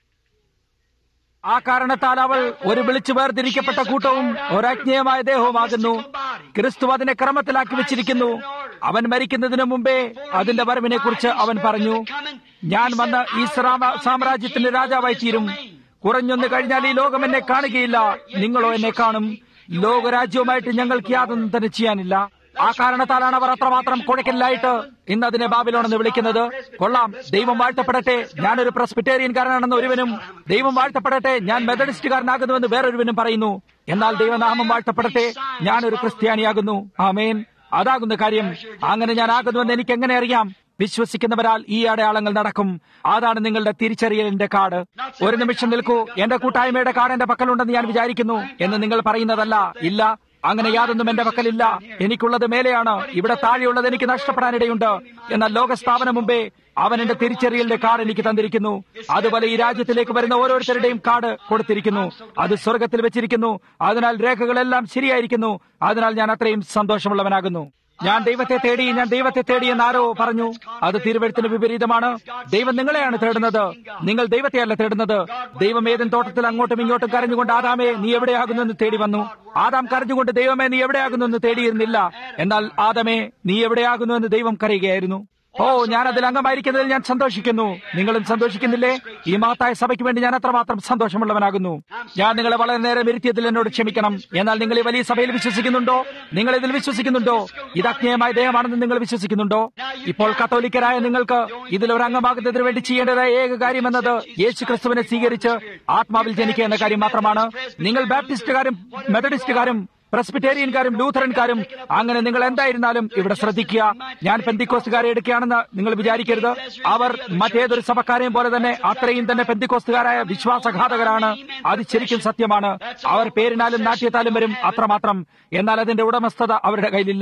ആ കാരണത്താൽ അവൾ ഒരു വിളിച്ചു വേർതിരിക്കപ്പെട്ട കൂട്ടവും ഒരജ്ഞേയമായ ദേഹവുമാകുന്നു ക്രിസ്തു അതിനെ ക്രമത്തിലാക്കി വെച്ചിരിക്കുന്നു അവൻ മരിക്കുന്നതിന് മുമ്പേ അതിന്റെ വരവിനെ കുറിച്ച് അവൻ പറഞ്ഞു ഞാൻ വന്ന് ഈ ശ്രാമ- സാമ്രാജ്യത്തിന്റെ രാജാവായി തീരും കുറഞ്ഞൊന്ന് കഴിഞ്ഞാൽ ഈ ലോകം എന്നെ കാണുകയില്ല നിങ്ങളോ എന്നെ കാണും ലോകരാജ്യവുമായിട്ട് ഞങ്ങൾക്ക് യാതൊന്നും തന്നെ ചെയ്യാനില്ല ആ കാരണത്താലാണ് അവർ അത്രമാത്രം കുഴക്കലിലായിട്ട് ഇന്ന് അതിനെ ബാബിലോൺ എന്ന് വിളിക്കുന്നത് കൊള്ളാം ദൈവം വാഴ്ത്തപ്പെടട്ടെ ഞാനൊരു പ്രസ്ബിറ്റേറിയൻകാരനാണെന്ന് ഒരുവനും ദൈവം വാഴ്ത്തപ്പെടട്ടെ ഞാൻ മെത്തഡിസ്റ്റുകാരനാകുന്നുവെന്ന് വേറൊരുവനും പറയുന്നു എന്നാൽ ദൈവനാമം വാഴ്ത്തപ്പെടട്ടെ ഞാനൊരു ക്രിസ്ത്യാനിയാകുന്നു ആമേൻ അതാകുന്ന കാര്യം അങ്ങനെ ഞാൻ ആകുന്നുവെന്ന് എനിക്ക് എങ്ങനെ അറിയാം വിശ്വസിക്കുന്നവരാൽ ഈ അടയാളങ്ങൾ നടക്കും അതാണ് നിങ്ങളുടെ തിരിച്ചറിയലിന്റെ കാർഡ് ഒരു നിമിഷം നിൽക്കൂ എന്റെ കൂട്ടായ്മയുടെ കാർഡ് എന്റെ പക്കലുണ്ടെന്ന് ഞാൻ വിചാരിക്കുന്നു എന്ന് നിങ്ങൾ പറയുന്നതല്ല ഇല്ല അങ്ങനെ യാതൊന്നും എന്റെ പക്കലില്ല എനിക്കുള്ളത് മേലെയാണ് ഇവിടെ താഴെയുള്ളത് എനിക്ക് നഷ്ടപ്പെടാനിടയുണ്ട് എന്നാൽ ലോകസ്ഥാപനം മുമ്പേ അവൻ എന്റെ തിരിച്ചറിയലിന്റെ കാർഡ് എനിക്ക് തന്നിരിക്കുന്നു അതുപോലെ ഈ രാജ്യത്തിലേക്ക് വരുന്ന ഓരോരുത്തരുടെയും കാർഡ് കൊടുത്തിരിക്കുന്നു അത് സ്വർഗത്തിൽ വെച്ചിരിക്കുന്നു അതിനാൽ രേഖകളെല്ലാം ശരിയായിരിക്കുന്നു അതിനാൽ ഞാൻ അത്രയും സന്തോഷമുള്ളവനാകുന്നു ഞാൻ ദൈവത്തെ തേടി ഞാൻ ദൈവത്തെ തേടി എന്ന് ആരോ പറഞ്ഞു അത് തിരുവഴുത്തിന് വിപരീതമാണ് ദൈവം നിങ്ങളെയാണ് തേടുന്നത് നിങ്ങൾ ദൈവത്തെയല്ല തേടുന്നത് ദൈവം ഏതും തോട്ടത്തിൽ അങ്ങോട്ടും ഇങ്ങോട്ടും കരഞ്ഞുകൊണ്ട് ആദാമേ നീ എവിടെയാകുന്നു എന്ന് തേടി വന്നു ആദാം കരഞ്ഞുകൊണ്ട് ദൈവമേ നീ എവിടെയാകുന്നു എന്ന് തേടിയിരുന്നില്ല എന്നാൽ ആദമേ നീ എവിടെയാകുന്നു എന്ന് ദൈവം കരയുകയായിരുന്നു ഓ ഞാൻ അതിൽ അംഗമായിരിക്കുന്നതിൽ ഞാൻ സന്തോഷിക്കുന്നു നിങ്ങളും സന്തോഷിക്കുന്നില്ലേ ഈ മഹത്തായ സഭയ്ക്ക് വേണ്ടി ഞാൻ അത്രമാത്രം സന്തോഷമുള്ളവനാകുന്നു ഞാൻ നിങ്ങളെ വളരെ നേരം ഇരുത്തിയതിൽ എന്നോട് ക്ഷമിക്കണം എന്നാൽ നിങ്ങൾ ഈ വലിയ സഭയിൽ വിശ്വസിക്കുന്നുണ്ടോ നിങ്ങൾ ഇതിൽ വിശ്വസിക്കുന്നുണ്ടോ ഇത് അജ്ഞേയമായ ദേഹമാണെന്ന് നിങ്ങൾ വിശ്വസിക്കുന്നുണ്ടോ ഇപ്പോൾ കത്തോലിക്കരായ നിങ്ങൾക്ക് ഇതിൽ ഒരു അംഗമാകുന്നതിന് വേണ്ടി ചെയ്യേണ്ടതായ ഏക കാര്യം എന്നത് യേശു ക്രിസ്തുവിനെ സ്വീകരിച്ച് ആത്മാവിൽ ജനിക്കുക എന്ന കാര്യം മാത്രമാണ് നിങ്ങൾ ബാപ്റ്റിസ്റ്റുകാരും മെത്തഡിസ്റ്റുകാരും പ്രസ്ബിറ്റേറിയൻകാരും ലൂഥറൻകാരും അങ്ങനെ നിങ്ങൾ എന്തായിരുന്നാലും ഇവിടെ ശ്രദ്ധിക്കുക ഞാൻ പെന്തിക്കോസ്തുകാരെ എടുക്കുകയാണെന്ന് നിങ്ങൾ വിചാരിക്കരുത് അവർ മറ്റേതൊരു സഭക്കാരെയും പോലെ തന്നെ അത്രയും തന്നെ പെന്തിക്കോസ്തുകാരായ വിശ്വാസഘാതകരാണ് അത് ശരിക്കും സത്യമാണ് അവർ പേരിനാലും നാട്യത്താലും വരും അത്രമാത്രം എന്നാൽ അതിന്റെ ഉടമസ്ഥത അവരുടെ കയ്യിലില്ല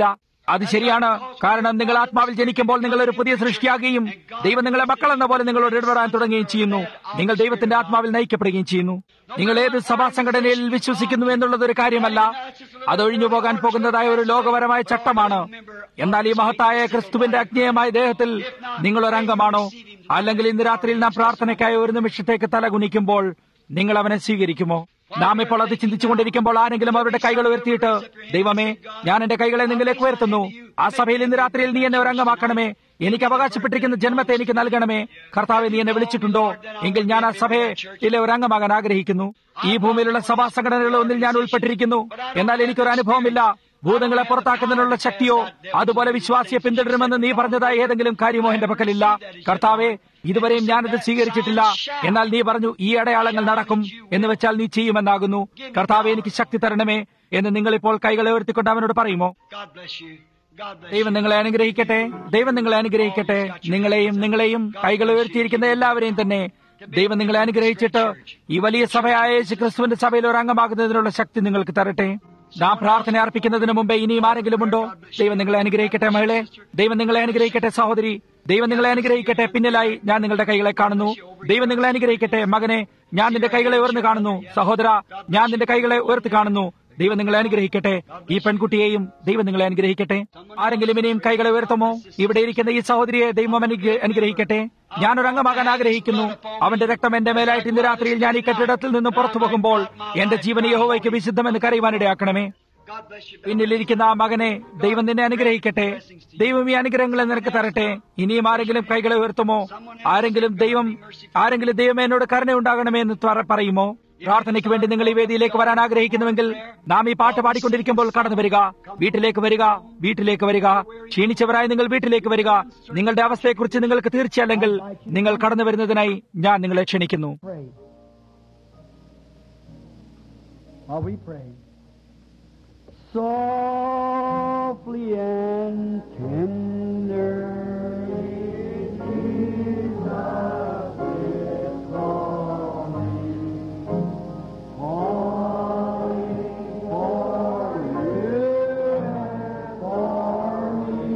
അത് ശരിയാണ് കാരണം നിങ്ങൾ ആത്മാവിൽ ജനിക്കുമ്പോൾ നിങ്ങൾ ഒരു പുതിയ സൃഷ്ടിയാകുകയും ദൈവം നിങ്ങളെ മക്കൾ എന്ന പോലെ നിങ്ങളോട് ഇടപെടാൻ തുടങ്ങുകയും ചെയ്യുന്നു നിങ്ങൾ ദൈവത്തിന്റെ ആത്മാവിൽ നയിക്കപ്പെടുകയും ചെയ്യുന്നു നിങ്ങൾ ഏത് സഭാ സംഘടനയിൽ വിശ്വസിക്കുന്നു എന്നുള്ളത് ഒരു കാര്യമല്ല അതൊഴിഞ്ഞു പോകാൻ പോകുന്നതായ ഒരു ലോകപരമായ ചട്ടമാണ് എന്നാൽ ഈ മഹത്തായ ക്രിസ്തുവിന്റെ അജ്ഞേയമായ ദേഹത്തിൽ നിങ്ങൾ ഒരംഗമാണോ അല്ലെങ്കിൽ ഇന്ന് രാത്രിയിൽ നാം പ്രാർത്ഥനയ്ക്കായി ഒരു നിമിഷത്തേക്ക് തലകുനിക്കുമ്പോൾ നിങ്ങൾ അവനെ സ്വീകരിക്കുമോ നാം ഇപ്പോൾ അത് ചിന്തിച്ചുകൊണ്ടിരിക്കുമ്പോൾ ആരെങ്കിലും അവരുടെ കൈകൾ ഉയർത്തിയിട്ട് ദൈവമേ ഞാൻ എന്റെ കൈകളെ നിങ്ങളിലേക്ക് ഉയർത്തുന്നു ആ സഭയിൽ ഇന്ന് രാത്രിയിൽ നീ എന്നെ ഒരംഗമാക്കണമേ എനിക്ക് അവകാശപ്പെട്ടിരിക്കുന്ന ജന്മത്തെ എനിക്ക് നൽകണമേ കർത്താവെ നീ എന്നെ വിളിച്ചിട്ടുണ്ടോ എങ്കിൽ ഞാൻ ആ സഭയിലെ ഒരംഗമാകാൻ ആഗ്രഹിക്കുന്നു ഈ ഭൂമിയിലുള്ള സഭാ സംഘടനകൾ ഒന്നിൽ ഞാൻ ഉൾപ്പെട്ടിരിക്കുന്നു എന്നാൽ എനിക്കൊരു അനുഭവമില്ല ഭൂതങ്ങളെ പുറത്താക്കുന്നതിനുള്ള ശക്തിയോ അതുപോലെ വിശ്വാസിയെ പിന്തുടരുമെന്ന് നീ പറഞ്ഞതായ ഏതെങ്കിലും കാര്യമോ എന്റെ പക്കലില്ല കർത്താവെ ഇതുവരെയും ഞാനത് സ്വീകരിച്ചിട്ടില്ല എന്നാൽ നീ പറഞ്ഞു ഈ അടയാളങ്ങൾ നടക്കും എന്ന് വെച്ചാൽ നീ ചെയ്യുമെന്നാകുന്നു കർത്താവെ എനിക്ക് ശക്തി തരണമേ എന്ന് നിങ്ങൾ ഇപ്പോൾ കൈകളെ ഉയർത്തിക്കൊണ്ട് അവനോട് പറയുമോ God bless you. God bless ദൈവം നിങ്ങളെ അനുഗ്രഹിക്കട്ടെ ദൈവം നിങ്ങളെ അനുഗ്രഹിക്കട്ടെ നിങ്ങളെയും നിങ്ങളെയും കൈകൾ ഉയർത്തിയിരിക്കുന്ന എല്ലാവരെയും തന്നെ ദൈവം നിങ്ങളെ അനുഗ്രഹിച്ചിട്ട് ഈ വലിയ സഭയായ യേശു ക്രിസ്തുവിന്റെ സഭയിൽ ഒരു അംഗമാകുന്നതിനുള്ള ശക്തി നിങ്ങൾക്ക് തരട്ടെ നാം പ്രാർത്ഥന അർപ്പിക്കുന്നതിന് മുമ്പേ ഇനിയും ആരെങ്കിലും ഉണ്ടോ ദൈവം നിങ്ങളെ അനുഗ്രഹിക്കട്ടെ മകളെ ദൈവം നിങ്ങളെ അനുഗ്രഹിക്കട്ടെ സഹോദരി ദൈവം നിങ്ങളെ അനുഗ്രഹിക്കട്ടെ പിന്നിലായി ഞാൻ നിങ്ങളുടെ കൈകളെ കാണുന്നു ദൈവം നിങ്ങളെ അനുഗ്രഹിക്കട്ടെ മകനെ ഞാൻ നിന്റെ കൈകളെ ഉയർന്നു കാണുന്നു സഹോദര ഞാൻ നിന്റെ കൈകളെ ഉയർത്തി കാണുന്നു ദൈവം നിങ്ങളെ അനുഗ്രഹിക്കട്ടെ ഈ പെൺകുട്ടിയെയും ദൈവം നിങ്ങളെ അനുഗ്രഹിക്കട്ടെ ആരെങ്കിലും ഇനിയും കൈകളെ ഉയർത്തുമോ ഇവിടെ ഇരിക്കുന്ന ഈ സഹോദരിയെ ദൈവം അനുഗ്ര- അനുഗ്രഹിക്കട്ടെ ഞാനൊരു അംഗമാകാൻ ആഗ്രഹിക്കുന്നു അവന്റെ രക്തം എന്റെ മേലായിട്ട് ഇന്ന് രാത്രിയിൽ ഞാൻ ഈ കെട്ടിടത്തിൽ നിന്ന് പുറത്തു പോകുമ്പോൾ എന്റെ ജീവൻ യഹോവയ്ക്ക് വിശുദ്ധമെന്ന് കരയുവാനിടയാക്കണമേ God bless you. പിന്നിലിരിക്കുന്ന ആ മകനെ ദൈവം നിന്നെ അനുഗ്രഹിക്കട്ടെ ദൈവം ഈ അനുഗ്രഹങ്ങളെ നിനക്ക് തരട്ടെ ഇനിയും ആരെങ്കിലും കൈകളെ ഉയർത്തുമോ ആരെങ്കിലും ദൈവം ആരെങ്കിലും ദൈവം എന്നോട് കരുണയുണ്ടാകണമേ എന്ന് പറ- പറയുമോ പ്രാർത്ഥനയ്ക്ക് വേണ്ടി നിങ്ങൾ ഈ വേദിയിലേക്ക് വരാൻ ആഗ്രഹിക്കുന്നുവെങ്കിൽ നാം ഈ പാട്ട് പാടിക്കൊണ്ടിരിക്കുമ്പോൾ കടന്നു വരിക വീട്ടിലേക്ക് വരിക വീട്ടിലേക്ക് വരിക ക്ഷീണിച്ചവരായി നിങ്ങൾ വീട്ടിലേക്ക് വരിക നിങ്ങളുടെ അവസ്ഥയെക്കുറിച്ച് നിങ്ങൾക്ക് തീർച്ചയല്ലെങ്കിൽ നിങ്ങൾ കടന്നു വരുന്നതിനായി ഞാൻ നിങ്ങളെ ക്ഷണിക്കുന്നു pray. While we pray. Softly and tender. Jesus is calling. Calling for you and for me.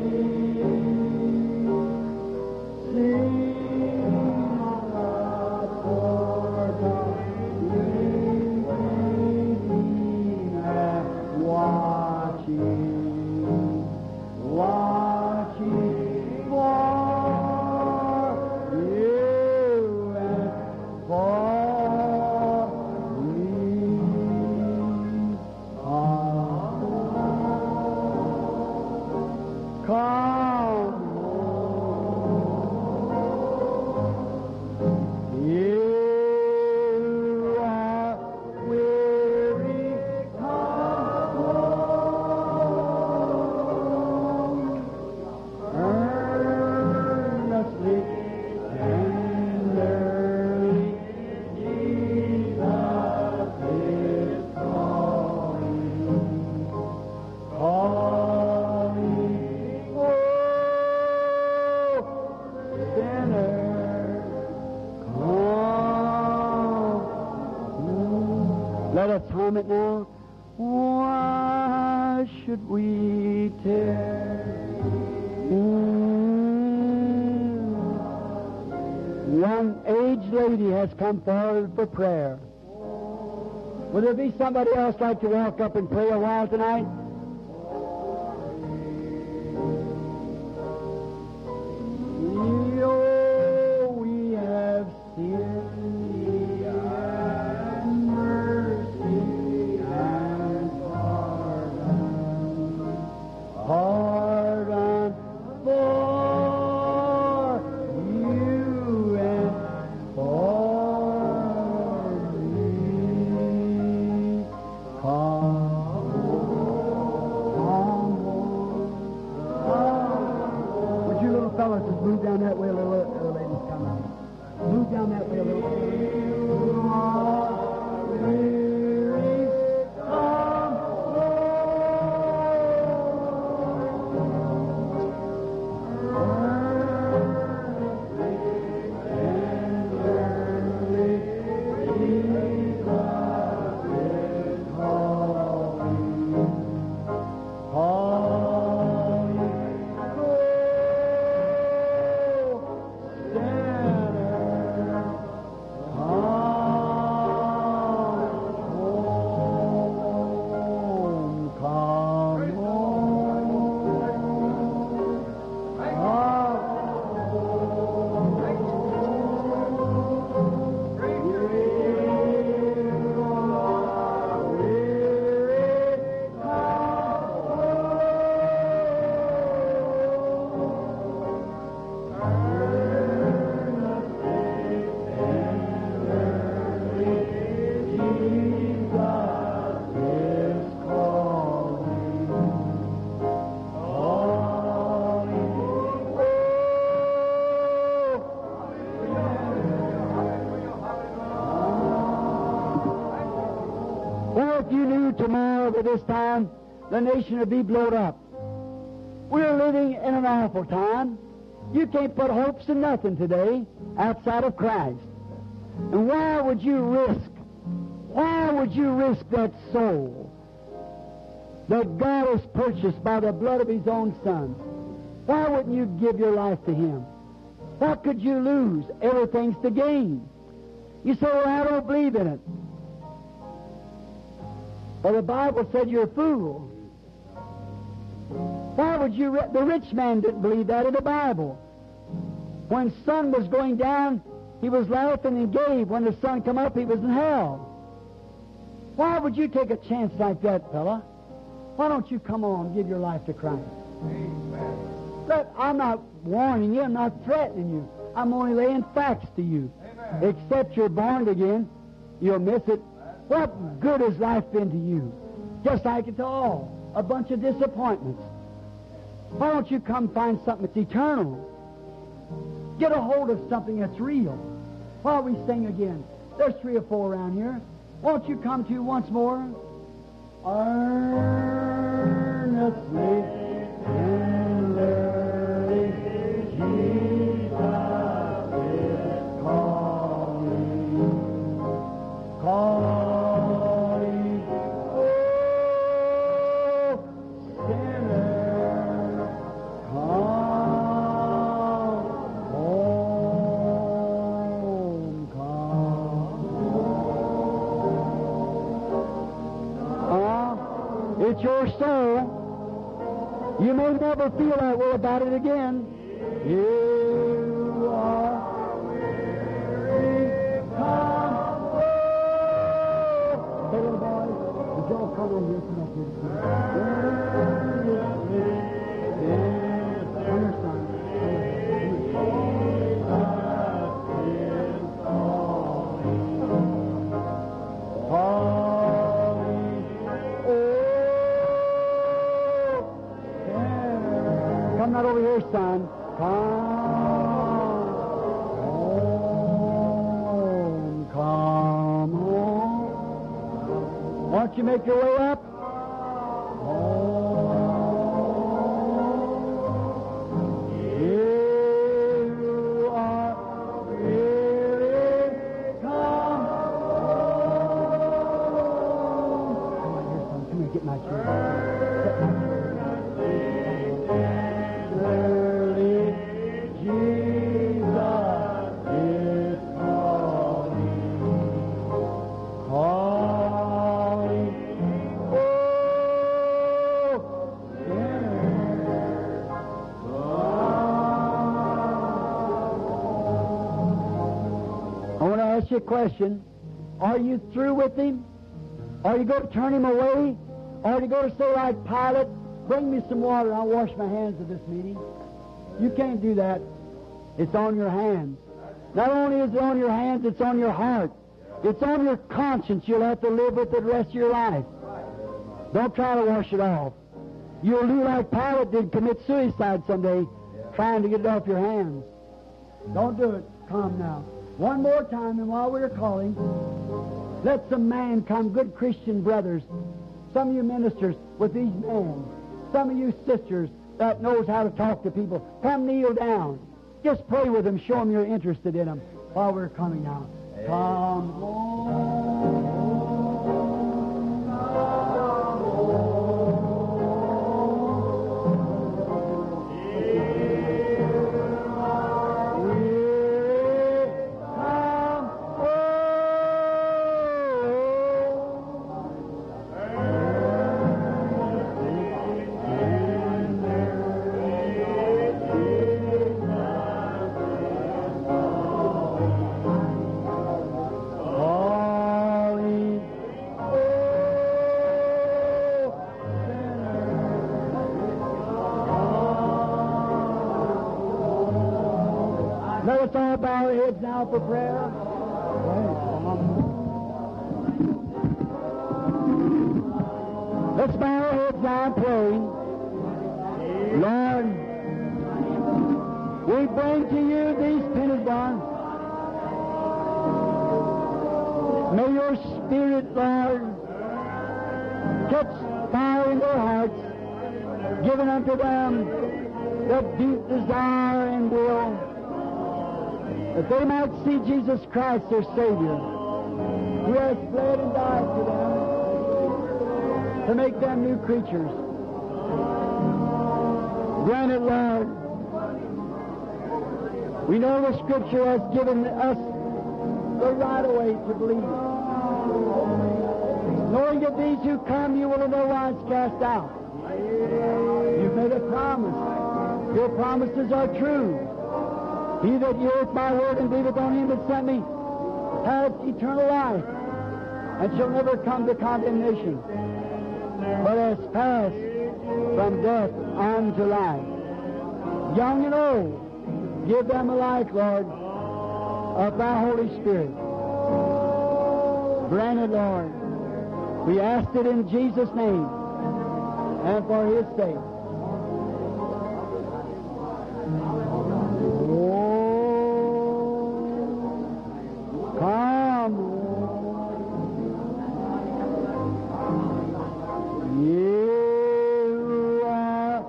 Sing aloud for the waiting and watching, watching for you and for me. Come, come, you are weary, come home. Earnestly, tenderly, Jesus is calling, calling, oh, sinner. Come. Let us hum it now. Why should we tarry? One aged lady has come forward for prayer. Will there be somebody else like to walk up and pray a while tonight? Oh, we have sinned and mercy and pardon, pardon for you and for me. Come, come, Lord. Would you little fellas just move down that way a little, little ladies come out. Move down that way a little. Weary, come, Lord. tomorrow by this time, the nation will be blown up. We're living in an awful time. You can't put hopes in nothing today outside of Christ. And why would you risk, why would you risk that soul that God has purchased by the blood of His own Son? Why wouldn't you give your life to Him? What could you lose? Everything's to gain. You say, well, I don't believe in it. Well, the Bible said you're a fool. Why would you? Re- the rich man didn't believe that in the Bible. When sun was going down, he was laughing and gave. When the sun come up, he was in hell. Why would you take a chance like that, fella? Why don't you come on and give your life to Christ? Look, I'm not warning you. I'm not threatening you. I'm only laying facts to you. Except you're born again, you'll miss it. What good has life been to you? Just like it's all a bunch of disappointments. Why don't you come find something that's eternal? Get a hold of something that's real. While we sing again, there's three or four around here. Won't you come to once more? Earnestly and early, Jesus is calling, calling, oh, sinner, come home, come. Ah, it's your soul. You may never feel that way about it again. You are weary, come home. Hey, little boys, would y'all come on here? Come up here. Come here, son. Come not over here, son. Come home. Come home. Won't you make your way up? Home. You are really come home. Come on here, son. Come here, get my chair. Get my Early Jesus is calling, calling. Oh, sinner, I want to ask you a question. Are you through with him? Are you going to turn him away? Or are you going to say like Pilate, bring me some water and I'll wash my hands at this meeting? You can't do that. It's on your hands. Not only is it on your hands, it's on your heart. It's on your conscience you'll have to live with it the rest of your life. Don't try to wash it off. You'll do like Pilate did, commit suicide someday, trying to get it off your hands. Don't do it. Come now. One more time, and while we're calling, let some man come, good Christian brothers, some of you ministers with these men, some of you sisters that knows how to talk to people, come kneel down. Just pray with them, show them you're interested in them while we're coming now. Come Calling, Let us all bow our heads now for prayer. Let's bow our heads now and pray. Lord, we bring to you these penitent ones. May your Spirit, Lord, catch fire in their hearts, giving unto them the deep desire and will that they might see Jesus Christ their Savior, who has bled and died for them to make them new creatures. Grant it, Lord. We know the Scripture has given us the right way to believe. Knowing that these who come you will in no wise cast out. You've made a promise. Your promises are true. He that heareth my word and believeth on him that sent me hath eternal life, and shall never come to condemnation, but has passed from death unto life. Young and old, give them a life, Lord, of thy Holy Spirit. Grant it, Lord. We ask it in Jesus' name and for his sake. Oh, come on. You are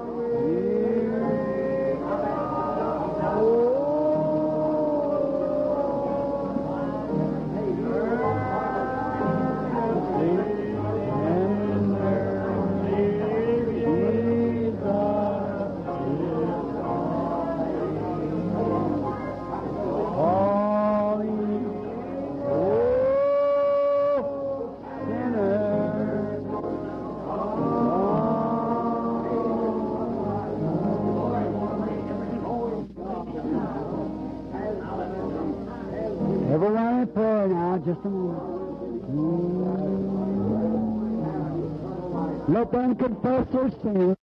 Everyone in prayer now, just a moment. Let them confess their sins.